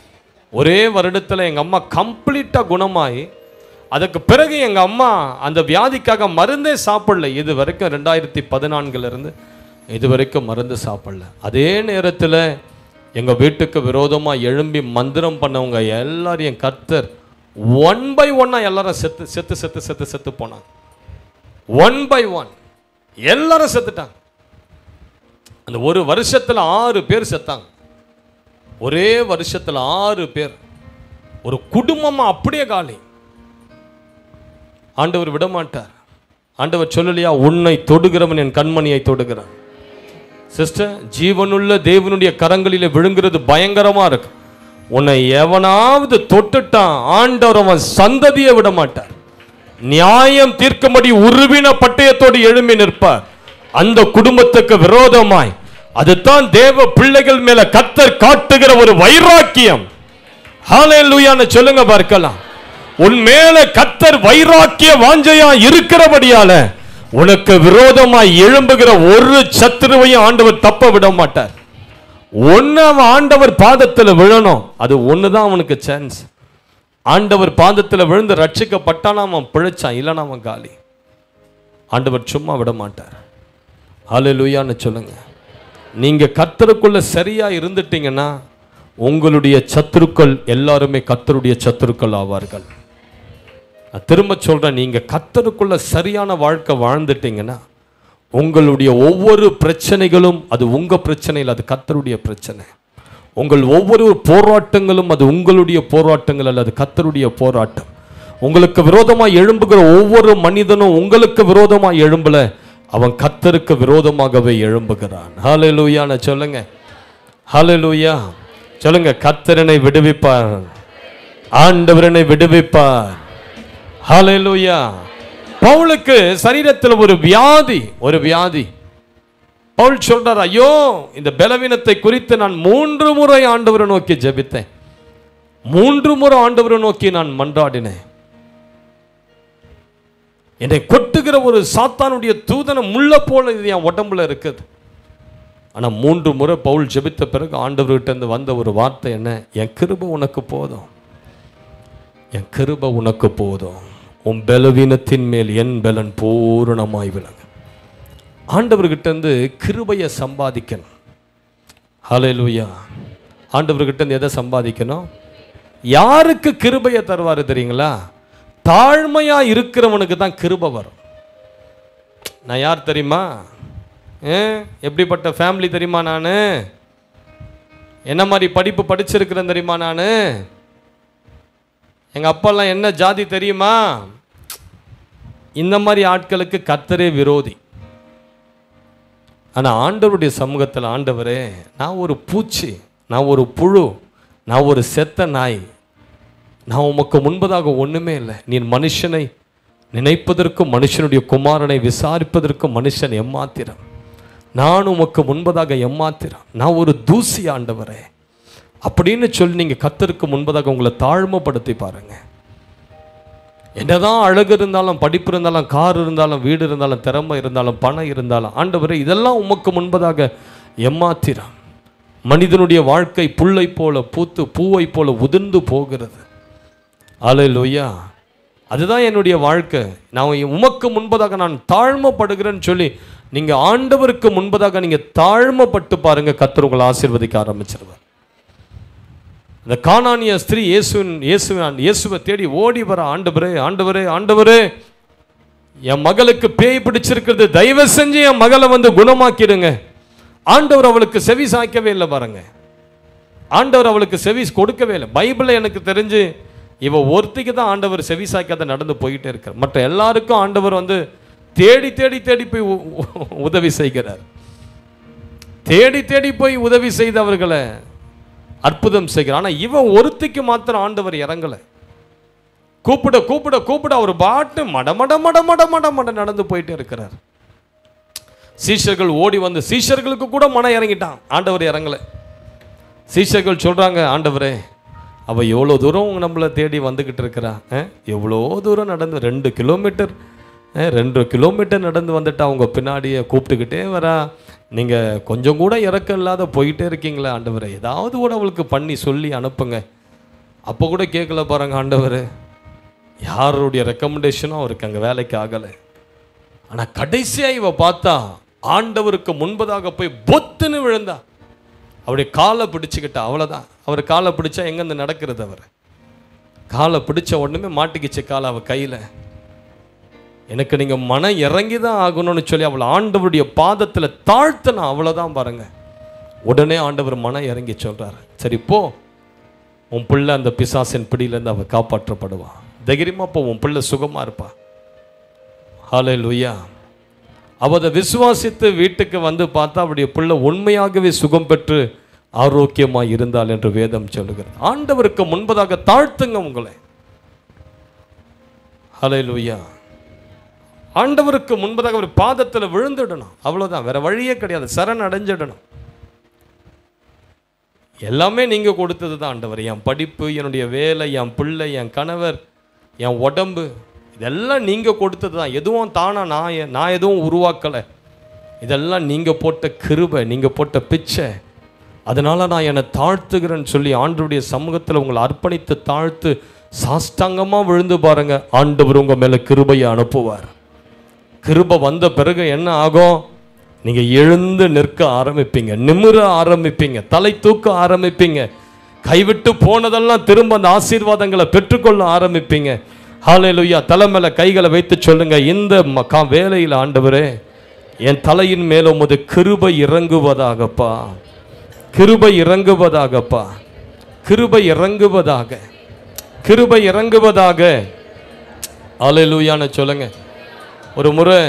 Speaker 3: ஒரே வருடத்தில் எங்கள் அம்மா கம்ப்ளீட்டாக குணமாகி அதுக்கு பிறகு எங்கள் அம்மா அந்த வியாதிக்காக மருந்தே சாப்பிடல இது வரைக்கும் ரெண்டாயிரத்தி பதினான்குலேருந்து இது வரைக்கும் மருந்து சாப்பிடல அதே நேரத்தில் எங்கள் வீட்டுக்கு விரோதமாக எழும்பி மந்திரம் பண்ணவங்க எல்லாரையும் கர்த்தர் ஒன் பை ஒன்னாக எல்லாரும் செத்து செத்து செத்து செத்து செத்து போனாங்க ஒன் பை ஒன் எல்லாரும் செத்துட்டாங்க அந்த ஒரு வருஷத்தில் ஆறு பேர் செத்தாங்க ஒரே வருஷத்தில் ஆறு பேர் ஒரு குடும்பமாக அப்படியே காலி ஆண்டவர் விட மாட்டார் ஆண்டவர் சொல்லலையா உன்னை தொடுகிறவன் என் கண்மணியை தொடுகிறான் சிஸ்டர் ஜீவனுள்ள தேவனுடைய கரங்களிலே விழுங்குறது பயங்கரமா இருக்கு உன்னை எவனாவது தொட்டுட்டான் ஆண்டவர் அவன் சந்ததியை விட மாட்டார் நியாயம் தீர்க்கும்படி உருவின பட்டயத்தோடு எழும்பி நிற்பார் அந்த குடும்பத்துக்கு விரோதமாய் அதுதான் தேவ பிள்ளைகள் மேல கத்தர் காட்டுகிற ஒரு வைராக்கியம் ஹalleluyaன்னு சொல்லுங்க பார்க்கலாம் உன் மேல கத்தர் வைராக்கிய வாஞ்சையா இருக்கிறபடியால உனக்கு விரோதமாய் எழும்புகிற ஒரு சத்துருவையும் ஆண்டவர் தப்ப விட மாட்டார் ஒன்னு அவன் ஆண்டவர் பாதத்துல விழணும் அது ஒண்ணுதான் அவனுக்கு சான்ஸ் ஆண்டவர் பாதத்துல விழுந்து ரட்சிக்கப்பட்டானா அவன் பிழைச்சான் இல்லைன்னா அவன் காலி ஆண்டவர் சும்மா விட மாட்டார் ஹalleluyaன்னு சொல்லுங்க நீங்க கத்தருக்குள்ள சரியா இருந்துட்டீங்கன்னா உங்களுடைய சத்துருக்கள் எல்லாருமே கத்தருடைய சத்துருக்கள் ஆவார்கள் நான் திரும்ப சொல்றேன் நீங்க கத்தருக்குள்ள சரியான வாழ்க்கை வாழ்ந்துட்டீங்கன்னா உங்களுடைய ஒவ்வொரு பிரச்சனைகளும் அது உங்க பிரச்சனை இல்லை அது கத்தருடைய பிரச்சனை உங்கள் ஒவ்வொரு போராட்டங்களும் அது உங்களுடைய போராட்டங்கள் அல்ல அது கத்தருடைய போராட்டம் உங்களுக்கு விரோதமாக எழும்புகிற ஒவ்வொரு மனிதனும் உங்களுக்கு விரோதமாக எழும்பல அவன் கத்தருக்கு விரோதமாகவே எழும்புகிறான் ஹalleluya சொல்லுங்க ஹalleluya சொல்லுங்க கத்தரனை விடுவிப்பார் ஆண்டவரனை விடுவிப்பார் ஹalleluya பவுலுக்கு சரீரத்தில் ஒரு வியாதி ஒரு வியாதி பவுல் சொல்றார் ஐயோ இந்த பலவீனத்தை குறித்து நான் மூன்று முறை ஆண்டவரை நோக்கி ஜெபித்தேன் மூன்று முறை ஆண்டவரை நோக்கி நான் மன்றாடினேன் என்னை கொட்டுகிற ஒரு சாத்தானுடைய தூதனை முள்ள போல இது என் உடம்புல இருக்குது ஆனா மூன்று முறை பவுல் ஜெபித்த பிறகு ஆண்டவர்கிட்ட இருந்து வந்த ஒரு வார்த்தை என்ன என் கிருபை உனக்கு போதும் என் கிருபை உனக்கு போதும் உன் பலவீனத்தின் மேல் என் பலன் பூரணமாய் விளங்கு ஆண்டவர்கிட்ட இருந்து கிருபையை சம்பாதிக்கணும் ஹalleluya ஆண்டவர்கிட்ட இருந்து எதை சம்பாதிக்கணும் யாருக்கு கிருபையை தருவாரு தெரியுங்களா தாழ்மையா இருக்கிறவனுக்கு தான் கிருபை வரும் நான் யார் தெரியுமா ஏ எப்படிப்பட்ட ஃபேமிலி தெரியுமா நான் என்ன மாதிரி படிப்பு படிச்சிருக்கிறேன் தெரியுமா நான் எங்கள் அப்பாலாம் என்ன ஜாதி தெரியுமா இந்த மாதிரி ஆட்களுக்கு கத்தரே விரோதி ஆனால் ஆண்டவருடைய சமூகத்தில் ஆண்டவரே நான் ஒரு பூச்சி நான் ஒரு புழு நான் ஒரு செத்த நாய் நான் உமக்கு முன்பதாக ஒன்றுமே இல்லை நீ மனுஷனை நினைப்பதற்கும் மனுஷனுடைய குமாரனை விசாரிப்பதற்கும் மனுஷன் எம்மாத்திரம் நான் உமக்கு முன்பதாக எம்மாத்திரம் நான் ஒரு தூசி ஆண்டவரே அப்படின்னு சொல்லி நீங்கள் கத்தருக்கு முன்பதாக உங்களை தாழ்மைப்படுத்தி பாருங்க என்னதான் அழகு இருந்தாலும் படிப்பு இருந்தாலும் கார் இருந்தாலும் வீடு இருந்தாலும் திறமை இருந்தாலும் பணம் இருந்தாலும் ஆண்டவரே இதெல்லாம் உமக்கு முன்பதாக எம்மாத்திரம் மனிதனுடைய வாழ்க்கை புல்லை போல பூத்து பூவை போல உதிர்ந்து போகிறது அலையிலோய்யா அதுதான் என்னுடைய வாழ்க்கை நான் உமக்கு முன்பதாக நான் தாழ்மைப்படுகிறேன்னு சொல்லி நீங்க ஆண்டவருக்கு முன்பதாக நீங்க தாழ்மைப்பட்டு பாருங்க கத்தர் உங்களை ஆசீர்வதிக்க ஆரம்பிச்சிருவார் அந்த கானானிய ஸ்திரீ இயேசுவின் இயேசுவின் இயேசுவை தேடி ஓடி வர ஆண்டவரே ஆண்டவரே ஆண்டவரே என் மகளுக்கு பேய் பிடிச்சிருக்கிறது தயவு செஞ்சு என் மகளை வந்து குணமாக்கிடுங்க ஆண்டவர் அவளுக்கு செவி சாய்க்கவே இல்லை பாருங்க ஆண்டவர் அவளுக்கு செவி கொடுக்கவே இல்லை பைபிளில் எனக்கு தெரிஞ்சு இவ ஒருத்திக்கு தான் ஆண்டவர் செவி சாய்க்காத நடந்து போயிட்டே இருக்கார் மற்ற எல்லாருக்கும் ஆண்டவர் வந்து தேடி தேடி தேடி போய் உ- உ- உதவி செய்கிறார் தேடி தேடி போய் உதவி செய்தவர்களை அற்புதம் செய்கிறார் ஆனா இவன் ஒருத்திக்கு மாத்திரம் ஆண்டவர் இறங்கலை கூப்பிட கூப்பிட கூப்பிட அவர் பாட்டு மட மட மட மட மட மட நடந்து போயிட்டே இருக்கிறார் சீஷர்கள் ஓடி வந்து சீஷர்களுக்கு கூட மனம் இறங்கிட்டான் ஆண்டவர் இறங்கலை சீஷர்கள் சொல்றாங்க ஆண்டவரே அவ எவ்வளோ தூரம் நம்மளை தேடி வந்துக்கிட்டு இருக்கிறா அஹ், எவ்வளோ தூரம் நடந்து ரெண்டு கிலோமீட்டர் அஹ், ரெண்டு கிலோமீட்டர் நடந்து வந்துட்டு அவங்க பின்னாடியே கூப்பிட்டுக்கிட்டே வரா நீங்கள் கொஞ்சம் கூட இறக்கம் இல்லாத போயிட்டே இருக்கீங்களே ஆண்டவரே ஏதாவது கூட அவளுக்கு பண்ணி சொல்லி அனுப்புங்க அப்போ கூட கேட்கல பாருங்க ஆண்டவர் யாருடைய ரெக்கமெண்டேஷனும் அவருக்கு அங்கே வேலைக்கு ஆகலை ஆனால் கடைசியாக இவ பார்த்தா ஆண்டவருக்கு முன்பதாக போய் பொத்துன்னு விழுந்தா அவருடைய காலை பிடிச்சுக்கிட்டா அவ்வளோதான் அவர் காலை பிடிச்சா எங்கேருந்து நடக்கிறது அவர் காலை பிடிச்ச உடனே மாட்டிக்கிச்சு காலை அவ கையில் எனக்கு நீங்கள் மனம் இறங்கி தான் ஆகணும்னு சொல்லி அவளை ஆண்டவருடைய பாதத்தில் தாழ்த்தனா அவ்வளோதான் பாருங்க உடனே ஆண்டவர் மனம் இறங்கி சொல்றாரு சரி போ உன் பிள்ளை அந்த பிசாசின் பிடியிலேருந்து அவ காப்பாற்றப்படுவா தைரியமா போ உன் பிள்ளை சுகமா இருப்பா ஹாலே லுய்யா அவ அதை விசுவாசித்து வீட்டுக்கு வந்து பார்த்தா அவருடைய பிள்ளை உண்மையாகவே சுகம் பெற்று ஆரோக்கியமா இருந்தாள் என்று வேதம் சொல்லுகிறது ஆண்டவருக்கு முன்பதாக தாழ்த்துங்க உங்களை ஹலே லுய்யா ஆண்டவருக்கு முன்பதாக ஒரு பாதத்தில் விழுந்துடணும் அவ்வளவுதான் வேற வழியே கிடையாது சரண் அடைஞ்சிடணும் எல்லாமே நீங்கள் கொடுத்தது தான் ஆண்டவர் என் படிப்பு என்னுடைய வேலை என் பிள்ளை என் கணவர் என் உடம்பு இதெல்லாம் நீங்கள் கொடுத்தது தான் எதுவும் தானா நான் எ- நான் எதுவும் உருவாக்கலை இதெல்லாம் நீங்கள் போட்ட கிருபை நீங்கள் போட்ட பிச்சை அதனால் நான் என்னை தாழ்த்துகிறேன்னு சொல்லி ஆண்டவருடைய சமூகத்தில் உங்களை அர்ப்பணித்து தாழ்த்து சாஷ்டாங்கமாக விழுந்து பாருங்க ஆண்டவர் உங்கள் மேலே கிருபையை அனுப்புவார் கிருபை வந்த பிறகு என்ன ஆகும் நீங்க எழுந்து நிற்க ஆரம்பிப்பீங்க நிமிர ஆரம்பிப்பீங்க தலை தூக்க ஆரம்பிப்பீங்க கைவிட்டு போனதெல்லாம் திரும்ப அந்த ஆசீர்வாதங்களை பெற்றுக்கொள்ள ஆரம்பிப்பீங்க ஹalleluya தலை மேல கைகளை வைத்து சொல்லுங்க இந்த ம- கா- வேலையில் ஆண்டவரே என் தலையின் மேல உமது கிருபை இறங்குவதாகப்பா கிருபை இறங்குவதாகப்பா கிருபை இறங்குவதாக கிருபை இறங்குவதாக ஹalleluyaன்னு சொல்லுங்க ஒரு முறை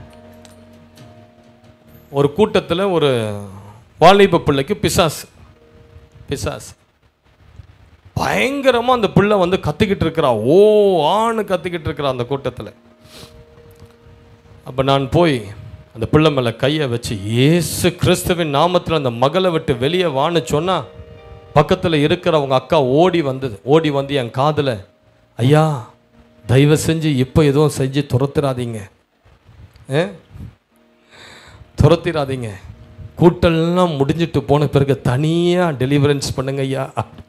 Speaker 3: ஒரு கூட்டத்தில் ஒரு வாலிப பிள்ளைக்கு பிசாசு பிசாசு பயங்கரமாக அந்த பிள்ளை வந்து கத்திக்கிட்டு இருக்கிறா ஓ ஆணு கத்திக்கிட்டு இருக்கிறா அந்த கூட்டத்தில் அப்போ நான் போய் அந்த பிள்ளை மேலே கையை வச்சு இயேசு கிறிஸ்துவின் நாமத்தில் அந்த மகளை விட்டு வெளியே வான்னு சொன்னா பக்கத்தில் இருக்கிற அவங்க அக்கா ஓடி வந்தது ஓடி வந்து என் காதில் ஐயா தயவு செஞ்சு இப்போ எதுவும் செஞ்சு துரத்துறாதீங்க ஏ துரத்திடாதீங்க கூட்டெல்லாம் முடிஞ்சிட்டு போன பிறகு தனியாக டெலிவரன்ஸ் பண்ணுங்க ஐயா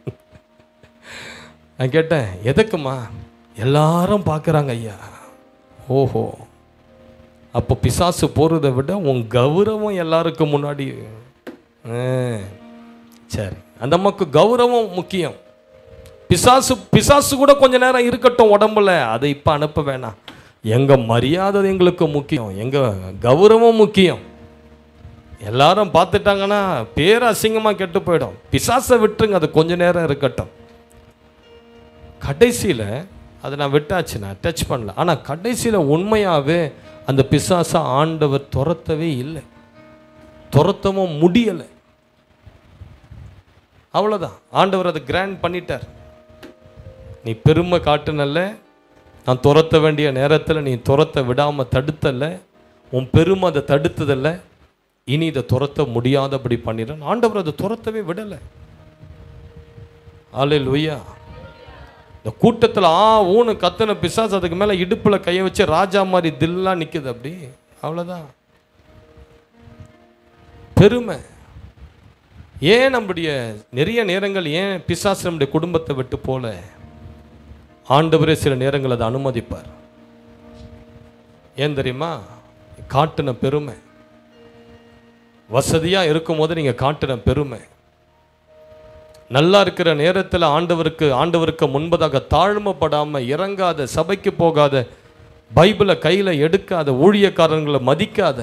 Speaker 3: நான் கேட்டேன் எதுக்குமா எல்லாரும் பார்க்குறாங்க ஐயா ஓஹோ அப்போ பிசாசு போகிறத விட உன் கௌரவம் எல்லாருக்கும் முன்னாடி ஆ, சரி அந்த அம்மாக்கு கௌரவம் முக்கியம் பிசாசு பிசாசு கூட கொஞ்ச நேரம் இருக்கட்டும் உடம்புல அதை இப்போ அனுப்ப வேணாம் எங்க மரியாதை எங்களுக்கு முக்கியம் எங்க கௌரவம் முக்கியம் எல்லாரும் பார்த்துட்டாங்கன்னா பேர் அசிங்கமாக கெட்டு போயிடும் பிசாசை விட்டுருங்க அது கொஞ்ச நேரம் இருக்கட்டும் கடைசியில் அதை நான் விட்டாச்சு நான் டச் பண்ணல ஆனால் கடைசியில் உண்மையாகவே அந்த பிசாசை ஆண்டவர் துரத்தவே இல்லை துரத்தவும் முடியலை அவ்வளோதான் ஆண்டவர் அதை கிராண்ட் பண்ணிட்டார் நீ பெருமை காட்டுனல்ல நான் துரத்த வேண்டிய நேரத்தில் நீ துரத்த விடாமல் தடுத்தல்ல உன் பெருமை அதை தடுத்ததில்ல இனி இதை துரத்த முடியாதபடி பண்ணிடுறேன் ஆண்டவர் அதை துரத்தவே விடலை ஆலே லொய்யா இந்த கூட்டத்தில் ஆ ஊனு கத்தன பிசாசு அதுக்கு மேலே இடுப்பில் கையை வச்சு ராஜா மாதிரி தில்லா நிற்குது அப்படி அவ்வளோதான் பெருமை ஏன் நம்முடைய நிறைய நேரங்கள் ஏன் பிசாசு நம்முடைய குடும்பத்தை விட்டு போல ஆண்டவரே சில நேரங்கள் அதை அனுமதிப்பார் ஏன் தெரியுமா காட்டின பெருமை வசதியாக இருக்கும்போது நீங்கள் காட்டின பெருமை நல்லா இருக்கிற நேரத்தில் ஆண்டவருக்கு ஆண்டவருக்கு முன்பதாக தாழ்மைப்படாமல் இறங்காத சபைக்கு போகாத பைபிளை கையில் எடுக்காத ஊழியக்காரங்களை மதிக்காத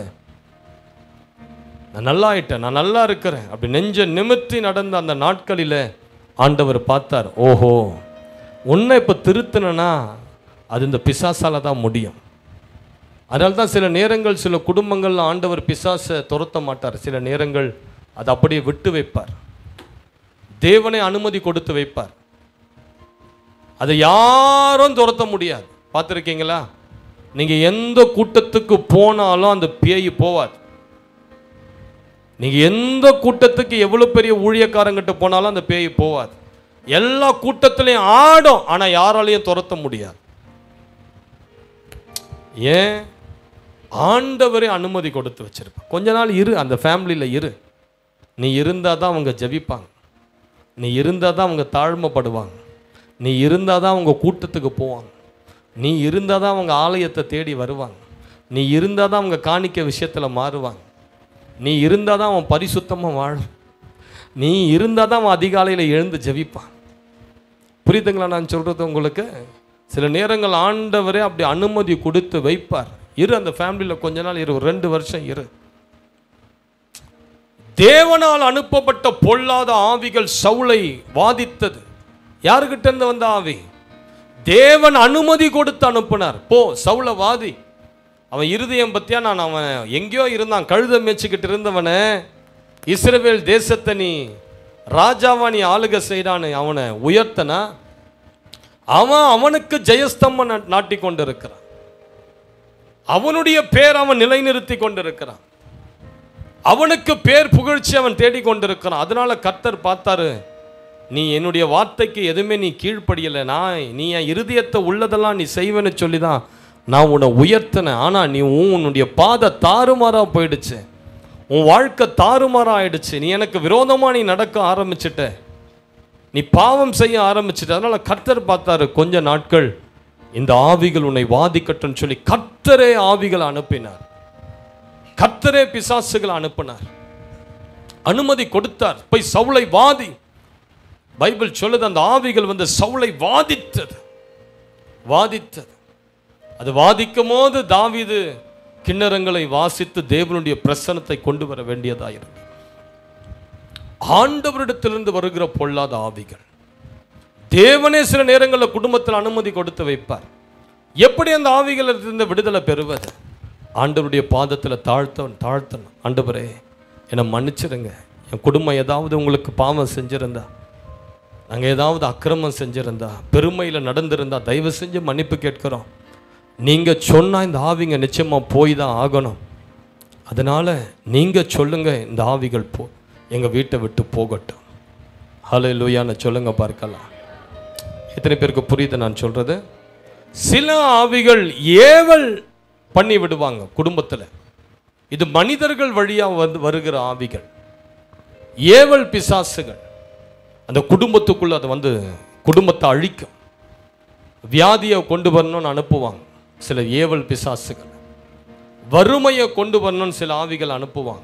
Speaker 3: நான் நல்லா ஆயிட்டேன் நான் நல்லா இருக்கிறேன் அப்படி நெஞ்ச நிமித்தி நடந்த அந்த நாட்களில் ஆண்டவர் பார்த்தார் ஓஹோ உன்னை இப்போ திருத்தினா அது இந்த பிசாசால தான் முடியும் அதனால தான் சில நேரங்கள் சில குடும்பங்கள்ல ஆண்டவர் பிசாசை துரத்த மாட்டார் சில நேரங்கள் அதை அப்படியே விட்டு வைப்பார் தேவனை அனுமதி கொடுத்து வைப்பார் அதை யாரும் துரத்த முடியாது பார்த்துருக்கீங்களா நீங்கள் எந்த கூட்டத்துக்கு போனாலும் அந்த பேய் போவாது நீங்கள் எந்த கூட்டத்துக்கு எவ்வளோ பெரிய ஊழியக்காரங்கிட்ட போனாலும் அந்த பேய் போவாது எல்லா கூட்டத்திலையும் ஆடும் ஆனால் யாராலையும் துரத்த முடியாது ஏன் ஆண்டவரே அனுமதி கொடுத்து வச்சிருப்பான் கொஞ்ச நாள் இரு அந்த ஃபேமிலியில் இரு நீ இருந்தால் தான் அவங்க ஜெபிப்பாங்க நீ இருந்தால் தான் அவங்க தாழ்மைப்படுவாங்க நீ இருந்தால் தான் அவங்க கூட்டத்துக்கு போவாங்க நீ இருந்தால் தான் அவங்க ஆலயத்தை தேடி வருவாங்க நீ இருந்தால் தான் அவங்க காணிக்க விஷயத்தில் மாறுவாங்க நீ இருந்தால் தான் அவன் பரிசுத்தமாக வாழும் நீ இருந்தால் தான் அவன் அதிகாலையில் எழுந்து ஜெபிப்பான் புரியுதுங்களா நான் சொல்கிறது உங்களுக்கு சில நேரங்கள் ஆண்டவரே அப்படி அனுமதி கொடுத்து வைப்பார் இரு அந்த ஃபேமிலியில் கொஞ்ச நாள் இரு ஒரு ரெண்டு வருஷம் இரு தேவனால் அனுப்பப்பட்ட பொல்லாத ஆவிகள் சவுளை வாதித்தது யாருக்கிட்ட இருந்து வந்த ஆவி தேவன் அனுமதி கொடுத்து அனுப்புனார் போ சவுளை வாதி அவன் இருதயம் பத்தியா நான் அவன் எங்கேயோ இருந்தான் கழுத மேய்ச்சிக்கிட்டு இருந்தவனை இஸ்ரவேல் தேசத்தை நீ ராஜாவா நீ ஆளுக செய்டான்னு அவனை உயர்த்தனா அவன் அவனுக்கு ஜெயஸ்தம்பம் நா- நாட்டிக் கொண்டிருக்கிறான் அவனுடைய பேர் அவன் நிலைநிறுத்தி கொண்டிருக்கிறான் அவனுக்கு பேர் புகழ்ச்சி அவன் தேடிக்கொண்டிருக்கிறான் அதனால கர்த்தர் பார்த்தாரு நீ என்னுடைய வார்த்தைக்கு எதுவுமே நீ கீழ்ப்படியலை நான் நீ என் இருதயத்தை உள்ளதெல்லாம் நீ செய்வேன்னு சொல்லி தான் நான் உன்னை உயர்த்தினேன் ஆனால் நீ உன் உன்னுடைய பாதை தாறுமாறா போயிடுச்சு உன் வாழ்க்கை தாறுமாறா ஆயிடுச்சு நீ எனக்கு விரோதமாக நீ நடக்க ஆரம்பிச்சிட்ட நீ பாவம் செய்ய ஆரம்பிச்சிட்ட அதனால கர்த்தர் பார்த்தாரு கொஞ்ச நாட்கள் இந்த ஆவிகள் உன்னை வாதிக்கட்டும்னு சொல்லி கர்த்தரே ஆவிகளை அனுப்பினார் கர்த்தரே பிசாசுகளை அனுப்பினார் அனுமதி கொடுத்தார் போய் சவுளை வாதி பைபிள் சொல்லுது அந்த ஆவிகள் வந்து சவுளை வாதித்தது வாதித்தது அது வாதிக்கும் போது தாவீது கிண்ணறங்களை வாசித்து தேவனுடைய பிரசனத்தை கொண்டு வர வேண்டியதாயிருந்தது ஆண்டவரிடத்திலிருந்து வருகிற பொல்லாத ஆவிகள் தேவனே சில நேரங்களில் குடும்பத்தில் அனுமதி கொடுத்து வைப்பார் எப்படி அந்த ஆவிகளிலிருந்து விடுதலை பெறுவது ஆண்டவருடைய பாதத்தில் தாழ்த்த தாழ்த்தணும் ஆண்டவரே என்னை மன்னிச்சிடுங்க என் குடும்பம் ஏதாவது உங்களுக்கு பாவம் செஞ்சிருந்தா நாங்கள் ஏதாவது அக்கிரமம் செஞ்சிருந்தா பெருமையில் நடந்திருந்தா தயவு செஞ்சு மன்னிப்பு கேட்கிறோம் நீங்கள் சொன்னால் இந்த ஆவிங்க நிச்சயமாக போய் தான் ஆகணும் அதனால் நீங்கள் சொல்லுங்க இந்த ஆவிகள் போ எங்கள் வீட்டை விட்டு போகட்டும் ஹலோ லூயான்னு சொல்லுங்க பார்க்கலாம் எத்தனை பேருக்கு புரியுது நான் சொல்கிறது சில ஆவிகள் ஏவல் பண்ணி விடுவாங்க குடும்பத்தில் இது மனிதர்கள் வழியாக வந்து வருகிற ஆவிகள் ஏவல் பிசாசுகள் அந்த குடும்பத்துக்குள்ள அது வந்து குடும்பத்தை அழிக்கும் வியாதியை கொண்டு வரணும்னு அனுப்புவாங்க சில ஏவல் பிசாசுகள் வறுமையை கொண்டு வரணும்னு சில ஆவிகள் அனுப்புவாங்க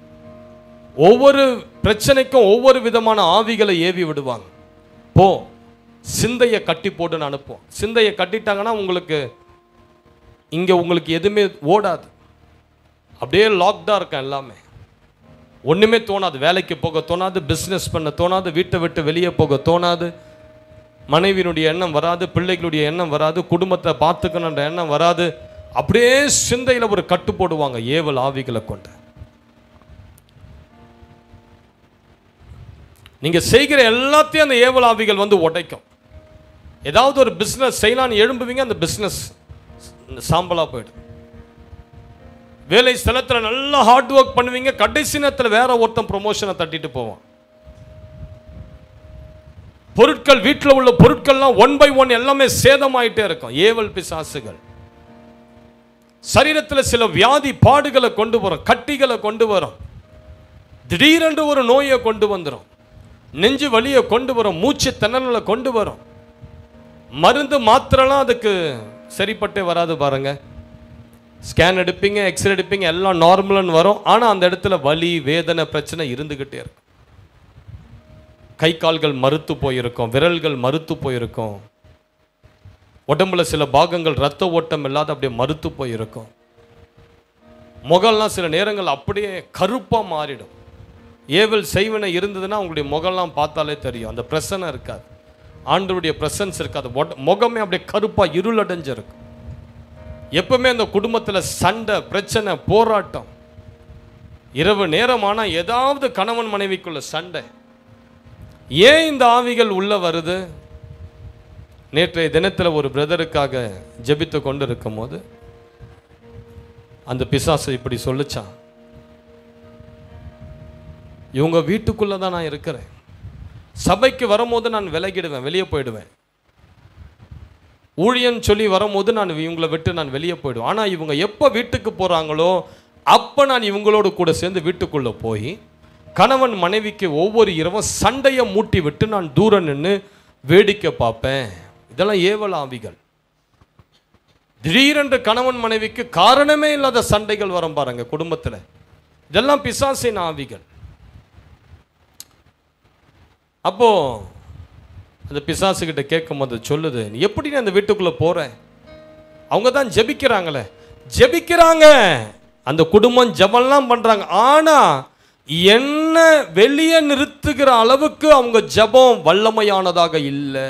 Speaker 3: ஒவ்வொரு பிரச்சனைக்கும் ஒவ்வொரு விதமான ஆவிகளை ஏவி விடுவாங்க போ சிந்தையை கட்டி போட்டுன்னு அனுப்புவோம் சிந்தையை கட்டிட்டாங்கன்னா உங்களுக்கு இங்கே உங்களுக்கு எதுவுமே ஓடாது அப்படியே லாக்டாக இருக்கும் எல்லாமே ஒன்றுமே தோணாது வேலைக்கு போக தோணாது பிஸ்னஸ் பண்ண தோணாது வீட்டை விட்டு வெளியே போக தோணாது மனைவியினுடைய எண்ணம் வராது பிள்ளைகளுடைய எண்ணம் வராது குடும்பத்தை பார்த்துக்கணுன்ற எண்ணம் வராது அப்படியே சிந்தையில் ஒரு கட்டு போடுவாங்க ஏவல் ஆவிகளை கொண்டு நீங்க செய்கிற எல்லாத்தையும் அந்த ஏவல் ஆவிகள் வந்து உடைக்கும் ஏதாவது ஒரு பிஸ்னஸ் செய்யலான்னு எழும்புவீங்க அந்த பிஸ்னஸ் சாம்பலா போயிடும் வேலை ஸ்தலத்தில் நல்லா ஹார்ட் ஒர்க் பண்ணுவீங்க கடைசி நேரத்தில் வேற ஒருத்தன் ப்ரொமோஷனை தட்டிட்டு போவான் பொருட்கள் வீட்டில் உள்ள பொருட்கள்லாம் ஒன் பை ஒன் எல்லாமே சேதமாயிட்டே இருக்கும் ஏவல் பிசாசுகள் சரீரத்தில் சில வியாதி பாடுகளை கொண்டு வரும் கட்டிகளை கொண்டு வரும் திடீரென்று ஒரு நோயை கொண்டு வந்துடும் நெஞ்சு வலியை கொண்டு வரும் மூச்சு திணறலை கொண்டு வரும் மருந்து மாத்திரலாம் அதுக்கு சரிப்பட்டே வராது பாருங்க ஸ்கேன் எடுப்பீங்க எக்ஸ்ரே எடுப்பீங்க எல்லாம் நார்மல்னு வரும் ஆனால் அந்த இடத்துல வலி வேதனை பிரச்சனை இருந்துக்கிட்டே இருக்கும் கை கால்கள் மறுத்து போயிருக்கும் விரல்கள் மறுத்து போயிருக்கும் உடம்புல சில பாகங்கள் ரத்த ஓட்டம் இல்லாத அப்படியே மறுத்து போயிருக்கும் முகம்லாம் சில நேரங்கள் அப்படியே கருப்பாக மாறிடும் ஏவல் செய்வன இருந்ததுன்னா உங்களுடைய முகம்லாம் பார்த்தாலே தெரியும் அந்த பிரசனை இருக்காது ஆண்டவருடைய பிரசன்ஸ் இருக்காது உட- முகமே அப்படியே கருப்பாக இருளடைஞ்சிருக்கும் எப்பவுமே அந்த குடும்பத்தில் சண்டை பிரச்சனை போராட்டம் இரவு நேரமானா ஏதாவது கணவன் மனைவிக்குள்ள சண்டை ஏன் இந்த ஆவிகள் உள்ள வருது நேற்றைய தினத்தில் ஒரு பிரதருக்காக ஜெபித்து கொண்டு இருக்கும்போது அந்த பிசாசு இப்படி சொல்லுச்சான் இவங்க வீட்டுக்குள்ள தான் நான் இருக்கிறேன் சபைக்கு வரும்போது நான் விலகிடுவேன் வெளியே போயிடுவேன் ஊழியன் சொல்லி வரும்போது நான் இவங்களை விட்டு நான் வெளியே போயிடுவேன் ஆனால் இவங்க எப்போ வீட்டுக்கு போகிறாங்களோ அப்போ நான் இவங்களோடு கூட சேர்ந்து வீட்டுக்குள்ளே போய் கணவன் மனைவிக்கு ஒவ்வொரு இரவும் சண்டையை மூட்டி விட்டு நான் தூரம் நின்று வேடிக்கை பார்ப்பேன் இதெல்லாம் ஏவல் ஆவிகள் திடீரென்று கணவன் மனைவிக்கு காரணமே இல்லாத சண்டைகள் வரும் பாருங்க குடும்பத்தில் இதெல்லாம் பிசாசின் ஆவிகள் அப்போ அந்த பிசாசுகிட்ட கேட்கும் போது சொல்லுது நீ எப்படி நீ அந்த வீட்டுக்குள்ள போற அவங்க தான் ஜெபிக்கிறாங்களே ஜெபிக்கிறாங்க அந்த குடும்பம் ஜெபம்லாம் பண்றாங்க ஆனா என்ன வெளியே நிறுத்துகிற அளவுக்கு அவங்க ஜெபம் வல்லமையானதாக இல்லை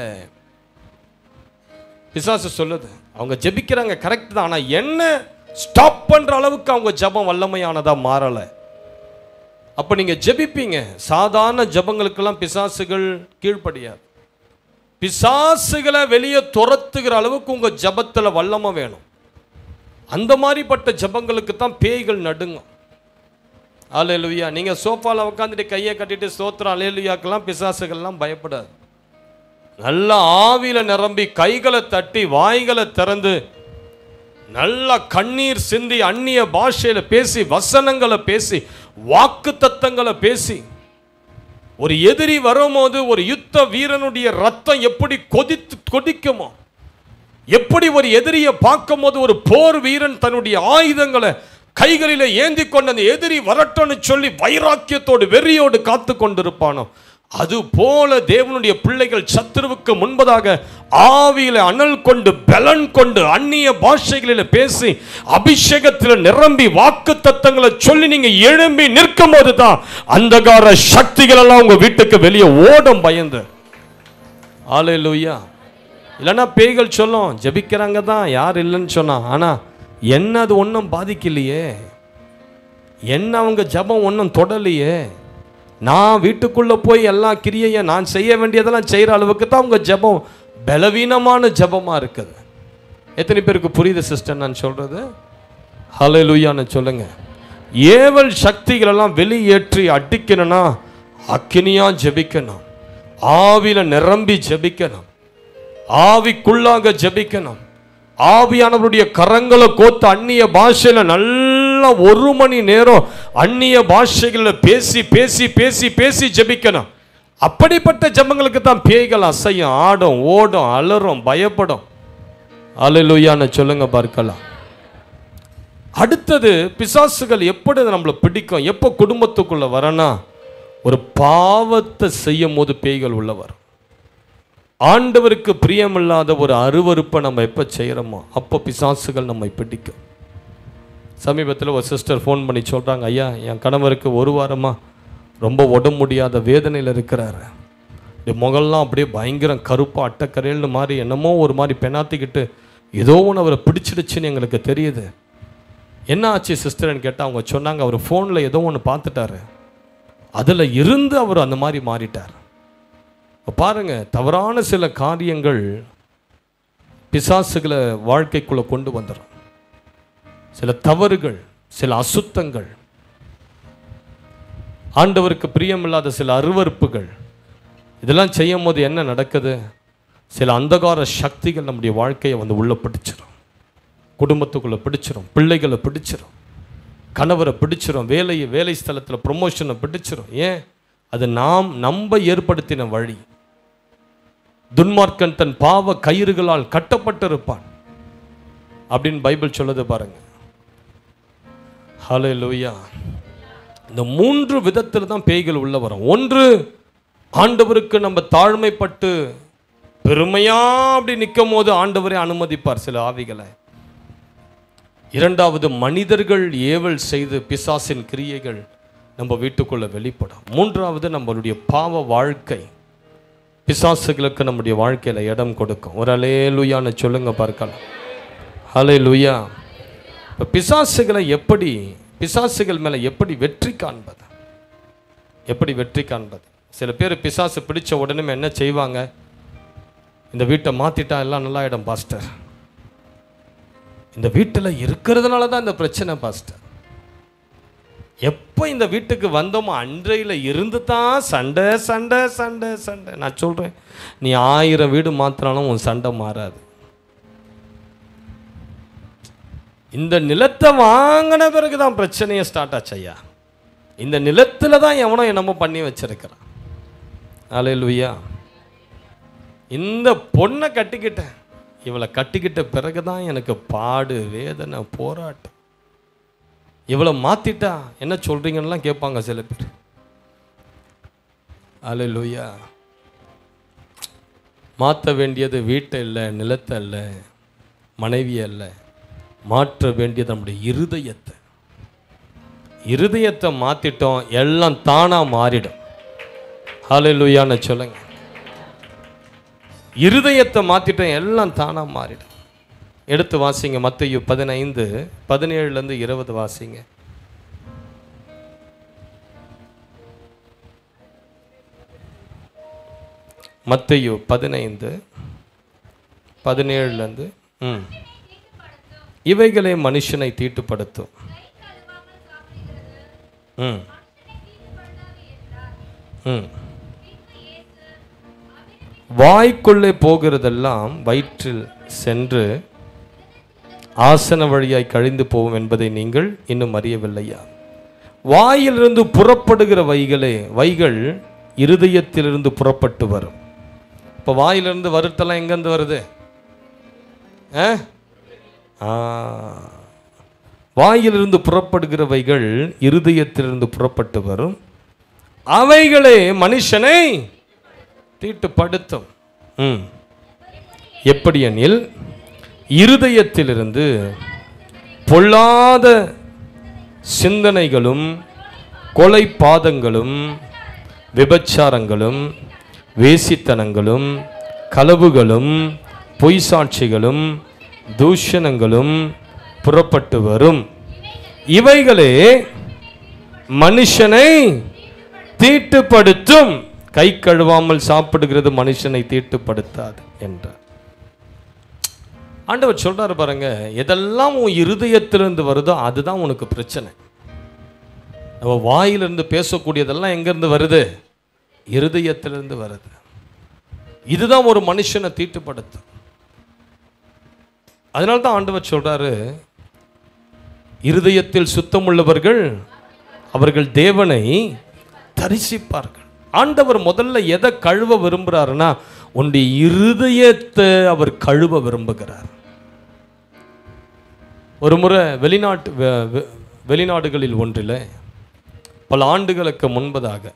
Speaker 3: பிசாசு சொல்லுது அவங்க ஜெபிக்கிறாங்க கரெக்ட் தான் ஆனா என்ன ஸ்டாப் பண்ற அளவுக்கு அவங்க ஜெபம் வல்லமையானதா மாறலை அப்போ நீங்கள் ஜெபிப்பீங்க சாதாரண ஜெபங்களுக்கெல்லாம் பிசாசுகள் கீழ்ப்படியாது பிசாசுகளை வெளியே துரத்துகிற அளவுக்கு உங்கள் ஜெபத்தில் வல்லமை வேணும் அந்த மாதிரிப்பட்ட ஜெபங்களுக்கு தான் பேய்கள் நடுங்கும் அலேலுயா நீங்கள் சோஃபாவில் உட்காந்துட்டு கையை கட்டிட்டு ஸ்தோத்திரம் அலேலுயாக்கெல்லாம் பிசாசுகள்லாம் பயப்படாது நல்ல ஆவியில நிரம்பி கைகளை தட்டி வாய்களை திறந்து நல்ல கண்ணீர் சிந்தி அந்நிய பாஷையில பேசி வசனங்களை பேசி வாக்கு தத்தங்களை பேசி ஒரு எதிரி வரும்போது ஒரு யுத்த வீரனுடைய ரத்தம் எப்படி கொதித்து கொதிக்குமோ எப்படி ஒரு எதிரியை பார்க்கும்போது ஒரு போர் வீரன் தன்னுடைய ஆயுதங்களை கைகளிலே ஏந்தி கொண்டு அந்த எதிரி வரட்டும்னு சொல்லி வைராக்கியத்தோடு வெறியோடு காத்து கொண்டிருப்பானோ அது போல தேவனுடைய பிள்ளைகள் சத்துருவுக்கு முன்பதாக ஆவியில அனல் கொண்டு பலன் கொண்டு அந்நிய பாஷைகளில் பேசி அபிஷேகத்தில் நிரம்பி வாக்கு தத்தங்களை சொல்லி நீங்க எழும்பி நிற்கும் போது தான் அந்தகார சக்திகள் எல்லாம் உங்க வீட்டுக்கு வெளியே ஓடும் பயந்து ஆலையிலூயா இல்லைன்னா பேய்கள் சொல்லும் ஜெபிக்கிறாங்க தான் யார் இல்லைன்னு சொன்னா ஆனா என்ன அது ஒன்றும் பாதிக்கலையே என்ன அவங்க ஜெபம் ஒன்றும் தொடலையே நான் வீட்டுக்குள்ள போய் எல்லா கிரியையை நான் செய்ய வேண்டியதெல்லாம் செய்கிற அளவுக்கு தான் அவங்க ஜெபம் பலவீனமான ஜெபமா இருக்குது எத்தனை பேருக்கு புரியுது சிஸ்டர் நான் சொல்றது ஹalleluyaன்னு சொல்லுங்க ஏவல் சக்திகள் எல்லாம் வெளியேற்றி அடிக்கணும்னா அக்கினியா ஜெபிக்கணும் ஆவியில நிரம்பி ஜெபிக்கணும் ஆவிக்குள்ளாக ஜெபிக்கணும் ஆவியானவருடைய கரங்களை கோத்து அந்நிய பாஷையில நல்லா ஒரு மணி நேரம் அந்நிய பாஷைகளில் பேசி பேசி பேசி பேசி ஜெபிக்கணும் அப்படிப்பட்ட ஜெபங்களுக்கு தான் பேய்கள் அசையும் ஆடும் ஓடும் அலறும் பயப்படும் அலையிலுயான்னு சொல்லுங்க பார்க்கலாம் அடுத்தது பிசாசுகள் எப்படி நம்மளை பிடிக்கும் எப்போ குடும்பத்துக்குள்ள வரனா ஒரு பாவத்தை செய்யும் போது பேய்கள் உள்ள வரும் ஆண்டவருக்கு பிரியமில்லாத ஒரு அருவருப்பை நம்ம எப்போ செய்கிறோமோ அப்போ பிசாசுகள் நம்மை பிடிக்கும் சமீபத்தில் ஒரு சிஸ்டர் ஃபோன் பண்ணி சொல்கிறாங்க ஐயா என் கணவருக்கு ஒரு வாரமாக ரொம்ப உடம்பு முடியாத வேதனையில் இருக்கிறாரு இந்த முகல்லாம் அப்படியே பயங்கரம் கருப்பாக அட்டக்கரையல்னு மாதிரி என்னமோ ஒரு மாதிரி பெணாத்திக்கிட்டு ஏதோ ஒன்று அவரை பிடிச்சிடுச்சுன்னு எங்களுக்கு தெரியுது என்ன ஆச்சு சிஸ்டர்னு கேட்டால் அவங்க சொன்னாங்க அவர் ஃபோனில் ஏதோ ஒன்று பார்த்துட்டாரு அதில் இருந்து அவர் அந்த மாதிரி மாறிட்டார் இப்ப பாருங்க தவறான சில காரியங்கள் பிசாசுகளை வாழ்க்கைக்குள்ள கொண்டு வந்துடும் சில தவறுகள் சில அசுத்தங்கள் ஆண்டவருக்கு பிரியமில்லாத சில அருவருப்புகள் இதெல்லாம் செய்யும் போது என்ன நடக்குது சில அந்தகார சக்திகள் நம்முடைய வாழ்க்கையை வந்து உள்ள பிடிச்சிரும் குடும்பத்துக்குள்ள பிடிச்சிரும் பிள்ளைகளை பிடிச்சிரும் கணவரை பிடிச்சிரும் வேலையை வேலை ஸ்தலத்தில் ப்ரொமோஷனை பிடிச்சிரும் ஏன் அது நாம் நம்ப ஏற்படுத்தின வழி துன்மார்க்கன் தன் பாவ கயிறுகளால் கட்டப்பட்டிருப்பான் அப்படின்னு பைபிள் சொல்லுது பாருங்க ஹலே லூயா இந்த மூன்று விதத்தில் தான் பேய்கள் உள்ள வரும் ஒன்று ஆண்டவருக்கு நம்ம தாழ்மைப்பட்டு பெருமையா அப்படி நிற்கும் போது ஆண்டவரே அனுமதிப்பார் சில ஆவிகளை இரண்டாவது மனிதர்கள் ஏவல் செய்து பிசாசின் கிரியைகள் நம்ம வீட்டுக்குள்ள வெளிப்படும் மூன்றாவது நம்மளுடைய பாவ வாழ்க்கை பிசாசுகளுக்கு நம்முடைய வாழ்க்கையில இடம் கொடுக்கும் ஒரு அலே லுயான்னு சொல்லுங்க பார்க்கலாம் ஹலே லுயா இப்போ பிசாசுகளை எப்படி பிசாசுகள் மேலே எப்படி வெற்றி காண்பது எப்படி வெற்றி காண்பது சில பேர் பிசாசு பிடிச்ச உடனே என்ன செய்வாங்க இந்த வீட்டை மாத்திட்டா எல்லாம் நல்லா இடம் பாஸ்டர் இந்த வீட்டில் இருக்கிறதுனால தான் இந்த பிரச்சனை பாஸ்டர் எப்போ இந்த வீட்டுக்கு வந்தோமோ அன்றையில் இருந்து தான் சண்டை சண்டை சண்டை சண்டை நான் சொல்கிறேன் நீ ஆயிரம் வீடு மாத்தினாலும் உன் சண்டை மாறாது இந்த நிலத்தை வாங்கின பிறகு தான் பிரச்சனையே ஸ்டார்ட் ஆச்சு ஐயா இந்த நிலத்தில் தான் எவனோ என்னமோ பண்ணி வச்சிருக்கிறான் அலையலுயா இந்த பொண்ணை கட்டிக்கிட்டேன் இவளை கட்டிக்கிட்ட பிறகு தான் எனக்கு பாடு வேதனை போராட்டம் இவளை மாத்திட்டா என்ன சொல்றீங்கன்னுலாம் கேட்பாங்க சில பேர் அலையலுயா மாற்ற வேண்டியது வீட்டை இல்லை நிலத்தை இல்லை மனைவியை இல்லை மாற்ற வேண்டியது நம்முடைய இருதயத்தை இருதயத்தை மாத்திட்டோம் எல்லாம் தானா மாறிடும் ஹalleluyaன்னு சொல்லுங்க இருதயத்தை மாத்திட்டோம் எல்லாம் தானா மாறிடும் எடுத்து வாசிங்க மத்தேயு பதினைந்து பதினேழுலேருந்து இருபது வாசிங்க மத்தேயு பதினைந்து பதினேழுலேருந்து ம் இவைகளே மனுஷனை தீட்டுப்படுத்தும் ம் ம் வாய்க்குள்ளே போகிறதெல்லாம் வயிற்றில் சென்று ஆசன வழியாய் கழிந்து போகும் என்பதை நீங்கள் இன்னும் அறியவில்லையா வாயிலிருந்து புறப்படுகிற வைகளே வைகள் இருதயத்திலிருந்து புறப்பட்டு வரும் இப்போ வாயிலிருந்து வருத்தெல்லாம் எங்கேருந்து வருது ஆ? ஆ. வாயிலிருந்து புறப்படுகிறவைகள் இருதயத்திலிருந்து புறப்பட்டு வரும் அவைகளே மனுஷனை தீட்டுப்படுத்தும் ம் எப்படி எனில் இருதயத்திலிருந்து பொல்லாத சிந்தனைகளும் கொலை பாதங்களும் விபச்சாரங்களும் வேசித்தனங்களும் களவுகளும் பொய் சாட்சிகளும் தூஷணங்களும் புறப்பட்டு வரும் இவைகளே மனுஷனை தீட்டுப்படுத்தும் கை கழுவாமல் சாப்பிடுகிறது மனுஷனை தீட்டுப்படுத்தாது என்றார் ஆண்டவர் சொல்றாரு பாருங்க எதெல்லாம் உன் இருதயத்திலிருந்து வருதோ அதுதான் உனக்கு பிரச்சனை நம்ம வாயிலிருந்து பேசக்கூடியதெல்லாம் எங்கேருந்து வருது இருதயத்திலிருந்து வருது இதுதான் ஒரு மனுஷனை தீட்டுப்படுத்தும் அதனால தான் ஆண்டவர் சொல்றாரு இருதயத்தில் சுத்தமுள்ளவர்கள் அவர்கள் தேவனை தரிசிப்பார்கள் ஆண்டவர் முதல்ல எதை கழுவ விரும்புகிறாருன்னா உன்னுடைய இருதயத்தை அவர் கழுவ விரும்புகிறார் ஒரு முறை வெளிநாட்டு வெ- வெ- வெளிநாடுகளில் ஒன்றில் பல ஆண்டுகளுக்கு முன்பதாக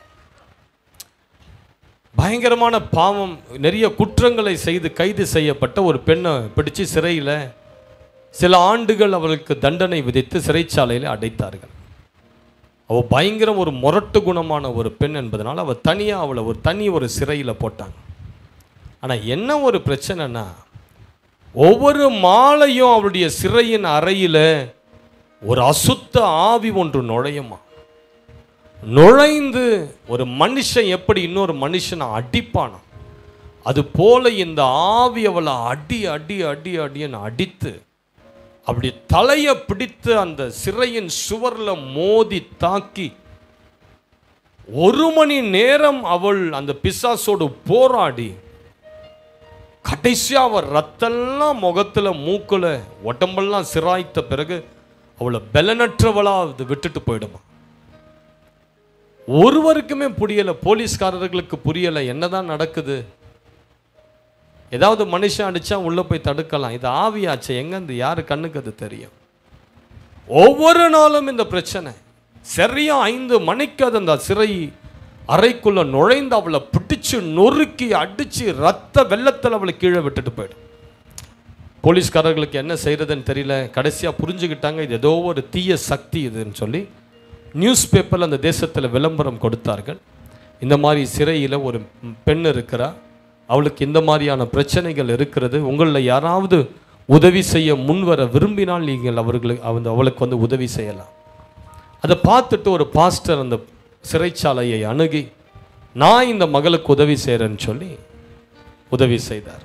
Speaker 3: பயங்கரமான பாவம் நிறைய குற்றங்களை செய்து கைது செய்யப்பட்ட ஒரு பெண்ணை பிடிச்சு சிறையில் சில ஆண்டுகள் அவளுக்கு தண்டனை விதித்து சிறைச்சாலையில் அடைத்தார்கள் அவள் பயங்கரம் ஒரு முரட்டு குணமான ஒரு பெண் என்பதனால் அவள் தனியாக அவளை ஒரு தனி ஒரு சிறையில் போட்டாங்க ஆனால் என்ன ஒரு பிரச்சனைனா ஒவ்வொரு மாலையும் அவளுடைய சிறையின் அறையில் ஒரு அசுத்த ஆவி ஒன்று நுழையுமா நுழைந்து ஒரு மனுஷன் எப்படி இன்னொரு மனுஷனை அடிப்பானோ அது போல இந்த ஆவி அவளை அடி அடி அடி அடின்னு அடித்து அப்படி தலையை பிடித்து அந்த சிறையின் சுவர்ல மோதி தாக்கி ஒரு மணி நேரம் அவள் அந்த பிசாசோடு போராடி கடைசியா அவள் ரத்தெல்லாம் முகத்துல மூக்குல உடம்பெல்லாம் சிராய்த்த பிறகு அவளை பலனற்றவளா அது விட்டுட்டு போயிடுமா ஒருவருக்குமே புரியல போலீஸ்காரர்களுக்கு புரியல என்னதான் நடக்குது ஏதாவது மனுஷன் அடிச்சா உள்ள போய் தடுக்கலாம் இது ஆவியாச்சு எங்கேருந்து யாரு கண்ணுக்கு அது தெரியும் ஒவ்வொரு நாளும் இந்த பிரச்சனை சரியா ஐந்து மணிக்கு அது அந்த சிறை அறைக்குள்ள நுழைந்து அவளை பிடிச்சு நொறுக்கி அடிச்சு ரத்த வெள்ளத்தில் அவளை கீழே விட்டுட்டு போயிடும் போலீஸ்காரர்களுக்கு என்ன செய்யறதுன்னு தெரியல கடைசியா புரிஞ்சுக்கிட்டாங்க இது ஏதோ ஒரு தீய சக்தி இதுன்னு சொல்லி நியூஸ் பேப்பரில் அந்த தேசத்தில் விளம்பரம் கொடுத்தார்கள் இந்த மாதிரி சிறையில் ஒரு பெண் இருக்கிறா அவளுக்கு இந்த மாதிரியான பிரச்சனைகள் இருக்கிறது உங்களில் யாராவது உதவி செய்ய முன்வர விரும்பினால் நீங்கள் அவர்களுக்கு அந்த அவளுக்கு வந்து உதவி செய்யலாம் அதை பார்த்துட்டு ஒரு பாஸ்டர் அந்த சிறைச்சாலையை அணுகி நான் இந்த மகளுக்கு உதவி செய்கிறேன்னு சொல்லி உதவி செய்தார்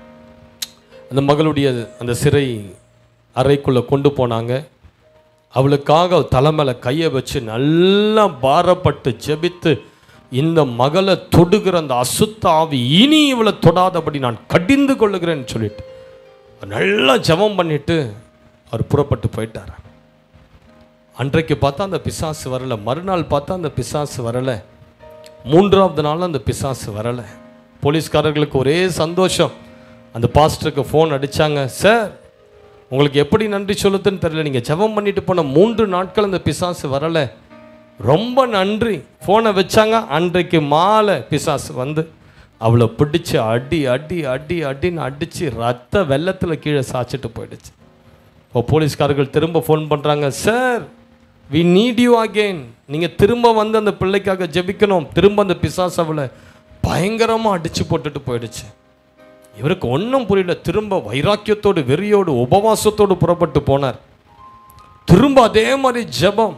Speaker 3: அந்த மகளுடைய அந்த சிறை அறைக்குள்ளே கொண்டு போனாங்க அவளுக்காக தலைமையில கையை வச்சு நல்லா பாரப்பட்டு ஜெபித்து இந்த மகளை தொடுகிற அந்த அசுத்த ஆவி இனி இவளை தொடாதபடி நான் கடிந்து கொள்ளுகிறேன்னு சொல்லிட்டு நல்லா ஜெபம் பண்ணிட்டு அவர் புறப்பட்டு போயிட்டார் அன்றைக்கு பார்த்தா அந்த பிசாசு வரல மறுநாள் பார்த்தா அந்த பிசாசு வரல மூன்றாவது நாள் அந்த பிசாசு வரல போலீஸ்காரர்களுக்கு ஒரே சந்தோஷம் அந்த பாஸ்டருக்கு ஃபோன் அடிச்சாங்க சார் உங்களுக்கு எப்படி நன்றி சொல்லுதுன்னு தெரியல நீங்கள் ஜெபம் பண்ணிட்டு போன மூன்று நாட்கள் அந்த பிசாசு வரல ரொம்ப நன்றி ஃபோனை வச்சாங்க அன்றைக்கு மாலை பிசாசு வந்து அவளை பிடிச்சு அடி அடி அடி அடின்னு அடிச்சு ரத்த வெள்ளத்தில் கீழே சாய்ச்சிட்டு போயிடுச்சு இப்போ போலீஸ்காரர்கள் திரும்ப ஃபோன் பண்ணுறாங்க sir we need you again நீங்கள் திரும்ப வந்து அந்த பிள்ளைக்காக ஜெபிக்கணும் திரும்ப அந்த பிசாசு அவளை பயங்கரமாக அடித்து போட்டுட்டு போயிடுச்சு இவருக்கு ஒன்றும் புரியல திரும்ப வைராக்கியத்தோடு வெறியோடு உபவாசத்தோடு புறப்பட்டு போனார் திரும்ப அதே மாதிரி ஜெபம்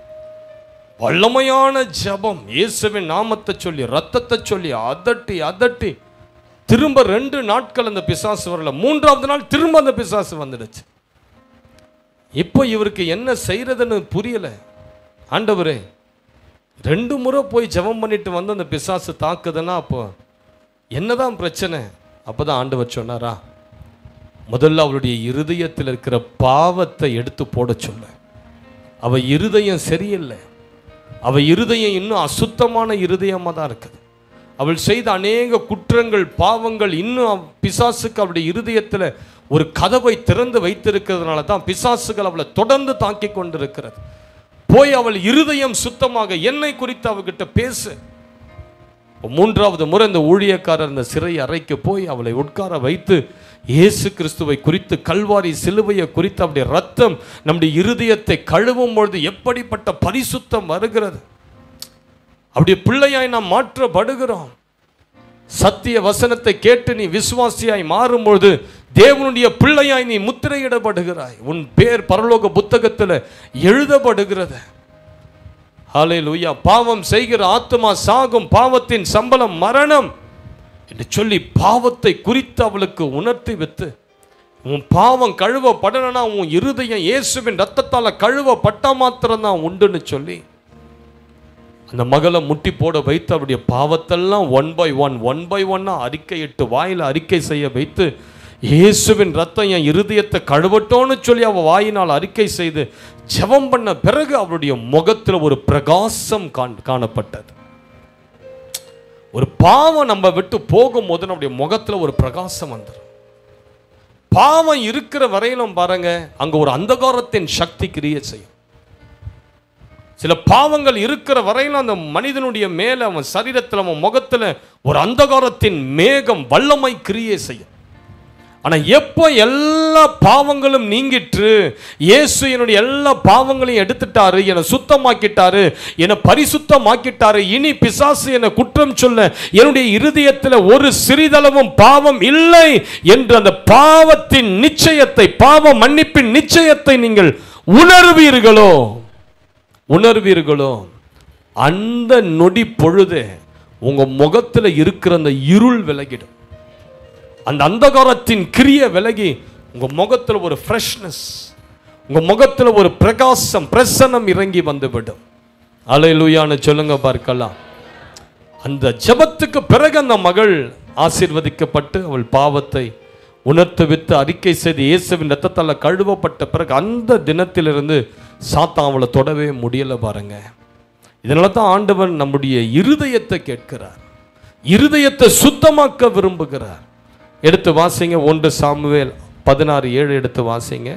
Speaker 3: வல்லமையான ஜெபம் இயேசுவின் நாமத்தை சொல்லி ரத்தத்தை சொல்லி அதட்டி அதட்டி திரும்ப ரெண்டு நாட்கள் அந்த பிசாசு வரல மூன்றாவது நாள் திரும்ப அந்த பிசாசு வந்துடுச்சு இப்போ இவருக்கு என்ன செய்யறதுன்னு புரியல ஆண்டவரே ரெண்டு முறை போய் ஜெபம் பண்ணிட்டு வந்து அந்த பிசாசு தாக்குதுன்னா அப்போ என்னதான் பிரச்சனை அப்பதான் ஆண்டவர் சொன்னாரா முதல்ல அவளுடைய இருதயத்தில் இருக்கிற பாவத்தை எடுத்து போட சொல்ல அவ இருதயம் சரியில்லை அவ இருதயம் இன்னும் அசுத்தமான இருதயமாக தான் இருக்குது அவள் செய்த அநேக குற்றங்கள் பாவங்கள் இன்னும் அவ்- பிசாசுக்கு அவளுடைய இருதயத்தில் ஒரு கதவை திறந்து வைத்திருக்கிறதுனால தான் பிசாசுகள் அவளை தொடர்ந்து தாக்கி கொண்டிருக்கிறது போய் அவள் இருதயம் சுத்தமாக என்னை குறித்து அவகிட்ட பேசு இப்ப மூன்றாவது முறை இந்த ஊழியக்காரர் இந்த சிறை அறைக்கு போய் அவளை உட்கார வைத்து இயேசு கிறிஸ்துவை குறித்து கல்வாரி சிலுவையை குறித்து அவருடைய ரத்தம் நம்முடைய இருதயத்தை கழுவும் பொழுது எப்படிப்பட்ட பரிசுத்தம் வருகிறது அப்படியே பிள்ளையாய் நாம் மாற்றப்படுகிறோம் சத்திய வசனத்தை கேட்டு நீ விசுவாசியாய் மாறும்பொழுது தேவனுடைய பிள்ளையாய் நீ முத்திரையிடப்படுகிறாய் உன் பேர் பரலோக புத்தகத்தில் எழுதப்படுகிறது ஹalleluya பாவம் செய்கிற ஆத்மா சாகும் பாவத்தின் சம்பளம் மரணம் என்று சொல்லி பாவத்தை குறித்து அவளுக்கு உணர்த்தி வைத்து உன் பாவம் கழுவப்படணும்னா உன் இருதயம் இயேசுவின் ரத்தத்தால கழுவப்பட்டா மாத்திரம்தான் உண்டுன்னு சொல்லி அந்த மகளை முட்டி போட வைத்து அவருடைய பாவத்தெல்லாம் one by one one by ஒன்னா அறிக்கையிட்டு வாயில அறிக்கை செய்ய வைத்து இயேசுவின் ரத்தம் என் இருதயத்தை கழுவட்டோன்னு சொல்லி அவ வாயினால் அறிக்கை செய்து ஜெபம் பண்ண பிறகு அவருடைய முகத்தில் ஒரு பிரகாசம் காண்- காணப்பட்டது ஒரு பாவம் நம்ம விட்டு போகும்போது நம்முடைய முகத்தில் ஒரு பிரகாசம் வந்துடும் பாவம் இருக்கிற வரையிலும் பாருங்க அங்க ஒரு அந்தகாரத்தின் சக்தி கிரியை செய்யும் சில பாவங்கள் இருக்கிற வரையிலும் அந்த மனிதனுடைய மேல அவன் சரீரத்தில் அவன் முகத்துல ஒரு அந்தகாரத்தின் மேகம் வல்லமை கிரியை செய்யும் ஆனா எப்போ எல்லா பாவங்களும் நீங்கிற்று இயேசு என்னுடைய எல்லா பாவங்களையும் எடுத்துட்டாரு என்னை சுத்தமாக்கிட்டாரு என்னை பரிசுத்தமாக்கிட்டாரு இனி பிசாசு என்னை குற்றம் சொல்ல என்னுடைய இருதயத்தில் ஒரு சிறிதளவும் பாவம் இல்லை என்று அந்த பாவத்தின் நிச்சயத்தை பாவ மன்னிப்பின் நிச்சயத்தை நீங்கள் உணர்வீர்களோ உணர்வீர்களோ அந்த நொடி பொழுது உங்க முகத்துல இருக்கிற அந்த இருள் விலகிடும் அந்த அந்தகாரத்தின் கிரிய விலகி உங்க முகத்துல ஒரு ஃப்ரெஷ்னஸ் உங்க முகத்துல ஒரு பிரகாசம் பிரசன்னம் இறங்கி வந்துவிடும் அலையிலுயான்னு சொல்லுங்க பார்க்கலாம் அந்த ஜெபத்துக்கு பிறகு அந்த மகள் ஆசீர்வதிக்கப்பட்டு அவள் பாவத்தை உணர்த்து வித்து அறிக்கை செய்து இயேசுவின் ரத்தத்தால் கழுவப்பட்ட பிறகு அந்த தினத்திலிருந்து சாத்தான் அவளை தொடவே முடியல பாருங்க இதனால தான் ஆண்டவன் நம்முடைய இருதயத்தை கேட்கிறார் இருதயத்தை சுத்தமாக்க விரும்புகிறார் எடுத்து வாசிங்க ஒன்று சாமுவேல் பதினாறு ஏழு எடுத்து வாசிங்க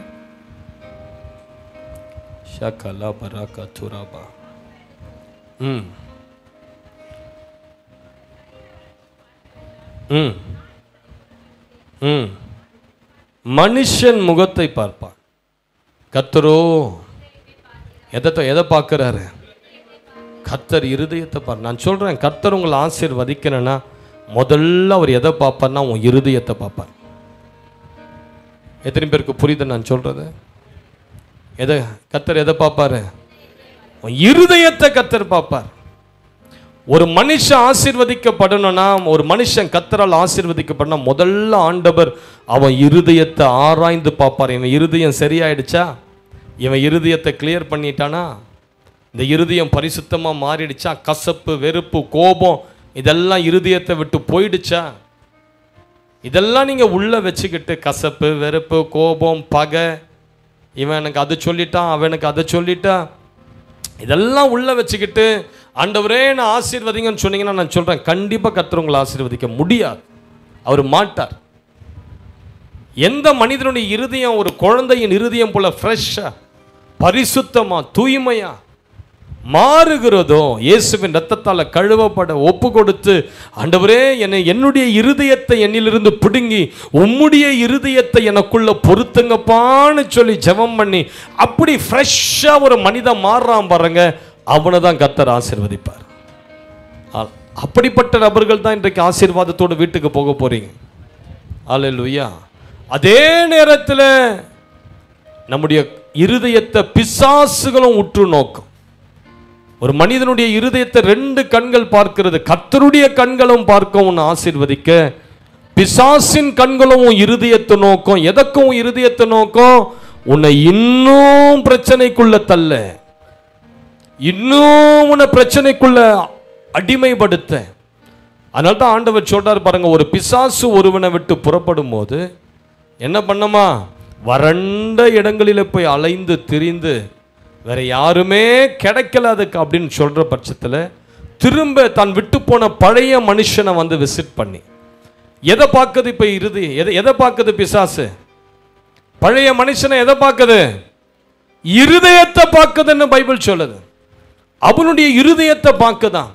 Speaker 3: ஷகலா பராகா துராபா ம் ம் ம் மனுஷன் முகத்தை பார்ப்பான் கத்தரோ எதை எதை பார்க்குறாரு கத்தர் இருதயத்தை பார் நான் சொல்கிறேன் கத்தர் உங்களை ஆசீர்வதிக்கணும்னா முதல்ல அவர் எதை பார்ப்பார்னா உன் இருதயத்தை பார்ப்பார் எத்தனை பேருக்கு புரியுது நான் சொல்கிறது எதை கத்தர் எதை பார்ப்பாரு உன் இருதயத்தை கத்தர் பார்ப்பார் ஒரு மனுஷன் ஆசீர்வதிக்கப்படணும்னா ஒரு மனுஷன் கத்தரால் ஆசீர்வதிக்கப்படணும் முதல்ல ஆண்டவர் அவன் இருதயத்தை ஆராய்ந்து பார்ப்பார் இவன் இருதயம் சரியாயிடுச்சா இவன் இருதயத்தை கிளியர் பண்ணிட்டானா இந்த இருதயம் பரிசுத்தமாக மாறிடுச்சா கசப்பு வெறுப்பு கோபம் இதெல்லாம் இருதயத்தை விட்டு போயிடுச்சா இதெல்லாம் நீங்கள் உள்ளே வச்சுக்கிட்டு கசப்பு வெறுப்பு கோபம் பகை இவன் எனக்கு அது சொல்லிட்டான் அவன் எனக்கு அதை சொல்லிட்டான் இதெல்லாம் உள்ள வச்சுக்கிட்டு ஆண்டவரே நான் ஆசீர்வதிங்கன்னு சொன்னீங்கன்னா நான் சொல்றேன் கண்டிப்பா கர்த்தர் உங்களை ஆசீர்வதிக்க முடியாது அவர் மாட்டார் எந்த மனிதனுடைய இருதயம் ஒரு குழந்தையின் இருதயம் போல ஃப்ரெஷ்ஷா பரிசுத்தமா தூய்மையா மாறுகிறதோ இயேசுவின் ரத்தத்தால் கழுவப்பட ஒப்பு கொடுத்து ஆண்டவரே என்னை என்னுடைய இருதயத்தை என்னிலிருந்து பிடுங்கி உம்முடைய இருதயத்தை எனக்குள்ள பொருத்துங்கப்பான்னு சொல்லி ஜெபம் பண்ணி அப்படி ஃப்ரெஷ்ஷாக ஒரு மனிதன் மாறுறான் பாருங்க அவனை தான் கத்தர் ஆசீர்வதிப்பார் ஆ- அப்படிப்பட்ட நபர்கள் தான் இன்றைக்கு ஆசீர்வாதத்தோட வீட்டுக்கு போக போறீங்க அல்லேலூயா அதே நேரத்தில் நம்முடைய இருதயத்தை பிசாசுகளும் உற்று நோக்கும் ஒரு மனிதனுடைய இருதயத்தை ரெண்டு கண்கள் பார்க்கிறது கர்த்தருடைய கண்களும் பார்க்கும் உன்னை ஆசீர்வதிக்க பிசாசின் கண்களும் உன் இருதயத்தை நோக்கும் எதற்கும் உன் இருதயத்தை நோக்கும் உன்னை இன்னும் பிரச்சனைக்குள்ள தள்ள இன்னும் உன்னை பிரச்சனைக்குள்ள அடிமைப்படுத்த அதனால தான் ஆண்டவர் சொல்றாரு பாருங்க ஒரு பிசாசு ஒருவனை விட்டு புறப்படும் போது என்ன பண்ணமா வறண்ட இடங்களில் போய் அலைந்து திரிந்து வேற யாருமே கிடைக்கல அதுக்கு அப்படின்னு சொல்ற பட்சத்தில் திரும்ப தான் விட்டு போன பழைய மனுஷனை வந்து விசிட் பண்ணி எதை பார்க்குது இப்போ இறுதி எதை எதை பார்க்குது பிசாசு பழைய மனுஷனை எதை பார்க்குது இருதயத்தை பார்க்குதுன்னு பைபிள் சொல்லுது அவனுடைய இருதயத்தை பார்க்குதான்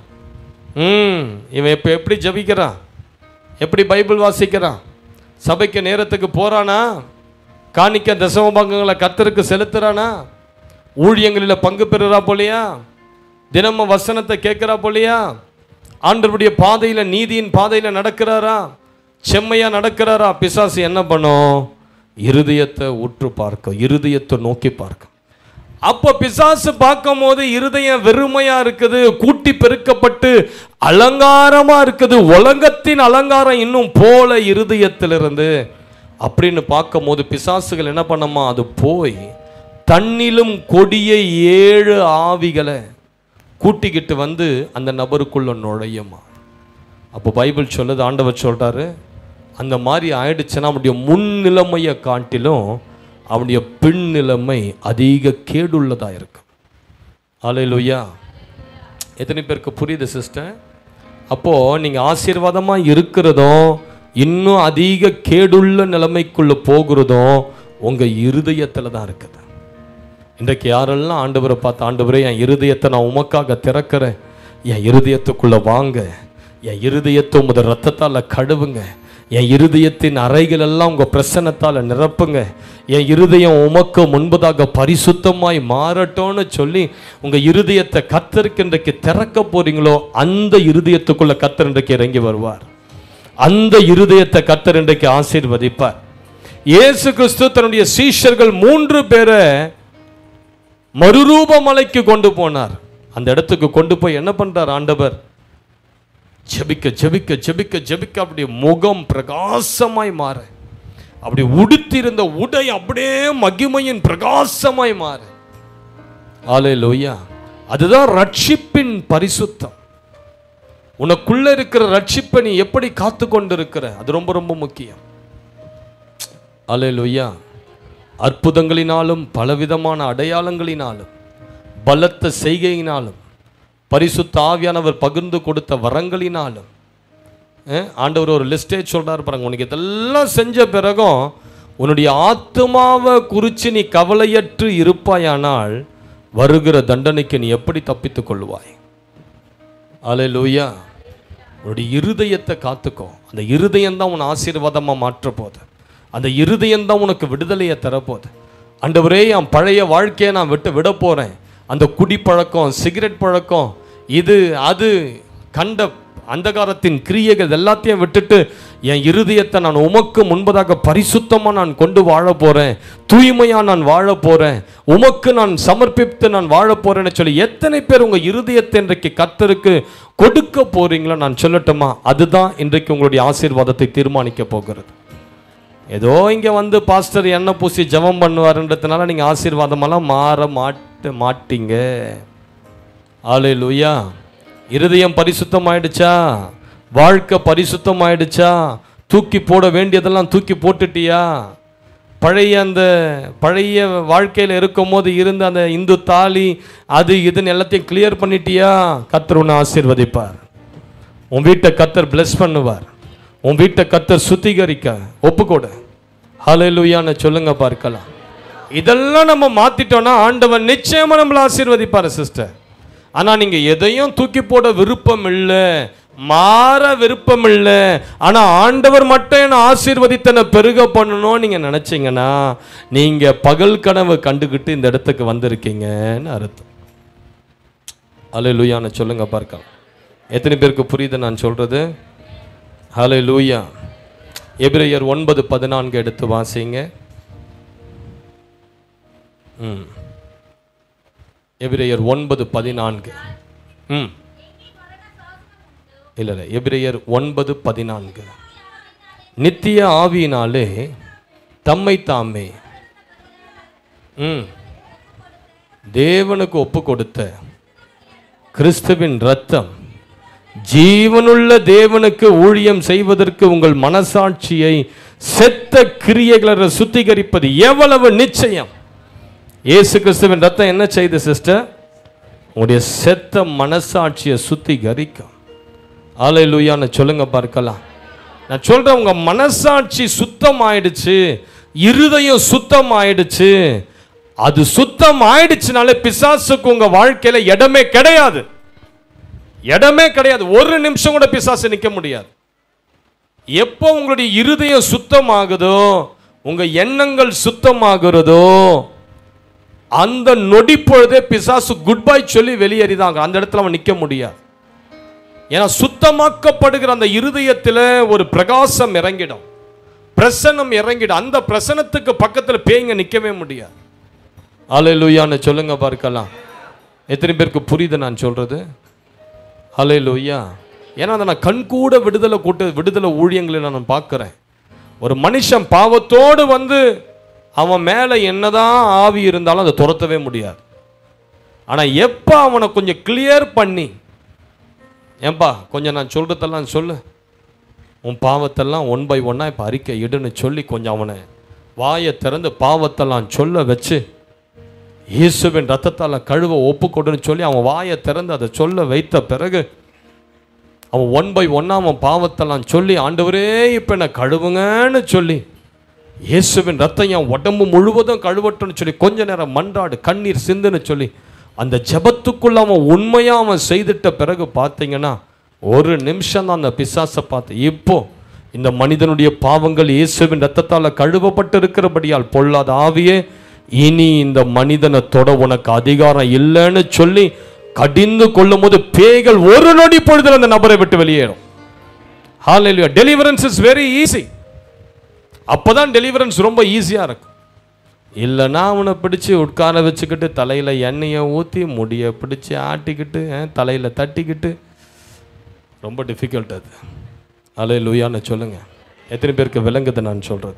Speaker 3: ம் இவன் இப்போ எப்படி ஜபிக்கிறான் எப்படி பைபிள் வாசிக்கிறான் சபைக்கு நேரத்துக்கு போறானா காணிக்க தசம பங்கங்களை கத்தருக்கு செலுத்துறானா ஊழியங்களில் பங்கு பெறுறா போலியா தினமும் வசனத்தை கேட்குறா போலியா ஆண்டவருடைய பாதையில் நீதியின் பாதையில் நடக்கிறாரா செம்மையா நடக்கிறாரா பிசாசு என்ன பண்ணும் இருதயத்தை உற்று பார்க்கும் இருதயத்தை நோக்கி பார்க்கும் அப்போ பிசாசு பார்க்கும் போது இருதயம் வெறுமையா இருக்குது கூட்டி பெருக்கப்பட்டு அலங்காரமா இருக்குது உலகத்தின் அலங்காரம் இன்னும் போல இருதயத்திலிருந்து அப்படின்னு பார்க்கும் போது பிசாசுகள் என்ன பண்ணமா அது போய் தன்னிலும் கொடிய ஏழு ஆவிகளை கூட்டிக்கிட்டு வந்து அந்த நபருக்குள்ள நுழையுமா அப்போ பைபிள் சொல்லுது ஆண்டவர் சொல்றாரு அந்த மாதிரி ஆயிடுச்சுன்னா அவனுடைய முன் நிலைமையை காட்டிலும் அவனுடைய பின் நிலைமை அதிக கேடுள்ளதா இருக்கும் அலையிலுயா எத்தனை பேருக்கு புரியுது சிஸ்டர் அப்போ நீங்க ஆசீர்வாதமா இருக்கிறதும் இன்னும் அதிக கேடுள்ள நிலைமைக்குள்ள போகிறதும் உங்க இருதயத்துல தான் இருக்குது இன்றைக்கு யாரெல்லாம் ஆண்டவரை பார்த்து ஆண்டவரே என் இருதயத்தை நான் உமக்காக திறக்கிறேன் என் இருதயத்துக்குள்ள வாங்க என் இருதயத்தை உமது ரத்தத்தால் கழுவுங்க என் இருதயத்தின் அறைகள் எல்லாம் உங்க பிரசன்னத்தால் நிரப்புங்க என் இருதயம் உமக்கு முன்பதாக பரிசுத்தமாய் மாறட்டும்னு சொல்லி உங்க இருதயத்தை கத்தருக்கு இன்றைக்கு திறக்க போறீங்களோ அந்த இருதயத்துக்குள்ள கத்தர் இன்றைக்கு இறங்கி வருவார் அந்த இருதயத்தை கத்தர் இன்றைக்கு ஆசீர்வதிப்பார் இயேசு கிறிஸ்து தன்னுடைய சீஷர்கள் மூன்று பேரை மறுரூப மலைக்கு கொண்டு போனார் அந்த இடத்துக்கு கொண்டு போய் என்ன பண்றார் ஆண்டவர் ஜெபிக்க ஜெபிக்க ஜெபிக்க ஜெபிக்க அப்படி முகம் பிரகாசமாய் மாற அப்படி உடுத்திருந்த உடை அப்படியே மகிமையின் பிரகாசமாய் மாற ஆலே லோய்யா அதுதான் ரட்சிப்பின் பரிசுத்தம் உனக்குள்ள இருக்கிற ரட்சிப்பை நீ எப்படி காத்து கொண்டு இருக்கிற அது ரொம்ப ரொம்ப முக்கியம் ஆலே லோய்யா அற்புதங்களினாலும் பலவிதமான அடையாளங்களினாலும் பலத்த செய்கையினாலும் பரிசுத்த ஆவியானவர் பகிர்ந்து கொடுத்த வரங்களினாலும் அஹ், ஆண்டவர் ஒரு லிஸ்டே சொல்றார் பாருங்க உனக்கு இதெல்லாம் செஞ்ச பிறகும் உன்னுடைய ஆத்மாவை குறித்து நீ கவலையற்று இருப்பாயானால் வருகிற தண்டனைக்கு நீ எப்படி தப்பித்துக் கொள்வாய் அலே லூயா உன்னுடைய இருதயத்தை காத்துக்கோ அந்த இருதயம் தான் உன் ஆசீர்வாதமாக மாற்ற போகுது அந்த இருதயம் தான் உனக்கு விடுதலையை தரப்போகுது ஆண்டவரே என் பழைய வாழ்க்கையை நான் விட்டு விட போகிறேன் அந்த குடி பழக்கம் சிகரெட் பழக்கம் இது அது கண்ட அந்தகாரத்தின் கிரியைகள் எல்லாத்தையும் விட்டுட்டு என் இருதயத்தை நான் உமக்கு முன்பதாக பரிசுத்தமாக நான் கொண்டு வாழ போகிறேன் தூய்மையாக நான் வாழ போகிறேன் உமக்கு நான் சமர்ப்பித்து நான் வாழ போகிறேன்னு சொல்லி எத்தனை பேர் உங்கள் இருதயத்தை இன்றைக்கு கத்தருக்கு கொடுக்க போறீங்களோ நான் சொல்லட்டுமா அதுதான் இன்றைக்கு உங்களுடைய ஆசீர்வாதத்தை தீர்மானிக்க போகிறது ஏதோ இங்கே வந்து பாஸ்டர் எண்ணெய் பூசி ஜெபம் பண்ணுவாருன்றதுனால நீங்கள் ஆசீர்வாதமெல்லாம் மாற மாட்ட மாட்டீங்க ஆலே லூயா இருதயம் பரிசுத்தமாயிடுச்சா வாழ்க்கை பரிசுத்தமாயிடுச்சா தூக்கி போட வேண்டியதெல்லாம் தூக்கி போட்டுட்டியா பழைய அந்த பழைய வாழ்க்கையில் இருக்கும்போது இருந்த அந்த இந்து தாலி அது இதுன்னு எல்லாத்தையும் கிளியர் பண்ணிட்டியா கத்தர் உன்னை ஆசீர்வதிப்பார் உன் வீட்டை கத்தர் பிளஸ் பண்ணுவார் உன் வீட்டை கத்தர் சுத்திகரிக்க ஒப்புக்கொடு ஹalleluyaன்னு சொல்லுங்க பார்க்கலாம் இதெல்லாம் நம்ம மாத்திட்டோம்னா ஆண்டவன் நிச்சயமா நம்மளை ஆசீர்வதிப்பார் சிஸ்டர் ஆனா நீங்க எதையும் தூக்கி போட விருப்பம் இல்லை மாற விருப்பம் இல்லை ஆனா ஆண்டவர் மட்டும் என்ன ஆசீர்வதித்தனை பெருக பண்ணணும் நீங்க நினைச்சீங்கன்னா நீங்க பகல் கனவு கண்டுகிட்டு இந்த இடத்துக்கு வந்திருக்கீங்கன்னு அர்த்தம் ஹalleluyaன்னு சொல்லுங்க பார்க்கலாம் எத்தனை பேருக்கு புரியுது நான் சொல்றது ஹலே லூயா எபிரேயர் ஒன்பது பதினான்கு எடுத்து வாசிங்க ம் எபிரேயர் ஒன்பது பதினான்கு ம் இல்லை இல்லை எபிரேயர் ஒன்பது பதினான்கு நித்திய ஆவியினாலே தம்மை தாமே ம் தேவனுக்கு ஒப்பு கொடுத்த கிறிஸ்துவின் ரத்தம் ஜீவனுள்ள தேவனுக்கு ஊழியம் செய்வதற்கு உங்கள் மனசாட்சியை செத்த கிரியைகளை சுத்திகரிப்பது எவ்வளவு நிச்சயம் இயேசு கிறிஸ்துவின் ரத்தம் என்ன செய்து சிஸ்டர் உங்களுடைய செத்த மனசாட்சியை சுத்திகரிக்கும் ஆலை லூயான்னு சொல்லுங்க பார்க்கலாம் நான் சொல்றேன் உங்க மனசாட்சி சுத்தம் ஆயிடுச்சு இருதயம் சுத்தம் ஆயிடுச்சு அது சுத்தம் ஆயிடுச்சுனாலே பிசாசுக்கு உங்க வாழ்க்கையில இடமே கிடையாது இடமே கிடையாது ஒரு நிமிஷம் கூட பிசாசு நிக்க முடியாது எப்போ உங்களுடைய இருதயம் சுத்தமாகுதோ உங்க எண்ணங்கள் சுத்தமாகிறதோ அந்த நொடி பொழுதே பிசாசு குட் பை சொல்லி வெளியேறிதாங்க அந்த இடத்துல அவன் நிக்க முடியாது ஏன்னா சுத்தமாக்கப்படுகிற அந்த இருதயத்தில் ஒரு பிரகாசம் இறங்கிடும் பிரசன்னம் இறங்கிடும் அந்த பிரசனத்துக்கு பக்கத்தில் பேய்ங்க நிற்கவே முடியாது அலையலுயான்னு சொல்லுங்க பார்க்கலாம் எத்தனை பேருக்கு புரியுது நான் சொல்றது அலையலுயா ஏன்னா அதை நான் கண்கூட விடுதலை கூட்டு விடுதலை ஊழியங்களை நான் பார்க்குறேன் ஒரு மனுஷன் பாவத்தோடு வந்து அவன் மேலே என்னதான் ஆவி இருந்தாலும் அதை துரத்தவே முடியாது ஆனால் எப்போ அவனை கொஞ்சம் கிளியர் பண்ணி ஏன்பா கொஞ்சம் நான் சொல்கிறதெல்லாம் சொல்லு உன் பாவத்தெல்லாம் ஒன் பை ஒன்னாக இப்போ அறிக்கை இடுன்னு சொல்லி கொஞ்சம் அவனை வாயை திறந்து பாவத்தெல்லாம் சொல்ல வச்சு இயேசுவின் ரத்தத்தால் கழுவ ஒப்பு கொடுன்னு சொல்லி அவன் வாயை திறந்து அதை சொல்ல வைத்த பிறகு அவன் ஒன் பை ஒன்னா அவன் பாவத்தெல்லாம் சொல்லி ஆண்டவரே இப்போ என்ன கழுவுங்கன்னு சொல்லி இயேசுவின் ரத்தம் என் உடம்பு முழுவதும் கழுவட்டும்னு சொல்லி கொஞ்ச நேரம் மன்றாடு கண்ணீர் சிந்துன்னு சொல்லி அந்த ஜெபத்துக்குள்ள அவன் உண்மையா அவன் செய்துட்ட பிறகு பார்த்தீங்கன்னா ஒரு நிமிஷம் தான் அந்த பிசாசை பார்த்து இப்போ இந்த மனிதனுடைய பாவங்கள் இயேசுவின் ரத்தத்தால் கழுவப்பட்டு இருக்கிறபடியால் பொல்லாத ஆவியே இனி இந்த மனிதனை தொட உனக்கு அதிகாரம் இல்லைன்னு சொல்லி கடிந்து கொள்ளும் போது பேய்கள் ஒரு நொடி பொழுதுல அந்த நபரை விட்டு வெளியேறும் ஹalleluya டெலிவரன்ஸ் இஸ் வெரி ஈஸி அப்பதான் டெலிவரன்ஸ் ரொம்ப ஈஸியா இருக்கும் இல்லைன்னா அவனை பிடிச்சு உட்கார வச்சுக்கிட்டு தலையில் எண்ணெயை ஊற்றி முடியை பிடிச்சி ஆட்டிக்கிட்டு அஹ், தலையில தட்டிக்கிட்டு ரொம்ப டிஃபிகல்ட் அது அலே லூயான்னு சொல்லுங்க எத்தனை பேருக்கு விளங்குது நான் சொல்றது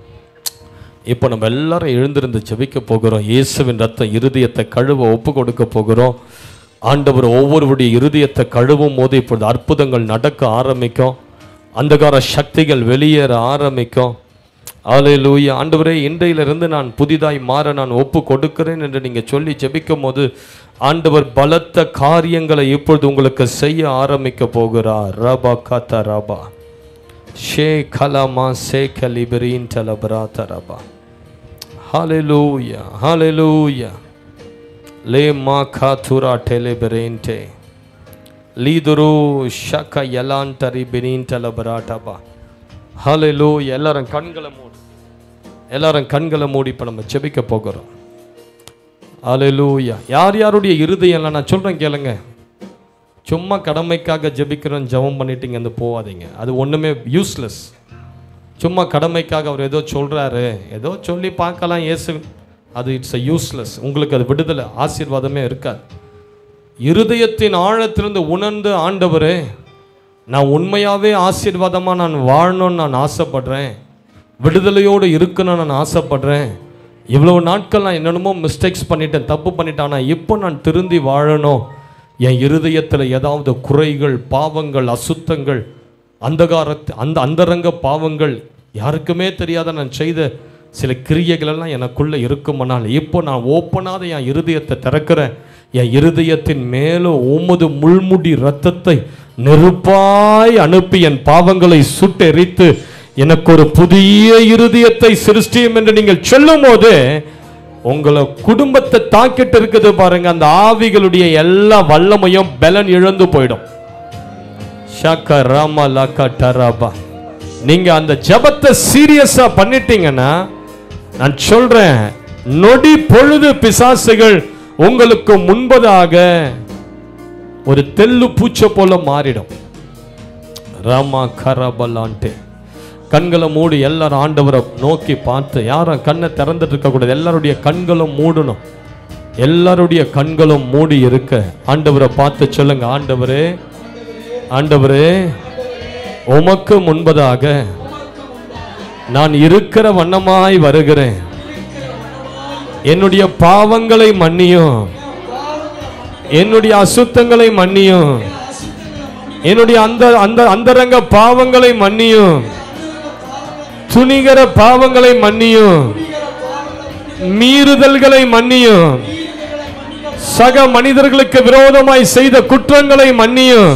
Speaker 3: இப்போ நம்ம எல்லாரும் எழுந்திருந்து ஜெபிக்க போகிறோம் இயேசுவின் ரத்தம் இருதயத்தை கழுவ ஒப்பு கொடுக்க போகிறோம் ஆண்டவர் ஒவ்வொருவருடைய இருதயத்தை கழுவும் போது இப்பொழுது அற்புதங்கள் நடக்க ஆரம்பிக்கும் அந்தகார சக்திகள் வெளியேற ஆரம்பிக்கும் ஆலையிலூயா ஆண்டவரே இன்றையிலிருந்து நான் புதிதாய் மாற நான் ஒப்பு கொடுக்கிறேன் என்று நீங்கள் சொல்லி ஜெபிக்கும் போது ஆண்டவர் பலத்த காரியங்களை இப்பொழுது உங்களுக்கு செய்ய ஆரம்பிக்க போகிறார் ரபா காத்தா ரபா ஷே கலமா சே கலிபரின் தலபரா தரபா ஹalleluya ஹalleluya லே மா காத்துரா டெலிபரேன்டே லீதுரு ஷக யலாந்தரி பினின் தலபராட்டபா ஹalleluya எல்லாரும் கண்களை மூடி எல்லாரும் கண்களை மூடி இப்போ நம்ம ஜெபிக்க போகிறோம் ஹalleluya யார் யாருடைய இருதயம் நான் சொல்றேன் கேளுங்க சும்மா கடமைக்காக ஜெபிக்கிறோம் ஜெபம் பண்ணிட்டீங்க அந்த போகாதீங்க அது ஒண்ணுமே யூஸ்லெஸ் சும்மா கடமைக்காக அவர் ஏதோ சொல்றாரு ஏதோ சொல்லி பார்க்கலாம் இயேசு அது இட்ஸ் அ யூஸ்லெஸ் உங்களுக்கு அது விடுதலை ஆசீர்வாதமே இருக்காது இருதயத்தின் ஆழத்திலிருந்து உணர்ந்து ஆண்டவரே நான் உண்மையாகவே ஆசீர்வாதமாக நான் வாழணும்னு நான் ஆசைப்படுறேன் விடுதலையோடு இருக்கணும்னு நான் ஆசைப்படுறேன் இவ்வளவு நாட்கள் நான் என்னென்னமோ மிஸ்டேக்ஸ் பண்ணிட்டேன் தப்பு பண்ணிட்டேன் ஆனால் இப்போ நான் திருந்தி வாழணும் என் இருதயத்தில் ஏதாவது குறைகள் பாவங்கள் அசுத்தங்கள் அந்தகாரத்து அந்த அந்தரங்க பாவங்கள் யாருக்குமே தெரியாத நான் செய்த சில கிரியைகள் எல்லாம் எனக்குள்ள இருக்குமானால் இப்போ நான் ஓப்பனாத என் இருதயத்தை திறக்கிறேன் என் இருதயத்தின் மேலே உமது முள்முடி ரத்தத்தை நெருப்பாய் அனுப்பி என் பாவங்களை சுட்டெரித்து எனக்கு ஒரு புதிய இருதயத்தை சிருஷ்டியும் என்று நீங்கள் சொல்லும் போது உங்களை குடும்பத்தை தாக்கிட்டு இருக்குது பாருங்க அந்த ஆவிகளுடைய எல்லா வல்லமையும் பலன் இழந்து போயிடும் ஷக்க ராமா லக்க டராபா நீங்க அந்த ஜெபத்தை சீரியஸா பண்ணிட்டீங்கன்னா நான் சொல்றேன் நொடி பொழுது பிசாசுகள் உங்களுக்கு முன்பதாக ஒரு தெல்லு பூச்சை போல மாறிடும் ராமா கரபலான்ட்டு கண்களை மூடி எல்லாரும் ஆண்டவரை நோக்கி பார்த்து யாரும் கண்ணை திறந்துட்டு இருக்கக்கூடாது எல்லாருடைய கண்களும் மூடணும் எல்லாருடைய கண்களும் மூடி இருக்க ஆண்டவரை பார்த்து சொல்லுங்க ஆண்டவரே ஆண்டவரே உமக்கு முன்பதாக நான் இருக்கிற வண்ணமாய் வருகிறேன் என்னுடைய பாவங்களை மன்னியும் என்னுடைய அசுத்தங்களை மன்னியும் என்னுடைய அந்த அந்த அந்தரங்க பாவங்களை மன்னியும் துணிகர பாவங்களை மன்னியும் மீறுதல்களை மன்னியும் சக மனிதர்களுக்கு விரோதமாய் செய்த குற்றங்களை மன்னியும்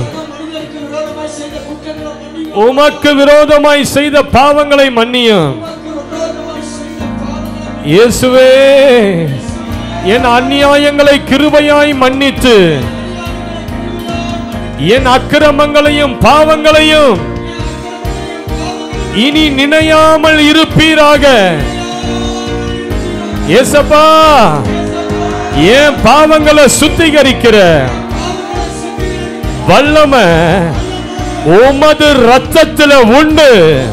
Speaker 3: உமக்கு விரோதமாய் செய்த பாவங்களை மன்னியும் இயேசுவே என் அநியாயங்களை கிருபையாய் மன்னித்து என் அக்கிரமங்களையும் பாவங்களையும் இனி நினையாமல் இருப்பீராக ஏசப்பா என் பாவங்களை சுத்திகரிக்கிற வல்லமை உமது ரத்தத்துல உண்டு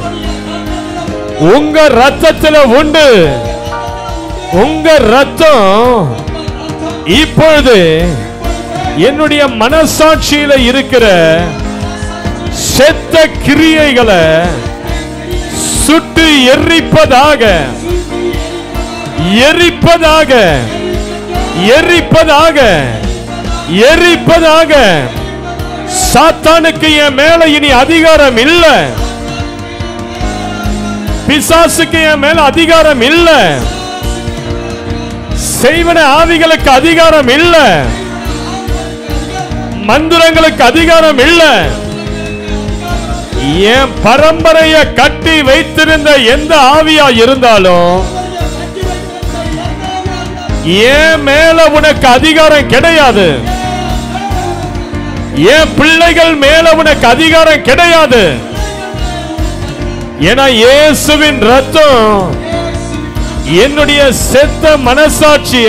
Speaker 3: உங்க ரத்தத்துல உண்டு உங்க ரத்தம் இப்பொழுது என்னுடைய மனசாட்சியில இருக்கிற செத்த கிரியைகளை சுட்டு எரிப்பதாக எரிப்பதாக எரிப்பதாக எரிப்பதாக சாத்தானுக்கு என் மேல இனி அதிகாரம் இல்ல பிசாசுக்கு என் மேல அதிகாரம் இல்ல செய்வன ஆவிகளுக்கு அதிகாரம் இல்ல மந்திரங்களுக்கு அதிகாரம் இல்ல என் பரம்பரைய கட்டி வைத்திருந்த எந்த ஆவியா இருந்தாலும் என் மேல உனக்கு அதிகாரம் கிடையாது என் பிள்ளைகள் மேல உனக்கு அதிகாரம் கிடையாது ஏன்னா இயேசுவின் ரத்தம் என்னுடைய செத்த மனசாட்சிய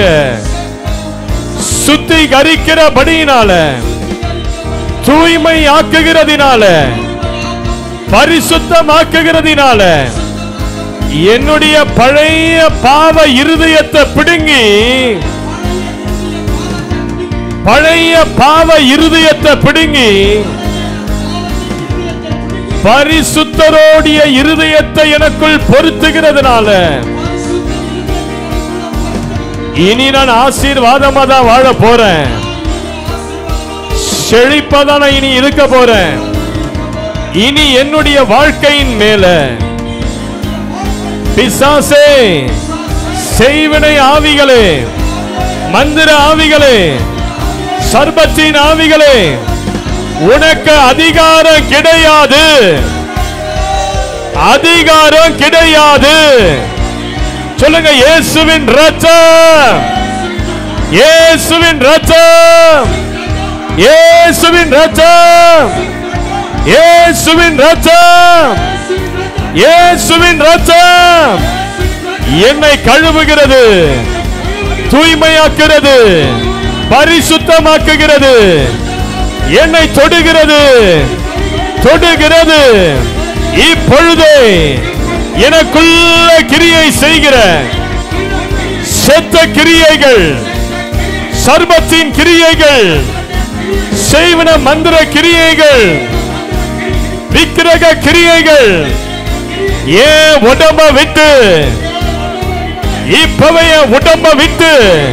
Speaker 3: சுத்திகரிக்கிறபடியினால தூய்மை ஆக்குகிறதினால பரிசுத்தமாக்குகிறதினால என்னுடைய பழைய பாவ இருதயத்தை பிடுங்கி பழைய பாவ இருதயத்தை பிடுங்கி பரிசுத்தரோடைய இருதயத்தை எனக்குள் பொருத்துகிறதுனால இனி நான் ஆசீர்வாதமா தான் வாழ போறேன் செழிப்பா தான் நான் இனி இருக்க போறேன் இனி என்னுடைய வாழ்க்கையின் மேல பிசாசே செய்வினை ஆவிகளே மந்திர ஆவிகளே சர்பத்தின் ஆவிகளே உனக்கு அதிகாரம் கிடையாது அதிகாரம் கிடையாது சொல்லுங்க இயேசுவின் ரத்தம் இயேசுவின் ரத்தம் இயேசுவின் ரத்தம் இயேசுவின் ரத்தம் இயேசுவின் ரத்தம் என்னை கழுவுகிறது தூய்மையாக்குகிறது பரிசுத்தமாக்குகிறது என்னை தொடுகிறது தொடுகிறது இப்பொழுதே எனக்குள்ள கிரியை செய்கிற செத்த கிரியைகள் சர்பத்தின் கிரியைகள் செய்வன மந்திர கிரியைகள் விக்கிரக கிரியைகள் ஏன் உடம்ப விட்டு இப்பவே என் உடம்ப விட்டு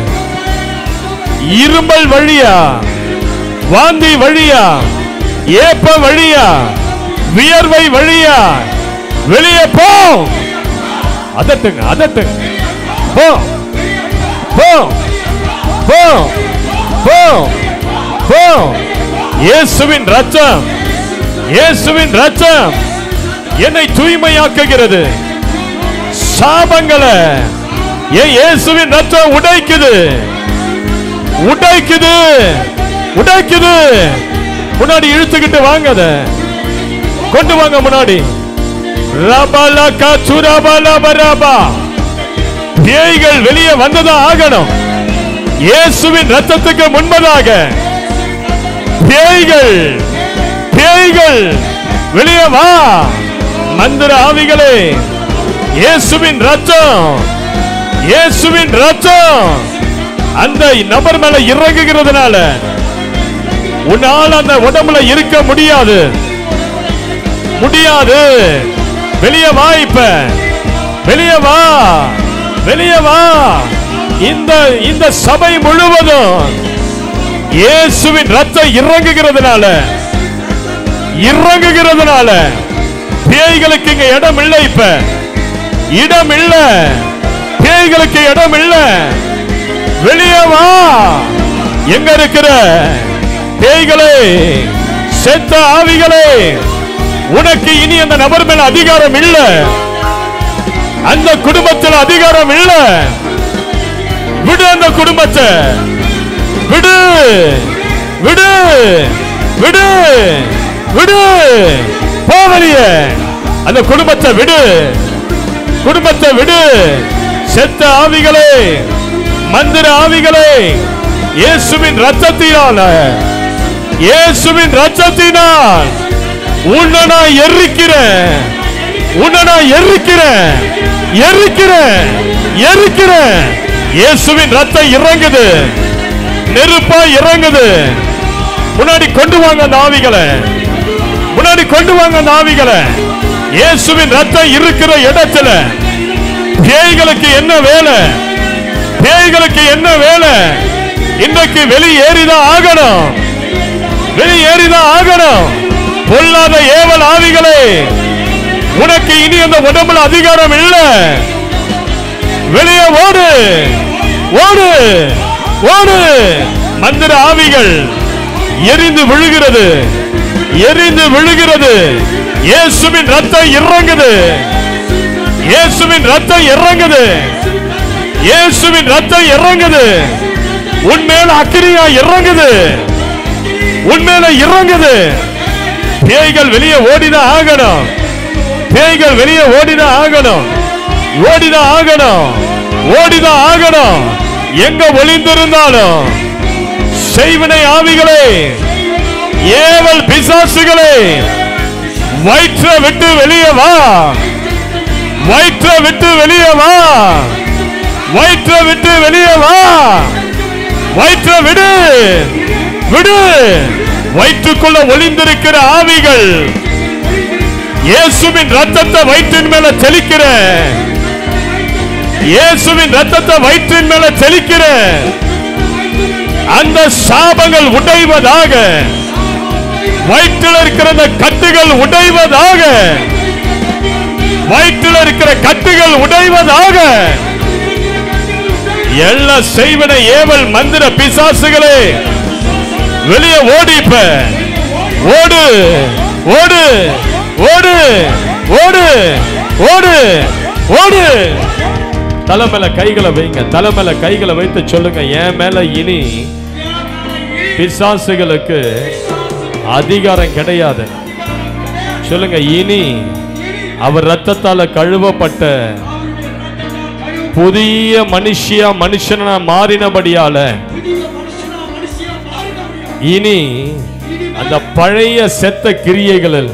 Speaker 3: இருமல் வழியா வாந்தி வழியா ஏப்ப வழியா வியர்வை வழியா வெளியே போ அதட்டுங்க அதட்டுங்க போ போ போ போ போ இயேசுவின் ரத்தம் இயேசுவின் ரத்தம் என்னை தூய்மையாக்குகிறது சாபங்களை என் இயேசுவின் ரத்தம் உடைக்குது உடைக்குது உடைக்குது முன்னாடி இழுத்துக்கிட்டு வாங்க அத கொண்டு வாங்க முன்னாடி ரபலா கச்சுரபலா பரபா பேய்கள் வெளியே வந்ததா ஆகணும் இயேசுவின் ரத்தத்துக்கு முன்பதாக பேய்கள் பேய்கள் வெளியே வா மந்திர ஆவிகளே இயேசுவின் ரத்தம் இயேசுவின் ரத்தம் அந்த நபர் மேல இறங்குகிறதுனால உன்னால் அந்த உடம்புல இருக்க முடியாது முடியாது வெளியே வா இப்ப வெளியே வா வெளியே வா இந்த இந்த சபை முழுவதும் இயேசுவின் ரத்தம் இறங்குகிறதுனால இறங்குகிறதுனால பேய்களுக்கு இங்க இடம் இல்லை இப்ப இடம் இல்ல பேய்களுக்கு இடம் இல்ல வெளியே வா எங்க இருக்கிற பேய்களே செத்த ஆவிகளே உனக்கு இனி அந்த நபர் மேல அதிகாரம் இல்ல அந்த குடும்பத்தில் அதிகாரம் இல்ல விடு அந்த குடும்பத்தை விடு விடு விடு விடு போவலிய அந்த குடும்பத்தை விடு குடும்பத்தை விடு செத்த ஆவிகளே மந்திர ஆவிகளே இயேசுவின் ரத்தத்தினால இயேசுவின் ரத்தத்தினால் உன்னை நான் எரிக்கிறேன் உன்னை நான் எரிக்கிறேன் எரிக்கிறேன் எரிக்கிறேன் இயேசுவின் ரத்தம் இறங்குது நெருப்பா இறங்குது முன்னாடி கொண்டு வாங்க அந்த ஆவிகளை முன்னாடி கொண்டு வாங்க அந்த ஆவிகளை இயேசுவின் ரத்தம் இருக்கிற இடத்துல பேய்களுக்கு என்ன வேலை பேய்களுக்கு என்ன வேலை இன்றைக்கு வெளியேறிதான் ஆகணும் வெளியேறிதான் ஆகணும் பொல்லாத ஏவல் ஆவிகளே உனக்கு இனி அந்த உடம்புல அதிகாரம் இல்லை வெளியே ஓடு ஓடு ஓடு மந்திர ஆவிகள் எரிந்து விழுகிறது எரிந்து விழுகிறது இயேசுவின் ரத்தம் இறங்குது இயேசுவின் ரத்தம் இறங்குது இயேசுவின் ரத்தம் இறங்குது உன்மேல அக்கிரியா இறங்குது உன்மேல இறங்குது பேய்கள் வெளியே ஓடிதான் ஆகணும் பேய்கள் வெளியே ஓடிதான் ஆகணும் ஓடிதான் ஆகணும் ஓடிதான் ஆகணும் எங்க ஒளிந்திருந்தாலும் செய்வினை ஆவிகளே ஏவல் பிசாசுகளே வயிற்ற விட்டு வெளியே வா வயிற்ற விட்டு வெளியே வா வயிற்ற விட்டு வெளியே வா வயிற்ற விடு விடு வயிற்றுக்குள்ள ஒளிந்திருக்கிற ஆவிகள் இயேசுவின் ரத்தத்தை வயிற்றின் மேல தெளிக்கிற இயேசுவின் ரத்தத்தை வயிற்றின் மேல தெளிக்கிற அந்த சாபங்கள் உடைவதாக வயிற்றில் இருக்கிற அந்த கட்டுகள் உடைவதாக வயிற்றில் இருக்கிற கட்டுகள் உடைவதாக எல்லா செய்வன ஏவல் மந்திர பிசாசுகளே வெளியே ஓடி இப்ப ஓடு ஓடு ஓடு ஓடு ஓடு ஓடு தலை மேல கைகளை வைங்க தலை மேல கைகளை வைத்து சொல்லுங்க என் மேல இனி பிசாசுகளுக்கு அதிகாரம் கிடையாது சொல்லுங்க இனி அவர் ரத்தத்தால கழுவப்பட்ட புதிய மனுஷியா மனுஷனா மாறினபடியால இனி அந்த பழைய செத்த கிரியைகளில்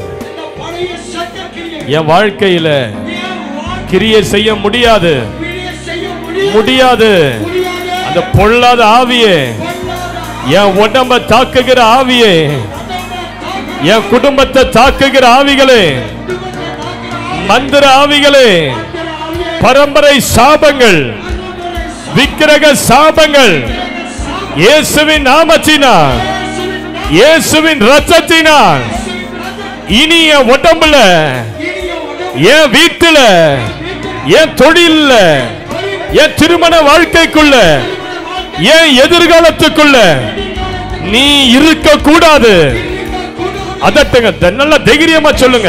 Speaker 3: என் வாழ்க்கையில கிரியை செய்ய முடியாது முடியாது அந்த பொல்லாத ஆவியே என் உடம்ப தாக்குகிற ஆவியே என் குடும்பத்தை தாக்குகிற ஆவிகளே மந்திர ஆவிகளே பரம்பரை சாபங்கள் விக்கிரக சாபங்கள் இயேசுவின் நாமத்தினால் இயேசுவின் ரத்தத்தினால் இனி என் உடம்புல என் வீட்டுல என் தொழில்ல என் திருமண வாழ்க்கைக்குள்ள என் எதிர்காலத்துக்குள்ள நீ இருக்க கூடாது அதட்டுங்க த- நல்ல தைரியமா சொல்லுங்க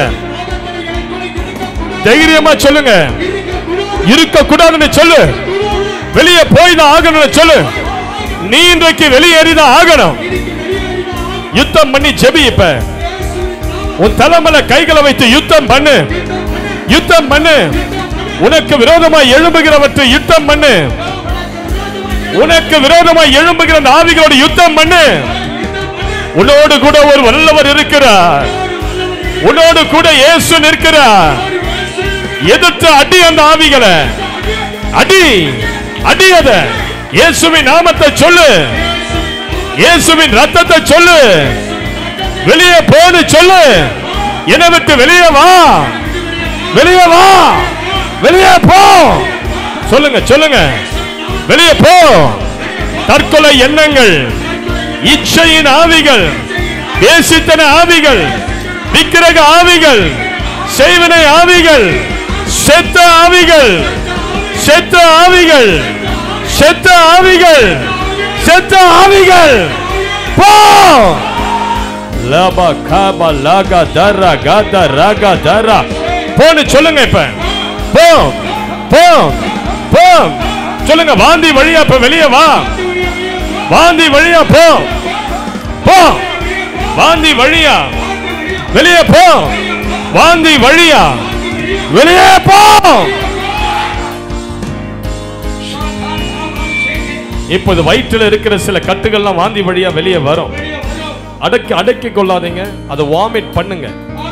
Speaker 3: தைரியமா சொல்லுங்க இருக்க கூடாதுன்னு சொல்லு வெளியே போய் தான் ஆகணும்னு சொல்லு நீ இன்றைக்கு வெளியேறிதான் ஆகணும் யுத்தம் பண்ணி ஜெபி இப்ப உன் தலைமையில கைகளை வைத்து யுத்தம் பண்ணு யுத்தம் பண்ணு உனக்கு விரோதமாய் எழும்புகிறவற்றை யுத்தம் பண்ணு உனக்கு விரோதமாய் எழும்புகிற அந்த ஆவிகளோடு யுத்தம் பண்ணு உன்னோடு கூட ஒரு வல்லவர் இருக்கிறார் உன்னோடு கூட இயேசு நிற்கிறார் எதிர்த்து அடி அந்த ஆவிகளை அடி அடி அத இயேசுவின் நாமத்தை சொல்லு இயேசுவின் ரத்தத்தை சொல்லு வெளியே போன்னு சொல்லு என்னை விட்டு வெளியே வா வெளியே வா வெளியே போ சொல்லுங்க சொல்லுங்க வெளியே போ தற்கொலை எண்ணங்கள் இச்சையின் ஆவிகள் தேசித்தன ஆவிகள் விக்கிரக ஆவிகள் செய்வனை ஆவிகள் செத்த ஆவிகள் செத்த ஆவிகள் செத்த ஆவிகள் செத்த ஆவிகள் போ லபா காபா லாகா தரா காதா ராகா தரா போன்னு சொல்லுங்க இப்ப போ போ போ சொல்லுங்க வாந்தி வழியா இப்ப வெளியே வா வாந்தி வழியா போ போ வாந்தி வழியா வெளியே போ வாந்தி வழியா வெளியே போ இப்போது வயிற்றுல இருக்கிற சில கட்டுகள்லாம் வாந்தி வழியா வெளியே வரும் அடக்கி அடக்கி கொள்ளாதீங்க அதை வாமிட் பண்ணுங்க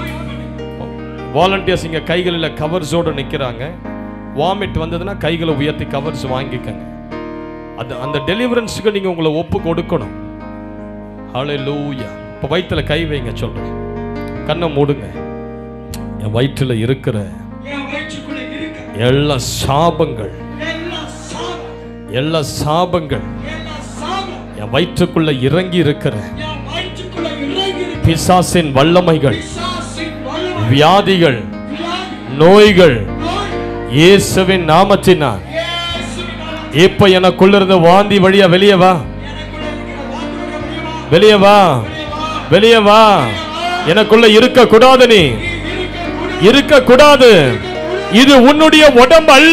Speaker 3: வாலண்டியர்ஸ் இங்க கைகளில் கவர்ஸோட நிக்கிறாங்க வாமிட் வந்ததுன்னா கைகளை உயர்த்தி கவர்ஸ் வாங்கிக்கங்க அது அந்த டெலிவரன்ஸுக்கு நீங்க உங்களை ஒப்பு கொடுக்கணும் ஹalleluya இப்போ வயிற்றுல கை வைங்க சொல்றேன் கண்ணை மூடுங்க என் வயிற்றுல இருக்கிற
Speaker 5: என் வயிற்றுக்குள்ள இருக்க
Speaker 3: எல்லா சாபங்கள்
Speaker 5: எல்லா சாபம்
Speaker 3: எல்லா சாபங்கள்
Speaker 5: எல்லா சாபம்
Speaker 3: என் வயிற்றுக்குள்ள இறங்கி இருக்கிற
Speaker 5: என் வயிற்றுக்குள்ள இறங்கி இருக்க
Speaker 3: பிசாசின் வல்லமைகள்
Speaker 5: பிசாசின் வல்லமை
Speaker 3: வியாதிகள்
Speaker 5: வியாதி
Speaker 3: நோய்கள்
Speaker 5: நோய்
Speaker 3: இயேசுவின் நாமத்தினால்
Speaker 5: இயேசுவின் நாமத்தில்
Speaker 3: இப்ப எனக்குள்ள இருந்து வாந்தி வழியா வெளியே வா
Speaker 5: எனக்குள்ள இருக்கிற வாக்குறுதியை முடியுமா?
Speaker 3: வெளியே வா வெளியே வா எனக்குள்ள இருக்க கூடாது நீ இருக்க கூடாது இது உன்னுடைய உடம்பு அல்ல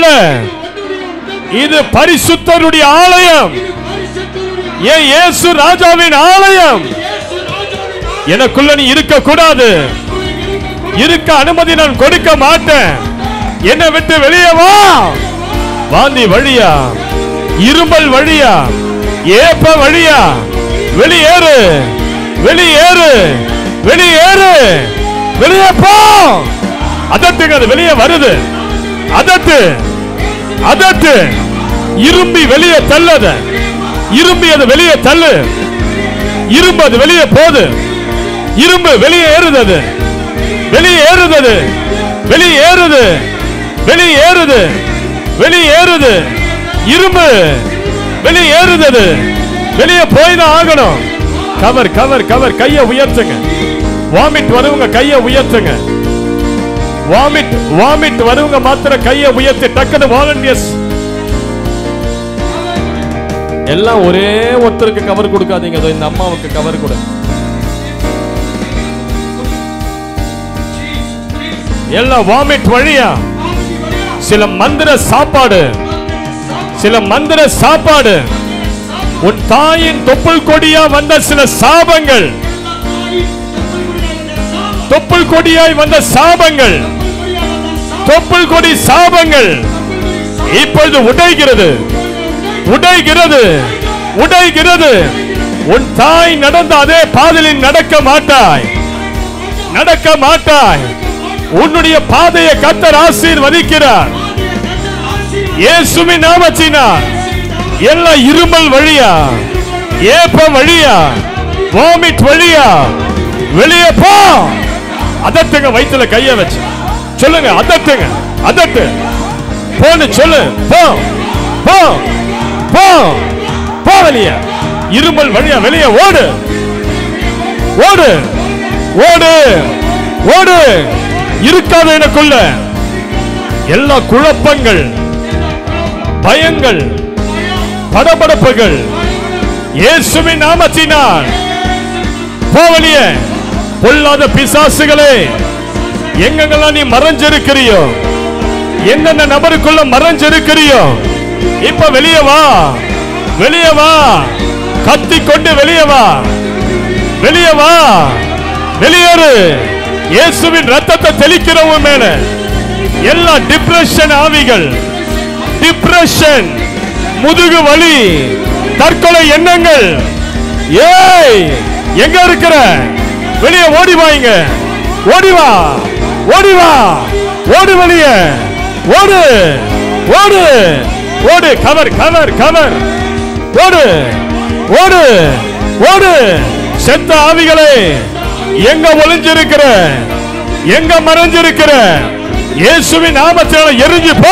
Speaker 3: இது பரிசுத்தருடைய ஆலயம்
Speaker 5: பரிசுத்தருடைய
Speaker 3: ஏன் இயேசு ராஜாவின் ஆலயம்
Speaker 5: இயேசு ராஜாவின்
Speaker 3: எனக்குள்ள நீ இருக்க கூடாது இருக்க அனுமதி நான் கொடுக்க மாட்டேன் என்னை விட்டு வெளியே வா வாந்தி வழியா இருமல் வழியா ஏப்ப வழியா வெளியேறு வெளியேறு வெளியேறு வெளியே போ அதட்டுங்க அது வெளியே வருது அதட்டு அதட்டு இரும்பி வெளியே தள்ளத இரும்பி அது வெளியே தள்ளு இரும்பு அது வெளியே போகுது இரும்பு வெளியே ஏறுது அது வெளியே ஏறுது அது வெளியே ஏறுது வெளியே ஏறுது வெளியே ஏறுது இரும்பு வெளியே ஏறுது அது வெளியே போய் தான் ஆகணும் கவர் கவர் கவர் கையை உயர்த்துங்க வாமிட் வருவங்க கையை உயர்த்துங்க வாமிட் வாமிட் வருவங்க மாத்திரம் கையை உயர்த்தி டக்குனு வாலண்டியர்ஸ் எல்லாம் ஒரே ஒருத்தருக்கு கவர் கொடுக்காதீங்க இதோ இந்த அம்மாவுக்கு கவர் கொடு எல்லாம் வாமிட் வழியா சில மந்திர சாப்பாடு சில மந்திர சாப்பாடு உன் தாயின் தொப்புள் கொடியா வந்த சில சாபங்கள் தொப்புள் கொடியாய் வந்த சாபங்கள் தொப்புள் கொடி சாபங்கள் இப்பொழுது உடைகிறது உடைகிறது உடைகிறது உன் தாய் நடந்த அதே பாதையில் நடக்க மாட்டாய் நடக்க மாட்டாய் உன்னுடைய பாதையை கத்தர் ஆசீர்வதிக்கிறார் இயேசுவின் நாமத்தினார் எல்லா இருமல் வழியா ஏப்ப வழியா வாமிட் வழியா வெளியே போ அதட்டுங்க வயித்துல கைய வச்சு சொல்லுங்க அதட்டுங்க அதட்டு போன்னு சொல்லு போ போ போ போ வெளிய இருமல் வழியா வெளியே ஓடு ஓடு ஓடு ஓடு இருக்காது எனக்குள்ள எல்லா குழப்பங்கள் பயங்கள் படபடப்புகள் இயேசுவின் நாமத்தினால் போவலிய பொல்லாத பிசாசுகளே எங்கெங்கெல்லாம் நீ மறைஞ்சிருக்கிறியோ என்னென்ன நபருக்குள்ள மறைஞ்சிருக்கிறியோ இப்ப வெளியே வா வெளியே வா கத்தி கொண்டு வெளியே வா வெளியே வா வெளியேறு இயேசுவின் ரத்தத்தை தெளிக்கிறவங்க மேல எல்லா டிப்ரெஷன் ஆவிகள் டிப்ரெஷன் முதுகு வலி தற்கொலை எண்ணங்கள் ஏய் எங்க இருக்கிற வெளியே ஓடி வாங்க ஓடி வா ஓடி வா ஓடு வெளியே ஓடு ஓடு ஓடு கவர் கவர் கவர் ஓடு ஓடு ஓடு செத்த ஆவிகளே எங்க ஒளிஞ்சிருக்கிற எங்க மறைஞ்சிருக்கிற இயேசுவின் நாமத்தினால எரிஞ்சு போ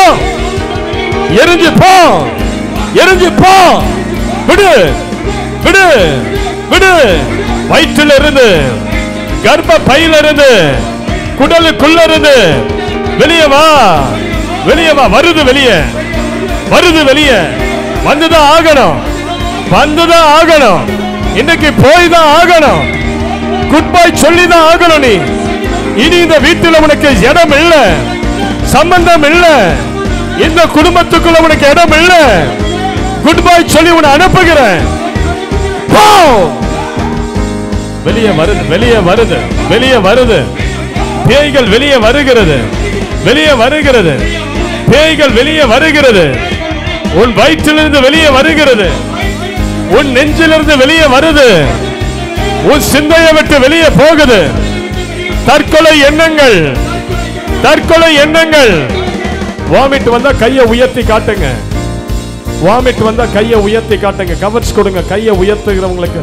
Speaker 3: எரிஞ்சு போ எரிஞ்சு போ விடு விடு விடு வயிற்றில் இருந்து கர்ப்ப பையில இருந்து குடலுக்குள்ள இருந்து வெளியே வா வெளியே வா வருது வெளியே வருது வெளியே வந்துதான் ஆகணும் வந்துதான் ஆகணும் இன்னைக்கு போய் தான் ஆகணும் குட் பை சொல்லி தான் ஆகணும் நீ இனி இந்த வீட்டில் உனக்கு இடம் இல்ல சம்பந்தம் இல்ல இந்த குடும்பத்துக்குள்ள உனக்கு இடம் இல்ல குட் பை சொல்லி உன்னை அனுப்புகிறேன் போ வெளியே வருது வெளியே வருது வெளியே வருது பேய்கள் வெளியே வருகிறது வெளியே வருகிறது பேய்கள் வெளியே வருகிறது உன் வயிற்றிலிருந்து வெளியே வருகிறது உன் நெஞ்சிலிருந்து வெளியே வருது உன் சிந்தையை விட்டு வெளியே போகுது தற்கொலை எண்ணங்கள் தற்கொலை எண்ணங்கள் வாமிட் வந்தா கையை உயர்த்தி காட்டுங்க வாமிட் வந்தா கையை உயர்த்தி காட்டுங்க கவர்ஸ் கொடுங்க கையை உயர்த்துகிறவங்களுக்கு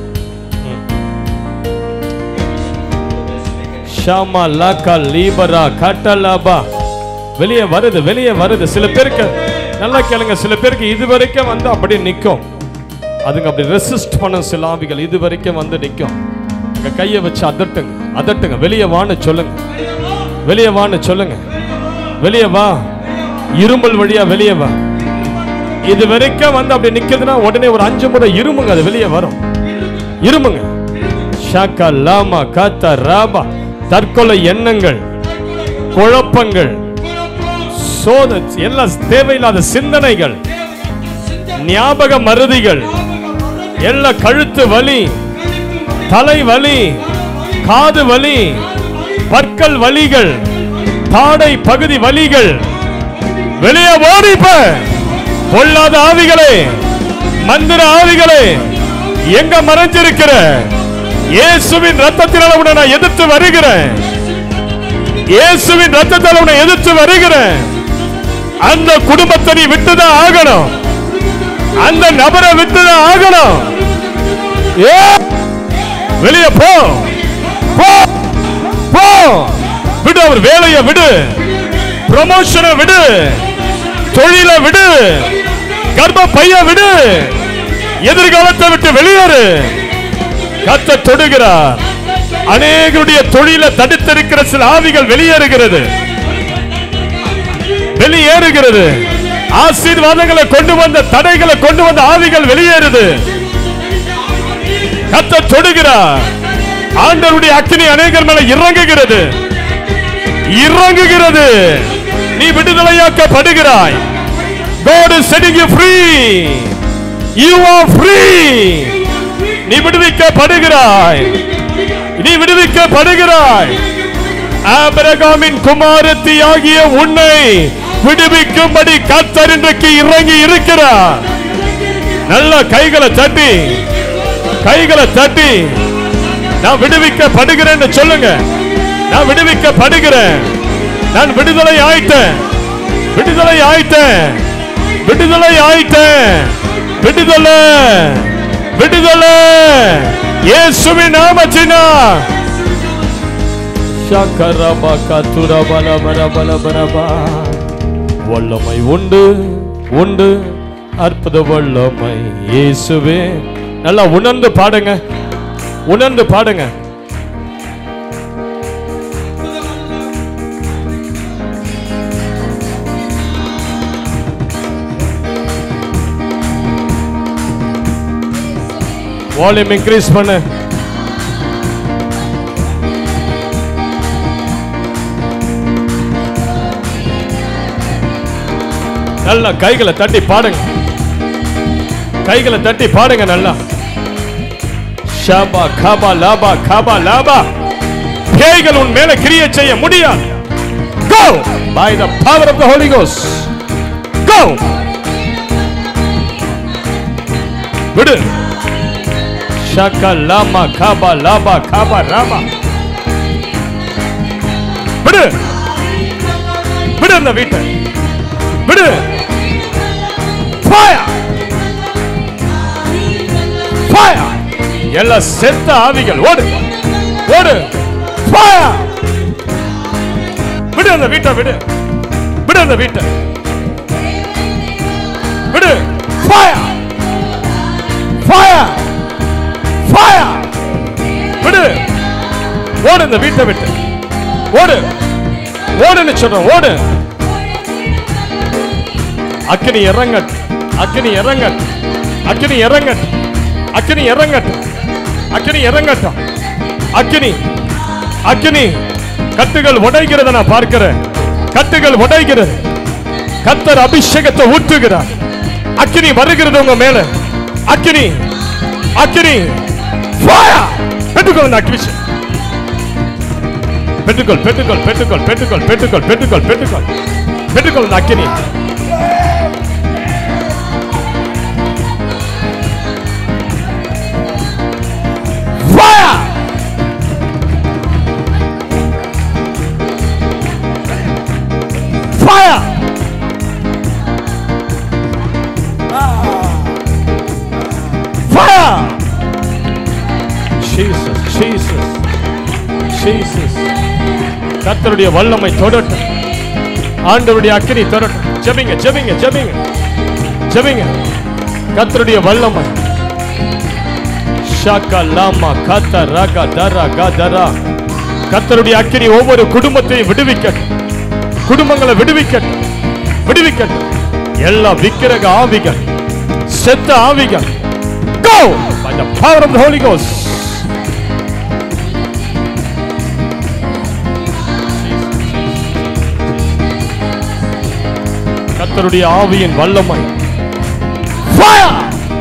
Speaker 3: ஷாமா லாக்கா லீபரா கட்டலாபா வெளியே வருது வெளியே வருது சில பேருக்கு நல்லா கேளுங்க சில பேருக்கு இது வரைக்கும் வந்து அப்படியே நிற்கும் அதுங்க அப்படி ரெசிஸ்ட் பண்ண சில ஆவிகள் இது வரைக்கும் வந்து நிற்கும் உங்க கையை வச்சு அதட்டுங்க அதட்டுங்க வெளியே வான்னு சொல்லுங்க வெளியே வான்னு சொல்லுங்க வெளியே வா இருமல் வழியா வெளியே வா இது வரைக்கும் வந்து அப்படி நிக்குதுன்னா உடனே ஒரு அஞ்சு முறை இருமுங்க அது வெளியே வரும் இருமுங்க ஷாக்கா லாமா காத்தா ராபா தற்கொலை எண்ணங்கள் குழப்பங்கள் சோத எல்லாம் தேவையில்லாத சிந்தனைகள் ஞாபக மருதிகள் எல்லா கழுத்து வலி தலை வலி காது வலி பற்கள் வலிகள் தாடை பகுதி வலிகள் வெளியே ஓடிப்ப பொல்லாத ஆவிகளே மந்திர ஆவிகளே எங்க மறைஞ்சிருக்கிற இயேசுவின் ரத்தத்தினால உன்னை நான் எதிர்த்து வருகிறேன் இயேசுவின் ரத்தத்தால் உன்னை எதிர்த்து வருகிறேன் அந்த குடும்பத்தை நீ விட்டுதான் ஆகணும் அந்த நபரை விட்டுதான் ஆகணும் ஏ வெளியே போ போ போ விடு அவர் வேலையை விடு ப்ரமோஷனை விடு தொழில விடு கர்ப்ப பைய விடு எதிர்காலத்தை விட்டு வெளியேறு கத்த தொடுகிறார் அநேகருடைய தொழில தடுத்திருக்கிற சில ஆவிகள் வெளியேறுகிறது வெளியேறுகிறது ஆசீர்வாதங்களை கொண்டு வந்த தடைகளை கொண்டு வந்த ஆவிகள் வெளியேறுது கத்த தொடுகிறார் ஆண்டவருடைய அக்கினி அநேகர் மேல இறங்குகிறது இறங்குகிறது நீ விடுதலையாக்கப்படுகிறாய் God is setting you free. You are free. நீ விடுவிக்கப்படுகிறாய் நீ விடுவிக்கப்படுகிறாய் ஆபிரகாமின் குமாரத்தி ஆகிய உன்னை விடுவிக்கும்படி கர்த்தர் இன்றைக்கு இறங்கி இருக்கிறார் நல்ல கைகளை தட்டி கைகளை தட்டி நான் விடுவிக்கப்படுகிறேன்னு சொல்லுங்க நான் விடுவிக்கப்படுகிறேன் நான் விடுதலை ஆயிட்டேன் விடுதலை ஆயிட்டேன் விடுதலை ஆயிட்டேன் விடுதலை விடுதலை இயேசுவின் நாமத்தினா ஷக்கரபா கத்துரபல பரபல பரபா வல்லமை உண்டு உண்டு அற்புத வல்லமை இயேசுவே நல்லா உணர்ந்து பாடுங்க உணர்ந்து பாடுங்க வால்யூம் இன்க்ரீஸ் பண்ணு நல்லா கைகளை தட்டி பாடுங்க கைகளை தட்டி பாடுங்க நல்லா ஷாபா காபா லாபா காபா லாபா பேய்கள் உன் மேல கிரியை செய்ய முடியாது go by the power of the holy ghost go விடு ஷாக்கா லாமா காபா லாபா காபா ராமா விடு விடு அந்த வீட்டை விடு fire fire எல்லா செத்த ஆவிகள் ஓடு ஓடு fire விடு அந்த வீட்டை விடு விடு அந்த வீட்டை விடு fire fire fire ஓடு இந்த வீட்டை விட்டு ஓடு ஓடுன்னு சொல்றோம் ஓடு அக்கினி இறங்கட் அக்கினி இறங்கட் அக்கினி இறங்கட் அக்கினி இறங்கட் அக்கினி இறங்கட்டும் அக்கினி அக்கினி கட்டுகள் உடைகிறத நான் பார்க்கிறேன் கட்டுகள் உடைகிறது கத்தர் அபிஷேகத்தை ஊற்றுகிறார் அக்கினி வருகிறது உங்க மேல அக்கினி அக்கினி fire! பெற்றுக்கொள் இந்த அக்னிஷன் பெற்றுக்கொள் பெற்றுக்கொள் பெற்றுக்கொள் பெற்றுக்கொள் பெற்றுக்கொள் பெற்றுக்கொள் பெற்றுக்கொள் பெற்றுக்கொள் இந்த அக்கினி Fire! Fire! Fire! Jesus, Jesus, Jesus. கர்த்தருடைய வல்லமை தொடட்டும் ஆண்டவருடைய அக்கினி தொடட்டும் ஜெபிங்க ஜெபிங்க ஜெபிங்க ஜெபிங்க கர்த்தருடைய வல்லமை ஷாக்கா லாமா கத்த ரக தர கதரா கர்த்தருடைய அக்கினி ஒவ்வொரு குடும்பத்தையும் விடுவிக்கட்டும் குடும்பங்களை விடுவிக்கட்டும் விடுவிக்கட்டும் எல்லா விக்கிரக ஆவிகள் செத்த ஆவிகள் go by the power of the Holy Ghost கர்த்தருடைய ஆவியின் வல்லமை fire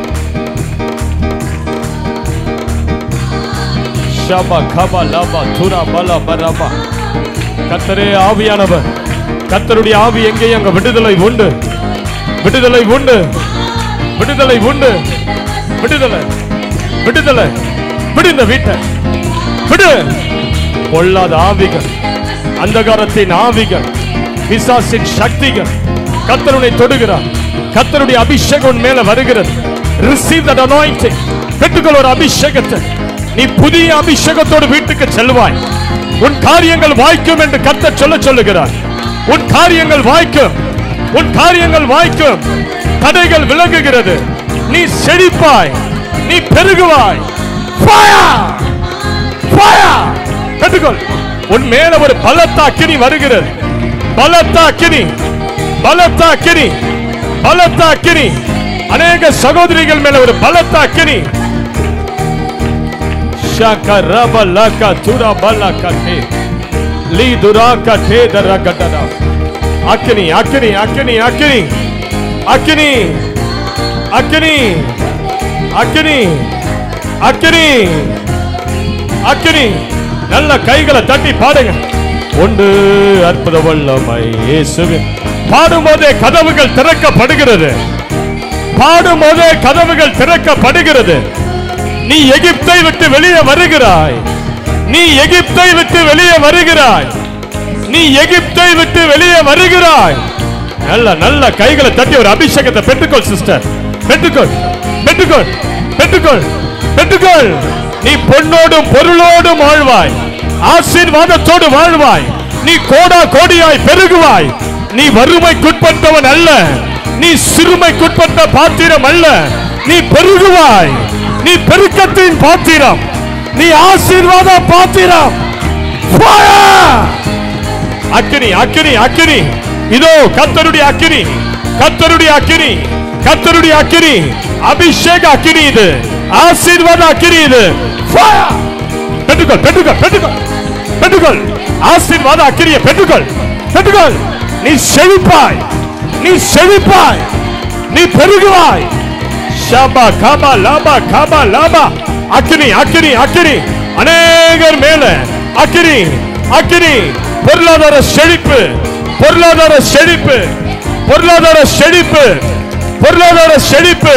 Speaker 3: ஷபா கபா லபா துரா பலா பரபா கத்தரே ஆவியானவர் கத்தருடைய ஆவி எங்கேயும் அங்க விடுதலை உண்டு விடுதலை உண்டு விடுதலை உண்டு விடுதலை விடுதலை விடு இந்த வீட்டை விடு பொல்லாத ஆவிகள் அந்தகாரத்தின் ஆவிகள் பிசாசின் சக்திகள் கத்தருனை தொடுகிறார் கத்தருடைய அபிஷேகம் உன் மேல வருகிறது ரிசீவ் தட் அனாயிண்டிங் பெற்றுக்கொள் ஒரு அபிஷேகத்தை நீ புதிய அபிஷேகத்தோடு வீட்டுக்கு செல்வாய் உன் காரியங்கள் வாய்க்கும் என்று கத்த சொல்ல சொல்லுகிறார் உன் காரியங்கள் வாய்க்கும் உன் காரியங்கள் வாய்க்கும் தடைகள் விலகுகிறது நீ செழிப்பாய் நீ பெருகுவாய் Fire! Fire! பெற்றுக்கொள் உன் மேல ஒரு பலத்த அக்கினி வருகிறது பலத்த அக்கினி பலத்த அக்கினி பலத்த அக்கினி அநேக சகோதரிகள் மேல ஒரு பலத்த அக்கினி ஷாக்க ரப லக துரா பல கட்டே லீ துரா கட்டே தர கட்டடா அக்கினி அக்கினி அக்கினி அக்கினி அக்கினி அக்கினி அக்கினி அக்கினி அக்கினி நல்ல கைகளை தட்டி பாடுங்க ஒன்று அற்புத வல்லமை இயேசுவின் பாடும்போதே கதவுகள் திறக்கப்படுகிறது பாடும்போதே கதவுகள் திறக்கப்படுகிறது நீ எகிப்தை விட்டு வெளியே வருகிறாய் நீ எகிப்தை விட்டு வெளியே வருகிறாய் நீ எகிப்தை விட்டு வெளியே வருகிறாய் நல்ல நல்ல கைகளை தட்டி ஒரு அபிஷேகத்தை பெற்றுக்கொள் சிஸ்டர் பெற்றுக்கொள் பெற்றுக்கொள் பெற்றுக்கொள் பெற்றுக்கொள் நீ பொன்னோடும் பொருளோடும் வாழ்வாய் ஆசீர்வாதத்தோடு வாழ்வாய் நீ கோடா கோடியாய் பெருகுவாய் நீ வறுமைக்குட்பட்டவன் அல்ல நீ சிறுமைக்குட்பட்ட பாத்திரம் அல்ல நீ பெருகுவாய் நீ பெருக்கத்தின் பாத்திரம் நீ ஆசீர்வாத பாத்திரம் Fire! அக்கினி அக்கினி அக்கினி இதோ கத்தருடைய அக்கினி கத்தருடைய அக்கினி கத்தருடைய அக்கினி அபிஷேக அக்கினி இது ஆசீர்வாத அக்கினி இது Fire! பெற்றுக்கொள் பெற்றுக்கொள் பெற்றுக்கொள் பெற்றுக்கொள் ஆசீர்வாத அக்கினியை பெற்றுக்கொள் பெற்றுக்கொள் நீ செழிப்பாய் நீ செழிப்பாய் நீ பெருகுவாய் ஷபா கபா லாபா கபா லாபா அக்கினி அக்கினி அக்கினி அநேகர் மேல அக்கினி அக்கினி பொருளாதார செழிப்பு பொருளாதார செழிப்பு பொருளாதார செழிப்பு பொருளாதார செழிப்பு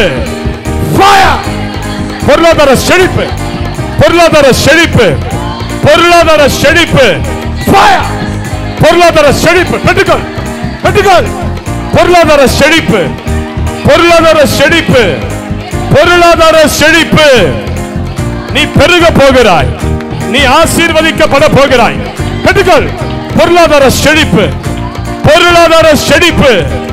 Speaker 3: Fire! பொருளாதார செழிப்பு பொருளாதார செழிப்பு பொருளாதார செழிப்பு Fire! பொருளாதார செழிப்பு பெற்றுக்கொள் பெற்றுக்கொள் பொருளாதார செழிப்பு பொருளாதார செழிப்பு பொருளாதார செழிப்பு நீ பெருக போகிறாய் நீ ஆசீர்வதிக்கப்பட போகிறாய் பெற்றுக்கொள் பொருளாதார செழிப்பு பொருளாதார செழிப்பு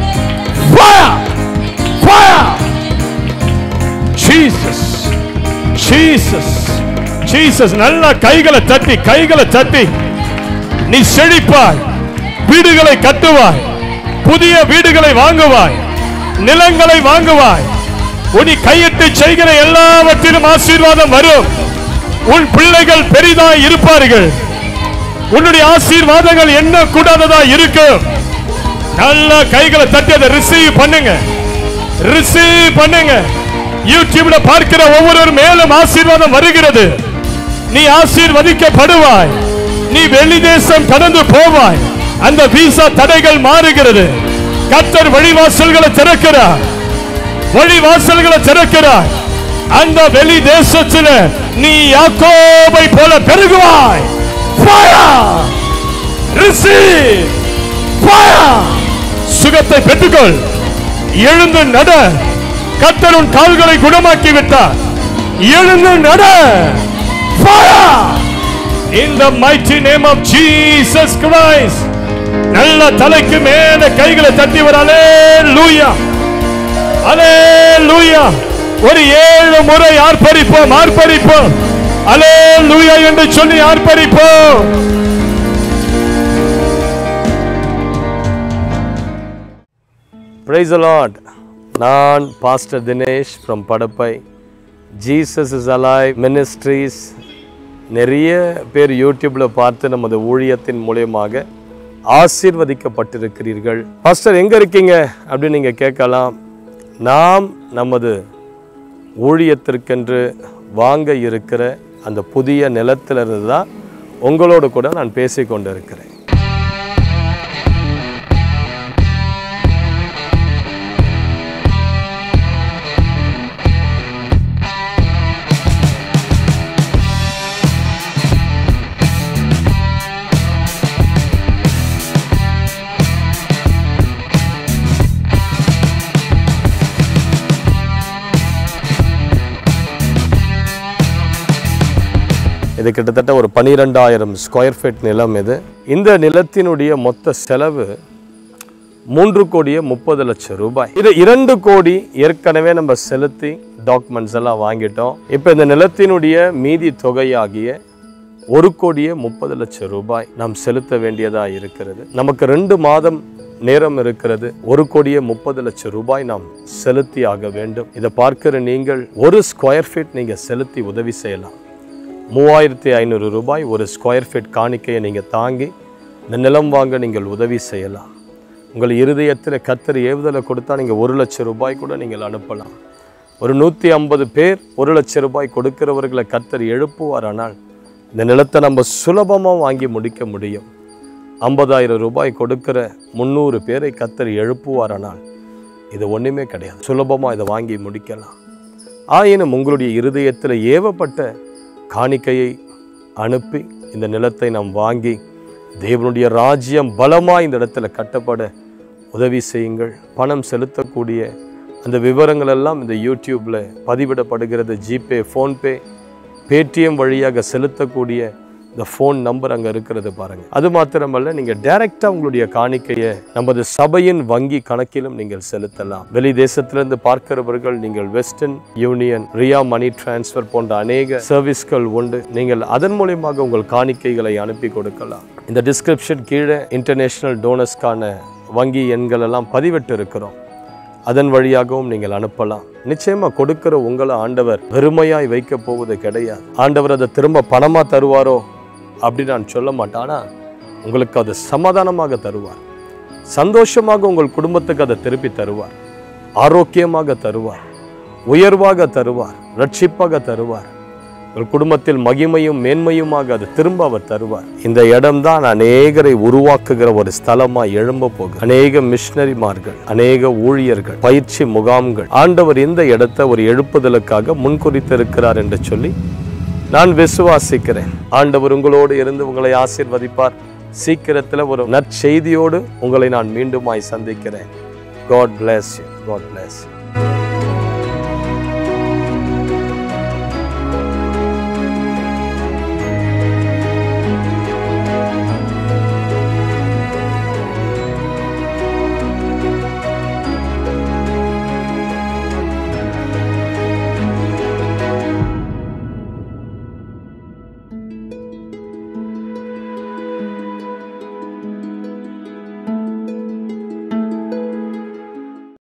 Speaker 3: Fire! Fire! Jesus! Jesus!
Speaker 1: Jesus நல்லா கைகளை தட்டி கைகளை தட்டி நீ செழிப்பாய் வீடுகளை கட்டுவாய் புதிய வீடுகளை வாங்குவாய் நிலங்களை வாங்குவாய் உனி கையிட்டு செய்கிற எல்லாவற்றிலும் ஆசீர்வாதம் வரும் உன் பிள்ளைகள் பெரிதாய் இருப்பார்கள் உன்னுடைய ஆசீர்வாதங்கள் என்ன கூடாததா இருக்கும் நல்ல கைகளை தட்டி அதை ரிசீவ் பண்ணுங்க ரிசீவ் பண்ணுங்க யூடியூப்ல பார்க்கிற ஒவ்வொரு மேலும் ஆசீர்வாதம் வருகிறது நீ ஆசீர்வதிக்கப்படுவாய் நீ வெளி தேசம் கடந்து போவாய் அந்த விசா தடைகள் மாறுகிறது கத்தர் வழிவாசல்களை திறக்கிறார் வழிவாசல்களை திறக்கிறார் அந்த வெளி தேசத்துல நீ யாக்கோபை போல பெருகுவாய் Fire! Receive! Fire! சுகத்தை பெற்றுக்கொள் எழுந்து நட கத்தர் உன் கால்களை குணமாக்கி விட்டார் எழுந்து நட Fire! In the mighty name of Jesus Christ நல்ல தலைக்கு மேல கைகளை தட்டி வர லூயா அலே லூயா ஒரு ஏழு முறை ஆர்ப்பரிப்போம் ஆர்ப்பரிப்போம் அலே லூயா என்று சொல்லி ஆர்ப்பரிப்போம் பிரைஸ் லார்ட் நான் pastor Dinesh from Padappai Jesus is alive ministries நிறைய பேர் யூடியூப்ல பார்த்து நமது ஊழியத்தின் மூலியமாக ஆசீர்வதிக்கப்பட்டிருக்கிறீர்கள் பாஸ்டர் எங்க இருக்கீங்க அப்படின்னு நீங்க கேட்கலாம் நாம் நமது ஊழியத்திற்கென்று வாங்க இருக்கிற அந்த புதிய நிலத்திலிருந்து தான் உங்களோடு கூட நான் பேசிக் கொண்டிருக்கிறேன் இது கிட்டத்தட்ட ஒரு பனிரெண்டாயிரம் ஸ்கொயர் ஃபீட் நிலம் இது இந்த நிலத்தினுடைய மொத்த செலவு மூன்று கோடியே முப்பது லட்சம் ரூபாய் இது இரண்டு கோடி ஏற்கனவே நம்ம செலுத்தி டாக்குமெண்ட்ஸ் எல்லாம் வாங்கிட்டோம் இப்போ இந்த நிலத்தினுடைய மீதி தொகையாகிய ஒரு கோடியே முப்பது லட்சம் ரூபாய் நாம் செலுத்த வேண்டியதா இருக்கிறது நமக்கு ரெண்டு மாதம் நேரம் இருக்கிறது ஒரு கோடியே முப்பது லட்சம் ரூபாய் நாம் செலுத்தி ஆக வேண்டும் இதை பார்க்கிற நீங்கள் ஒரு ஸ்கொயர் ஃபீட் நீங்க செலுத்தி உதவி செய்யலாம் மூவாயிரத்தி ஐநூறு ரூபாய் ஒரு ஸ்கொயர் ஃபீட் காணிக்கையை நீங்கள் தாங்கி இந்த நிலம் வாங்க நீங்கள் உதவி செய்யலாம் உங்கள் இருதயத்தில் கத்தர் ஏவுதலை கொடுத்தா நீங்கள் ஒரு லட்சம் ரூபாய் கூட நீங்கள் அனுப்பலாம் ஒரு நூற்றி ஐம்பது பேர் ஒரு லட்சம் ரூபாய் கொடுக்கிறவர்களை கத்தர் எழுப்புவார் ஆனால் இந்த நிலத்தை நம்ம சுலபமாக வாங்கி முடிக்க முடியும் ஐம்பதாயிரம் ரூபாய் கொடுக்கிற முந்நூறு பேரை கத்தர் எழுப்புவார் ஆனால் இது ஒன்றுமே கிடையாது சுலபமாக இதை வாங்கி முடிக்கலாம் ஆயினும் உங்களுடைய இருதயத்தில் ஏவப்பட்ட காணிக்கையை அனுப்பி இந்த நிலத்தை நாம் வாங்கி தேவனுடைய ராஜ்யம் பலமாக இந்த இடத்துல கட்டப்பட உதவி செய்யுங்கள் பணம் செலுத்தக்கூடிய அந்த விவரங்கள் எல்லாம் இந்த யூடியூப்பில் பதிவிடப்படுகிறது ஜிபே ஃபோன்பே பேடிஎம் வழியாக செலுத்தக்கூடிய இந்த ஃபோன் நம்பர் அங்கே இருக்கிறது பாருங்கள் அது மாத்திரமல்ல நீங்கள் டைரெக்டாக உங்களுடைய காணிக்கையை நமது சபையின் வங்கி கணக்கிலும் நீங்கள் செலுத்தலாம் வெளி தேசத்திலிருந்து பார்க்கிறவர்கள் நீங்கள் Western Union Ria money transfer போன்ற அநேக சர்வீஸ்கள் உண்டு நீங்கள் அதன் மூலியமாக உங்கள் காணிக்கைகளை அனுப்பி கொடுக்கலாம் இந்த டிஸ்கிரிப்ஷன் கீழே இன்டர்நேஷனல் டோனர்ஸ்க்கான வங்கி எண்கள் எல்லாம் பதிவிட்டு இருக்கிறோம் அதன் வழியாகவும் நீங்கள் அனுப்பலாம் நிச்சயமா கொடுக்கிற உங்களை ஆண்டவர் வெறுமையாய் வைக்க போவது கிடையாது ஆண்டவர் அதை திரும்ப பணமா தருவாரோ அப்படி நான் சொல்ல மாட்டேன் ஆனா உங்களுக்கு அது சமாதானமாக தருவார் சந்தோஷமாக உங்கள் குடும்பத்துக்கு அதை திருப்பி தருவார் ஆரோக்கியமாக தருவார் உயர்வாக தருவார் ரட்சிப்பாக தருவார் உங்கள் குடும்பத்தில் மகிமையும் மேன்மையுமாக அது திரும்ப அவர் தருவார் இந்த இடம்தான் அநேகரை உருவாக்குகிற ஒரு ஸ்தலமா எழும்ப போகுது அநேக மிஷனரிமார்கள் அநேக ஊழியர்கள் பயிற்சி முகாம்கள் ஆண்டவர் இந்த இடத்தை ஒரு எழுப்புதலுக்காக முன்குறித்திருக்கிறார் என்று சொல்லி நான் விசுவாசிக்கிறேன் ஆண்டவர் உங்களோடு இருந்து உங்களை ஆசீர்வதிப்பார் சீக்கிரத்தில் ஒரு நற்செய்தியோடு உங்களை நான் மீண்டுமாய் சந்திக்கிறேன் God bless you God bless you